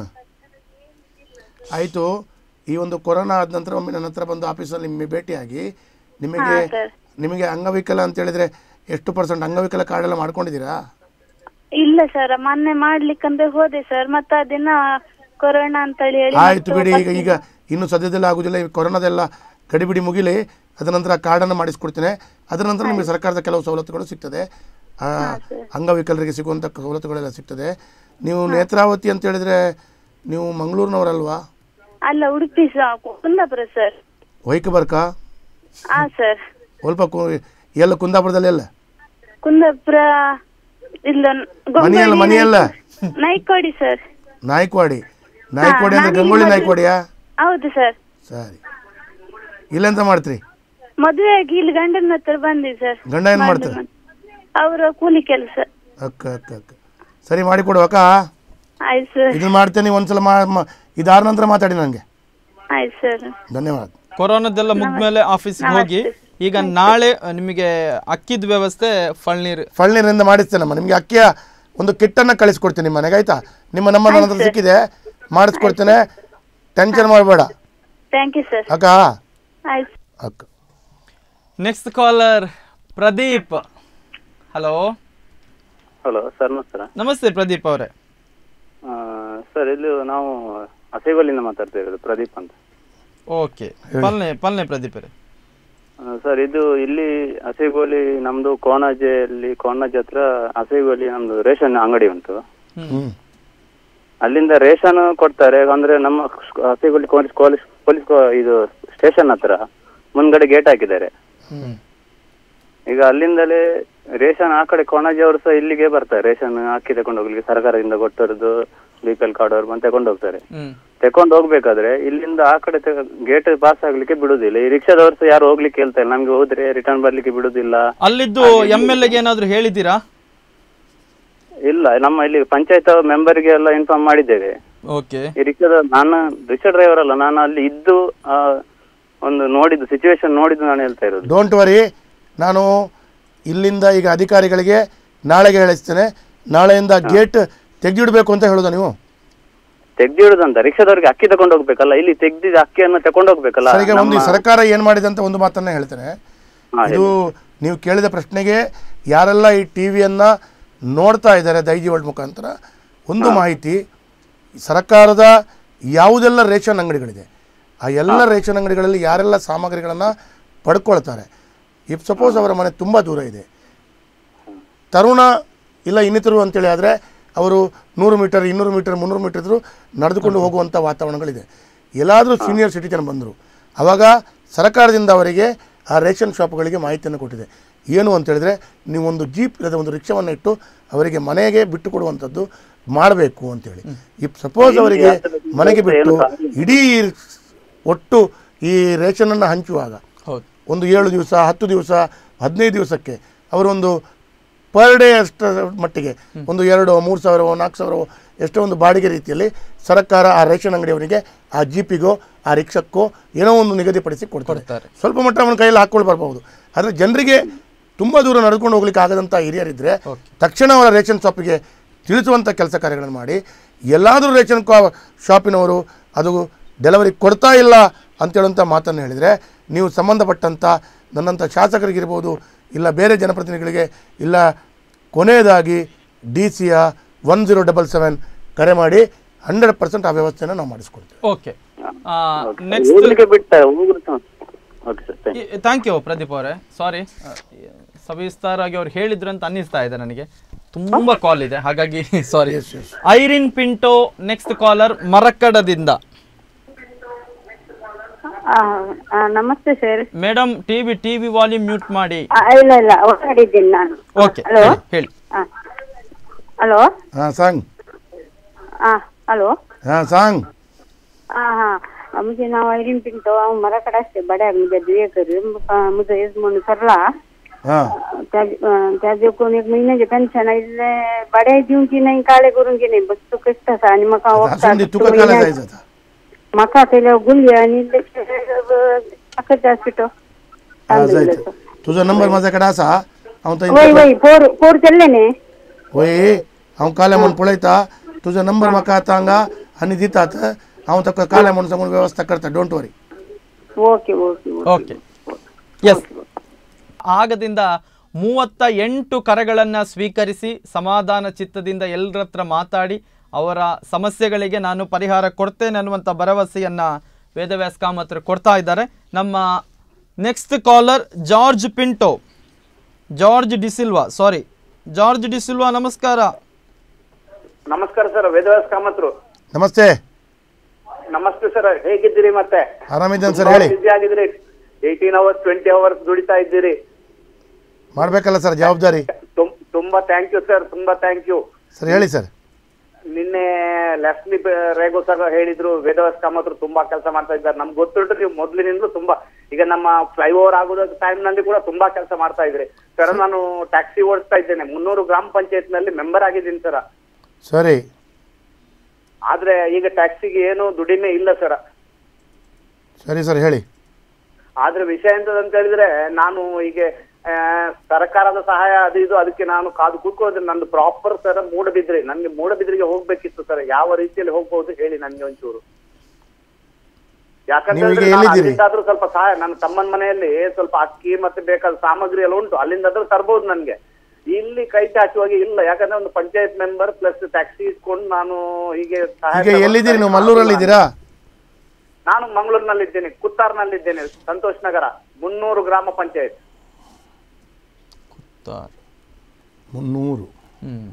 ಆಯ್ತು ಈ ಒಂದು ಕೊರೋನಾ ಆದ ನಂತರ ಒಮ್ಮೆ ನನ್ನ ಹತ್ರ ಬಂದು ಆಫೀಸಲ್ಲಿ ನಿಮಗೆ ಭೇಟಿಯಾಗಿ ನಿಮಗೆ ಹಾ, ಸರ್. ನಿಮಗೆ ಅಂಗವಿಕಲ ಅಂತ ಹೇಳಿದ್ರೆ ಎಷ್ಟು ಪರ್ಸೆಂಟ್ ಅಂಗವಿಕಲ ಕಾರ್ಡ್ ಎಲ್ಲ ಮಾಡ್ಕೊಂಡಿದ್ದೀರಾ ಇಲ್ಲ ಸರ್ ಮೊನ್ನೆ ಮಾಡ್ಲಿಕ್ಕಂದ್ರೆ ಹೋದೆ ಸರ್ ಮತ್ತೆ ಅದಿನ ಕೊರೋನಾ ಅಂತ ಹೇಳಿ ಆಯ್ತು ಬಿಡಿ ಈಗ ಈಗ ಇನ್ನು ಸದ್ಯದಲ್ಲ ಆಗುದಿಲ್ಲ ಈ ಕೊರೋನಾದೆಲ್ಲ ಗಡಿಬಿಡಿ ಮುಗಿಲಿ ಅದ ನಂತರ ಕಾರ್ಡನ್ನು ಮಾಡಿಸ್ಕೊಡ್ತೇನೆ ಅದರ ನಂತರ ನಿಮಗೆ ಸರ್ಕಾರದ ಕೆಲವು ಸವಲತ್ತುಗಳು ಸಿಗ್ತದೆ ಆ, ಅಂಗವಿಕಲರಿಗೆ ಸಿಗುವಂಥ ಸವಲತ್ತುಗಳೆಲ್ಲ ಸಿಗ್ತದೆ ನೀವು ನೇತ್ರಾವತಿ ಅಂತ ಹೇಳಿದ್ರೆ ನೀವು ಮಂಗಳೂರಿನವರಲ್ವಾ ಅಲ್ಲ ಉಡುಪಿ ಸ- ಕುಂದಾಪುರ ಸರ್ ವೈಕ ಬರ್ಕಾ ಹಾ ಸರ್ ಸ್ವಲ್ಪ ಕು- ಎಲ್ಲ ಕುಂದಾಪುರದಲ್ಲಿ ಎಲ್ಲ ಕುಂದಾಪುರ ಇಲ್ಲ ಮನೆಯಲ್ಲ ಮನೆಯಲ್ಲ ನೈಕೋಡಿ ಸರ್ ನಾಯ್ಕವಾಡಿ ನಾಯ್ಕವಾಡಿ ಅಂದ್ರೆ ಗಂಗೊಳ್ಳಿ ನಾಯ್ಕವಾಡಿಯಾ ಹೌದು ಸರ್ ಸರಿ ಇಲ್ಲೆಂತ ಮಾಡ್ತೀರಿ ಮದುವೆ ಆಗಿ ಇಲ್ಲಿ ಗಂಡನ ಹತ್ರ ಬಂದಿದೆ ಸರ್ ಗಂಡ ಏನ್ ಮಾಡ್ತಾರೆ ಅವರ ಕೂಲಿ ಕೆಲಸ ಅಕ್ಕ ಅಕ್ಕ ಅಕ್ಕ ಸರಿ ಮಾಡಿಕೊಡು ಅಕ್ಕ ಆಯ್ತು ಸರ್ ಇದನ್ನ ಮಾಡ್ತೇನೆ ಒಂದ್ಸಲ ಮಾ ಮ- ಇದಾದ ನಂತರ ಮಾತಾಡಿ ನನಗೆ ಆಯ್ತು ಸರ್ ಧನ್ಯವಾದ ಕೊರೋನಾದೆಲ್ಲ ಮುಗ್ದ್ಮೇಲೆ ಆಫೀಸ್ಗೆ ಹೋಗಿ ಈಗ ನಾಳೆ ಅ, ನಿಮಗೆ ಅಕ್ಕಿದ ವ್ಯವಸ್ಥೆ ಫಳ್ನೀರ್ ಫಳ್ನೀರಿಂದ ಮಾಡಿಸ್ತೇನಮ್ಮ ನಿಮಗೆ ಅಕ್ಕಿಯ ಒಂದು ಕಿಟ್ಟನ್ನು ಕಳಿಸ್ಕೊಡ್ತೀನಿ ನಿಮ್ಮ ಮನೆಗೆ ಆಯ್ತಾ ನಿಮ್ಮ ನಮ್ಮ ನನ್ನ ಹತ್ರ ಸಿಕ್ಕಿದೆ ಮಾಡಿಸ್ಕೊಡ್ತೇನೆ ಟೆನ್ಷನ್ ಮಾಡಬೇಡ ಥ್ಯಾಂಕ್ ಯು ಸರ್ ಅಕ್ಕ ಆಯ್ತು ಅಕ್ಕ next caller Pradeep hello hello sir ನಮಸ್ಕಾರ ನಮಸ್ತೆ ಪ್ರದೀಪ್ ಅವರೇ ಸರ್ ಇಲ್ಲಿ ನಾವು ಹಸೇಗಲ್ಲಿಂದ ಮಾತಾಡ್ತಾ ಇರೋದು ಪ್ರದೀಪ್ ಅಂತ ಓಕೆ ಪಲ್ನೆ ಪಲ್ನೆ ಪ್ರದೀಪ್ ಅವರೇ ಸರ್ ಇದು ಇಲ್ಲಿ ಹಸೇಗೋಲಿ ನಮ್ದು ಕೋಣಾಜೆಯಲ್ಲಿ ಕೋಣಾಜೆ ಹತ್ರ ಹಸೇಗೋಲಿ ನಮ್ದು ರೇಷನ್ ಅಂಗಡಿ ಉಂಟು ಹ್ಮ್ ಅಲ್ಲಿಂದ ರೇಷನ್ ಕೊಡ್ತಾರೆ ಅಂದ್ರೆ ನಮ್ಮ ಹಸೇಗೋಲಿ ಪೊಲೀಸ್ ಪೊಲೀಸ್ ಪೊಲೀಸ್ ಇದು ಸ್ಟೇಷನ್ ಹತ್ರ ಮುಂದ್ಗಡೆ ಗೇಟ್ ಹಾಕಿದ್ದಾರೆ ಈಗ ಅಲ್ಲಿಂದಲೇ ರೇಷನ್ ಆ ಕಡೆ ಕೊಣಾಜಿ ಅವರು ಸಹ ಇಲ್ಲಿಗೆ ಬರ್ತಾರೆ ರೇಷನ್ ಅಕ್ಕಿ ತಗೊಂಡು ಹೋಗ್ಲಿಕ್ಕೆ ಸರ್ಕಾರದಿಂದ ಕೊಟ್ಟರದ್ದು ಬಿ ಪಿ ಎಲ್ ಕಾರ್ಡ್ ಅವ್ರು ಬಂದು ತಗೊಂಡು ಹೋಗ್ತಾರೆ ತಗೊಂಡು ಹೋಗ್ಬೇಕಾದ್ರೆ ಇಲ್ಲಿಂದ ಆ ಕಡೆ ಗೇಟ್ ಪಾಸ್ ಆಗ್ಲಿಕ್ಕೆ ಬಿಡುದಿಲ್ಲ ಈ ರಿಕ್ಷಾದವ್ರು ಸಹ ಯಾರು ಹೋಗ್ಲಿಕ್ಕೆ ಹೇಳ್ತಾ ಇಲ್ಲ ನಮ್ಗೆ ಹೋದ್ರೆ ರಿಟರ್ನ್ ಬರ್ಲಿಕ್ಕೆ ಬಿಡುದಿಲ್ಲ ಅಲ್ಲಿದ್ದು ಎಮ್ ಎಲ್ ಎಗೆ ಏನಾದ್ರು ಹೇಳಿದ್ದೀರಾ ಇಲ್ಲ ನಮ್ಮ ಇಲ್ಲಿ ಪಂಚಾಯತ್ ಮೆಂಬರ್ಗೆ ಎಲ್ಲ ಇನ್ಫಾರ್ಮ್ ಮಾಡಿದ್ದೇವೆ ಓಕೆ ಈ ರಿಕ್ಷಾದ ನಾನು ರಿಕ್ಷಾ ಡ್ರೈವರ್ ಅಲ್ಲ ನಾನು ಅಲ್ಲಿ ಇದ್ದು ಆ, ಒಂದು ನೋಡಿದ್ದು ಸಿಚುವೇಶನ್ ನೋಡಿದ್ದು ನಾನು ಹೇಳ್ತಾ ಇರೋದು ಡೋಂಟ್ ವರಿ ನಾನು ಇಲ್ಲಿಂದ ಈಗ ಅಧಿಕಾರಿಗಳಿಗೆ ನಾಳೆಗೆ ಹೇಳಿಸ್ತೇನೆ ನಾಳೆಯಿಂದ ಗೇಟ್ ತೆಗೆದಿಡಬೇಕು ಅಂತ ಹೇಳೋದ ನೀವು ತೆಗ್ದಿಡುದಂತ ರಿಕ್ಷಾದವ್ರಿಗೆ ಅಕ್ಕಿ ತಗೊಂಡು ಹೋಗ್ಬೇಕಲ್ಲ ಇಲ್ಲಿ ತೆಗ್ದಿದ್ದ ಅಕ್ಕಿಯನ್ನು ತಗೊಂಡು ಹೋಗ್ಬೇಕಲ್ಲ ಸರ್, ಈಗ ಒಂದು ಈ ನಮ್ಮ- ಸರ್ಕಾರ ಏನು ಮಾಡಿದೆ ಅಂತ ಒಂದು ಮಾತನ್ನ ಹೇಳ್ತೇನೆ ಹಾ, ಇದು ನೀವು ಕೇಳಿದ ಪ್ರಶ್ನೆಗೆ ಯಾರೆಲ್ಲ ಈ ಟಿವಿಯನ್ನ ನೋಡ್ತಾ ಇದ್ದಾರೆ ದೈಜಿ ವರ್ಲ್ಡ್ ಮುಖಾಂತರ ಒಂದು ಮಾಹಿತಿ ಸರ್ಕಾರದ ಯಾವುದೆಲ್ಲ ರೇಷನ್ ಅಂಗಡಿಗಳಿದೆ ಆ ಎಲ್ಲ ರೇಷನ್ ಅಂಗಡಿಗಳಲ್ಲಿ ಯಾರೆಲ್ಲ ಸಾಮಗ್ರಿಗಳನ್ನು ಪಡ್ಕೊಳ್ತಾರೆ ಇಫ್ ಸಪೋಸ್ ಅವರ ಮನೆ ತುಂಬ ದೂರ ಇದೆ ತರುಣ ಇಲ್ಲ ಇನ್ನಿತರು ಅಂತೇಳಿ ಆದರೆ ಅವರು ನೂರು ಮೀಟರ್ ಇನ್ನೂರು ಮೀಟರ್ ಮುನ್ನೂರು ಮೀಟರ್ ಇದ್ದರೂ ನಡೆದುಕೊಂಡು ಹೋಗುವಂಥ ವಾತಾವರಣಗಳಿದೆ ಎಲ್ಲಾದರೂ ಸೀನಿಯರ್ ಸಿಟಿಜನ್ ಬಂದರು ಆವಾಗ ಸರ್ಕಾರದಿಂದ ಅವರಿಗೆ ಆ ರೇಷನ್ ಶಾಪ್ಗಳಿಗೆ ಮಾಹಿತಿಯನ್ನು ಕೊಟ್ಟಿದೆ ಏನು ಅಂತ ಹೇಳಿದ್ರೆ ನೀವೊಂದು ಜೀಪ್ ಇಲ್ಲದ ಒಂದು ರಿಕ್ಷಾವನ್ನು ಇಟ್ಟು ಅವರಿಗೆ ಮನೆಗೆ ಬಿಟ್ಟು ಕೊಡುವಂಥದ್ದು ಮಾಡಬೇಕು ಅಂತೇಳಿ ಇಫ್ ಸಪೋಸ್ ಅವರಿಗೆ ಮನೆಗೆ ಬಿಟ್ಟು ಇಡೀ ಒಟ್ಟು ಈ ರೇಷನನ್ನು ಹಂಚುವಾಗ ಹೌದು ಒಂದು ಏಳು ದಿವಸ ಹತ್ತು ದಿವಸ ಹದಿನೈದು ದಿವಸಕ್ಕೆ ಅವರೊಂದು ಪರ್ ಡೇ ಅಷ್ಟ ಮಟ್ಟಿಗೆ ಒಂದು ಎರಡು ಮೂರು ಸಾವಿರವೋ ನಾಲ್ಕು ಸಾವಿರವೋ ಎಷ್ಟೋ ಒಂದು ಬಾಡಿಗೆ ರೀತಿಯಲ್ಲಿ ಸರ್ಕಾರ ಆ ರೇಷನ್ ಅಂಗಡಿಯವರಿಗೆ ಆ ಜೀಪಿಗೋ ಆ ರಿಕ್ಷಕ್ಕೋ ಏನೋ ಒಂದು ನಿಗದಿಪಡಿಸಿ ಕೊಡ್ತಾರೆ ಸ್ವಲ್ಪ ಮಟ್ಟ ಅವನ ಕೈಯಲ್ಲಿ ಹಾಕೊಂಡು ಬರ್ಬೋದು ಆದರೆ ಜನರಿಗೆ ತುಂಬ ದೂರ ನಡೆದುಕೊಂಡು ಹೋಗ್ಲಿಕ್ಕೆ ಆಗದಂಥ ಹಿರಿಯರಿದ್ದರೆ ತಕ್ಷಣ ಅವರ ರೇಷನ್ ಶಾಪಿಗೆ ತಿಳಿಸುವಂಥ ಕೆಲಸ ಕಾರ್ಯಗಳನ್ನು ಮಾಡಿ ಎಲ್ಲಾದರೂ ರೇಷನ್ ಕಾ ಶಾಪಿನವರು ಅದು ಡೆಲಿವರಿ ಕೊಡ್ತಾ ಇಲ್ಲ ಅಂತೇಳುವಂಥ ಮಾತನ್ನು ಹೇಳಿದರೆ ನೀವು ಸಂಬಂಧಪಟ್ಟಂಥ ನನ್ನಂಥ ಶಾಸಕರಿಗಿರ್ಬೋದು ಇಲ್ಲ ಬೇರೆ ಜನಪ್ರತಿನಿಧಿಗಳಿಗೆ ಇಲ್ಲ ಕೊನೆಯದಾಗಿ ಡಿ ಸಿಯ ಒನ್ ಜೀರೋ ಡಬಲ್ ಸೆವೆನ್ ಕರೆ ಮಾಡಿ ಹಂಡ್ರೆಡ್ ಪರ್ಸೆಂಟ್ ಆ ವ್ಯವಸ್ಥೆನ ನಾವು ಮಾಡಿಸ್ಕೊಡ್ತೀವಿ ಓಕೆ ನೆಕ್ಸ್ಟ್ ಹೋಗ್ಲಿಕ್ಕೆ ಬಿಟ್ಟ ಹೋಗುದು okay sir thank you Pradeep ಅವರೇ ಸಾರಿ ಸವಿಸ್ತಾರವಾಗಿ ಅವ್ರು ಹೇಳಿದ್ರು ಅಂತ ಅನ್ನಿಸ್ತಾ ಇದೆ ನನಗೆ ತುಂಬಾ ಕಾಲ್ ಇದೆ ಹಾಗಾಗಿ sorry Irene Pinto next caller ಮರಕ್ಕಡದಿಂದ ಆ, ಆ, ನಮಸ್ತೆ sir madam TV TV volume mute ಮಾಡಿ ಇಲ್ಲ ಇಲ್ಲ ಹೊರಗಡೆ ಇದ್ದೀನಿ ನಾನು ಓಕೆ ಹಲೋ ಹೇಳಿ ಹಲೋ ಹಾಂ ಸಾಂಗ್ ಹಾ ಹಲೋ ಹಾಂ ಸಾಂಗ್ हाँ हाँ अ, मुझे नाव आयरिन पिंटो अ, मरा कडा से बड़ा मुझे दुए कर मुझे इस मन सरला हां त्याचे कोण एक महिन्याचे पेन्शन आहे बड्या दिवची नाही काळे करून घे नाही बस तू कष्ट असा आणि मका असून दे तुका काला जायचं आता मका केल्या गुल्ली आणि अकरा हॉस्पिटल हा जायचं तुझा नंबर माझ्याकडे असा हांव वय थंय वय फोर फोर चल्ले ने होय हांव काल्या म्हणून पळयता तुजो नंबर म्हाका आतां हांगा आनी दितात हांव ताका काल्या म्हणून सांगून वेवस्था करता don't worry okay okay okay yes ಆಗದಿಂದ ಮೂವತ್ತ ಎಂಟು ಕರೆಗಳನ್ನು ಸ್ವೀಕರಿಸಿ ಸಮಾಧಾನ ಚಿತ್ತದಿಂದ ಎಲ್ಲರ ಹತ್ರ ಮಾತಾಡಿ ಅವರ ಸಮಸ್ಯೆಗಳಿಗೆ ನಾನು ಪರಿಹಾರ ಕೊಡ್ತೇನೆ ಅನ್ನುವಂಥ ಭರವಸೆಯನ್ನು ವೇದವ್ಯಾಸ್ ಕಾಮತ್ರು ಕೊಡ್ತಾ ಇದ್ದಾರೆ ನಮ್ಮ next caller George Pinto George D'Silva sorry George D'Silva ನಮಸ್ಕಾರ ನಮಸ್ಕಾರ ಸರ್ ವೇದವ್ಯಾಸ್ ಕಾಮತ್ರು ನಮಸ್ತೆ ನಮಸ್ತೆ ಸರ್ ಹೇಗಿದ್ದೀರಿ ಮತ್ತೆ ಆರಾಮಿದ್ದೇನೆ ಸರ್ ಹೇಳಿ ಬಿಸಿ ಆಗಿದ್ರಿ ಏಯ್ಟೀನ್ ಅವರ್ಸ್ ಟ್ವೆಂಟಿ ಅವರ್ಸ್ ದುಡಿತಾ ಇದ್ದೀರಿ ಮಾಡ್ಬೇಕಲ್ಲ ಸರ್ ಜವಾಬ್ದಾರಿ ತುಂ- ತುಂಬಾ ಥ್ಯಾಂಕ್ ಯು ಸರ್ ತುಂಬಾ ಥ್ಯಾಂಕ್ ಯು ಸರ್ ಹೇಳಿ ಸರ್ ನಿನ್ನೆ ಲೆಸ್ಲಿ ರೇಗೋ ಸರ್ ಹೇಳಿದ್ರು ವೇದವ್ಯಾಸ್ ಕಾಮತ್ರು ತುಂಬಾ ಕೆಲಸ ಮಾಡ್ತಾ ಇದ್ದಾರೆ ನಮ್ಗೆ ಗೊತ್ತುಂಟು ನೀವು ಮೊದ್ಲಿನಿಂದಲೂ ತುಂಬಾ ಈಗ ನಮ್ಮ ಫ್ಲೈಓವರ್ ಆಗೋದ ಟೈಮ್ ನಲ್ಲಿ ಕೂಡ ತುಂಬಾ ಕೆಲಸ ಮಾಡ್ತಾ ಇದ್ರಿ ಸರ್ ನಾನು ಟ್ಯಾಕ್ಸಿ ಓಡಿಸ್ತಾ ಇದ್ದೇನೆ ಮುನ್ನೂರು ಗ್ರಾಮ ಪಂಚಾಯತ್ ನಲ್ಲಿ ಮೆಂಬರ್ ಆಗಿದ್ದೀನಿ ಸರ್ ಸರಿ ಆದ್ರೆ ಈಗ ಟ್ಯಾಕ್ಸಿಗೆ ಏನು ದುಡಿಮೆ ಇಲ್ಲ ಸರ್ ಸರಿ ಸರ್ ಹೇಳಿ ಆದ್ರೆ ವಿಷಯ ಎಂತದಂತ ಹೇಳಿದ್ರೆ ನಾನು ಈಗ ಆ, ಸರ್ಕಾರದ ಸಹಾಯ ಅದು ಇದು ಅದಕ್ಕೆ ನಾನು ಕಾದು ಕೂತ್ಕೊಳ್ಳೋದ್ರೆ ನಂದು ಪ್ರಾಪರ್ ಸರ್ ಮೂಡಬಿದ್ರಿ ನನ್ಗೆ ಮೂಡಬಿದ್ರಿಗೆ ಹೋಗ್ಬೇಕಿತ್ತು ಸರ್ ಯಾವ ರೀತಿಯಲ್ಲಿ ಹೋಗ್ಬಹುದು ಹೇಳಿ ನನ್ಗೆ ಒಂಚೂರು ಯಾಕಂತ ನೀವು ಈಗ ಹೇಳಿದ್ರೆ ನಾನು ಎಲ್ಲಿದ್ದೀರಿ? ಅಲ್ಲಿಂದಾದ್ರೂ ಸ್ವಲ್ಪ ಸಹಾಯ ನನ್ನ ತಮ್ಮನ ಮನೆಯಲ್ಲಿ ಸ್ವಲ್ಪ ಅಕ್ಕಿ ಮತ್ತೆ ಬೇಕಾದ ಸಾಮಗ್ರಿ ಎಲ್ಲ ಉಂಟು ಅಲ್ಲಿಂದಾದ್ರೂ ತರ್ಬೋದು ನನ್ಗೆ ಇಲ್ಲಿ ಕೈ ಚಾಚುವಾಗಿ ಇಲ್ಲ ಯಾಕಂದ್ರೆ ಒಂದು ಪಂಚಾಯತ್ ಮೆಂಬರ್ ಪ್ಲಸ್ ಟ್ಯಾಕ್ಸಿ ಇಟ್ಕೊಂಡು ನಾನು ಹೀಗೆ ಸಹಾಯ ಈಗ ಎಲ್ಲಿದ್ದೀರಿ ನೀವು ಮಲ್ಲೂರಲ್ಲಿದ್ದೀರಾ ನಾನು ಮಂಗಳೂರಿನಲ್ಲಿದ್ದೇನೆ ಕುತ್ತಾರ್ನಲ್ಲಿದ್ದೇನೆ ಸಂತೋಷ್ ನಗರ ಮುನ್ನೂರು ಗ್ರಾಮ ಪಂಚಾಯತ್ ಮುನ್ನೂರು ಹ್ಮ್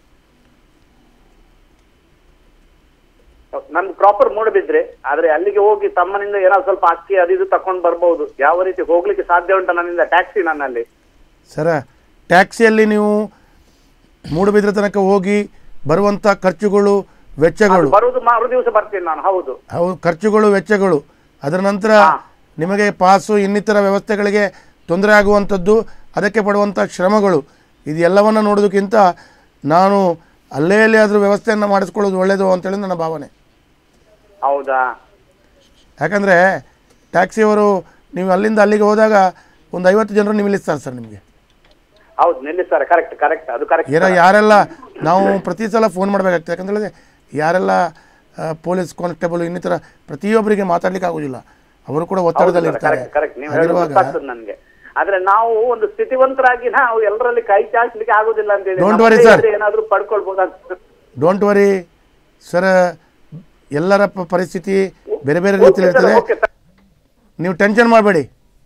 ನಮ್ದು ಪ್ರಾಪರ್ ಮೂಡಬಿದ್ರೆ ಆದ್ರೆ ಅಲ್ಲಿಗೆ ಹೋಗಿ ತಮ್ಮನಿಂದ ಏನಾದ್ರು ಸ್ವಲ್ಪ ಅಕ್ಕಿ ಅದು ಇದು ತಕೊಂಡ್ ಬರ್ಬಹುದು ಯಾವ ರೀತಿ ಹೋಗ್ಲಿಕ್ಕೆ ಸಾಧ್ಯ ಉಂಟ ನನ್ನಿಂದ ಟ್ಯಾಕ್ಸಿ ನನ್ನಲ್ಲಿ ಸರ ಟ್ಯಾಕ್ಸಿಯಲ್ಲಿ ನೀವು ಮೂಡುಬಿದ್ರೆ ತನಕ ಹೋಗಿ ಬರುವಂಥ ಖರ್ಚುಗಳು ವೆಚ್ಚಗಳು ಬರುವುದು ಮರು ದಿವಸ ಬರ್ತೀನಿ ನಾನು ಹೌದು ಅವು ಖರ್ಚುಗಳು ವೆಚ್ಚಗಳು ಅದರ ನಂತರ ನಿಮಗೆ ಪಾಸು ಇನ್ನಿತರ ವ್ಯವಸ್ಥೆಗಳಿಗೆ ತೊಂದರೆ ಆಗುವಂಥದ್ದು ಅದಕ್ಕೆ ಪಡುವಂಥ ಶ್ರಮಗಳು ಇದು ಎಲ್ಲವನ್ನು ನೋಡೋದಕ್ಕಿಂತ ನಾನು ಅಲ್ಲೇ ಅಲ್ಲೇ ಆದರೂ ವ್ಯವಸ್ಥೆಯನ್ನು ಮಾಡಿಸ್ಕೊಳ್ಳೋದು ಒಳ್ಳೆಯದು ಅಂತೇಳಿ ನನ್ನ ಭಾವನೆ ಹೌದಾ ಯಾಕಂದರೆ ಟ್ಯಾಕ್ಸಿಯವರು ನೀವು ಅಲ್ಲಿಂದ ಅಲ್ಲಿಗೆ ಹೋದಾಗ ಒಂದು ಐವತ್ತು ಜನರು ನಿಲ್ಲಿಸ್ತಾರೆ ಸರ್ ನಿಮಗೆ ಹೌದು ನಿಲ್ಲಿಸ್ತಾರೆ ಕರೆಕ್ಟ್ ಕರೆಕ್ಟ್ ಅದು ಕರೆಕ್ಟ್ ಏನೋ ಯಾರೆಲ್ಲ ನಾವು ಪ್ರತಿ ಸಲ ಫೋನ್ ಮಾಡಬೇಕಾಗ್ತದೆ ಯಾಕಂತ ಹೇಳಿದ್ರೆ ಯಾರೆಲ್ಲ ಆ, ಪೊಲೀಸ್ ಕಾನ್ಸ್ಟೇಬಲ್ ಇನ್ನಿತರ ಪ್ರತಿಯೊಬ್ಬರಿಗೆ ಮಾತಾಡ್ಲಿಕ್ಕೆ ಆಗೋದಿಲ್ಲ ಅವರು ಕೂಡ ಒತ್ತಡದಲ್ಲಿ ಇರ್ತಾರೆ ಕರೆಕ್ಟ್ ಕರೆಕ್ಟ್ ನೀವು ಹೇಳಿ ಹಾಗಿರುವಾಗ ಗೊತ್ತಾಗ್ತದೆ ನನ್ಗೆ ಆದ್ರೆ ನಾವು ಒಂದು ಸ್ಥಿತಿವಂತರಾಗಿ ನಾವು ಎಲ್ಲರಲ್ಲಿ ಕೈ ಚಾಚಲಿಕ್ಕೆ ಆಗುದಿಲ್ಲ ಅಂತ ಹೇಳಿ Don't ನಮ್ಮದೇ worry, sir. ಇದ್ರೆ ಏನಾದ್ರೂ ಪಡ್ಕೊಳ್ಬೋದು ಡೋಂಟ್ ವರಿ ಸರ್ ಎಲ್ಲರ ಪ- ಪರಿಸ್ಥಿತಿ ಬೇರೆ ಬೇರೆ ರೀತಿಯಲ್ಲಿ ಇರ್ತದೆ ನೀವು ಟೆನ್ಷನ್ ಮಾಡಬೇಡಿ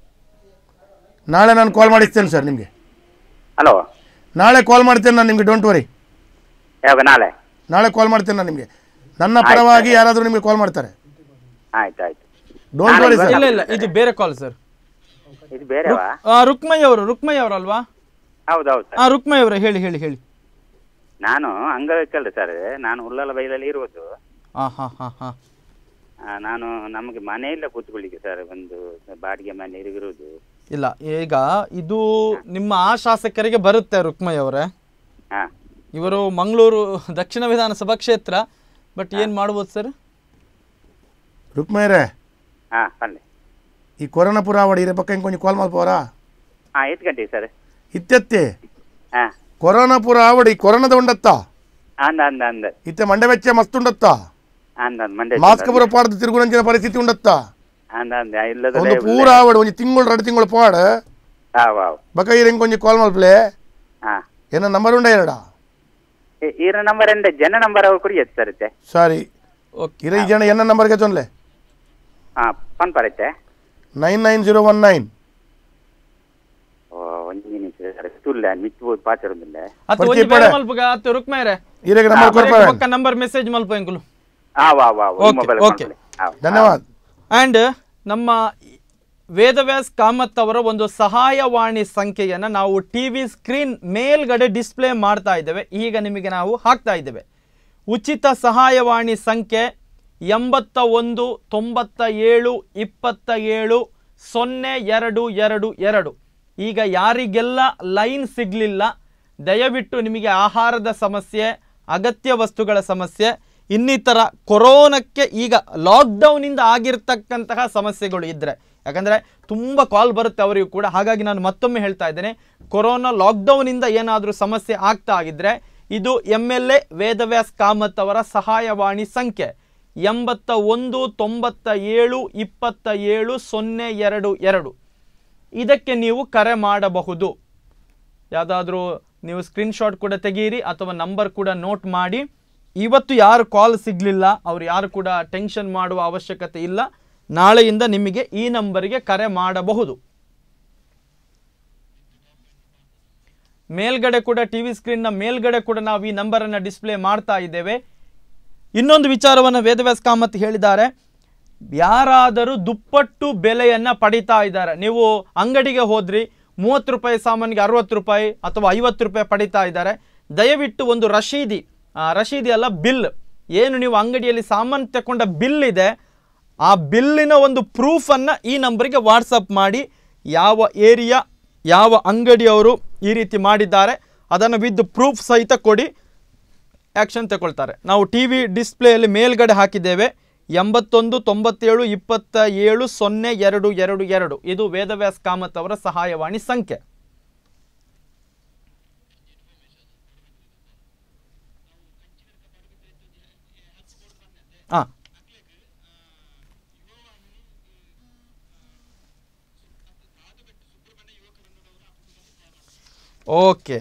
ನಾಳೆ ನಾನು ಕಾಲ್ ಮಾಡಿಸ್ತೇನೆ ಸರ್ ನಿಮಗೆ ಹಲೋ ನಾಳೆ ಕಾಲ್ ಮಾಡ್ತೇನೆ ನಾನು ನಿಮಗೆ ಡೋಂಟ್ ವರಿ ಯಾವಾಗ ನಾಳೆ ನಾಳೆ ಕಾಲ್ ಮಾಡ್ತೇನೆ ನಾನು ನಿಮಗೆ ನನ್ನ ಪರವಾಗಿ ಯಾರಾದರೂ ನಿಮಗೆ ಕಾಲ್ ಮಾಡ್ತಾರೆ ಆಯ್ತು ಆಯ್ತು ಡೋಂಟ್ ವರಿ ಸರ್ ಇಲ್ಲ ಇಲ್ಲ ಇದು ಬೇರೆ ಕಾಲ್ ಸರ್ ಇದು ಬೇರೆವಾ ರುಕ್ಮಯ್ಯ ಅವರು ರುಕ್ಮಯ್ಯ ಅವರು ಅಲ್ವಾ ಹೌದೌದು ಆ ರುಕ್ಮಯ್ಯ ಅವರು ಹೇಳಿ ಹೇಳಿ ಹೇಳಿ ನಾನು ಅಂಗವಿಕಲ ಸರ್ ನಾನು ಹುಲ್ಲಲ ಬೈಲಲ್ಲಿ ಇರುವುದು ಹಾ ಹಾ ಹಾ ಹಾ ಆ, ನಾನು ನಮಗೆ ಮನೆಯಲ್ಲ ಕೂತ್ಕೊಳ್ಳಿಕ್ಕೆ ಸರ್ ಒಂದು ಬಾಡಿಗೆ ಮನೆ ಇರುವುದು ಇಲ್ಲ ಈಗ ಇದು ನಿಮ್ಮ ಆ ಶಾಸಕರಿಗೆ ಬರುತ್ತೆ ರುಕ್ಮಯ್ಯ ಅವರೇ ಹಾ ಇವರು ಮಂಗಳೂರು ದಕ್ಷಿಣ ವಿಧಾನಸಭಾ ಕ್ಷೇತ್ರ ಬಟ್ ಏನ್ ಮಾಡ್ಬೋದು ಸರ್ ರುಕ್ಮಯ್ಯರೇ ಹಾ ಬನ್ನಿ ಈ ಕೊರೋನಾ ಪುರಾವಡಿ ಇರೋ ಪಕ್ಕ ಇಂಕೊಂಚು ಕಾಲ್ ಮಾಡ್ಬೋರಾ ಹಾ ಎಷ್ಟು ಗಂಟೆಗೆ ಸರ್ ಇತ್ತೆತ್ತೆ ಹಾ ಕೊರೋನಾ ಪುರ ಆವಡಿ ಕೊರೋನಾದ ಉಂಡತ್ತ ಅಂದ ಅಂದ ಅಂದ ಇತ್ತೆ ಮಂಡೆ ವೆಚ್ಚ ಮಸ್ತ್ ಉಂಡತ್ತ ಅಂದ ಅಂದ ಮಂಡ್ಯ ಮಾಸ್ಕ್ ಬರೋ ಪಾಡ್ದು ತಿರುಗುರಂಚಿನ ಪರಿಸ್ಥಿತಿ ಉಂಡತ್ತ ಅಂದ ಅಂದ ಇಲ್ಲದ ಒಂದು ಪೂರ ಆವಡಿ ಒಂದು ತಿಂಗಳು ಎರಡು ತಿಂಗಳು ಪಾಡ ಹಾ ವಾವ್ ಬಕ ಈ ಕೊಂಚ ಕಾಲ್ ಮಲ್ಪ್ಲೆ ಹಾ ಏನ ನಂಬರ್ ಉಂಡ ಎರಡ ಈ- ಈರ ನಂಬರ್ ಎಂದ ಜನ ನಂಬರ್ ಅವ್ರು ಕುಡಿಯತ್ತೆ ಸರ್ ಇತ್ತೆ ಸಾರಿ ಇರ ಈ ಜನ ಎನ್ನ ನಂಬರ್ಗೆ ತೊಂದ್ಲೆ ಹಾ ಪನ್ ಪರತ್ತೆ nine nine zero one nine O ಒಂದು ನಿಮಿಷ ಸರ್ ತುಲ್ಲ ಮಿತ್ತು ಪಾಚರೊಂದಿಲ್ಲ ಅತ್ತು ಒಂಜಿ ಬೇರೆ ಮಲ್ಪಗ ಅತ್ತು ರುಕ್ಮೇರೆ ಇರೆಗ್ ನಂಬರ್ ಕೊರ್ಪೆ ಪಕ್ಕ ನಂಬರ್ ಮೆಸೇಜ್ ಮಲ್ಪ ಎಂಕುಲು ಆ ವಾ ವಾ ಓಕೆ ಮೊಬೈಲ್ ಓಕೆ ಧನ್ಯವಾದ ಆ್ಯಂಡ್ ನಮ್ಮ ವೇದವ್ಯಾಸ್ ಕಾಮತ್ ಅವರ ಒಂದು ಸಹಾಯವಾಣಿ ಸಂಖ್ಯೆಯನ್ನು ನಾವು ಟಿ ವಿ ಸ್ಕ್ರೀನ್ ಮೇಲ್ಗಡೆ ಡಿಸ್ಪ್ಲೇ ಮಾಡ್ತಾ ಇದ್ದೇವೆ ಈಗ ನಿಮಗೆ ನಾವು ಹಾಕ್ತಾ ಇದ್ದೇವೆ ಉಚಿತ ಸಹಾಯವಾಣಿ ಸಂಖ್ಯೆ ಎಂಬತ್ತ ಒಂದು ತೊಂಬತ್ತ ಏಳು ಇಪ್ಪತ್ತ ಏಳು ಸೊನ್ನೆ ಎರಡು ಎರಡು ಎರಡು ಈಗ ಯಾರಿಗೆಲ್ಲ ಲೈನ್ ಸಿಗಲಿಲ್ಲ ದಯವಿಟ್ಟು ನಿಮಗೆ ಆಹಾರದ ಸಮಸ್ಯೆ ಅಗತ್ಯ ವಸ್ತುಗಳ ಸಮಸ್ಯೆ ಇನ್ನಿತರ ಕೊರೋನಕ್ಕೆ ಈಗ ಲಾಕ್ಡೌನಿಂದ ಆಗಿರ್ತಕ್ಕಂತಹ ಸಮಸ್ಯೆಗಳು ಇದ್ದರೆ ಯಾಕಂದರೆ ತುಂಬ ಕಾಲ್ ಬರುತ್ತೆ ಅವರಿಗೂ ಕೂಡ ಹಾಗಾಗಿ ನಾನು ಮತ್ತೊಮ್ಮೆ ಹೇಳ್ತಾ ಇದ್ದೇನೆ ಕೊರೋನಾ ಲಾಕ್ಡೌನಿಂದ ಏನಾದರೂ ಸಮಸ್ಯೆ ಆಗ್ತಾ ಆಗಿದ್ದರೆ ಇದು M L A Vedavyas Kamath ಅವರ ಸಹಾಯವಾಣಿ ಸಂಖ್ಯೆ ಎಂಬತ್ತ ಒಂದು ತೊಂಬತ್ತ ಏಳು ಇಪ್ಪತ್ತ ಏಳು ಸೊನ್ನೆ ಎರಡು ಎರಡು ಇದಕ್ಕೆ ನೀವು ಕರೆ ಮಾಡಬಹುದು ಯಾವುದಾದ್ರೂ ನೀವು ಸ್ಕ್ರೀನ್ಶಾಟ್ ಕೂಡ ತೆಗೀರಿ ಅಥವಾ ನಂಬರ್ ಕೂಡ ನೋಟ್ ಮಾಡಿ ಇವತ್ತು ಯಾರು ಕಾಲ್ ಸಿಗಲಿಲ್ಲ ಅವ್ರು ಯಾರು ಕೂಡ ಟೆನ್ಷನ್ ಮಾಡುವ ಅವಶ್ಯಕತೆ ಇಲ್ಲ ನಾಳೆಯಿಂದ ನಿಮಗೆ ಈ ನಂಬರಿಗೆ ಕರೆ ಮಾಡಬಹುದು ಮೇಲ್ಗಡೆ ಕೂಡ ಟಿ ವಿ ಸ್ಕ್ರೀನ್ನ ಮೇಲ್ಗಡೆ ಕೂಡ ನಾವು ಈ ನಂಬರನ್ನು ಡಿಸ್ಪ್ಲೇ ಮಾಡ್ತಾ ಇದ್ದೇವೆ ಇನ್ನೊಂದು ವಿಚಾರವನ್ನು ವೇದವ್ಯಾಸ್ ಕಾಮತ್ ಹೇಳಿದ್ದಾರೆ ಯಾರಾದರೂ ದುಪ್ಪಟ್ಟು ಬೆಲೆಯನ್ನು ಪಡಿತಾ ಇದ್ದಾರೆ ನೀವು ಅಂಗಡಿಗೆ ಹೋದ್ರಿ ಮೂವತ್ತು ರೂಪಾಯಿ ಸಾಮಾನಿಗೆ ಅರವತ್ತು ರೂಪಾಯಿ ಅಥವಾ ಐವತ್ತು ರೂಪಾಯಿ ಪಡಿತಾ ಇದ್ದಾರೆ ದಯವಿಟ್ಟು ಒಂದು ರಶೀದಿ ಆ, ರಶೀದಿ ಅಲ್ಲ ಬಿಲ್ ಏನು ನೀವು ಅಂಗಡಿಯಲ್ಲಿ ಸಾಮಾನು ತಗೊಂಡ ಬಿಲ್ ಇದೆ ಆ ಬಿಲ್ಲಿನ ಒಂದು ಪ್ರೂಫನ್ನು ಈ ನಂಬರಿಗೆ ವಾಟ್ಸಪ್ ಮಾಡಿ ಯಾವ ಏರಿಯಾ ಯಾವ ಅಂಗಡಿಯವರು ಈ ರೀತಿ ಮಾಡಿದ್ದಾರೆ ಅದನ್ನು ವಿತ್ ಪ್ರೂಫ್ ಸಹಿತ ಕೊಡಿ ಆ್ಯಕ್ಷನ್ ತಗೊಳ್ತಾರೆ ನಾವು ಟಿ ವಿ ಡಿಸ್ಪ್ಲೇಯಲ್ಲಿ ಮೇಲ್ಗಡೆ ಹಾಕಿದ್ದೇವೆ ಎಂಬತ್ತೊಂದು ತೊಂಬತ್ತೇಳು ಇಪ್ಪತ್ತ ಏಳು ಸೊನ್ನೆ ಎರಡು ಎರಡು ಎರಡು ಇದು ವೇದವ್ಯಾಸ್ ಕಾಮತ್ ಅವರ ಸಹಾಯವಾಣಿ ಸಂಖ್ಯೆ ಹಾಂ ಓಕೆ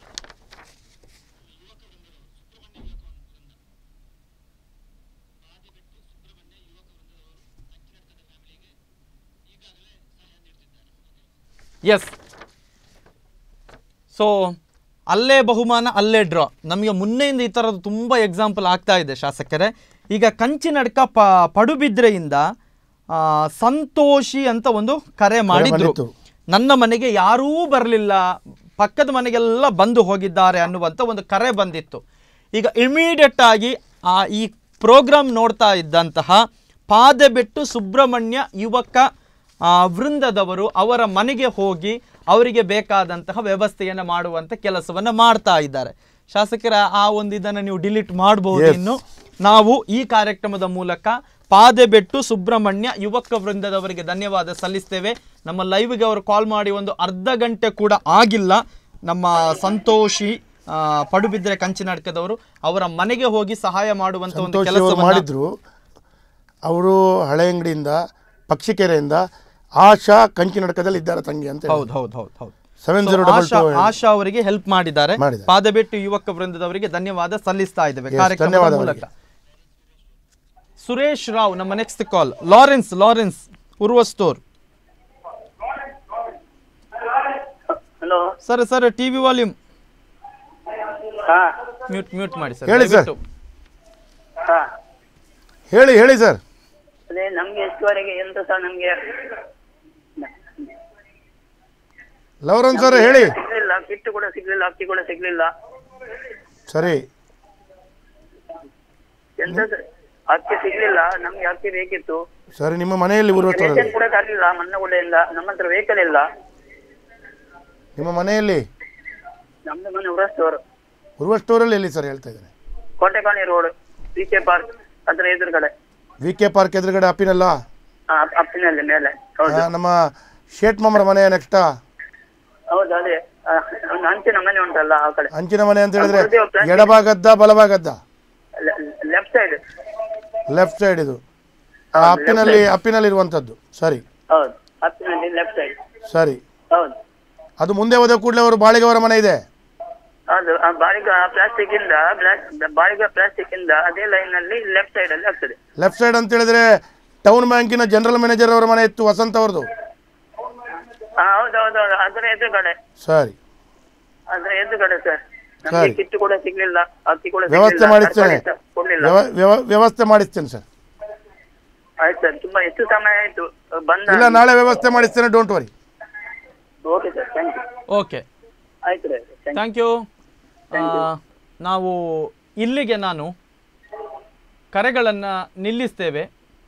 ಎಸ್ ಸೊ ಅಲ್ಲೇ ಬಹುಮಾನ ಅಲ್ಲೇ ಡ್ರಾ ನಮಗೆ ಮುನ್ನೆಯಿಂದ ಈ ಥರದ್ದು ತುಂಬ ಎಕ್ಸಾಂಪಲ್ ಆಗ್ತಾ ಇದೆ ಶಾಸಕರೇ ಈಗ ಕಂಚಿನಡ್ಕ ಪ ಪಡುಬಿದ್ರೆಯಿಂದ ಆ, ಸಂತೋಷಿ ಅಂತ ಒಂದು ಕರೆ ಮಾಡಿದ್ರು ಬಂದಿತ್ತು. ನನ್ನ ಮನೆಗೆ ಯಾರೂ ಬರಲಿಲ್ಲ ಪಕ್ಕದ ಮನೆಗೆಲ್ಲ ಬಂದು ಹೋಗಿದ್ದಾರೆ ಅನ್ನುವಂಥ ಒಂದು ಕರೆ ಬಂದಿತ್ತು ಈಗ ಇಮಿಡಿಯೇಟ್ ಆಗಿ ಆ ಈ ಪ್ರೋಗ್ರಾಮ್ ನೋಡ್ತಾ ಇದ್ದಂತಹ ಪಾದೆಬೆಟ್ಟು ಸುಬ್ರಹ್ಮಣ್ಯ ಯುವಕ ಆ, ವೃಂದದವರು ಅವರ ಮನೆಗೆ ಹೋಗಿ ಅವರಿಗೆ ಬೇಕಾದಂತಹ ವ್ಯವಸ್ಥೆಯನ್ನು ಮಾಡುವಂಥ ಕೆಲಸವನ್ನು ಮಾಡ್ತಾ ಇದ್ದಾರೆ ಶಾಸಕರ ಆ ಒಂದು ಇದನ್ನು ನೀವು ಡಿಲೀಟ್ ಮಾಡಬಹುದು Yes. ಇನ್ನು ನಾವು ಈ ಕಾರ್ಯಕ್ರಮದ ಮೂಲಕ ಪಾದೆಬೆಟ್ಟು ಸುಬ್ರಹ್ಮಣ್ಯ ಯುವಕ ವೃಂದದವರಿಗೆ ಧನ್ಯವಾದ ಸಲ್ಲಿಸ್ತೇವೆ ನಮ್ಮ ಲೈವ್ಗೆ ಅವರು ಕಾಲ್ ಮಾಡಿ ಒಂದು ಅರ್ಧ ಗಂಟೆ ಕೂಡ ಆಗಿಲ್ಲ ನಮ್ಮ ಸಂತೋಷಿ ಆ, ಪಡುಬಿದ್ರೆ ಕಂಚಿನಾಟಕದವರು ಅವರ ಮನೆಗೆ ಹೋಗಿ ಸಹಾಯ ಮಾಡುವಂತ ಒಂದು ಸಂತೋಷ್ ಅವರು ಕೆಲಸ ಮಾಡಿದ್ರು ಅವರು ಹಳೆ ಅಂಗಡಿಯಿಂದ ಪಕ್ಷಿಕೆರೆಯಿಂದ ಆಶಾ ಕಂಚಿನಡಕದಲ್ಲಿ ಇದ್ದಾರೆ ತಂಗಿ ಅಂತ ಹೌದು ಹೌದು ಹೌದು ಹೌದು seven So, zero double Asha two Asha ಅವರಿಗೆ ಹೆಲ್ಪ್ ಮಾಡಿದ್ದಾರೆ ಮಾಡಿದ್ದಾರೆ. ಪಾದಬೆಟ್ಟು ಯುವಕ ವೃಂದದವರಿಗೆ ಧನ್ಯವಾದ ಸಲ್ಲಿಸ್ತಾ ಇದ್ದೇವೆ Yes, ಕಾರ್ಯಕ್ರಮದ ಧನ್ಯವಾದ ಮೂಲಕ ಸುರೇಶ್ ರಾವ್ ನಮ್ಮ next call Lawrence Lawrence Urwa store hello sir sir TV volume ಹಾ ಮ್ಯೂಟ್ ಮ್ಯೂಟ್ ಮಾಡಿ ಸರ್ ಹೇಳಿ ಸರ್. ದಯವಿಟ್ಟು. ಹಾ ಹೇಳಿ ಹೇಳಿ ಸರ್ ಅದೇ ನಮ್ಗೆ ಎಷ್ಟುವರೆಗೆ ಎಂತ ಸಹ ನಮ್ಗೆ ಲವರನ್ ಸರ್ ಹೇಳಿ ಸಿಗ್ಲಿಲ್ಲ ಕಿಟ್ ಕೂಡ ಸಿಗ್ಲಿಲ್ಲ ಅಕ್ಕಿ ಕೂಡ ಸಿಗ್ಲಿಲ್ಲ ಸರಿ ಎಂತ ಸ- ಅಕ್ಕಿ ಸಿಗ್ಲಿಲ್ಲ ನಮ್ಗೆ ಅಕ್ಕಿ ಬೇಕಿತ್ತು ಸರಿ ನಿಮ್ಮ ಮನೆಯಲ್ಲಿ ಉರುವ ಸ್ಟೋರಲ್ಲಿ ರೇಷನ್ ಕೂಡ ತರಲಿಲ್ಲ ಮನ್ನ ಕೂಡ ಇಲ್ಲ ನಮ್ಮ ಹತ್ರ ವೆಹಿಕಲ್ ಇಲ್ಲ ನಿಮ್ಮ ಮನೆಯಲ್ಲಿ ನಮ್ದು ಮನೆ ಉರಸ್ತವರು ಉರುವ ಸ್ಟೋರಲ್ಲಿ ಎಲ್ಲಿ ಸರ್ ಹೇಳ್ತಾ ಇದ್ದೇನೆ Kotekani road P K park ಅದ್ರ ಎದುರುಗಡೆ ವಿ ಕೆ ಪಾರ್ಕ್ ಎದುರುಗಡೆ ಅಪ್ಪಿನಲ್ಲ ಆ, ಅಪ್- ಅಪ್ಪಿನಲ್ಲಿ ಮೇಲೆ ಹೌದು ಆ, ನಮ್ಮ ಶೇಟ್ ಮಾಮರ ಮನೆ ನೆಕ್ಸ್ಟಾ ಹೌದು ಅದೇ ಆ, ಒಂದು ಹಂಚಿನ ಮನೆ ಉಂಟಲ್ಲ ಆ ಕಡೆ ಅಂಚಿನ ಮನೆ ಅಂತ ಹೇಳಿದ್ರೆ ಗುರುದೇವ್ ಪ್ಲಾಸ್ಟಿಕ್. ಎಡಭಾಗದ್ದ ಬಲಭಾಗದ್ದ ಲೆಫ್ಟ್ ಸೈಡ್ ಲೆಫ್ಟ್ ಸೈಡ್ ಇದು ಆ ಅಪ್ಪಿನಲ್ಲಿ ಅಪ್ಪಿನಲ್ಲಿ ಇರುವಂತದ್ದು ಸರಿ ಹೌದು ಅಪ್ಪಿನಲ್ಲಿ ಲೆಫ್ಟ್ ಸೈಡ್ ಸರಿ ಹೌದು ಅದು ಮುಂದೆ ಹೋದ ಕೂಡಲೇ ಅವರು ಬಾಳಿಗೆ ಅವರ ಮನೆ ಇದೆ ಹೌದು ಆ ಬಾಳಿಗ ಪ್ಲಾಸ್ಟಿಕ್ ಇಂದ ಬ್ಲಾಕ್- ಬಾಳಿಗ ಪ್ಲಾಸ್ಟಿಕ್ ಇಂದ ಅದೇ ಲೈನ್ ನಲ್ಲಿ ಲೆಫ್ಟ್ ಸೈಡ್ ಅಲ್ಲಿ ಆಗ್ತದೆ ಲೆಫ್ಟ್ ಸೈಡ್ ಅಂತ ಹೇಳಿದ್ರೆ ಟೌನ್ ಬ್ಯಾಂಕಿನ ಜನರಲ್ ಮ್ಯಾನೇಜರ್ ಅವರ ಮನೆ ಇತ್ತು ವಸಂತ್ ಅವ್ರದ್ದು ಹಾ ಹೌದು ಹೌದು ಹೌದು ಅದರ ಎದುರುಗಡೆ ಸರಿ ಆದ್ರೆ ಎದುರುಗಡೆ ಸರ್ ನಮ್ಗೆ ಸರಿ. ಕಿಟ್ಟು ಕೂಡ ಸಿಗ್ಲಿಲ್ಲ ಅಕ್ಕಿ ಕೂಡ ವ್ಯವಸ್ಥೆ ಸಿಗ್ಲಿಲ್ಲ, ಮಾಡಿಸ್ತೇನೆ ತರಕಾರಿ ಸ ಕೊಡ್ಲಿಲ್ಲ ವ್ಯವ- ವ್ಯವ- ವ್ಯವಸ್ಥೆ ಮಾಡಿಸ್ತೇನೆ ಸರ್ ಆಯ್ತು ಸರ್ ತುಂಬಾ ಎಷ್ಟು ಸಮಯ ಆಯ್ತು ಬಂದ ಇಲ್ಲ ನಾಳೆ ವ್ಯವಸ್ಥೆ ಮಾಡಿಸ್ತೇನೆ don't worry okay sir thank you okay ಆಯ್ತು ರೀ ಥ್ಯಾಂಕ್ ಯು ನಾವು ಇಲ್ಲಿಗೆ ನಾನು ಕರೆಗಳನ್ನು ನಿಲ್ಲಿಸ್ತೇವೆ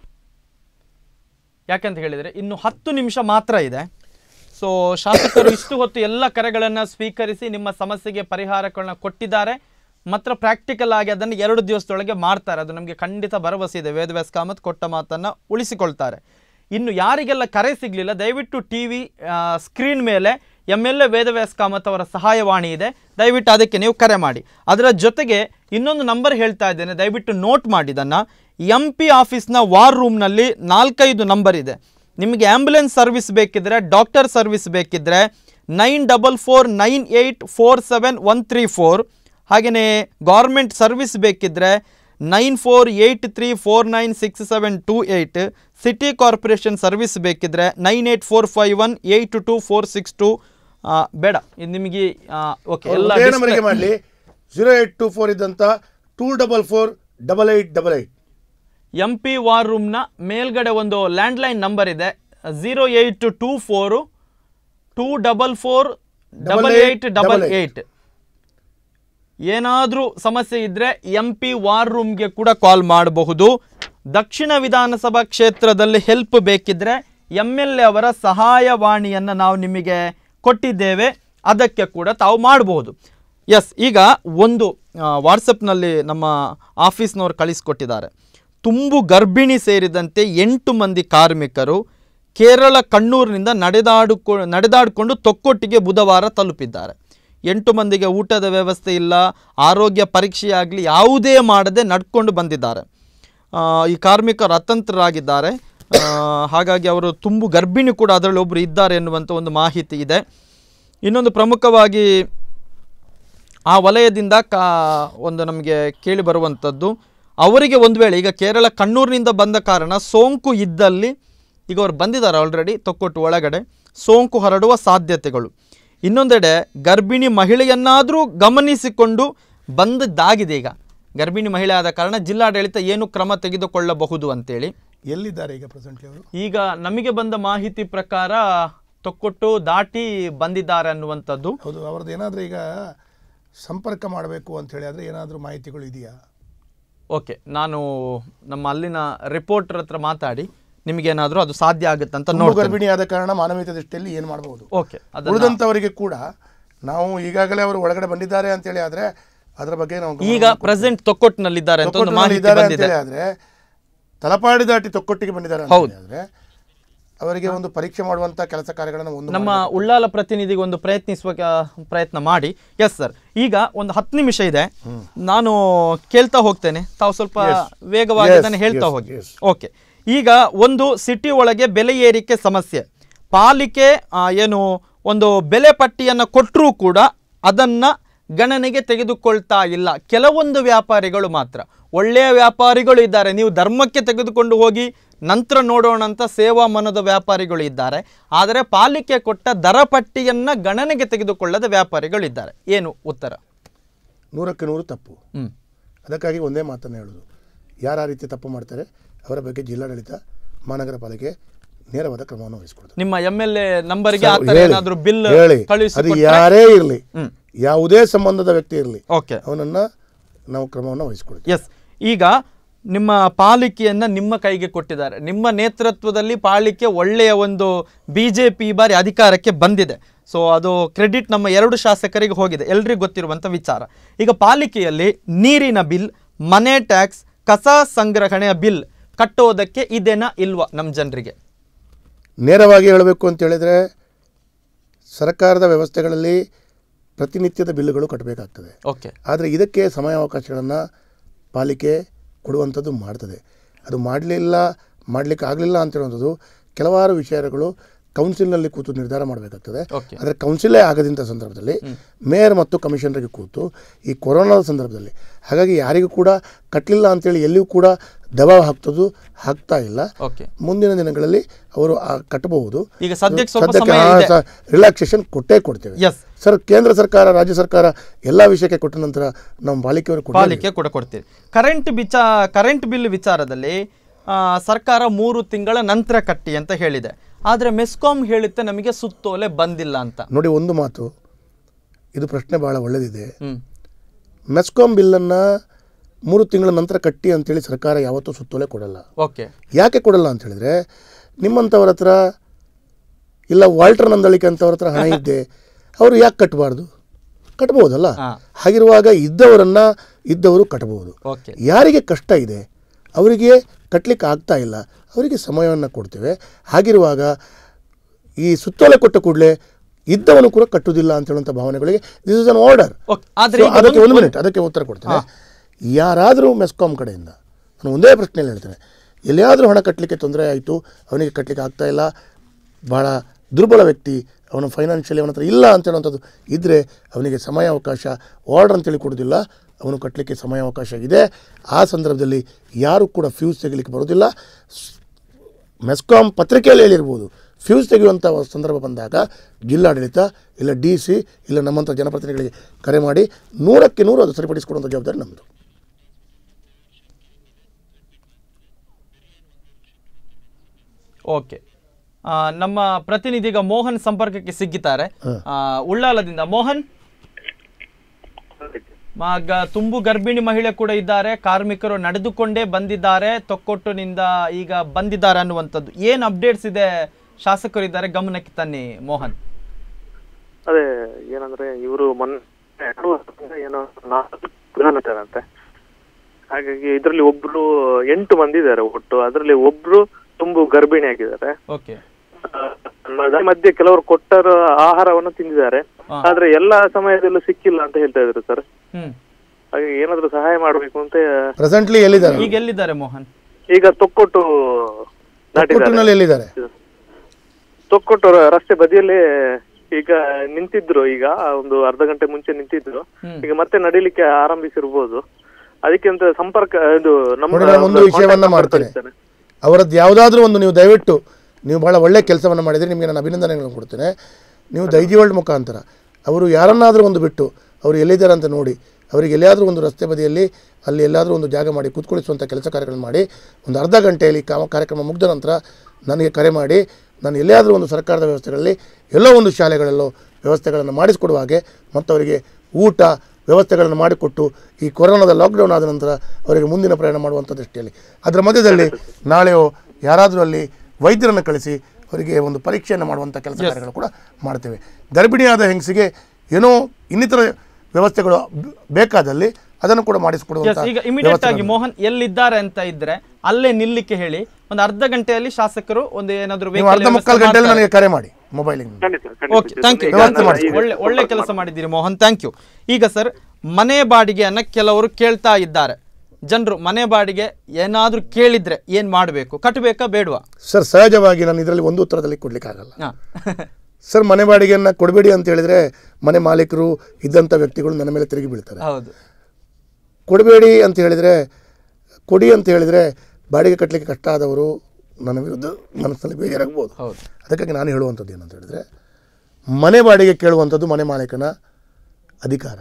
ಯಾಕಂತ ಹೇಳಿದರೆ ಇನ್ನು ಹತ್ತು ನಿಮಿಷ ಮಾತ್ರ ಇದೆ ಸೊ ಶಾಸಕರು ಇಷ್ಟು ಹೊತ್ತು ಎಲ್ಲ ಕರೆಗಳನ್ನು ಸ್ವೀಕರಿಸಿ ನಿಮ್ಮ ಸಮಸ್ಯೆಗೆ ಪರಿಹಾರಗಳನ್ನ ಕೊಟ್ಟಿದ್ದಾರೆ ಮಾತ್ರ ಪ್ರಾಕ್ಟಿಕಲ್ ಆಗಿ ಅದನ್ನು ಎರಡು ದಿವಸದೊಳಗೆ ಮಾಡ್ತಾರೆ ಅದು ನಮಗೆ ಖಂಡಿತ ಭರವಸೆ ಇದೆ ವೇದವ್ಯಾಸ್ ಕಾಮತ್ ಕೊಟ್ಟ ಮಾತನ್ನು ಉಳಿಸಿಕೊಳ್ತಾರೆ ಇನ್ನು ಯಾರಿಗೆಲ್ಲ ಕರೆ ಸಿಗಲಿಲ್ಲ ದಯವಿಟ್ಟು ಟಿ ವಿ ಸ್ಕ್ರೀನ್ ಮೇಲೆ M L A Vedavyas Kamath ಅವರ ಸಹಾಯವಾಣಿ ಇದೆ ದಯವಿಟ್ಟು ಅದಕ್ಕೆ ನೀವು ಕರೆ ಮಾಡಿ ಅದರ ಜೊತೆಗೆ ಇನ್ನೊಂದು ನಂಬರ್ ಹೇಳ್ತಾ ಇದ್ದೇನೆ ದಯವಿಟ್ಟು ನೋಟ್ ಮಾಡಿದ್ದನ್ನು ಎಂ ಪಿ ಆಫೀಸ್ನ ವಾರ್ ರೂಮ್ನಲ್ಲಿ ನಾಲ್ಕೈದು ನಂಬರ್ ಇದೆ ನಿಮಗೆ ಆ್ಯಂಬುಲೆನ್ಸ್ ಸರ್ವಿಸ್ ಬೇಕಿದ್ರೆ ಡಾಕ್ಟರ್ ಸರ್ವಿಸ್ ಬೇಕಿದ್ರೆ nine double four nine eight four seven one three four ಹಾಗೆಯೇ ಗೌರ್ಮೆಂಟ್ ಸರ್ವಿಸ್ ಬೇಕಿದ್ರೆ nine four eight three four nine six seven two eight city corporation service ಬೇಕಿದ್ರೆ nine eight four five one eight two four six two ಬೇಡ ಇದು ನಿಮಗೆ okay ಎಲ್ಲ ಅದೇ ನಂಬರಿಗೆ display- ಮಾಡಲಿ ಜೀರೋ ಏಟ್ ಟೂ ಫೋರ್ ಇದ್ದಂಥ two double four double eight double eight M P war ರೂಮ್ನ ಮೇಲ್ಗಡೆ ಒಂದು ಲ್ಯಾಂಡ್ಲೈನ್ ನಂಬರ್ ಇದೆ zero eight two four two double four double eight double eight ಏನಾದರೂ ಸಮಸ್ಯೆ ಇದ್ದರೆ ಎಂ ಪಿ ವಾರ್ ರೂಮ್ಗೆ ಕೂಡ ಕಾಲ್ ಮಾಡಬಹುದು ದಕ್ಷಿಣ ವಿಧಾನಸಭಾ ಕ್ಷೇತ್ರದಲ್ಲಿ ಹೆಲ್ಪ್ ಬೇಕಿದ್ರೆ ಎಮ್ ಎಲ್ ಎ ಅವರ ಸಹಾಯವಾಣಿಯನ್ನು ನಾವು ನಿಮಗೆ ಕೊಟ್ಟಿದ್ದೇವೆ ಅದಕ್ಕೆ ಕೂಡ ತಾವು ಮಾಡಬಹುದು ಎಸ್ ಈಗ ಒಂದು ವಾಟ್ಸಪ್ನಲ್ಲಿ ನಮ್ಮ ಆಫೀಸ್ನವ್ರು ಕಳಿಸ್ಕೊಟ್ಟಿದ್ದಾರೆ ತುಂಬು ಗರ್ಭಿಣಿ ಸೇರಿದಂತೆ ಎಂಟು ಮಂದಿ ಕಾರ್ಮಿಕರು ಕೇರಳ ಕಣ್ಣೂರಿನಿಂದ ನಡೆದಾಡಿಕೊ ನಡೆದಾಡಿಕೊಂಡು ತೊಕ್ಕೊಟ್ಟಿಗೆ ಬುಧವಾರ ತಲುಪಿದ್ದಾರೆ ಎಂಟು ಮಂದಿಗೆ ಊಟದ ವ್ಯವಸ್ಥೆ ಇಲ್ಲ ಆರೋಗ್ಯ ಪರೀಕ್ಷೆಯಾಗಲಿ ಯಾವುದೇ ಮಾಡದೆ ನಡ್ಕೊಂಡು ಬಂದಿದ್ದಾರೆ ಆ, ಈ ಕಾರ್ಮಿಕರು ಅತಂತ್ರರಾಗಿದ್ದಾರೆ ಆ, ಹಾಗಾಗಿ ಅವರು ತುಂಬು ಗರ್ಭಿಣಿ ಕೂಡ ಅದರಲ್ಲಿ ಒಬ್ಬರು ಇದ್ದಾರೆ ಎನ್ನುವಂಥ ಒಂದು ಮಾಹಿತಿ ಇದೆ ಇನ್ನೊಂದು ಪ್ರಮುಖವಾಗಿ ಆ ವಲಯದಿಂದ ಕಾ ಒಂದು ನಮಗೆ ಕೇಳಿ ಬರುವಂಥದ್ದು ಅವರಿಗೆ ಒಂದು ವೇಳೆ ಈಗ ಕೇರಳ ಕಣ್ಣೂರಿನಿಂದ ಬಂದ ಕಾರಣ ಸೋಂಕು ಇದ್ದಲ್ಲಿ ಈಗ ಅವ್ರು ಬಂದಿದ್ದಾರೆ ಆಲ್ರೆಡಿ ತೊಕ್ಕೊಟ್ಟು ಒಳಗಡೆ ಸೋಂಕು ಹರಡುವ ಸಾಧ್ಯತೆಗಳು ಇನ್ನೊಂದೆಡೆ ಗರ್ಭಿಣಿ ಮಹಿಳೆಯನ್ನಾದರೂ ಗಮನಿಸಿಕೊಂಡು ಬಂದದ್ದಾಗಿದೆ ಈಗ ಗರ್ಭಿಣಿ ಮಹಿಳೆ ಆದ ಕಾರಣ ಜಿಲ್ಲಾಡಳಿತ ಏನು ಕ್ರಮ ತೆಗೆದುಕೊಳ್ಳಬಹುದು ಅಂತೇಳಿ ಎಲ್ಲಿದ್ದಾರೆ ಈಗ ಪ್ರೆಸೆಂಟ್ಲಿ ಅವರು ಈಗ ನಮಗೆ ಬಂದ ಮಾಹಿತಿ ಪ್ರಕಾರ ತೊಕ್ಕೊಟ್ಟು ದಾಟಿ ಬಂದಿದ್ದಾರೆ ಅನ್ನುವಂಥದ್ದು ಹೌದು ಅವ್ರದ್ದು ಏನಾದರೂ ಈಗ ಸಂಪರ್ಕ ಮಾಡಬೇಕು ಅಂತ ಹೇಳಿ ಆದರೆ ಏನಾದರೂ ಮಾಹಿತಿಗಳು ಇದೆಯಾ ಓಕೆ ನಾನು ನಮ್ಮ ಅಲ್ಲಿನ ರಿಪೋರ್ಟರ್ ಹತ್ರ ಮಾತಾಡಿ ನಿಮಗೇನಾದರೂ ಅದು ಸಾಧ್ಯ ಆಗುತ್ತೆ ಅಂತ ತುಂಬು ನೋಡ್ತೇನೆ ಗರ್ಭಿಣಿ ಆದ ಕಾರಣ ಮಾನವೀಯತೆ ದೃಷ್ಟಿಯಲ್ಲಿ ಏನು ಮಾಡಬಹುದು ಓಕೆ ಅದನ್ನ- ಉಳಿದಂಥವರಿಗೆ ಕೂಡ ನಾವು ಈಗಾಗಲೇ ಅವರು ಒಳಗಡೆ ಬಂದಿದ್ದಾರೆ ಅಂತೇಳಿ ಆದರೆ ಅದರ ಬಗ್ಗೆ ನಾವು ಗಮನ ಈಗ ಪ್ರೆಸೆಂಟ್ ತೊಕ್ಕೊಟ್ಟಿನಲ್ಲಿದ್ದಾರೆ ಅಂತ ಒಂದು ತೊಕ್ಕೊಟ್ಟಿನಲ್ಲಿ ಮಾಹಿತಿ ಇದ್ದಾರೆ ಬಂದಿದೆ ಅಂತೇಳಿ ಆದರೆ ತಲಪಾಡಿ ದಾಟಿ ತೊಕ್ಕೊಟ್ಟಿಗೆ ಬಂದಿದ್ದಾರೆ ಹೌದು. ಆದರೆ ಅವರಿಗೆ ಒಂದು ಪರೀಕ್ಷೆ ಮಾಡುವಂಥ ಕೆಲಸ ಕಾರ್ಯಗಳನ್ನು ಒಂದು ನಮ್ಮ ಉಳ್ಳಾಲ ಪ್ರತಿನಿಧಿಗೆ ಒಂದು ಪ್ರಯತ್ನಿಸುವ ಕ- ಪ್ರಯತ್ನ ಮಾಡಿ ಎಸ್ ಸರ್ ಈಗ ಒಂದು ಹತ್ತು ನಿಮಿಷ ಇದೆ ನಾನು ಕೇಳ್ತಾ ಹೋಗ್ತೇನೆ ತಾವು ಸ್ವಲ್ಪ Yes. ವೇಗವಾಗಿ Yes, ಅದನ್ನು ಹೇಳ್ತಾ yes, ಹೋಗಿ yes. ಓಕೆ ಈಗ ಒಂದು ಸಿಟಿ ಒಳಗೆ ಬೆಲೆ ಏರಿಕೆ ಸಮಸ್ಯೆ ಪಾಲಿಕೆ ಆ, ಏನು ಒಂದು ಬೆಲೆ ಪಟ್ಟಿಯನ್ನು ಕೊಟ್ಟರೂ ಕೂಡ ಅದನ್ನು ಗಣನೆಗೆ ತೆಗೆದುಕೊಳ್ತಾ ಇಲ್ಲ ಕೆಲವೊಂದು ವ್ಯಾಪಾರಿಗಳು ಮಾತ್ರ ಒಳ್ಳೆಯ ವ್ಯಾಪಾರಿಗಳು ಇದ್ದಾರೆ ನೀವು ಧರ್ಮಕ್ಕೆ ತೆಗೆದುಕೊಂಡು ಹೋಗಿ ನಂತರ ನೋಡೋಣ ಅಂತ ಸೇವಾ ಮನದ ವ್ಯಾಪಾರಿಗಳು ಇದ್ದಾರೆ ಆದರೆ ಪಾಲಿಕೆ ಕೊಟ್ಟ ದರ ಪಟ್ಟಿಯನ್ನು ಗಣನೆಗೆ ತೆಗೆದುಕೊಳ್ಳದ ವ್ಯಾಪಾರಿಗಳಿದ್ದಾರೆ ಏನು ಉತ್ತರ ನೂರಕ್ಕೆ ನೂರು ತಪ್ಪು ಹ್ಮ್. ಅದಕ್ಕಾಗಿ ಒಂದೇ ಮಾತನ್ನು ಹೇಳೋದು ಯಾರು ಆ ರೀತಿ ತಪ್ಪು ಮಾಡ್ತಾರೆ ಅವರ ಬಗ್ಗೆ ಜಿಲ್ಲಾಡಳಿತ ಮಹಾನಗರ ಪಾಲಿಕೆ ನೇರವಾದ ಕ್ರಮವನ್ನು ವಹಿಸಿಕೊಡ್ತಾರೆ ನಿಮ್ಮ ಎಮ್ ಎಲ್ ಎ ನಂಬರ್ಗೆ ಆ ಸರ್, ಥರ ಹೇಳಿ, ಏನಾದರೂ ಬಿಲ್ ಹೇಳಿ ಅದು ಕಳುಹಿಸಿ ಯಾರೇ ಇರಲಿ ಹ್ಮ್. ಯಾವುದೇ ಸಂಬಂಧದ ವ್ಯಕ್ತಿ ಇರಲಿ ಓಕೆ ಅವನನ್ನು ನಾವು ಕ್ರಮವನ್ನು ವಹಿಸಿಕೊಡ್ತೀವಿ ಎಸ್ ಈಗ ನಿಮ್ಮ ಪಾಲಿಕೆಯನ್ನು ನಿಮ್ಮ ಕೈಗೆ ಕೊಟ್ಟಿದ್ದಾರೆ ನಿಮ್ಮ ನೇತೃತ್ವದಲ್ಲಿ ಪಾಲಿಕೆ ಒಳ್ಳೆಯ ಒಂದು ಬಿ ಜೆ ಪಿ ಈ ಬಾರಿ ಅಧಿಕಾರಕ್ಕೆ ಬಂದಿದೆ ಸೊ ಅದು ಕ್ರೆಡಿಟ್ ನಮ್ಮ ಎರಡು ಶಾಸಕರಿಗೆ ಹೋಗಿದೆ ಎಲ್ರಿಗೂ ಗೊತ್ತಿರುವಂಥ ವಿಚಾರ ಈಗ ಪಾಲಿಕೆಯಲ್ಲಿ ನೀರಿನ ಬಿಲ್ ಮನೆ ಟ್ಯಾಕ್ಸ್ ಕಸ ಸಂಗ್ರಹಣೆಯ ಬಿಲ್ ಕಟ್ಟೋದಕ್ಕೆ ಇದೇನಾ ಇಲ್ವಾ ನಮ್ಮ ಜನರಿಗೆ ನೇರವಾಗಿ ಹೇಳಬೇಕು ಅಂತ ಹೇಳಿದರೆ ಸರ್ಕಾರದ ವ್ಯವಸ್ಥೆಗಳಲ್ಲಿ ಪ್ರತಿನಿತ್ಯದ ಬಿಲ್ಲುಗಳು ಕಟ್ಟಬೇಕಾಗ್ತದೆ ಓಕೆ ಆದರೆ ಇದಕ್ಕೆ ಸಮಯಾವಕಾಶಗಳನ್ನು ಪಾಲಿಕೆ ಕೊಡುವಂಥದ್ದು ಮಾಡ್ತದೆ ಅದು ಮಾಡಲಿಲ್ಲ ಮಾಡಲಿಕ್ಕೆ ಆಗಲಿಲ್ಲ ಅಂತ ಹೇಳುವಂಥದ್ದು ಕೆಲವಾರು ವಿಷಯಗಳು ಕೌನ್ಸಿಲ್ನಲ್ಲಿ ಕೂತು ನಿರ್ಧಾರ ಮಾಡಬೇಕಾಗ್ತದೆ Okay. ಆದರೆ ಕೌನ್ಸಿಲೇ ಆಗದಿಂಥ ಸಂದರ್ಭದಲ್ಲಿ ಮೇಯರ್ ಮತ್ತು ಕಮಿಷನರ್ಗೆ ಕೂತು ಈ ಕೊರೋನಾದ ಸಂದರ್ಭದಲ್ಲಿ ಹಾಗಾಗಿ ಯಾರಿಗೂ ಕೂಡ ಕಟ್ಟಲಿಲ್ಲ ಅಂತೇಳಿ ಎಲ್ಲಿಯೂ ಕೂಡ ದಬಾವ್ ಹಾಕ್ತದ್ದು ಹಾಕ್ತಾ ಇಲ್ಲ ಓಕೆ ಮುಂದಿನ ದಿನಗಳಲ್ಲಿ ಅವರು ಆ ಕಟ್ಟಬಹುದು ಈಗ ಸದ್ಯಕ್ಕೆ ಸ್ವಲ್ಪ ಸಮಯ ಇದೆ. ರಿಲ್ಯಾಕ್ಸೇಷನ್ ಕೊಟ್ಟೇ ಕೊಡ್ತೇವೆ Yes. ಸರ್ ಕೇಂದ್ರ ಸರ್ಕಾರ ರಾಜ್ಯ ಸರ್ಕಾರ ಎಲ್ಲ ವಿಷಯಕ್ಕೆ ಕೊಟ್ಟ ನಂತರ ನಮ್ಮ ಪಾಲಿಕೆಯವರು ಕೊಡಲೇಬೇಕು. ಪಾಲಿಕೆ ಕೂಡ ಕೊಡ್ತೀರಿ ಕರೆಂಟ್ ವಿಚಾ ಕರೆಂಟ್ ಬಿಲ್ ವಿಚಾರದಲ್ಲಿ ಆ, ಸರ್ಕಾರ ಮೂರು ತಿಂಗಳ ನಂತರ ಕಟ್ಟಿ ಅಂತ ಹೇಳಿದೆ ಆದರೆ ಮೆಸ್ಕಾಂ ಹೇಳುತ್ತೆ ನಮಗೆ ಸುತ್ತೋಲೆ ಬಂದಿಲ್ಲ ಅಂತ ನೋಡಿ ಒಂದು ಮಾತು ಇದು ಪ್ರಶ್ನೆ ಬಹಳ ಒಳ್ಳೆಯದಿದೆ ಹ್ಮ್. ಮೆಸ್ಕಾಂ ಬಿಲ್ಲನ್ನು ಮೂರು ತಿಂಗಳ ನಂತರ ಕಟ್ಟಿ ಅಂತೇಳಿ ಸರ್ಕಾರ ಯಾವತ್ತೂ ಸುತ್ತೋಲೆ ಕೊಡಲ್ಲ ಓಕೆ ಯಾಕೆ ಕೊಡಲ್ಲ ಅಂತ ಹೇಳಿದ್ರೆ ನಿಮ್ಮಂಥವ್ರ ಹತ್ರ ಇಲ್ಲ ವಾಲ್ಟರ್ ನಂದಳಿಕೆ ಅಂತವ್ರ ಹತ್ರ ಹಣ ಇದ್ದೆ ಅವರು ಯಾಕೆ ಕಟ್ಟಬಾರ್ದು ಕಟ್ಬೋದಲ್ಲ ಹಾಗಿರುವಾಗ ಇದ್ದವರನ್ನ ಇದ್ದವರು ಕಟ್ಟಬಹುದು ಓಕೆ ಯಾರಿಗೆ ಕಷ್ಟ ಇದೆ ಅವರಿಗೆ ಕಟ್ಟಲಿಕ್ಕೆ ಆಗ್ತಾ ಇಲ್ಲ ಅವರಿಗೆ ಸಮಯವನ್ನು ಕೊಡ್ತೇವೆ ಹಾಗಿರುವಾಗ ಈ ಸುತ್ತೋಲೆ ಕೊಟ್ಟ ಕೂಡಲೇ ಇದ್ದವನು ಕೂಡ ಕಟ್ಟುವುದಿಲ್ಲ ಅಂತ ಹೇಳುವಂಥ ಭಾವನೆಗಳಿಗೆ ದಿಸ್ ಇಸ್ ಅನ್ ಆರ್ಡರ್ ಆದ್ರೆ ಈಗ ಅದಕ್ಕೆ ಒಂದು- ಒಂದು ಮಿನಿಟ್ ಅದಕ್ಕೆ ಉತ್ತರ ಕೊಡ್ತೇನೆ ಯಾರಾದರೂ ಮೆಸ್ಕಾಂ ಕಡೆಯಿಂದ ನಾನು ಒಂದೇ ಪ್ರಶ್ನೆಯಲ್ಲಿ ಹೇಳ್ತೇನೆ ಎಲ್ಲಿಯಾದರೂ ಹಣ ಕಟ್ಟಲಿಕ್ಕೆ ತೊಂದರೆ ಆಯಿತು ಅವನಿಗೆ ಕಟ್ಟಲಿಕ್ಕೆ ಆಗ್ತಾ ಇಲ್ಲ ಭಾಳ ದುರ್ಬಲ ವ್ಯಕ್ತಿ ಅವನು ಫೈನಾನ್ಷಿಯಲಿ ಅವನ ಹತ್ರ ಇಲ್ಲ ಅಂತ ಹೇಳುವಂಥದ್ದು ಇದ್ದರೆ ಅವನಿಗೆ ಸಮಯ ಅವಕಾಶ ಆರ್ಡರ್ ಅಂತೇಳಿ ಕೊಡೋದಿಲ್ಲ ಅವನು ಕಟ್ಟಲಿಕ್ಕೆ ಸಮಯ ಅವಕಾಶ ಇದೆ ಆ ಸಂದರ್ಭದಲ್ಲಿ ಯಾರು ಕೂಡ ಫ್ಯೂಸ್ ತೆಗಿಲಿಕ್ಕೆ ಬರೋದಿಲ್ಲ ಸ್- ಮೆಸ್ಕಾಂ ಪತ್ರಿಕೆಯಲ್ಲಿ ಹೇಳಿರ್ಬೋದು ಫ್ಯೂಸ್ ತೆಗೆಯುವಂಥ ಸಂದರ್ಭ ಬಂದಾಗ ಜಿಲ್ಲಾಡಳಿತ ಇಲ್ಲ ಡಿ ಸಿ ಇಲ್ಲ ನಮ್ಮಂಥ ಜನಪ್ರತಿನಿಧಿಗಳಿಗೆ ಕರೆ ಮಾಡಿ ನೂರಕ್ಕೆ ನೂರು ಅದು ಸರಿಪಡಿಸಿಕೊಡುವಂಥ ಜವಾಬ್ದಾರಿ ನಮ್ಮದು ಓಕೆ ಆ, ನಮ್ಮ ಪ್ರತಿನಿಧಿಗ ಮೋಹನ್ ಸಂಪರ್ಕಕ್ಕೆ ಸಿಕ್ಕಿದ್ದಾರೆ ಆ, ಉಳ್ಳಾಲದಿಂದ ಮೋಹನ್ ಮಗ ತುಂಬು ಗರ್ಭಿಣಿ ಮಹಿಳೆ ಕೂಡ ಇದ್ದಾರೆ ಕಾರ್ಮಿಕರು ನಡೆದುಕೊಂಡೇ ಬಂದಿದ್ದಾರೆ ತೊಕ್ಕೊಟ್ಟಿನಿಂದ ಈಗ ಬಂದಿದ್ದಾರೆ ಅನ್ನುವಂಥದ್ದು ಏನು ಅಪ್ಡೇಟ್ಸ್ ಇದೆ ಶಾಸಕರು ಇದ್ದಾರೆ ಗಮನಕ್ಕೆ ತನ್ನಿ ಮೋಹನ್ ಅದೇ ಏನಂದ್ರೆ ಇವರು ಮೊನ್ನೆ ಎರಡು ವರ್ಷದಿಂದ ಏನೋ ನಾಲ್ಕು ಅಂತೆ ಹಾಗಾಗಿ ಇದ್ರಲ್ಲಿ ಒಬ್ರು ಎಂಟು ಮಂದಿ ಇದ್ದಾರೆ ಒಟ್ಟು ಅದರಲ್ಲಿ ಒಬ್ರು ತುಂಬು ಗರ್ಭಿಣಿ ಆಗಿದ್ದಾರೆ ಓಕೆ ಅದ್ರ ಮಧ್ಯೆ ಕೆಲವರು ಕೊಟ್ಟರ ಆಹಾರವನ್ನು ತಿಂದಿದ್ದಾರೆ ಆದ್ರೆ ಎಲ್ಲಾ ಸಮಯದಲ್ಲೂ ಸಿಕ್ಕಿಲ್ಲ ಅಂತ ಹೇಳ್ತಾ ಇದ್ರು ಸರ್ ಹ್ಮ್ ಹಾಗೆ ಏನಾದ್ರು ಸಹಾಯ ಮಾಡ್ಬೇಕು ಅಂತ ಪ್ರೆಸೆಂಟ್ಲಿ ಎಲ್ಲಿದ್ದಾರೆ ಈಗ ಎಲ್ಲಿದ್ದಾರೆ ಮೋಹನ್ ಈಗ ತೊಕ್ಕೊಟ್ಟು ನಾಟಿದ್ದಾರೆ ಕೊಟ್ಟಿನಲ್ಲಿ ಎಲ್ಲಿದ್ದಾರೆ ತೊಕ್ಕೊಟ್ಟು ರಸ್ತೆ ಬದಿಯಲ್ಲೇ ಈಗ ನಿಂತಿದ್ರು ಈಗ ಒಂದು ಅರ್ಧ ಗಂಟೆ ಮುಂಚೆ ನಿಂತಿದ್ರು ಹ್ಮ್. ಈಗ ಮತ್ತೆ ನಡಿಲಿಕ್ಕೆ ಆರಂಭಿಸಿರ್ಬೋದು ಅದಕ್ಕೆ ಅಂತ ಸಂಪರ್ಕ ಇದು ನಮ್ಮ ನೋಡಿ ನಾನು ಒಂದು ವಿಷಯವನ್ನ ಮಾಡ್ತೇನೆ ಅವರದ್ದು ಯಾವುದಾದ್ರೂ ಒಂದು ನೀವು ದಯವಿಟ್ಟು ನೀವು ಭಾಳ ಒಳ್ಳೆ ಕೆಲಸವನ್ನು ಮಾಡಿದರೆ ನಿಮಗೆ ನಾನು ಅಭಿನಂದನೆಗಳನ್ನು ಕೊಡ್ತೇನೆ ನೀವು ದೈಜಿ ವರ್ಲ್ಡ್ ಮುಖಾಂತರ ಅವರು ಯಾರನ್ನಾದರೂ ಒಂದು ಬಿಟ್ಟು ಅವರು ಎಲ್ಲಿದ್ದಾರೆ ಅಂತ ನೋಡಿ ಅವರಿಗೆ ಎಲ್ಲಿಯಾದರೂ ಒಂದು ರಸ್ತೆ ಬದಿಯಲ್ಲಿ ಅಲ್ಲಿ ಎಲ್ಲಾದರೂ ಒಂದು ಜಾಗ ಮಾಡಿ ಕೂತ್ಕೊಳಿಸುವಂಥ ಕೆಲಸ ಕಾರ್ಯಗಳನ್ನು ಮಾಡಿ ಒಂದು ಅರ್ಧ ಗಂಟೆಯಲ್ಲಿ ಕಾಮ ಕಾರ್ಯಕ್ರಮ ಮುಗಿದ ನಂತರ ನನಗೆ ಕರೆ ಮಾಡಿ ನಾನು ಎಲ್ಲಿಯಾದರೂ ಒಂದು ಸರ್ಕಾರದ ವ್ಯವಸ್ಥೆಗಳಲ್ಲಿ ಎಲ್ಲೋ ಒಂದು ಶಾಲೆಗಳಲ್ಲೋ ವ್ಯವಸ್ಥೆಗಳನ್ನು ಮಾಡಿಸಿಕೊಡುವ ಹಾಗೆ ಮತ್ತು ಅವರಿಗೆ ಊಟ ವ್ಯವಸ್ಥೆಗಳನ್ನು ಮಾಡಿಕೊಟ್ಟು ಈ ಕೊರೋನಾದ ಲಾಕ್ಡೌನ್ ಆದ ನಂತರ ಅವರಿಗೆ ಮುಂದಿನ ಪ್ರಯಾಣ ಮಾಡುವಂಥ ದೃಷ್ಟಿಯಲ್ಲಿ ಅದರ ಮಧ್ಯದಲ್ಲಿ ನಾಳೆಯೋ ಯಾರಾದರೂ ಅಲ್ಲಿ ವೈದ್ಯರನ್ನು ಕಳಿಸಿ ಅವರಿಗೆ ಒಂದು ಪರೀಕ್ಷೆಯನ್ನು ಮಾಡುವಂಥ ಕೆಲಸ ಕಾರ್ಯಗಳು ಕೂಡ ಮಾಡ್ತೇವೆ ಗರ್ಭಿಣಿಯಾದ ಹೆಂಗಸಿಗೆ ಏನೋ ಇನ್ನಿತರ ವ್ಯವಸ್ಥೆಗಳು ಬ- ಬೇಕಾದಲ್ಲಿ ಅದನ್ನು ಕೂಡ ಮಾಡಿಸಿಕೊಡುವಂಥ Yes, ಈಗ ಇಮಿಡಿಯೇಟ್ ಆಗಿ ಮೋಹನ್ ಎಲ್ಲಿದ್ದಾರೆ ಅಂತ ಇದ್ರೆ ಅಲ್ಲೇ ನಿಲ್ಲಿಕ್ಕೆ ಹೇಳಿ ಒಂದು ಅರ್ಧ ಗಂಟೆಯಲ್ಲಿ ಶಾಸಕರು ಒಂದು ಏನಾದ್ರು ನೀವು ಅರ್ಧ ಮುಕ್ಕಾಲು ಗಂಟೆಯಲ್ಲಿ ನನಗೆ ಕರೆ ಮಾಡಿ ಮೊಬೈಲಿಂದ ಓಕೆ ಥ್ಯಾಂಕ್ ಯು ವ್ಯವಸ್ಥೆ ಮಾಡಿಸ್ಕೊಡಿ. ಒಳ್ಳೆ ಒಳ್ಳೆ ಕೆಲಸ ಮಾಡಿದ್ದೀರಿ ಮೋಹನ್ ಥ್ಯಾಂಕ್ ಯು ಈಗ ಸರ್ ಮನೆ ಬಾಡಿಗೆಯನ್ನ ಕೆಲವರು ಕೇಳ್ತಾ ಇದ್ದಾರೆ ಜನರು ಮನೆ ಬಾಡಿಗೆ ಏನಾದ್ರೂ ಕೇಳಿದ್ರೆ ಏನ್ ಮಾಡಬೇಕು ಕಟ್ಟಬೇಕಾ ಬೇಡವಾ ಸರ್ ಸಹಜವಾಗಿ ನಾನು ಇದರಲ್ಲಿ ಒಂದು ಉತ್ತರದಲ್ಲಿ ಕೊಡ್ಲಿಕ್ಕಾಗಲ್ಲ ಹಾ. ಸರ್ ಮನೆ ಬಾಡಿಗೆಯನ್ನು ಕೊಡಬೇಡಿ ಅಂತ ಹೇಳಿದ್ರೆ ಮನೆ ಮಾಲೀಕರು ಇದ್ದಂಥ ವ್ಯಕ್ತಿಗಳು ನನ್ನ ಮೇಲೆ ತಿರುಗಿ ಬೀಳ್ತಾರೆ ಹೌದು ಕೊಡಬೇಡಿ ಅಂತ ಹೇಳಿದರೆ ಕೊಡಿ ಅಂತ ಹೇಳಿದರೆ ಬಾಡಿಗೆ ಕಟ್ಟಲಿಕ್ಕೆ ಕಷ್ಟ ಆದವರು ನನ್ನ ವಿರುದ್ಧ ಮನಸ್ಸಿನಲ್ಲಿ ಬೇಜಾರಾಗ್ಬೋದು ಹೌದು ಅದಕ್ಕಾಗಿ ನಾನು ಹೇಳುವಂಥದ್ದು ಏನಂತ ಹೇಳಿದ್ರೆ ಮನೆ ಬಾಡಿಗೆ ಕೇಳುವಂಥದ್ದು ಮನೆ ಮಾಲೀಕನ ಅಧಿಕಾರ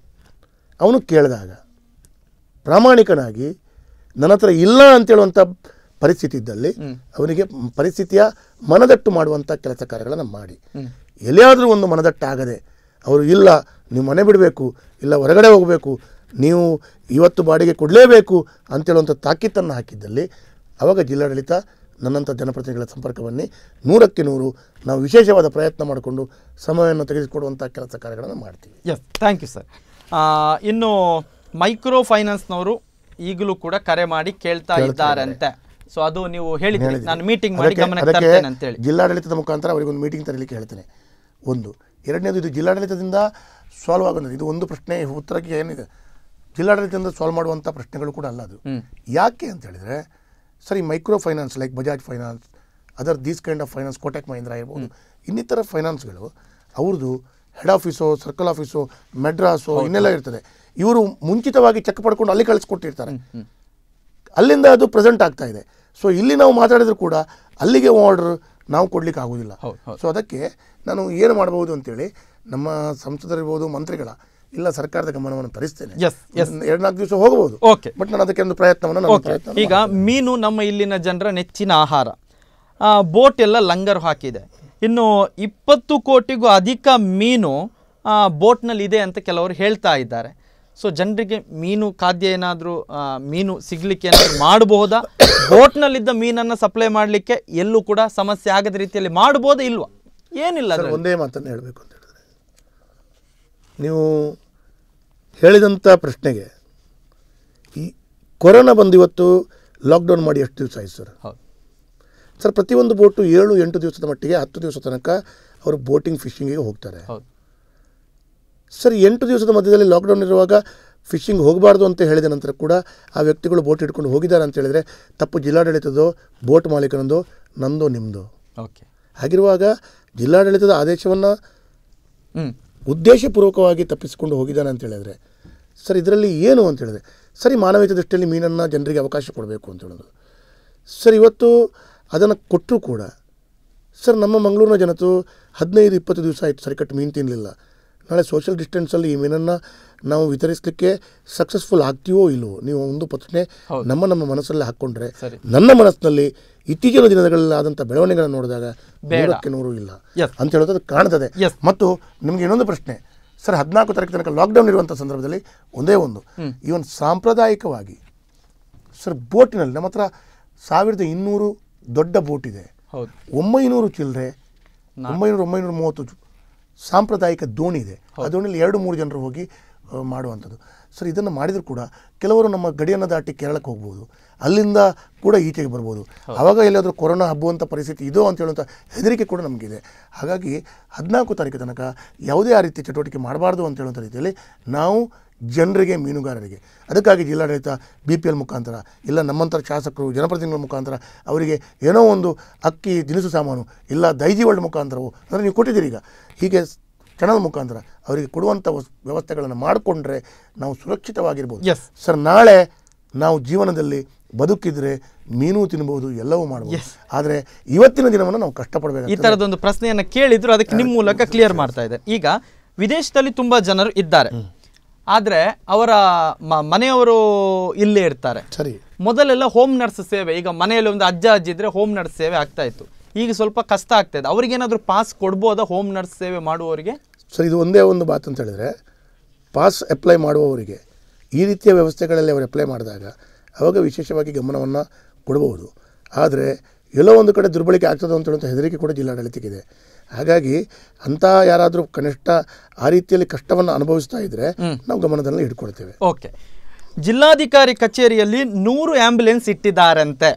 ಅವನು ಕೇಳಿದಾಗ ಪ್ರಾಮಾಣಿಕನಾಗಿ ನನ್ನ ಹತ್ರ ಇಲ್ಲ ಅಂತ ಹೇಳುವಂಥ ಪರಿಸ್ಥಿತಿ ಇದ್ದಲ್ಲಿ ಅವನಿಗೆ ಪರಿಸ್ಥಿತಿಯ ಮನದಟ್ಟು ಮಾಡುವಂಥ ಕೆಲಸ ಕಾರ್ಯಗಳನ್ನು ಮಾಡಿ ಎಲ್ಲಿಯಾದರೂ ಒಂದು ಮನದಟ್ಟಾಗದೆ ಅವರು ಇಲ್ಲ ನೀವು ಮನೆ ಬಿಡಬೇಕು ಇಲ್ಲ ಹೊರಗಡೆ ಹೋಗಬೇಕು ನೀವು ಇವತ್ತು ಬಾಡಿಗೆ ಕೊಡಲೇಬೇಕು ಅಂತೇಳುವಂಥ ತಾಕೀತನ್ನು ಹಾಕಿದ್ದಲ್ಲಿ ಆವಾಗ ಜಿಲ್ಲಾಡಳಿತ ನನ್ನಂಥ ಜನಪ್ರತಿನಿಧಿಗಳ ಸಂಪರ್ಕವನ್ನಿ ನೂರಕ್ಕೆ ನೂರು ನಾವು ವಿಶೇಷವಾದ ಪ್ರಯತ್ನ ಮಾಡಿಕೊಂಡು ಸಮಯವನ್ನು ತೆಗೆದುಕೊಡುವಂಥ ಕೆಲಸ ಕಾರ್ಯಗಳನ್ನು ಮಾಡ್ತೀವಿ ಎಸ್ ಥ್ಯಾಂಕ್ ಯು ಸರ್ ಇನ್ನು ಮೈಕ್ರೋ ಫೈನಾನ್ಸ್ನವರು ಈಗಲೂ ಕೂಡ ಕರೆ ಮಾಡಿ ಕೇಳ್ತಾ ಕೇಳ್ತಾ ಇದ್ದಾರೆ ಅಂತೆ ಸೊ ಅದು ನೀವು ಹೇಳಿದ್ರಿ ಹೇಳಿದ್ದೀನಿ. ನಾನು ಮೀಟಿಂಗ್ ಮಾಡಿ ಅದಕ್ಕೆ- ಗಮನಕ್ಕೆ ಅದಕ್ಕೆ ತರ್ತೇನೆ ಅಂತೇಳಿ ಜಿಲ್ಲಾಡಳಿತದ ಮುಖಾಂತರ ಅವರಿಗೆ ಒಂದು ಮೀಟಿಂಗ್ ತರಲಿಕ್ಕೆ ಹೇಳ್ತೇನೆ ಒಂದು ಎರಡನೇದು ಇದು ಜಿಲ್ಲಾಡಳಿತದಿಂದ ಸಾಲ್ವ್ ಆಗೋದು ಇದು ಒಂದು ಪ್ರಶ್ನೆ ಉತ್ತರಕ್ಕೆ ಏನಿದೆ ಜಿಲ್ಲಾಡಳಿತದಿಂದ ಸಾಲ್ವ್ ಮಾಡುವಂಥ ಪ್ರಶ್ನೆಗಳು ಕೂಡ ಅಲ್ಲ ಅದು ಯಾಕೆ ಅಂತ ಹೇಳಿದ್ರೆ ಸರಿ micro finance like Bajaj finance other these kind of finance Kotak Mahindra ಇರ್ಬೋದು ಇನ್ನಿತರ ಫೈನಾನ್ಸ್ಗಳು ಅವ್ರದ್ದು head office circle office Madras ಇನ್ನೆಲ್ಲ ಇರ್ತದೆ ಇವರು ಮುಂಚಿತವಾಗಿ ಚೆಕ್ ಪಡ್ಕೊಂಡು ಅಲ್ಲಿ ಕಳಿಸ್ಕೊಟ್ಟಿರ್ತಾರೆ ಅಲ್ಲಿಂದ ಅದು ಪ್ರೆಸೆಂಟ್ ಆಗ್ತಾ ಇದೆ ಸೊ ಇಲ್ಲಿ ನಾವು ಮಾತಾಡಿದ್ರು ಕೂಡ ಅಲ್ಲಿಗೆ ಆರ್ಡರ್ ನಾವು ಕೊಡ್ಲಿಕ್ಕೆ ಆಗೋದಿಲ್ಲ ಸೊ ಅದಕ್ಕೆ ನಾನು ಏನು ಮಾಡಬಹುದು ಅಂತೇಳಿ ನಮ್ಮ ಸಂಸದರಿರ್ಬೋದು ಮಂತ್ರಿಗಳ ಇಲ್ಲ ಸರ್ಕಾರದ ಗಮನವನ್ನು ತರಿಸ್ತೇನೆ ಎರಡು ನಾಲ್ಕು ದಿವಸ ಹೋಗಬಹುದು ಓಕೆ ಬಟ್ ನಾನು ಅದಕ್ಕೆ ಒಂದು ಪ್ರಯತ್ನವನ್ನು ನನ್ನ ಓಕೆ ಪ್ರಯತ್ನ ಈಗ ಮೀನು ನಮ್ಮ ಇಲ್ಲಿನ ಜನರ ನೆಚ್ಚಿನ ಆಹಾರ ಆ, ಬೋಟ್ ಎಲ್ಲ ಲಂಗರ್ ಹಾಕಿದೆ ಇನ್ನು ಇಪ್ಪತ್ತು ಕೋಟಿಗೂ ಅಧಿಕ ಮೀನು ಆ, ಬೋಟ್ನಲ್ಲಿ ಇದೆ ಅಂತ ಕೆಲವರು ಹೇಳ್ತಾ ಇದ್ದಾರೆ ಸೊ ಜನರಿಗೆ ಮೀನು ಖಾದ್ಯ ಏನಾದರೂ ಮೀನು ಸಿಗ್ಲಿಕ್ಕೆ ಏನಾದರೂ ಮಾಡಬಹುದಾ ಬೋಟ್ನಲ್ಲಿದ್ದ ಮೀನನ್ನು ಸಪ್ಲೈ ಮಾಡಲಿಕ್ಕೆ ಎಲ್ಲೂ ಕೂಡ ಸಮಸ್ಯೆ ಆಗದ ರೀತಿಯಲ್ಲಿ ಮಾಡ್ಬೋದಾ ಇಲ್ವಾ ಏನಿಲ್ಲ ಸರ್, ಅದ್ರಲ್ಲಿ. ಒಂದೇ ಮಾತನ್ನು ಹೇಳಬೇಕು ಅಂತ ಹೇಳಿದ್ರೆ ನೀವು ಹೇಳಿದಂಥ ಪ್ರಶ್ನೆಗೆ ಈ ಕೊರೋನಾ ಬಂದು ಇವತ್ತು ಲಾಕ್ಡೌನ್ ಮಾಡಿ ಎಷ್ಟು ದಿವಸ ಆಯ್ತು ಸರ್ ಸರ್ ಪ್ರತಿಯೊಂದು ಬೋಟು ಏಳು ಎಂಟು ದಿವಸದ ಮಟ್ಟಿಗೆ ಹತ್ತು ದಿವಸ ತನಕ ಅವರು ಬೋಟಿಂಗ್ ಫಿಶಿಂಗಿಗೆ ಹೋಗ್ತಾರೆ ಸರ್ ಎಂಟು ದಿವಸದ ಮಧ್ಯದಲ್ಲಿ ಲಾಕ್ಡೌನ್ ಇರುವಾಗ ಫಿಶಿಂಗ್ ಹೋಗಬಾರ್ದು ಅಂತ ಹೇಳಿದ ನಂತರ ಕೂಡ ಆ ವ್ಯಕ್ತಿಗಳು ಬೋಟ್ ಹಿಡ್ಕೊಂಡು ಹೋಗಿದ್ದಾರೆ ಅಂತ ಹೇಳಿದರೆ ತಪ್ಪು ಜಿಲ್ಲಾಡಳಿತದೋ ಬೋಟ್ ಮಾಲೀಕನದೋ ನಂದೋ ನಿಮ್ಮದು ಓಕೆ ಹಾಗಿರುವಾಗ ಜಿಲ್ಲಾಡಳಿತದ ಆದೇಶವನ್ನು ಉದ್ದೇಶಪೂರ್ವಕವಾಗಿ ತಪ್ಪಿಸಿಕೊಂಡು ಹೋಗಿದ್ದಾನೆ ಅಂತ ಹೇಳಿದ್ರೆ ಸರ್ ಇದರಲ್ಲಿ ಏನು ಅಂತ ಹೇಳಿದ್ರೆ ಸರಿ ಮಾನವೀಯತೆ ದೃಷ್ಟಿಯಲ್ಲಿ ಮೀನನ್ನು ಜನರಿಗೆ ಅವಕಾಶ ಕೊಡಬೇಕು ಅಂತ ಹೇಳೋದು ಸರ್ ಇವತ್ತು ಅದನ್ನು ಕೊಟ್ಟರೂ ಕೂಡ ಸರ್ ನಮ್ಮ ಮಂಗಳೂರಿನ ಜನತು ಹದಿನೈದು ಇಪ್ಪತ್ತು ದಿವಸ ಆಯಿತು ಸರಿಕಟ್ಟು ಮೀನು ತಿನ್ನಲಿಲ್ಲ ನಾಳೆ ಸೋಷಿಯಲ್ ಡಿಸ್ಟೆನ್ಸಲ್ಲಿ ಈ ಮೀನನ್ನು ನಾವು ವಿತರಿಸಲಿಕ್ಕೆ ಸಕ್ಸಸ್ಫುಲ್ ಆಗ್ತೀವೋ ಇಲ್ವೋ ನೀವು ಒಂದು ಪ್ರಶ್ನೆ ನಮ್ಮ ನಮ್ಮ ಮನಸ್ಸಲ್ಲಿ ಹಾಕ್ಕೊಂಡ್ರೆ ನನ್ನ ಮನಸ್ಸಿನಲ್ಲಿ ಇತ್ತೀಚಿನ ದಿನಗಳಲ್ಲಿ ಆದಂಥ ಬೆಳವಣಿಗೆಗಳನ್ನು ನೋಡಿದಾಗ ಬೇಡ. ನೂರಕ್ಕೆ ನೂರು ಇಲ್ಲ ಅಂತ ಹೇಳೋದು ಅದು ಕಾಣ್ತದೆ ಮತ್ತು ನಿಮಗೆ ಇನ್ನೊಂದು ಪ್ರಶ್ನೆ ಸರ್ ಹದಿನಾಲ್ಕು ತಾರೀಕು ತನಕ ಲಾಕ್ಡೌನ್ ಇರುವಂಥ ಸಂದರ್ಭದಲ್ಲಿ ಒಂದೇ ಒಂದು ಇವನ್ ಸಾಂಪ್ರದಾಯಿಕವಾಗಿ ಸರ್ ಬೋಟಿನಲ್ಲಿ ನಮ್ಮ ಹತ್ರ ಸಾವಿರದ ಇನ್ನೂರು ದೊಡ್ಡ ಬೋಟ್ ಇದೆ ಹೌದು ಒಂಬೈನೂರು ಚಿಲ್ಲರೆ ಒಂಬೈನೂರು ಒಂಬೈನೂರ ಮೂವತ್ತು ಜು- ಸಾಂಪ್ರದಾಯಿಕ ದೋಣಿ ಇದೆ ಆ ದೋಣಿಯಲ್ಲಿ ಎರಡು ಮೂರು ಜನರು ಹೋಗಿ ಆ, ಮಾಡುವಂಥದ್ದು ಸರ್ ಇದನ್ನು ಮಾಡಿದರೂ ಕೂಡ ಕೆಲವರು ನಮ್ಮ ಗಡಿಯನ್ನು ದಾಟಿ ಕೇರಳಕ್ಕೆ ಹೋಗ್ಬೋದು ಅಲ್ಲಿಂದ ಕೂಡ ಈಚೆಗೆ ಬರ್ಬೋದು ಆವಾಗ ಎಲ್ಲಾದರೂ ಕೊರೋನಾ ಹಬ್ಬುವಂಥ ಪರಿಸ್ಥಿತಿ ಇದೋ ಅಂತ ಹೇಳುವಂಥ ಹೆದರಿಕೆ ಕೂಡ ನಮಗಿದೆ ಹಾಗಾಗಿ ಹದಿನಾಲ್ಕು ತಾರೀಕು ತನಕ ಯಾವುದೇ ಆ ರೀತಿ ಚಟುವಟಿಕೆ ಮಾಡಬಾರ್ದು ಅಂತ ಹೇಳುವಂಥ ರೀತಿಯಲ್ಲಿ ನಾವು ಜನರಿಗೆ ಮೀನುಗಾರರಿಗೆ ಅದಕ್ಕಾಗಿ ಜಿಲ್ಲಾಡಳಿತ ಬಿ ಪಿ ಎಲ್ ಮುಖಾಂತರ ಇಲ್ಲ ನಮ್ಮಂಥ ಶಾಸಕರು ಜನಪ್ರತಿನಿಧಿಗಳ ಮುಖಾಂತರ ಅವರಿಗೆ ಏನೋ ಒಂದು ಅಕ್ಕಿ ದಿನಸು ಸಾಮಾನು ಇಲ್ಲ ದೈಜಿ ವರ್ಲ್ಡ್ ಮುಖಾಂತರವೋ ಅಂದರೆ ನೀವು ಕೊಟ್ಟಿದ್ದೀರಿ ಈಗ ಹೀಗೆ ಚಾನಲ್ ಮುಖಾಂತರ ಅವರಿಗೆ ಕೊಡುವಂಥ ವಸ್- ವ್ಯವಸ್ಥೆಗಳನ್ನು ಮಾಡಿಕೊಂಡ್ರೆ ನಾವು ಸುರಕ್ಷಿತವಾಗಿರ್ಬೋದು ಸರ್ ನಾಳೆ ನಾವು ಜೀವನದಲ್ಲಿ ಬದುಕಿದ್ರೆ ಮೀನು ತಿನ್ಬೋದು ಎಲ್ಲವೂ ಮಾಡ್ಬೋದು ಆದರೆ ಇವತ್ತಿನ ದಿನವನ್ನು ನಾವು ಈ ಕಷ್ಟಪಡಬೇಕು ತರದೊಂದು ಪ್ರಶ್ನೆಯನ್ನ ಕೇಳಿದ್ರು ಅದಕ್ಕೆ ನಿಮ್ಮ ಮೂಲಕ ಕ್ಲಿಯರ್ ಮಾಡ್ತಾ ಇದೆ ಈಗ ವಿದೇಶದಲ್ಲಿ ತುಂಬಾ ಜನರು ಇದ್ದಾರೆ ಆದ್ರೆ ಅವರ ಮ- ಮನೆಯವರು ಇಲ್ಲೇ ಇರ್ತಾರೆ ಸರಿ ಮೊದಲೆಲ್ಲ ಹೋಮ್ ನರ್ಸ್ ಸೇವೆ ಈಗ ಮನೆಯಲ್ಲಿ ಒಂದು ಅಜ್ಜ ಅಜ್ಜಿ ಇದ್ರೆ ಹೋಮ್ ನರ್ಸ್ ಸೇವೆ ಆಗ್ತಾ ಇತ್ತು ಈಗ ಸ್ವಲ್ಪ ಕಷ್ಟ ಆಗ್ತಾ ಇದೆ ಅವ್ರಿಗೇನಾದ್ರೂ ಪಾಸ್ ಕೊಡ್ಬೋದಾ ಹೋಮ್ ನರ್ಸ್ ಸೇವೆ ಮಾಡುವವರಿಗೆ ಸರ್ ಇದು ಒಂದೇ ಒಂದು ಮಾತು ಅಂತ ಹೇಳಿದ್ರೆ ಪಾಸ್ ಅಪ್ಲೈ ಮಾಡುವವರಿಗೆ ಈ ರೀತಿಯ ವ್ಯವಸ್ಥೆಗಳಲ್ಲಿ ಅವರು ಅಪ್ಲೈ ಮಾಡಿದಾಗ ಅವಾಗ ವಿಶೇಷವಾಗಿ ಗಮನವನ್ನು ಕೊಡಬಹುದು ಆದರೆ ಎಲ್ಲೋ ಒಂದು ಕಡೆ ದುರ್ಬಳಕೆ ಆಗ್ತದೆ ಅಂತ ಹೇಳುವಂಥ ಹೆದರಿಕೆ ಕೂಡ ಜಿಲ್ಲಾಡಳಿತಕ್ಕಿದೆ ಹಾಗಾಗಿ ಅಂಥ ಯಾರಾದರೂ ಕನಿಷ್ಠ ಆ ರೀತಿಯಲ್ಲಿ ಕಷ್ಟವನ್ನು ಅನುಭವಿಸ್ತಾ ಇದ್ದರೆ ನಾವು ಗಮನದಲ್ಲಿ ಇಟ್ಕೊಳ್ತೇವೆ ಓಕೆ ಜಿಲ್ಲಾಧಿಕಾರಿ ಕಚೇರಿಯಲ್ಲಿ ನೂರು ಆ್ಯಂಬುಲೆನ್ಸ್ ಇಟ್ಟಿದ್ದಾರಂತೆ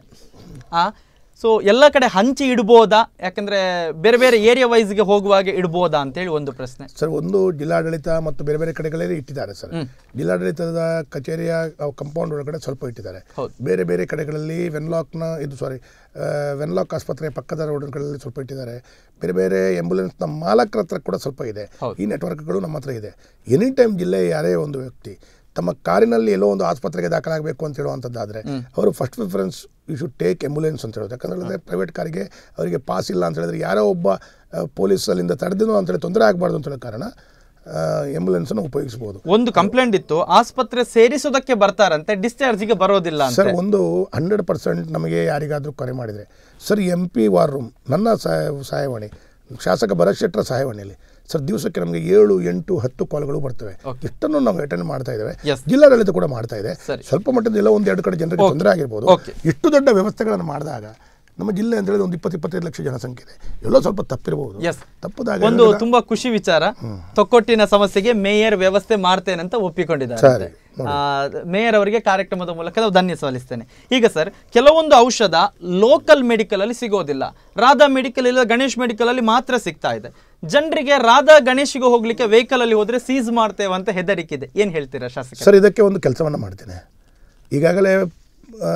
ಆ ಸೊ ಎಲ್ಲ ಕಡೆ ಹಂಚಿ ಇಡ್ಬೋದಾ ಯಾಕಂದ್ರೆ ಬೇರೆ ಬೇರೆ ಏರಿಯಾ ವೈಸ್ಗೆ ಹೋಗುವಾಗ ಇಡ್ಬೋದಾ ಅಂತೇಳಿ ಒಂದು ಪ್ರಶ್ನೆ ಸರ್ ಒಂದು ಜಿಲ್ಲಾಡಳಿತ ಮತ್ತು ಬೇರೆ ಬೇರೆ ಕಡೆಗಳಲ್ಲಿ ಇಟ್ಟಿದ್ದಾರೆ ಸರ್ ಜಿಲ್ಲಾಡಳಿತದ ಕಚೇರಿಯ ಕಂಪೌಂಡ್ ಒಳಗಡೆ ಸ್ವಲ್ಪ ಇಟ್ಟಿದ್ದಾರೆ ಬೇರೆ ಬೇರೆ ಕಡೆಗಳಲ್ಲಿ ವೆನ್ಲಾಕ್ನ ಇದು ಸಾರಿ ವೆನ್ಲಾಕ್ ಆಸ್ಪತ್ರೆಯ ಪಕ್ಕದ ರೋಡ್ಗಳಲ್ಲಿ ಸ್ವಲ್ಪ ಇಟ್ಟಿದ್ದಾರೆ ಬೇರೆ ಬೇರೆ ಆಂಬ್ಯುಲೆನ್ಸ್ನ ಮಾಲಕರ ಹತ್ರ ಕೂಡ ಸ್ವಲ್ಪ ಇದೆ ಈ ನೆಟ್ವರ್ಕ್ಗಳು ನಮ್ಮ ಹತ್ರ ಇದೆ ಎನಿ ಟೈಮ್ ಜಿಲ್ಲೆಯ ಯಾರೇ ಒಂದು ವ್ಯಕ್ತಿ ತಮ್ಮ ಕಾರಿನಲ್ಲಿ ಎಲ್ಲೋ ಒಂದು ಆಸ್ಪತ್ರೆಗೆ ದಾಖಲಾಗಬೇಕು ಅಂತ ಹೇಳುವಂಥದ್ದಾದರೆ ಅವರು first preference you should take ambulance ಅಂತ ಹೇಳೋದು ಯಾಕಂದ್ರೆ ಹೇಳಿದ್ರೆ ಪ್ರೈವೇಟ್ ಕಾರಿಗೆ ಅವರಿಗೆ ಪಾಸ್ ಇಲ್ಲ ಅಂತ ಹೇಳಿದ್ರೆ ಯಾರೋ ಒಬ್ಬ ಆ, ಪೊಲೀಸ್ ಅಲ್ಲಿಂದ ತಡೆದಿನೋ ಅಂತೇಳಿ ತೊಂದರೆ ಆಗಬಾರ್ದು ಅಂತ ಹೇಳೋ ಕಾರಣ ಆಂಬ್ಯುಲೆನ್ಸನ್ನು ಉಪಯೋಗಿಸ್ಬೋದು ಒಂದು ಕಂಪ್ಲೇಂಟ್ ಇತ್ತು ಆಸ್ಪತ್ರೆ ಸೇರಿಸೋದಕ್ಕೆ ಬರ್ತಾರಂತೆ ಡಿಸ್ಚಾರ್ಜಿಗೆ ಬರೋದಿಲ್ಲ ಅಂತ ಸರ್ ಒಂದು ಹಂಡ್ರೆಡ್ ಪರ್ಸೆಂಟ್ ನಮಗೆ ಯಾರಿಗಾದರೂ ಕರೆ ಮಾಡಿದರೆ sir M P war room ನನ್ನ ಸಹಾಯ ಸಹಾಯವಾಣಿ ಶಾಸಕ ಭರತ್ ಶೆಟ್ಟರ ಸಹಾಯವಾಣಿಯಲ್ಲಿ ಸರ್ ದಿವಸಕ್ಕೆ ನಮಗೆ ಏಳು ಎಂಟು ಹತ್ತು ಕಾಲ್ಗಳು ಬರ್ತವೆ ಇಷ್ಟನ್ನು ನಾವು ಅಟೆಂಡ್ ಮಾಡ್ತಾ ಇದ್ದೇವೆ ಜಿಲ್ಲಾಡಳಿತ ಕೂಡ ಮಾಡ್ತಾ ಇದೆ ಸ್ವಲ್ಪ ಮಟ್ಟದ ಎಲ್ಲ ಒಂದು ಎರಡು ಕಡೆ ಜನರಿಗೆ ತೊಂದರೆ ಆಗಿರ್ಬೋದು ಇಷ್ಟು ದೊಡ್ಡ ವ್ಯವಸ್ಥೆಗಳನ್ನು ಮಾಡಿದಾಗ ನಮ್ಮ ಜಿಲ್ಲೆ ಅಂತ ಹೇಳಿದ್ರೆ ಒಂದು ಇಪ್ಪತ್ತು ಇಪ್ಪತ್ತೈದು ಲಕ್ಷ ಜನಸಂಖ್ಯೆ ಇದೆ ಎಲ್ಲೋ ಸ್ವಲ್ಪ ತಪ್ಪಿರಬಹುದು Yes. ತಪ್ಪದಾಗ ಒಂದು ತುಂಬಾ ಖುಷಿ ವಿಚಾರ ತೊಕ್ಕೊಟ್ಟಿನ ಸಮಸ್ಯೆಗೆ ಮೇಯರ್ ವ್ಯವಸ್ಥೆ ಮಾಡ್ತೇನೆ ಅಂತ ಒಪ್ಪಿಕೊಂಡಿದ್ದಾರೆ ಸರಿ, ಆ, ಮೇಯರ್ ಅವರಿಗೆ ಕಾರ್ಯಕ್ರಮದ ಮೂಲಕ ನಾವು ಧನ್ಯ ಸಲ್ಲಿಸ್ತೇನೆ ಈಗ ಸರ್ ಕೆಲವೊಂದು ಔಷಧ ಲೋಕಲ್ ಮೆಡಿಕಲ್ ಅಲ್ಲಿ ಸಿಗೋದಿಲ್ಲ ರಾಧಾ ಮೆಡಿಕಲ್ ಇಲ್ಲ ಗಣೇಶ್ ಮೆಡಿಕಲ್ ಅಲ್ಲಿ ಮಾತ್ರ ಸಿಗ್ತಾ ಇದೆ ಜನರಿಗೆ ರಾಧಾ ಗಣೇಶ್ಗೆ ಹೋಗ್ಲಿಕ್ಕೆ ವೆಹಿಕಲ್ ಅಲ್ಲಿ ಹೋದ್ರೆ ಸೀಸ್ ಮಾಡ್ತೇವೆ ಅಂತ ಹೆದರಿಕೆ ಇದೆ ಏನ್ ಹೇಳ್ತೀರಾ ಶಾಸಕ ಸರ್ ಇದಕ್ಕೆ ಒಂದು ಕೆಲಸವನ್ನು ಮಾಡ್ತೇನೆ ಈಗಾಗಲೇ ಆ,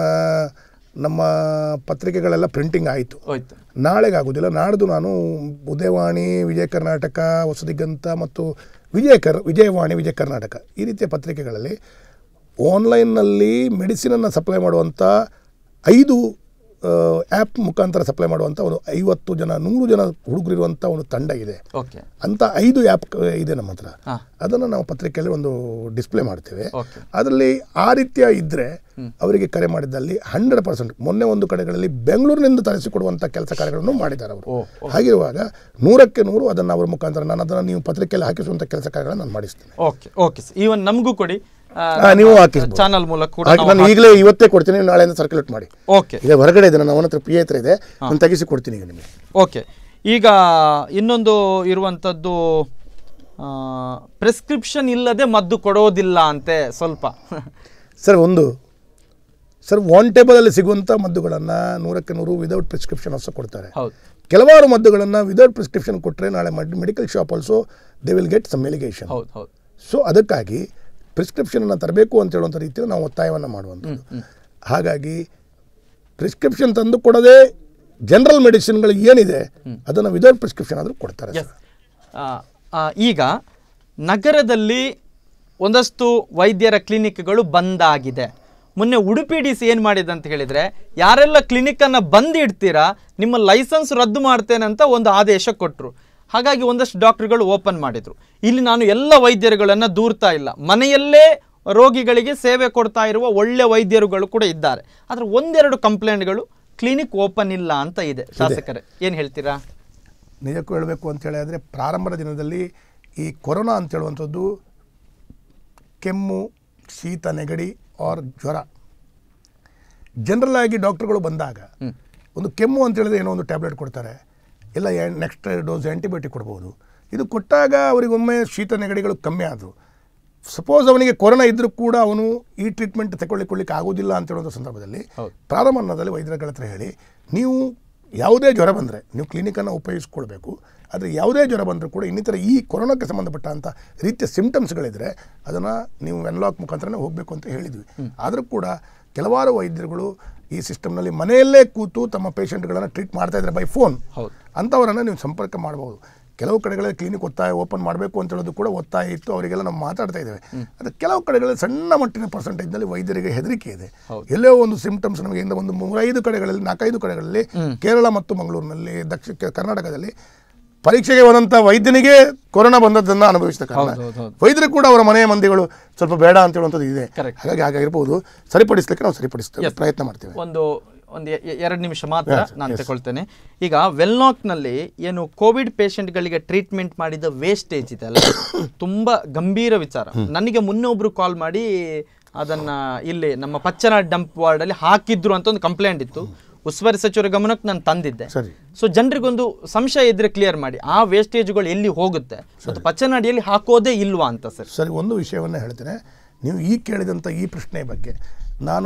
ನಮ್ಮ ಪತ್ರಿಕೆಗಳೆಲ್ಲ ಪ್ರಿಂಟಿಂಗ್ ಆಯಿತು ಹೋಯ್ತು ನಾಳೆಗೆ ಆಗೋದಿಲ್ಲ ನಾಡ್ದು ನಾನು ಉದಯವಾಣಿ ವಿಜಯ ಕರ್ನಾಟಕ ಹೊಸದಿಗಂತ ಮತ್ತು ವಿಜಯ ಕರ್ ವಿಜಯವಾಣಿ ವಿಜಯ ಕರ್ನಾಟಕ ಈ ರೀತಿಯ ಪತ್ರಿಕೆಗಳಲ್ಲಿ ಆನ್ಲೈನ್ನಲ್ಲಿ ಮೆಡಿಸಿನನ್ನು ಸಪ್ಲೈ ಮಾಡುವಂಥ ಐದು ಆ್ಯಪ್ ಮುಖಾಂತರ ಸಪ್ಲೈ ಮಾಡುವಂಥ ಒಂದು ಐವತ್ತು ಜನ ನೂರು ಜನ ಹುಡುಗರಿರುವಂಥ ಒಂದು ತಂಡ ಇದೆ ಓಕೆ ಅಂತ ಐದು ಆ್ಯಪ್ ಇದೆ ನಮ್ಮ ಹತ್ರ ಹಾ. ಅದನ್ನು ನಾವು ಪತ್ರಿಕೆಯಲ್ಲಿ ಒಂದು ಡಿಸ್ಪ್ಲೇ ಮಾಡ್ತೇವೆ ಓಕೆ ಅದರಲ್ಲಿ ಆ ರೀತಿಯ ಇದ್ದರೆ ಅವರಿಗೆ ಕರೆ ಮಾಡಿದ್ದಲ್ಲಿ ಹಂಡ್ರೆಡ್ ಪರ್ಸೆಂಟ್ ಮೊನ್ನೆ ಒಂದು ಕಡೆಗಳಲ್ಲಿ ಬೆಂಗಳೂರಿನಿಂದ ತರಿಸಿಕೊಡುವಂಥ ಕೆಲಸ ಕಾರ್ಯಗಳನ್ನು ಮಾಡಿದ್ದಾರೆ ಅವರು ಹಾಗಿರುವಾಗ ನೂರಕ್ಕೆ ನೂರು ಅದನ್ನು ಅವ್ರ ಮುಖಾಂತರ ನಾನು ಅದನ್ನು ನೀವು ಪತ್ರಿಕೆಯಲ್ಲಿ ಹಾಕಿಸುವಂಥ ಕೆಲಸ ಕಾರ್ಯಗಳನ್ನು ನಾನು ಮಾಡಿಸ್ತೇನೆ ಓಕೆ ಓಕೆ ಈವನ್ ನಮಗೂ ಕೊಡಿ ಆ, ನೀವು ಹಾಕಿಸ್ಬೋದು. ಚಾನಲ್ ಮೂಲಕ ಕೂಡ ಹಾಗೆ ನಾವು ನಾನು ಈಗಲೇ ಇವತ್ತೇ ಕೊಡ್ತೀನಿ ನೀವು ನಾಳೆಯಿಂದ ಸರ್ಕ್ಯುಲೇಟ್ ಮಾಡಿ ಓಕೆ ಈಗ ಹೊರಗಡೆ ಇದೆ ನನ್ನ ಅವನ ಹತ್ರ ಪಿ ಹತ್ರ ಇದೆ ನಾನು ತೆಗಿಸಿ ಕೊಡ್ತೀನಿ ಈಗ ನಿಮಗೆ ಓಕೆ ಈಗ ಇನ್ನೊಂದು ಇರುವಂಥದ್ದು ಪ್ರಿಸ್ಕ್ರಿಪ್ಷನ್ ಇಲ್ಲದೆ ಮದ್ದು ಕೊಡೋದಿಲ್ಲ ಅಂತೆ ಸ್ವಲ್ಪ ಸರ್ ಒಂದು ಸರ್ ಒನ್ ಟೇಬಲಲ್ಲಿ ಸಿಗುವಂಥ ಮದ್ದುಗಳನ್ನು ನೂರಕ್ಕೆ ನೂರು ವಿದೌಟ್ ಪ್ರಿಸ್ಕ್ರಿಪ್ಷನ್ ಅಷ್ಟು ಕೊಡ್ತಾರೆ ಹೌದು ಕೆಲವಾರು ಮದ್ದುಗಳನ್ನು ವಿದೌಟ್ ಪ್ರಿಸ್ಕ್ರಿಪ್ಷನ್ ಕೊಟ್ಟರೆ ನಾಳೆ medical shop also they will get some allegation ಹೌದು ಹೌದು ಸೊ ಅದಕ್ಕಾಗಿ ಪ್ರಿಸ್ಕ್ರಿಪ್ಷನನ್ನು ತರಬೇಕು ಅಂತ ಹೇಳುವಂಥ ರೀತಿಯಲ್ಲಿ ನಾವು ಒತ್ತಾಯವನ್ನು ಮಾಡುವಂಥದ್ದು ಹಾಗಾಗಿ ಪ್ರಿಸ್ಕ್ರಿಪ್ಷನ್ ತಂದು ಕೊಡದೆ ಜನರಲ್ ಮೆಡಿಸಿನ್ಗಳು ಏನಿದೆ ಅದನ್ನು ವಿದೌಟ್ ಪ್ರಿಸ್ಕ್ರಿಪ್ಷನ್ ಆದರೂ ಕೊಡ್ತಾರೆ Yes. ಆ, ಆ, ಈಗ ನಗರದಲ್ಲಿ ಒಂದಷ್ಟು ವೈದ್ಯರ ಕ್ಲಿನಿಕ್ಗಳು ಬಂದಾಗಿದೆ ಮೊನ್ನೆ ಉಡುಪಿ ಡಿ ಸಿ ಏನು ಮಾಡಿದೆ ಅಂತ ಹೇಳಿದರೆ ಯಾರೆಲ್ಲ ಕ್ಲಿನಿಕ್ಕನ್ನು ಬಂದ್ ಇಡ್ತೀರಾ ನಿಮ್ಮ ಲೈಸೆನ್ಸ್ ರದ್ದು ಮಾಡ್ತೇನೆ ಅಂತ ಒಂದು ಆದೇಶ ಕೊಟ್ಟರು ಹಾಗಾಗಿ ಒಂದಷ್ಟು ಡಾಕ್ಟರ್ಗಳು ಓಪನ್ ಮಾಡಿದರು ಇಲ್ಲಿ ನಾನು ಎಲ್ಲ ವೈದ್ಯರುಗಳನ್ನು ದೂರ್ತಾ ಇಲ್ಲ ಮನೆಯಲ್ಲೇ ರೋಗಿಗಳಿಗೆ ಸೇವೆ ಕೊಡ್ತಾ ಇರುವ ಒಳ್ಳೆ ವೈದ್ಯರುಗಳು ಕೂಡ ಇದ್ದಾರೆ ಆದರೆ ಒಂದೆರಡು ಕಂಪ್ಲೇಂಟ್ಗಳು ಕ್ಲಿನಿಕ್ ಓಪನ್ ಇಲ್ಲ ಅಂತ ಇದೆ ಶಾಸಕರೇ ಏನು ಹೇಳ್ತೀರಾ ನಿಜಕ್ಕೂ ಹೇಳಬೇಕು ಅಂತ ಹೇಳಿದ್ರೆ ಪ್ರಾರಂಭದ ದಿನದಲ್ಲಿ ಈ ಕೊರೋನಾ ಅಂತ ಹೇಳುವಂಥದ್ದು ಕೆಮ್ಮು ಶೀತ ನೆಗಡಿ ಆರ್ ಜ್ವರ ಜನರಲ್ ಆಗಿ ಡಾಕ್ಟರ್ಗಳು ಬಂದಾಗ ಒಂದು ಕೆಮ್ಮು ಅಂತ ಹೇಳಿದ್ರೆ ಏನೋ ಒಂದು ಟ್ಯಾಬ್ಲೆಟ್ ಕೊಡ್ತಾರೆ ಇಲ್ಲ ನೆಕ್ಸ್ಟ್ ಡೋಸ್ ಆ್ಯಂಟಿಬಯೋಟಿಕ್ ಕೊಡ್ಬೋದು ಇದು ಕೊಟ್ಟಾಗ ಅವರಿಗೊಮ್ಮೆ ಶೀತ ನೆಗಡಿಗಳು ಕಮ್ಮಿ ಆದವು ಸಪೋಸ್ ಅವನಿಗೆ ಕೊರೋನಾ ಇದ್ದರೂ ಕೂಡ ಅವನು ಈ ಟ್ರೀಟ್ಮೆಂಟ್ ತಗೊಳ್ಳಿಕೊಳ್ಳಿಕ್ಕೆ ಆಗೋದಿಲ್ಲ ಅಂತ ಹೇಳುವಂಥ ಸಂದರ್ಭದಲ್ಲಿ ಪ್ರಾರಂಭದಲ್ಲಿ ವೈದ್ಯರುಗಳ ಹತ್ರ ಹೇಳಿ ನೀವು ಯಾವುದೇ ಜ್ವರ ಬಂದರೆ ನೀವು ಕ್ಲಿನಿಕನ್ನು ಉಪಯೋಗಿಸ್ಕೊಳ್ಬೇಕು ಆದರೆ ಯಾವುದೇ ಜ್ವರ ಬಂದರೂ ಕೂಡ ಇನ್ನಿತರ ಈ ಕೊರೋನಾಕ್ಕೆ ಸಂಬಂಧಪಟ್ಟಂಥ ರೀತಿಯ ಸಿಂಪ್ಟಮ್ಸ್ಗಳಿದ್ರೆ ಅದನ್ನು ನೀವು ವೆನ್ಲಾಕ್ ಮುಖಾಂತರನೇ ಹೋಗಬೇಕು ಅಂತ ಹೇಳಿದ್ವಿ ಆದರೂ ಕೂಡ ಕೆಲವಾರು ವೈದ್ಯರುಗಳು ಈ ಸಿಸ್ಟಮ್ನಲ್ಲಿ ಮನೆಯಲ್ಲೇ ಕೂತು ತಮ್ಮ ಪೇಷಂಟ್ಗಳನ್ನು ಟ್ರೀಟ್ ಮಾಡ್ತಾ ಇದ್ದಾರೆ ಬೈ ಫೋನ್ ಅಂಥವರನ್ನು ನೀವು ಸಂಪರ್ಕ ಮಾಡ್ಬೋದು ಕೆಲವು ಕಡೆಗಳಲ್ಲಿ ಕ್ಲಿನಿಕ್ ಒತ್ತಾಯ ಓಪನ್ ಮಾಡಬೇಕು ಅಂತ ಹೇಳೋದು ಕೂಡ ಒತ್ತಾಯ ಇತ್ತು ಅವರಿಗೆಲ್ಲ ನಾವು ಮಾತಾಡ್ತಾ ಇದ್ದೇವೆ ಅದು ಕೆಲವು ಕಡೆಗಳಲ್ಲಿ ಸಣ್ಣ ಮಟ್ಟಿನ ಪರ್ಸೆಂಟೇಜ್ನಲ್ಲಿ ವೈದ್ಯರಿಗೆ ಹೆದರಿಕೆ ಇದೆ ಎಲ್ಲೋ ಒಂದು ಸಿಂಪ್ಟಮ್ಸ್ ನಮಗೆ ಇಂದ ಒಂದು ಮೂರೈದು ಕಡೆಗಳಲ್ಲಿ ನಾಲ್ಕೈದು ಕಡೆಗಳಲ್ಲಿ ಕೇರಳ ಮತ್ತು ಮಂಗಳೂರಿನಲ್ಲಿ ದಕ್ಷಿಣ ಕೆ- ಕರ್ನಾಟಕದಲ್ಲಿ ಪರೀಕ್ಷೆಗೆ ಹೋದಂಥ ವೈದ್ಯನಿಗೆ ಕೊರೋನಾ ಬಂದದ್ದನ್ನು ಅನುಭವಿಸಿದ ಕಾರಣ ಹೌದು, ಹೌದು, ಹೌದು. ವೈದ್ಯರು ಕೂಡ ಅವರ ಮನೆಯ ಮಂದಿಗಳು ಸ್ವಲ್ಪ ಬೇಡ ಅಂತ ಹೇಳುವಂಥದ್ದು ಇದೆ ಹಾಗಾಗಿ ಹಾಗಾಗಿರ್ಬೋದು ಸರಿಪಡಿಸ್ಲಿಕ್ಕೆ ನಾವು ಸರಿಪಡಿಸ್ತೇವೆ ಪ್ರಯತ್ನ ಮಾಡ್ತೇವೆ ಒಂದು ಒಂದು ಎ- ಎ- ಎರಡು ನಿಮಿಷ ಮಾತ್ರ Yes, ನಾನು yes. ತಗೊಳ್ತೇನೆ ಈಗ ವೆಲ್ನಾಕ್ನಲ್ಲಿ ಏನು ಕೋವಿಡ್ ಪೇಷಂಟ್ಗಳಿಗೆ ಟ್ರೀಟ್ಮೆಂಟ್ ಮಾಡಿದ ವೇಸ್ಟೇಜ್ ಇದೆ ಅಲ್ಲ ತುಂಬ ಗಂಭೀರ ವಿಚಾರ ನನಗೆ ಮೊನ್ನೆ ಒಬ್ರು ಕಾಲ್ ಮಾಡಿ ಅದನ್ನ ಇಲ್ಲಿ ನಮ್ಮ ಪಚ್ಚನ ಡಂಪ್ ವಾರ್ಡಲ್ಲಿ ಹಾಕಿದ್ರು ಅಂತ ಒಂದು ಕಂಪ್ಲೇಂಟ್ ಇತ್ತು ಉಸ್ತುವಾರಿ ಸಚಿವರ ಗಮನಕ್ಕೆ ನಾನು ತಂದಿದ್ದೆ ಸರಿ ಸೊ ಜನರಿಗೊಂದು ಸಂಶಯ ಇದ್ರೆ ಕ್ಲಿಯರ್ ಮಾಡಿ ಆ ವೇಸ್ಟೇಜ್ಗಳು ಎಲ್ಲಿ ಹೋಗುತ್ತೆ ಮತ್ತು ಪಚ್ಚನಾಡಿಯಲ್ಲಿ ಹಾಕೋದೇ ಇಲ್ವಾ ಅಂತ ಸರ್ ಸರಿ ಒಂದು ವಿಷಯವನ್ನು ಹೇಳ್ತೇನೆ ನೀವು ಈ ಕೇಳಿದಂಥ ಈ ಪ್ರಶ್ನೆ ಬಗ್ಗೆ ನಾನು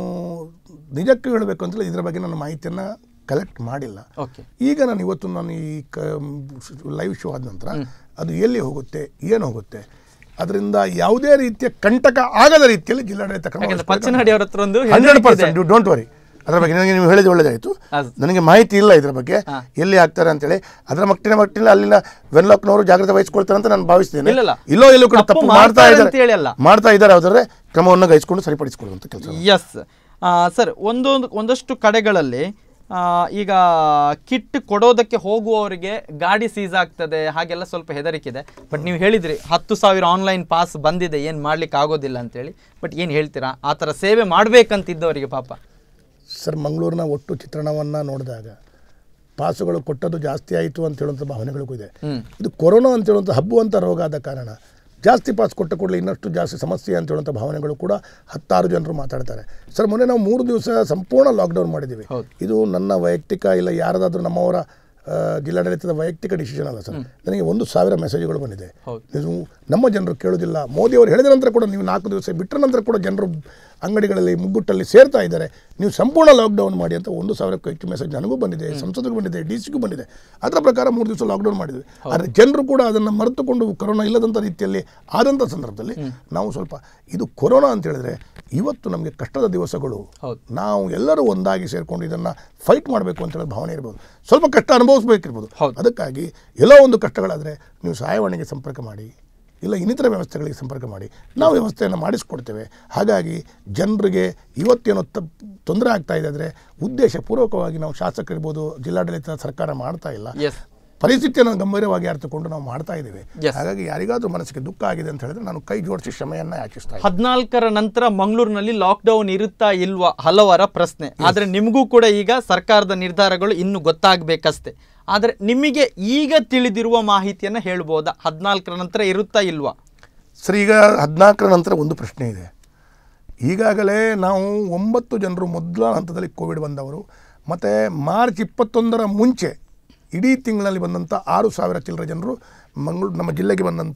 ನಿಜಕ್ಕೂ ಹೇಳಬೇಕು ಅಂತಲೇ ಇದರ ಬಗ್ಗೆ ನನ್ನ ಮಾಹಿತಿಯನ್ನು ಕಲೆಕ್ಟ್ ಮಾಡಿಲ್ಲ ಓಕೆ ಈಗ ನಾನು ಇವತ್ತು ನಾನು ಈ ಕ ಲೈವ್ ಶೋ ಆದ ನಂತರ ಅದು ಎಲ್ಲಿ ಹೋಗುತ್ತೆ ಏನು ಹೋಗುತ್ತೆ ಅದರಿಂದ ಯಾವುದೇ ರೀತಿಯ ಕಂಟಕ ಆಗದ ರೀತಿಯಲ್ಲಿ ಜಿಲ್ಲಾಡಳಿತ ಕ್ರಮ ಯಾಕಂದ್ರೆ ಪಚ್ಚನಾಡಿ ಅವ್ರ ಹತ್ರ ಒಂದು ಹಂಡ್ರೆಡ್ ಹೆದರಿಕೆ ಇದೆ. ಪರ್ಸೆಂಟ್ ಡೋಂಟ್ ವರಿ ಅದರ ಬಗ್ಗೆ ನನಗೆ ನೀವು ಹೇಳಿದ ಒಳ್ಳೆದಾಯಿತು ನನಗೆ ಮಾಹಿತಿ ಇಲ್ಲ ಇದರ ಬಗ್ಗೆ ಎಲ್ಲಿ ಆಗ್ತಾರೆ ಅಂತೇಳಿ ಅದರ ಮಟ್ಟಿನ ಮಟ್ಟಿನ ಅಲ್ಲಿನ ವೆನ್ಲಾಕ್ನವರು ಜಾಗ್ರತೆ ವಹಿಸ್ಕೊಳ್ತಾರೆ ಅಂತ ನಾನು ಭಾವಿಸ್ತೇನೆ ಇಲ್ಲ, ಇಲ್ಲ. ಇಲ್ಲೋ ಎಲ್ಲೋ ಕೂಡ ತಪ್ಪು ತಪ್ಪು ಮಾಡ್ತಾ ಮಾಡ್ತಾರೆ ಅಂತ ಹೇಳಿ ಇದ್ದಾರೆ ಅಲ್ಲ. ಮಾಡ್ತಾ ಇದ್ದಾರೆ ಯಾವುದಾದ್ರೆ ಕ್ರಮವನ್ನು ಗೈಸ್ಕೊಂಡು ಸರಿಪಡಿಸಿಕೊಳ್ಳುವಂಥ ಕೆಲಸ ಎಸ್ ಸರ್ ಒಂದೊಂದು ಒಂದಷ್ಟು ಕಡೆಗಳಲ್ಲಿ ಆ, ಈಗ ಕಿಟ್ ಕೊಡೋದಕ್ಕೆ ಹೋಗುವವರಿಗೆ ಗಾಡಿ ಸೀಸ್ ಆಗ್ತದೆ ಹಾಗೆಲ್ಲ ಸ್ವಲ್ಪ ಹೆದರಿಕೆ ಇದೆ ಬಟ್ ನೀವು ಹೇಳಿದ್ರಿ ಹತ್ತು ಸಾವಿರ ಆನ್ಲೈನ್ ಪಾಸ್ ಬಂದಿದೆ ಏನು ಮಾಡ್ಲಿಕ್ಕೆ ಆಗೋದಿಲ್ಲ ಅಂತೇಳಿ ಬಟ್ ಏನು ಹೇಳ್ತೀರಾ ಆ ಥರ ಸೇವೆ ಮಾಡ್ಬೇಕಂತಿದ್ದವರಿಗೆ ಪಾಪ ಸರ್ ಮಂಗಳೂರಿನ ಒಟ್ಟು ಚಿತ್ರಣವನ್ನು ನೋಡಿದಾಗ ಪಾಸುಗಳು ಕೊಟ್ಟದ್ದು ಜಾಸ್ತಿ ಆಯಿತು ಅಂತ ಹೇಳುವಂಥ ಭಾವನೆಗಳಿಗೂ ಇದೆ ಹ್ಮ್. ಇದು ಕೊರೋನಾ ಅಂತ ಹೇಳುವಂಥ ಹಬ್ಬುವಂಥ ರೋಗ ಆದ ಕಾರಣ ಜಾಸ್ತಿ ಪಾಸ್ ಕೊಟ್ಟ ಕೂಡಲೇ ಇನ್ನಷ್ಟು ಜಾಸ್ತಿ ಸಮಸ್ಯೆ ಅಂತ ಹೇಳುವಂಥ ಭಾವನೆಗಳು ಕೂಡ ಹತ್ತಾರು ಜನರು ಮಾತಾಡ್ತಾರೆ ಸರ್ ಮೊನ್ನೆ ನಾವು ಮೂರು ದಿವಸ ಸಂಪೂರ್ಣ ಲಾಕ್ಡೌನ್ ಮಾಡಿದ್ದೀವಿ ಇದು ನನ್ನ ವೈಯಕ್ತಿಕ ಇಲ್ಲ ಯಾರದಾದ್ರೂ ನಮ್ಮವರ ಆ, ಜಿಲ್ಲಾಡಳಿತದ ವೈಯಕ್ತಿಕ ಡಿಸಿಷನ್ ಅಲ್ಲ ಸರ್ ನನಗೆ ಒಂದು ಸಾವಿರ ಮೆಸೇಜ್ಗಳು ಬಂದಿದೆ ನೀವು ನಮ್ಮ ಜನರು ಕೇಳೋದಿಲ್ಲ ಮೋದಿ ಅವರು ಹೇಳಿದ ನಂತರ ಕೂಡ ನೀವು ನಾಲ್ಕು ದಿವಸ ಬಿಟ್ಟರ ನಂತರ ಕೂಡ ಜನರು ಅಂಗಡಿಗಳಲ್ಲಿ ಮುಗ್ಗುಟ್ಟಲ್ಲಿ ಸೇರ್ತಾ ಇದ್ದಾರೆ ನೀವು ಸಂಪೂರ್ಣ ಲಾಕ್ಡೌನ್ ಮಾಡಿ ಅಂತ ಒಂದು ಸಾವಿರಕ್ಕೂ ಹೆಚ್ಚು ಮೆಸೇಜ್ ನನಗೂ ಬಂದಿದೆ ಸಂಸದಿಗೂ ಬಂದಿದೆ ಡಿ ಸಿಗೂ ಬಂದಿದೆ ಅದರ ಪ್ರಕಾರ ಮೂರು ದಿವಸ ಲಾಕ್ಡೌನ್ ಮಾಡಿದ್ವಿ ಆದರೆ ಜನರು ಕೂಡ ಅದನ್ನು ಮರೆತುಕೊಂಡು ಕೊರೋನಾ ಇಲ್ಲದಂಥ ರೀತಿಯಲ್ಲಿ ಆದಂಥ ಸಂದರ್ಭದಲ್ಲಿ ನಾವು ಸ್ವಲ್ಪ ಇದು ಕೊರೋನಾ ಅಂತ ಹೇಳಿದ್ರೆ ಇವತ್ತು ನಮಗೆ ಕಷ್ಟದ ದಿವಸಗಳು ನಾವು ಎಲ್ಲರೂ ಒಂದಾಗಿ ಸೇರಿಕೊಂಡು ಇದನ್ನು ಫೈಟ್ ಮಾಡಬೇಕು ಅಂತ ಹೇಳೋ ಭಾವನೆ ಇರ್ಬೋದು ಸ್ವಲ್ಪ ಕಷ್ಟ ಅನುಭವಿಸ್ಬೇಕಿರ್ಬೋದು ಅದಕ್ಕಾಗಿ ಎಲ್ಲೋ ಒಂದು ಕಷ್ಟಗಳಾದರೆ ನೀವು ಸಹಾಯವಾಣಿಗೆ ಸಂಪರ್ಕ ಮಾಡಿ ಇಲ್ಲ ಇನ್ನಿತರ ವ್ಯವಸ್ಥೆಗಳಿಗೆ ಸಂಪರ್ಕ ಮಾಡಿ ನಾವು ವ್ಯವಸ್ಥೆಯನ್ನು ಮಾಡಿಸ್ಕೊಡ್ತೇವೆ ಹಾಗಾಗಿ ಜನರಿಗೆ ಇವತ್ತೇನೋ ತಪ್ ತೊಂದರೆ ಆಗ್ತಾ ಇದೆ ಅಂದರೆ ಉದ್ದೇಶಪೂರ್ವಕವಾಗಿ ನಾವು ಶಾಸಕರಿರ್ಬೋದು ಜಿಲ್ಲಾಡಳಿತ ಸರ್ಕಾರ ಮಾಡ್ತಾ ಇಲ್ಲ ಎಸ್ ಪರಿಸ್ಥಿತಿಯನ್ನು ಗಂಭೀರವಾಗಿ ಅರ್ಥಕೊಂಡು ನಾವು ಮಾಡ್ತಾ ಇದ್ದೇವೆ ಹಾಗಾಗಿ ಯಾರಿಗಾದ್ರೂ ಮನಸ್ಸಿಗೆ ದುಃಖ ಆಗಿದೆ ಅಂತ ಹೇಳಿದ್ರೆ ನಾನು ಕೈ ಜೋಡಿಸಿ ಕ್ಷಮೆಯನ್ನ ಯಾಚಿಸ್ತಾ ಇದ್ದೀನಿ. ಹದಿನಾಲ್ಕರ ನಂತರ ಮಂಗಳೂರಿನಲ್ಲಿ ಲಾಕ್ಡೌನ್ ಇರುತ್ತಾ ಇಲ್ವಾ ಹಲವರ ಪ್ರಶ್ನೆ ಆದರೆ ನಿಮಗೂ ಕೂಡ ಈಗ ಸರ್ಕಾರದ ನಿರ್ಧಾರಗಳು ಇನ್ನು ಗೊತ್ತಾಗಬೇಕಷ್ಟೇ ಆದರೆ ನಿಮಗೆ ಈಗ ತಿಳಿದಿರುವ ಮಾಹಿತಿಯನ್ನು ಹೇಳ್ಬೋದಾ ಹದಿನಾಲ್ಕರ ನಂತರ ಇರುತ್ತಾ ಇಲ್ವಾ ಸರ್ ಈಗ ಹದಿನಾಲ್ಕರ ನಂತರ ಒಂದು ಪ್ರಶ್ನೆ ಇದೆ ಈಗಾಗಲೇ ನಾವು ಒಂಬತ್ತು ಜನರು ಮೊದಲ ಹಂತದಲ್ಲಿ ಕೋವಿಡ್ ಬಂದವರು ಮತ್ತು ಮಾರ್ಚ್ ಇಪ್ಪತ್ತೊಂದರ ಮುಂಚೆ ಇಡೀ ತಿಂಗಳಲ್ಲಿ ಬಂದಂಥ ಆರು ಸಾವಿರ ಚಿಲ್ಲರೆ ಜನರು ಮಂಗಳೂರು ನಮ್ಮ ಜಿಲ್ಲೆಗೆ ಬಂದಂಥ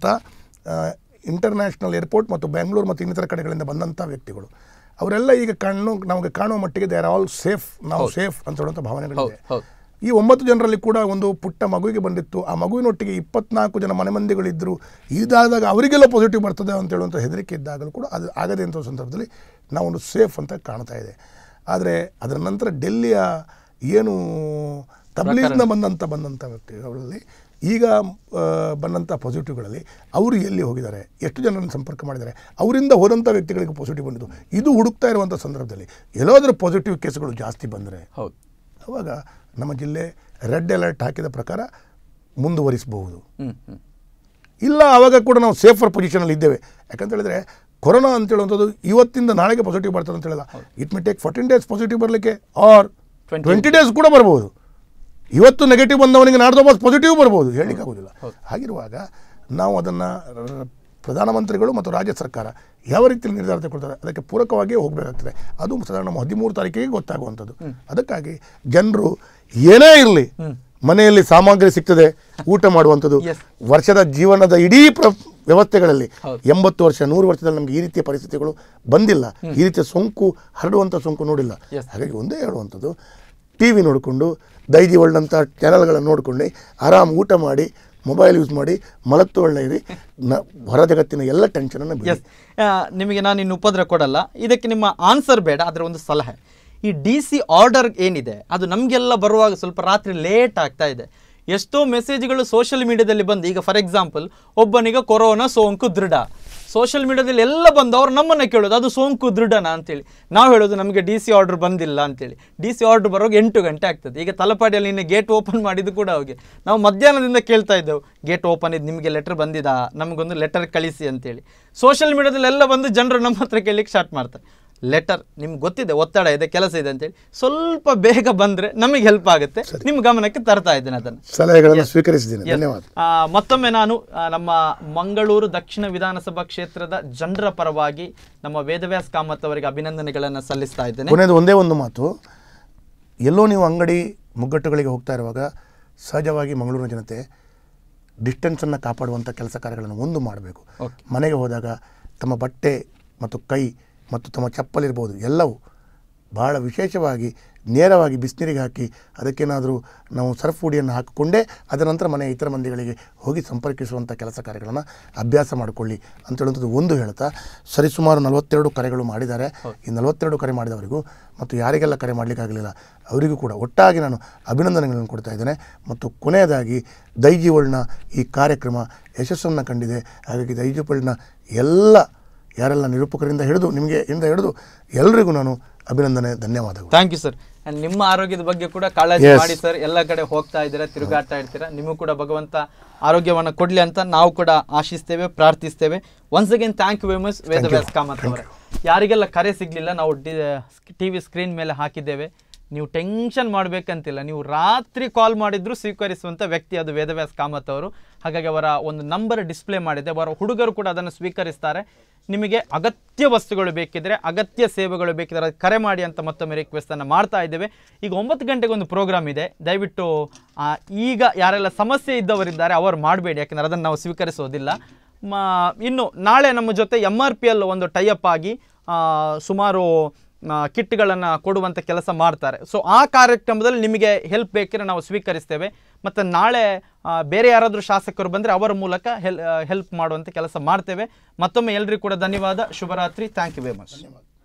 ಇಂಟರ್ನ್ಯಾಷನಲ್ ಏರ್ಪೋರ್ಟ್ ಮತ್ತು ಬೆಂಗಳೂರು ಮತ್ತು ಇನ್ನಿತರ ಕಡೆಗಳಿಂದ ಬಂದಂಥ ವ್ಯಕ್ತಿಗಳು ಅವರೆಲ್ಲ ಈಗ ಕಣ್ಣು ನಮಗೆ ಕಾಣುವ ಮಟ್ಟಿಗೆ ದೇ ಆರ್ ಆಲ್ ಸೇಫ್ ನಾವು ಹೌದು. ಸೇಫ್ ಅಂತ ಹೇಳುವಂಥ ಭಾವನೆಗಳಿದೆ ಹೌದು ಈ ಒಂಬತ್ತು ಜನರಲ್ಲಿ ಕೂಡ ಒಂದು ಪುಟ್ಟ ಮಗುವಿಗೆ ಬಂದಿತ್ತು ಆ ಮಗುವಿನೊಟ್ಟಿಗೆ ಇಪ್ಪತ್ನಾಲ್ಕು ಜನ ಮನೆ ಮಂದಿಗಳಿದ್ದರು ಇದಾದಾಗ ಅವರಿಗೆಲ್ಲ ಪಾಸಿಟಿವ್ ಬರ್ತದೆ ಅಂತ ಹೇಳುವಂಥ ಹೆದರಿಕೆ ಇದ್ದಾಗಲೂ ಕೂಡ ಅದು ಆಗದೆ ಅಂತ ಸಂದರ್ಭದಲ್ಲಿ ನಾವೊಂದು ಸೇಫ್ ಅಂತ ಕಾಣ್ತಾ ಇದೆ ಆದರೆ ಅದರ ನಂತರ ಡೆಲ್ಲಿಯ ಏನು ತಬ್ಲೀಗ್ನ ಬಂದಂಥ ಬಂದಂಥ ವ್ಯಕ್ತಿಗಳಲ್ಲಿ ಈಗ ಆ, ಬಂದಂಥ ಪಾಸಿಟಿವ್ಗಳಲ್ಲಿ ಅವರು ಎಲ್ಲಿ ಹೋಗಿದ್ದಾರೆ ಎಷ್ಟು ಜನರನ್ನು ಸಂಪರ್ಕ ಮಾಡಿದ್ದಾರೆ ಅವರಿಂದ ಹೋದಂಥ ವ್ಯಕ್ತಿಗಳಿಗೆ ಪಾಸಿಟಿವ್ ಬಂದಿದ್ದು ಇದು ಹುಡುಕ್ತಾ ಇರುವಂಥ ಸಂದರ್ಭದಲ್ಲಿ ಎಲ್ಲಾದರೂ ಪಾಸಿಟಿವ್ ಕೇಸ್ಗಳು ಜಾಸ್ತಿ ಬಂದರೆ ಹೌದು ಅವಾಗ ನಮ್ಮ ಜಿಲ್ಲೆ ರೆಡ್ ಅಲರ್ಟ್ ಹಾಕಿದ ಪ್ರಕಾರ ಮುಂದುವರಿಸಬಹುದು ಹ್ಮ್ ಹ್ಮ್ ಇಲ್ಲ ಆವಾಗ ಕೂಡ ನಾವು ಸೇಫರ್ ಪೊಸಿಷನಲ್ಲಿ ಇದ್ದೇವೆ ಯಾಕಂತ ಹೇಳಿದ್ರೆ ಕೊರೋನಾ ಅಂತ ಹೇಳುವಂಥದ್ದು ಇವತ್ತಿಂದ ನಾಳೆಗೆ ಪಾಸಿಟಿವ್ ಬರ್ತದೆ ಅಂತ ಹೇಳಿಲ್ಲ it may take fourteen days positive ಬರಲಿಕ್ಕೆ ಆರ್ ಟ್ವೆಂಟಿ ಡೇಸ್ ಕೂಡ ಬರ್ಬೋದು ಇವತ್ತು ನೆಗೆಟಿವ್ ಬಂದವನಿಗೆ ನಾಡ್ದು ವಾಪಸ್ ಪಾಸಿಟಿವ್ ಬರ್ಬೋದು ಹೇಳಲಿಕ್ಕೆ ಆಗೋದಿಲ್ಲ ಹಾಗಿರುವಾಗ ನಾವು ಅದನ್ನು ಪ್ರಧಾನಮಂತ್ರಿಗಳು ಮತ್ತು ರಾಜ್ಯ ಸರ್ಕಾರ ಯಾವ ರೀತಿಯಲ್ಲಿ ನಿರ್ಧಾರ ತಗೊಳ್ತಾರೆ ಅದಕ್ಕೆ ಪೂರಕವಾಗಿ ಹೋಗಬೇಕಾಗ್ತದೆ ಅದು ಸಾಧಾರಣ ಹದಿಮೂರು ತಾರೀಕಿಗೆ ಗೊತ್ತಾಗುವಂಥದ್ದು ಅದಕ್ಕಾಗಿ ಜನರು ಏನೇ ಇರಲಿ ಮನೆಯಲ್ಲಿ ಸಾಮಗ್ರಿ ಸಿಗ್ತದೆ ಊಟ ಮಾಡುವಂಥದ್ದು ವರ್ಷದ ಜೀವನದ ಇಡೀ ಪ್ರ ವ್ಯವಸ್ಥೆಗಳಲ್ಲಿ ಎಂಬತ್ತು ವರ್ಷ ನೂರು ವರ್ಷದಲ್ಲಿ ನಮಗೆ ಈ ರೀತಿಯ ಪರಿಸ್ಥಿತಿಗಳು ಬಂದಿಲ್ಲ ಈ ರೀತಿಯ ಸೋಂಕು ಹರಡುವಂಥ ಸೋಂಕು ನೋಡಿಲ್ಲ ಹಾಗಾಗಿ ಒಂದೇ ಹೇಳುವಂಥದ್ದು ಟಿ ವಿ ನೋಡಿಕೊಂಡು ದೈಜಿ ಒಳ್ಳಂಥ ಚಾನಲ್ಗಳನ್ನು ನೋಡಿಕೊಂಡು ಆರಾಮ್ ಊಟ ಮಾಡಿ ಮೊಬೈಲ್ ಯೂಸ್ ಮಾಡಿ ಮಲತ್ತು ಒಳ್ಳೆ ಇರಿ ನ ಹೊರ ಜಗತ್ತಿನ ಎಲ್ಲ ಟೆನ್ಷನನ್ನು ಬಿಡಿ ಎಸ್ ನಿಮಗೆ ನಾನು ಇನ್ನು ಉಪದ್ರ ಕೊಡಲ್ಲ ಇದಕ್ಕೆ ನಿಮ್ಮ ಆನ್ಸರ್ ಬೇಡ ಅದರ ಒಂದು ಸಲಹೆ ಈ ಡಿ ಸಿ ಆರ್ಡರ್ ಏನಿದೆ ಅದು ನಮಗೆಲ್ಲ ಬರುವಾಗ ಸ್ವಲ್ಪ ರಾತ್ರಿ ಲೇಟ್ ಆಗ್ತಾ ಇದೆ ಎಷ್ಟೋ ಮೆಸೇಜ್ಗಳು ಸೋಷಿಯಲ್ ಮೀಡಿಯಾದಲ್ಲಿ ಬಂದು ಈಗ ಫಾರ್ ಎಕ್ಸಾಂಪಲ್ ಒಬ್ಬನಿಗೆ ಕೊರೋನಾ ಸೋಂಕು ದೃಢ ಸೋಷಿಯಲ್ ಮೀಡಿಯಾದಲ್ಲಿ ಎಲ್ಲ ಬಂದು ಅವ್ರು ನಮ್ಮನ್ನು ಕೇಳೋದು ಅದು ಸೋಂಕು ದೃಢನಾ ಅಂತೇಳಿ ನಾವು ಹೇಳೋದು ನಮಗೆ ಡಿ ಸಿ ಆರ್ಡರ್ ಬಂದಿಲ್ಲ ಅಂತೇಳಿ ಡಿ ಸಿ ಆರ್ಡರ್ ಬರೋವಾಗ ಎಂಟು ಗಂಟೆ ಆಗ್ತದೆ ಈಗ ತಲಪಾಡಿಯಲ್ಲಿ ನಿನ್ನೆ ಗೇಟ್ ಓಪನ್ ಮಾಡಿದ್ದು ಕೂಡ ಹೋಗಿ ನಾವು ಮಧ್ಯಾಹ್ನದಿಂದ ಕೇಳ್ತಾ ಇದ್ದೆವು ಗೇಟ್ ಓಪನ್ ಇದು ನಿಮಗೆ ಲೆಟರ್ ಬಂದಿದಾ ನಮಗೊಂದು ಲೆಟರ್ ಕಳಿಸಿ ಅಂತೇಳಿ ಸೋಷಿಯಲ್ ಮೀಡಿಯಾದಲ್ಲಿ ಎಲ್ಲ ಬಂದು ಜನರು ನಮ್ಮ ಹತ್ರ ಕೇಳಲಿಕ್ಕೆ ಸ್ಟಾರ್ಟ್ ಮಾಡ್ತಾರೆ ಲೆಟರ್ ನಿಮ್ಗೆ ಗೊತ್ತಿದೆ ಒತ್ತಡ ಇದೆ ಕೆಲಸ ಇದೆ ಅಂತೇಳಿ ಸ್ವಲ್ಪ ಬೇಗ ಬಂದರೆ ನಮಗೆ ಹೆಲ್ಪ್ ಆಗುತ್ತೆ ನಿಮ್ಮ ಗಮನಕ್ಕೆ ತರ್ತಾ ಇದ್ದೇನೆ ಅದನ್ನು ಸಲಹೆಗಳನ್ನು ಸ್ವೀಕರಿಸಿದ್ದೀನಿ Yes. ಧನ್ಯವಾದ ಆ, ಮತ್ತೊಮ್ಮೆ ನಾನು ಆ, ನಮ್ಮ ಮಂಗಳೂರು ದಕ್ಷಿಣ ವಿಧಾನಸಭಾ ಕ್ಷೇತ್ರದ ಜನರ ಪರವಾಗಿ ನಮ್ಮ ವೇದವ್ಯಾಸ್ ಕಾಮತ್ ಅವರಿಗೆ ಅಭಿನಂದನೆಗಳನ್ನು ಸಲ್ಲಿಸ್ತಾ ಇದ್ದೇನೆ ಕೊನೆಯದು ಒಂದೇ ಒಂದು ಮಾತು ಎಲ್ಲೋ ನೀವು ಅಂಗಡಿ ಮುಗ್ಗಟ್ಟುಗಳಿಗೆ ಹೋಗ್ತಾ ಇರುವಾಗ ಸಹಜವಾಗಿ ಮಂಗಳೂರಿನ ಜನತೆ ಡಿಸ್ಟೆನ್ಸನ್ನು ಕಾಪಾಡುವಂಥ ಕೆಲಸ ಕಾರ್ಯಗಳನ್ನು ಒಂದು ಮಾಡಬೇಕು ಮನೆಗೆ ಹೋದಾಗ ತಮ್ಮ ಬಟ್ಟೆ ಮತ್ತು ಕೈ ಮತ್ತು ತಮ್ಮ ಚಪ್ಪಲಿರ್ಬೋದು ಎಲ್ಲವೂ ಭಾಳ ವಿಶೇಷವಾಗಿ ನೇರವಾಗಿ ಬಿಸಿನೀರಿಗೆ ಹಾಕಿ ಅದಕ್ಕೇನಾದರೂ ನಾವು ಸರ್ಫ್ ಹುಡಿಯನ್ನು ಹಾಕಿಕೊಂಡೇ ಅದರ ನಂತರ ಮನೆಯ ಇತರ ಮಂದಿಗಳಿಗೆ ಹೋಗಿ ಸಂಪರ್ಕಿಸುವಂಥ ಕೆಲಸ ಕಾರ್ಯಗಳನ್ನು ಅಭ್ಯಾಸ ಮಾಡಿಕೊಳ್ಳಿ ಅಂತ ಹೇಳುವಂಥದ್ದು ಒಂದು ಹೇಳ್ತಾ ಸರಿಸುಮಾರು ನಲವತ್ತೆರಡು ಕರೆಗಳು ಮಾಡಿದ್ದಾರೆ ಈ ನಲವತ್ತೆರಡು ಕರೆ ಮಾಡಿದವರಿಗೂ ಮತ್ತು ಯಾರಿಗೆಲ್ಲ ಕರೆ ಮಾಡಲಿಕ್ಕಾಗಲಿಲ್ಲ ಅವರಿಗೂ ಕೂಡ ಒಟ್ಟಾಗಿ ನಾನು ಅಭಿನಂದನೆಗಳನ್ನು ಕೊಡ್ತಾ ಇದ್ದೇನೆ ಮತ್ತು ಕೊನೆಯದಾಗಿ ದೈಜಿವಳ್ನ ಈ ಕಾರ್ಯಕ್ರಮ ಯಶಸ್ಸನ್ನು ಕಂಡಿದೆ ಹಾಗಾಗಿ ದೈಜಿವಳ್ನ ಎಲ್ಲ ಯಾರೆಲ್ಲ ನಿರೂಪಕರಿಂದ ಹಿಡಿದು ನಿಮಗೆ ಇಂದ ಹಿಡಿದು ಎಲ್ಲರಿಗೂ ನಾನು ಅಭಿನಂದನೆ ಧನ್ಯವಾದಗಳು ಥ್ಯಾಂಕ್ ಯು ಸರ್ ಅಂಡ್ ನಿಮ್ಮ ಆರೋಗ್ಯದ ಬಗ್ಗೆ ಕೂಡ ಕಾಳಜಿ Yes. ಮಾಡಿ ಸರ್ ಎಲ್ಲ ಕಡೆ ಹೋಗ್ತಾ ಇದ್ದೀರಾ ತಿರುಗಾಡ್ತಾ ಇರ್ತೀರಾ ನಿಮಗೂ ಕೂಡ ಭಗವಂತ ಆರೋಗ್ಯವನ್ನು ಕೊಡ್ಲಿ ಅಂತ ನಾವು ಕೂಡ ಆಶಿಸ್ತೇವೆ ಪ್ರಾರ್ಥಿಸ್ತೇವೆ once again thank you very much Vedavyas Kamath ಅವರೇ ಯಾರಿಗೆಲ್ಲ ಕರೆ ಸಿಗ್ಲಿಲ್ಲ ನಾವು ಟಿ ವಿ ಸ್ಕ್ರೀನ್ ಮೇಲೆ ಹಾಕಿದ್ದೇವೆ ನೀವು ಟೆನ್ಷನ್ ಮಾಡಬೇಕಂತಿಲ್ಲ ನೀವು ರಾತ್ರಿ ಕಾಲ್ ಮಾಡಿದ್ರು ಸ್ವೀಕರಿಸುವಂಥ ವ್ಯಕ್ತಿ ಅದು ವೇದವ್ಯಾಸ್ ಕಾಮತ್ ಅವರು ಹಾಗಾಗಿ ಅವರ ಒಂದು ನಂಬರ್ ಡಿಸ್ಪ್ಲೇ ಮಾಡಿದೆ ಅವರ ಹುಡುಗರು ಕೂಡ ಅದನ್ನು ಸ್ವೀಕರಿಸ್ತಾರೆ ನಿಮಗೆ ಅಗತ್ಯ ವಸ್ತುಗಳು ಬೇಕಿದ್ರೆ ಅಗತ್ಯ ಸೇವೆಗಳು ಬೇಕಿದ್ರೆ ಅದಕ್ಕೆ ಕರೆ ಮಾಡಿ ಅಂತ ಮತ್ತೊಮ್ಮೆ ರಿಕ್ವೆಸ್ಟನ್ನು ಮಾಡ್ತಾ ಇದ್ದೇವೆ ಈಗ ಒಂಬತ್ತು ಗಂಟೆಗೆ ಒಂದು ಪ್ರೋಗ್ರಾಮ್ ಇದೆ ದಯವಿಟ್ಟು ಆ, ಈಗ ಯಾರೆಲ್ಲ ಸಮಸ್ಯೆ ಇದ್ದವರಿದ್ದಾರೆ ಅವರು ಮಾಡಬೇಡಿ ಯಾಕೆಂದರೆ ಅದನ್ನು ನಾವು ಸ್ವೀಕರಿಸೋದಿಲ್ಲ ಮ ಇನ್ನು ನಾಳೆ ನಮ್ಮ ಜೊತೆ ಎಮ್ ಆರ್ ಪಿ ಎಲ್ ಒಂದು ಟೈಅಪ್ ಆಗಿ ಆ, ಸುಮಾರು ಕಿಟ್ಗಳನ್ನು ಕೊಡುವಂಥ ಕೆಲಸ ಮಾಡ್ತಾರೆ ಸೊ ಆ ಕಾರ್ಯಕ್ರಮದಲ್ಲಿ ನಿಮಗೆ ಹೆಲ್ಪ್ ಬೇಕಿದ್ರೆ ನಾವು ಸ್ವೀಕರಿಸ್ತೇವೆ ಮತ್ತು ನಾಳೆ ಆ, ಬೇರೆ ಯಾರಾದರೂ ಶಾಸಕರು ಬಂದರೆ ಅವರ ಮೂಲಕ ಹೆಲ್ ಹೆಲ್ಪ್ ಮಾಡುವಂಥ ಕೆಲಸ ಮಾಡ್ತೇವೆ ಮತ್ತೊಮ್ಮೆ ಎಲ್ರಿಗೂ ಕೂಡ ಧನ್ಯವಾದ ಶುಭರಾತ್ರಿ ಥ್ಯಾಂಕ್ ಯು ವೆರಿ ಮಚ್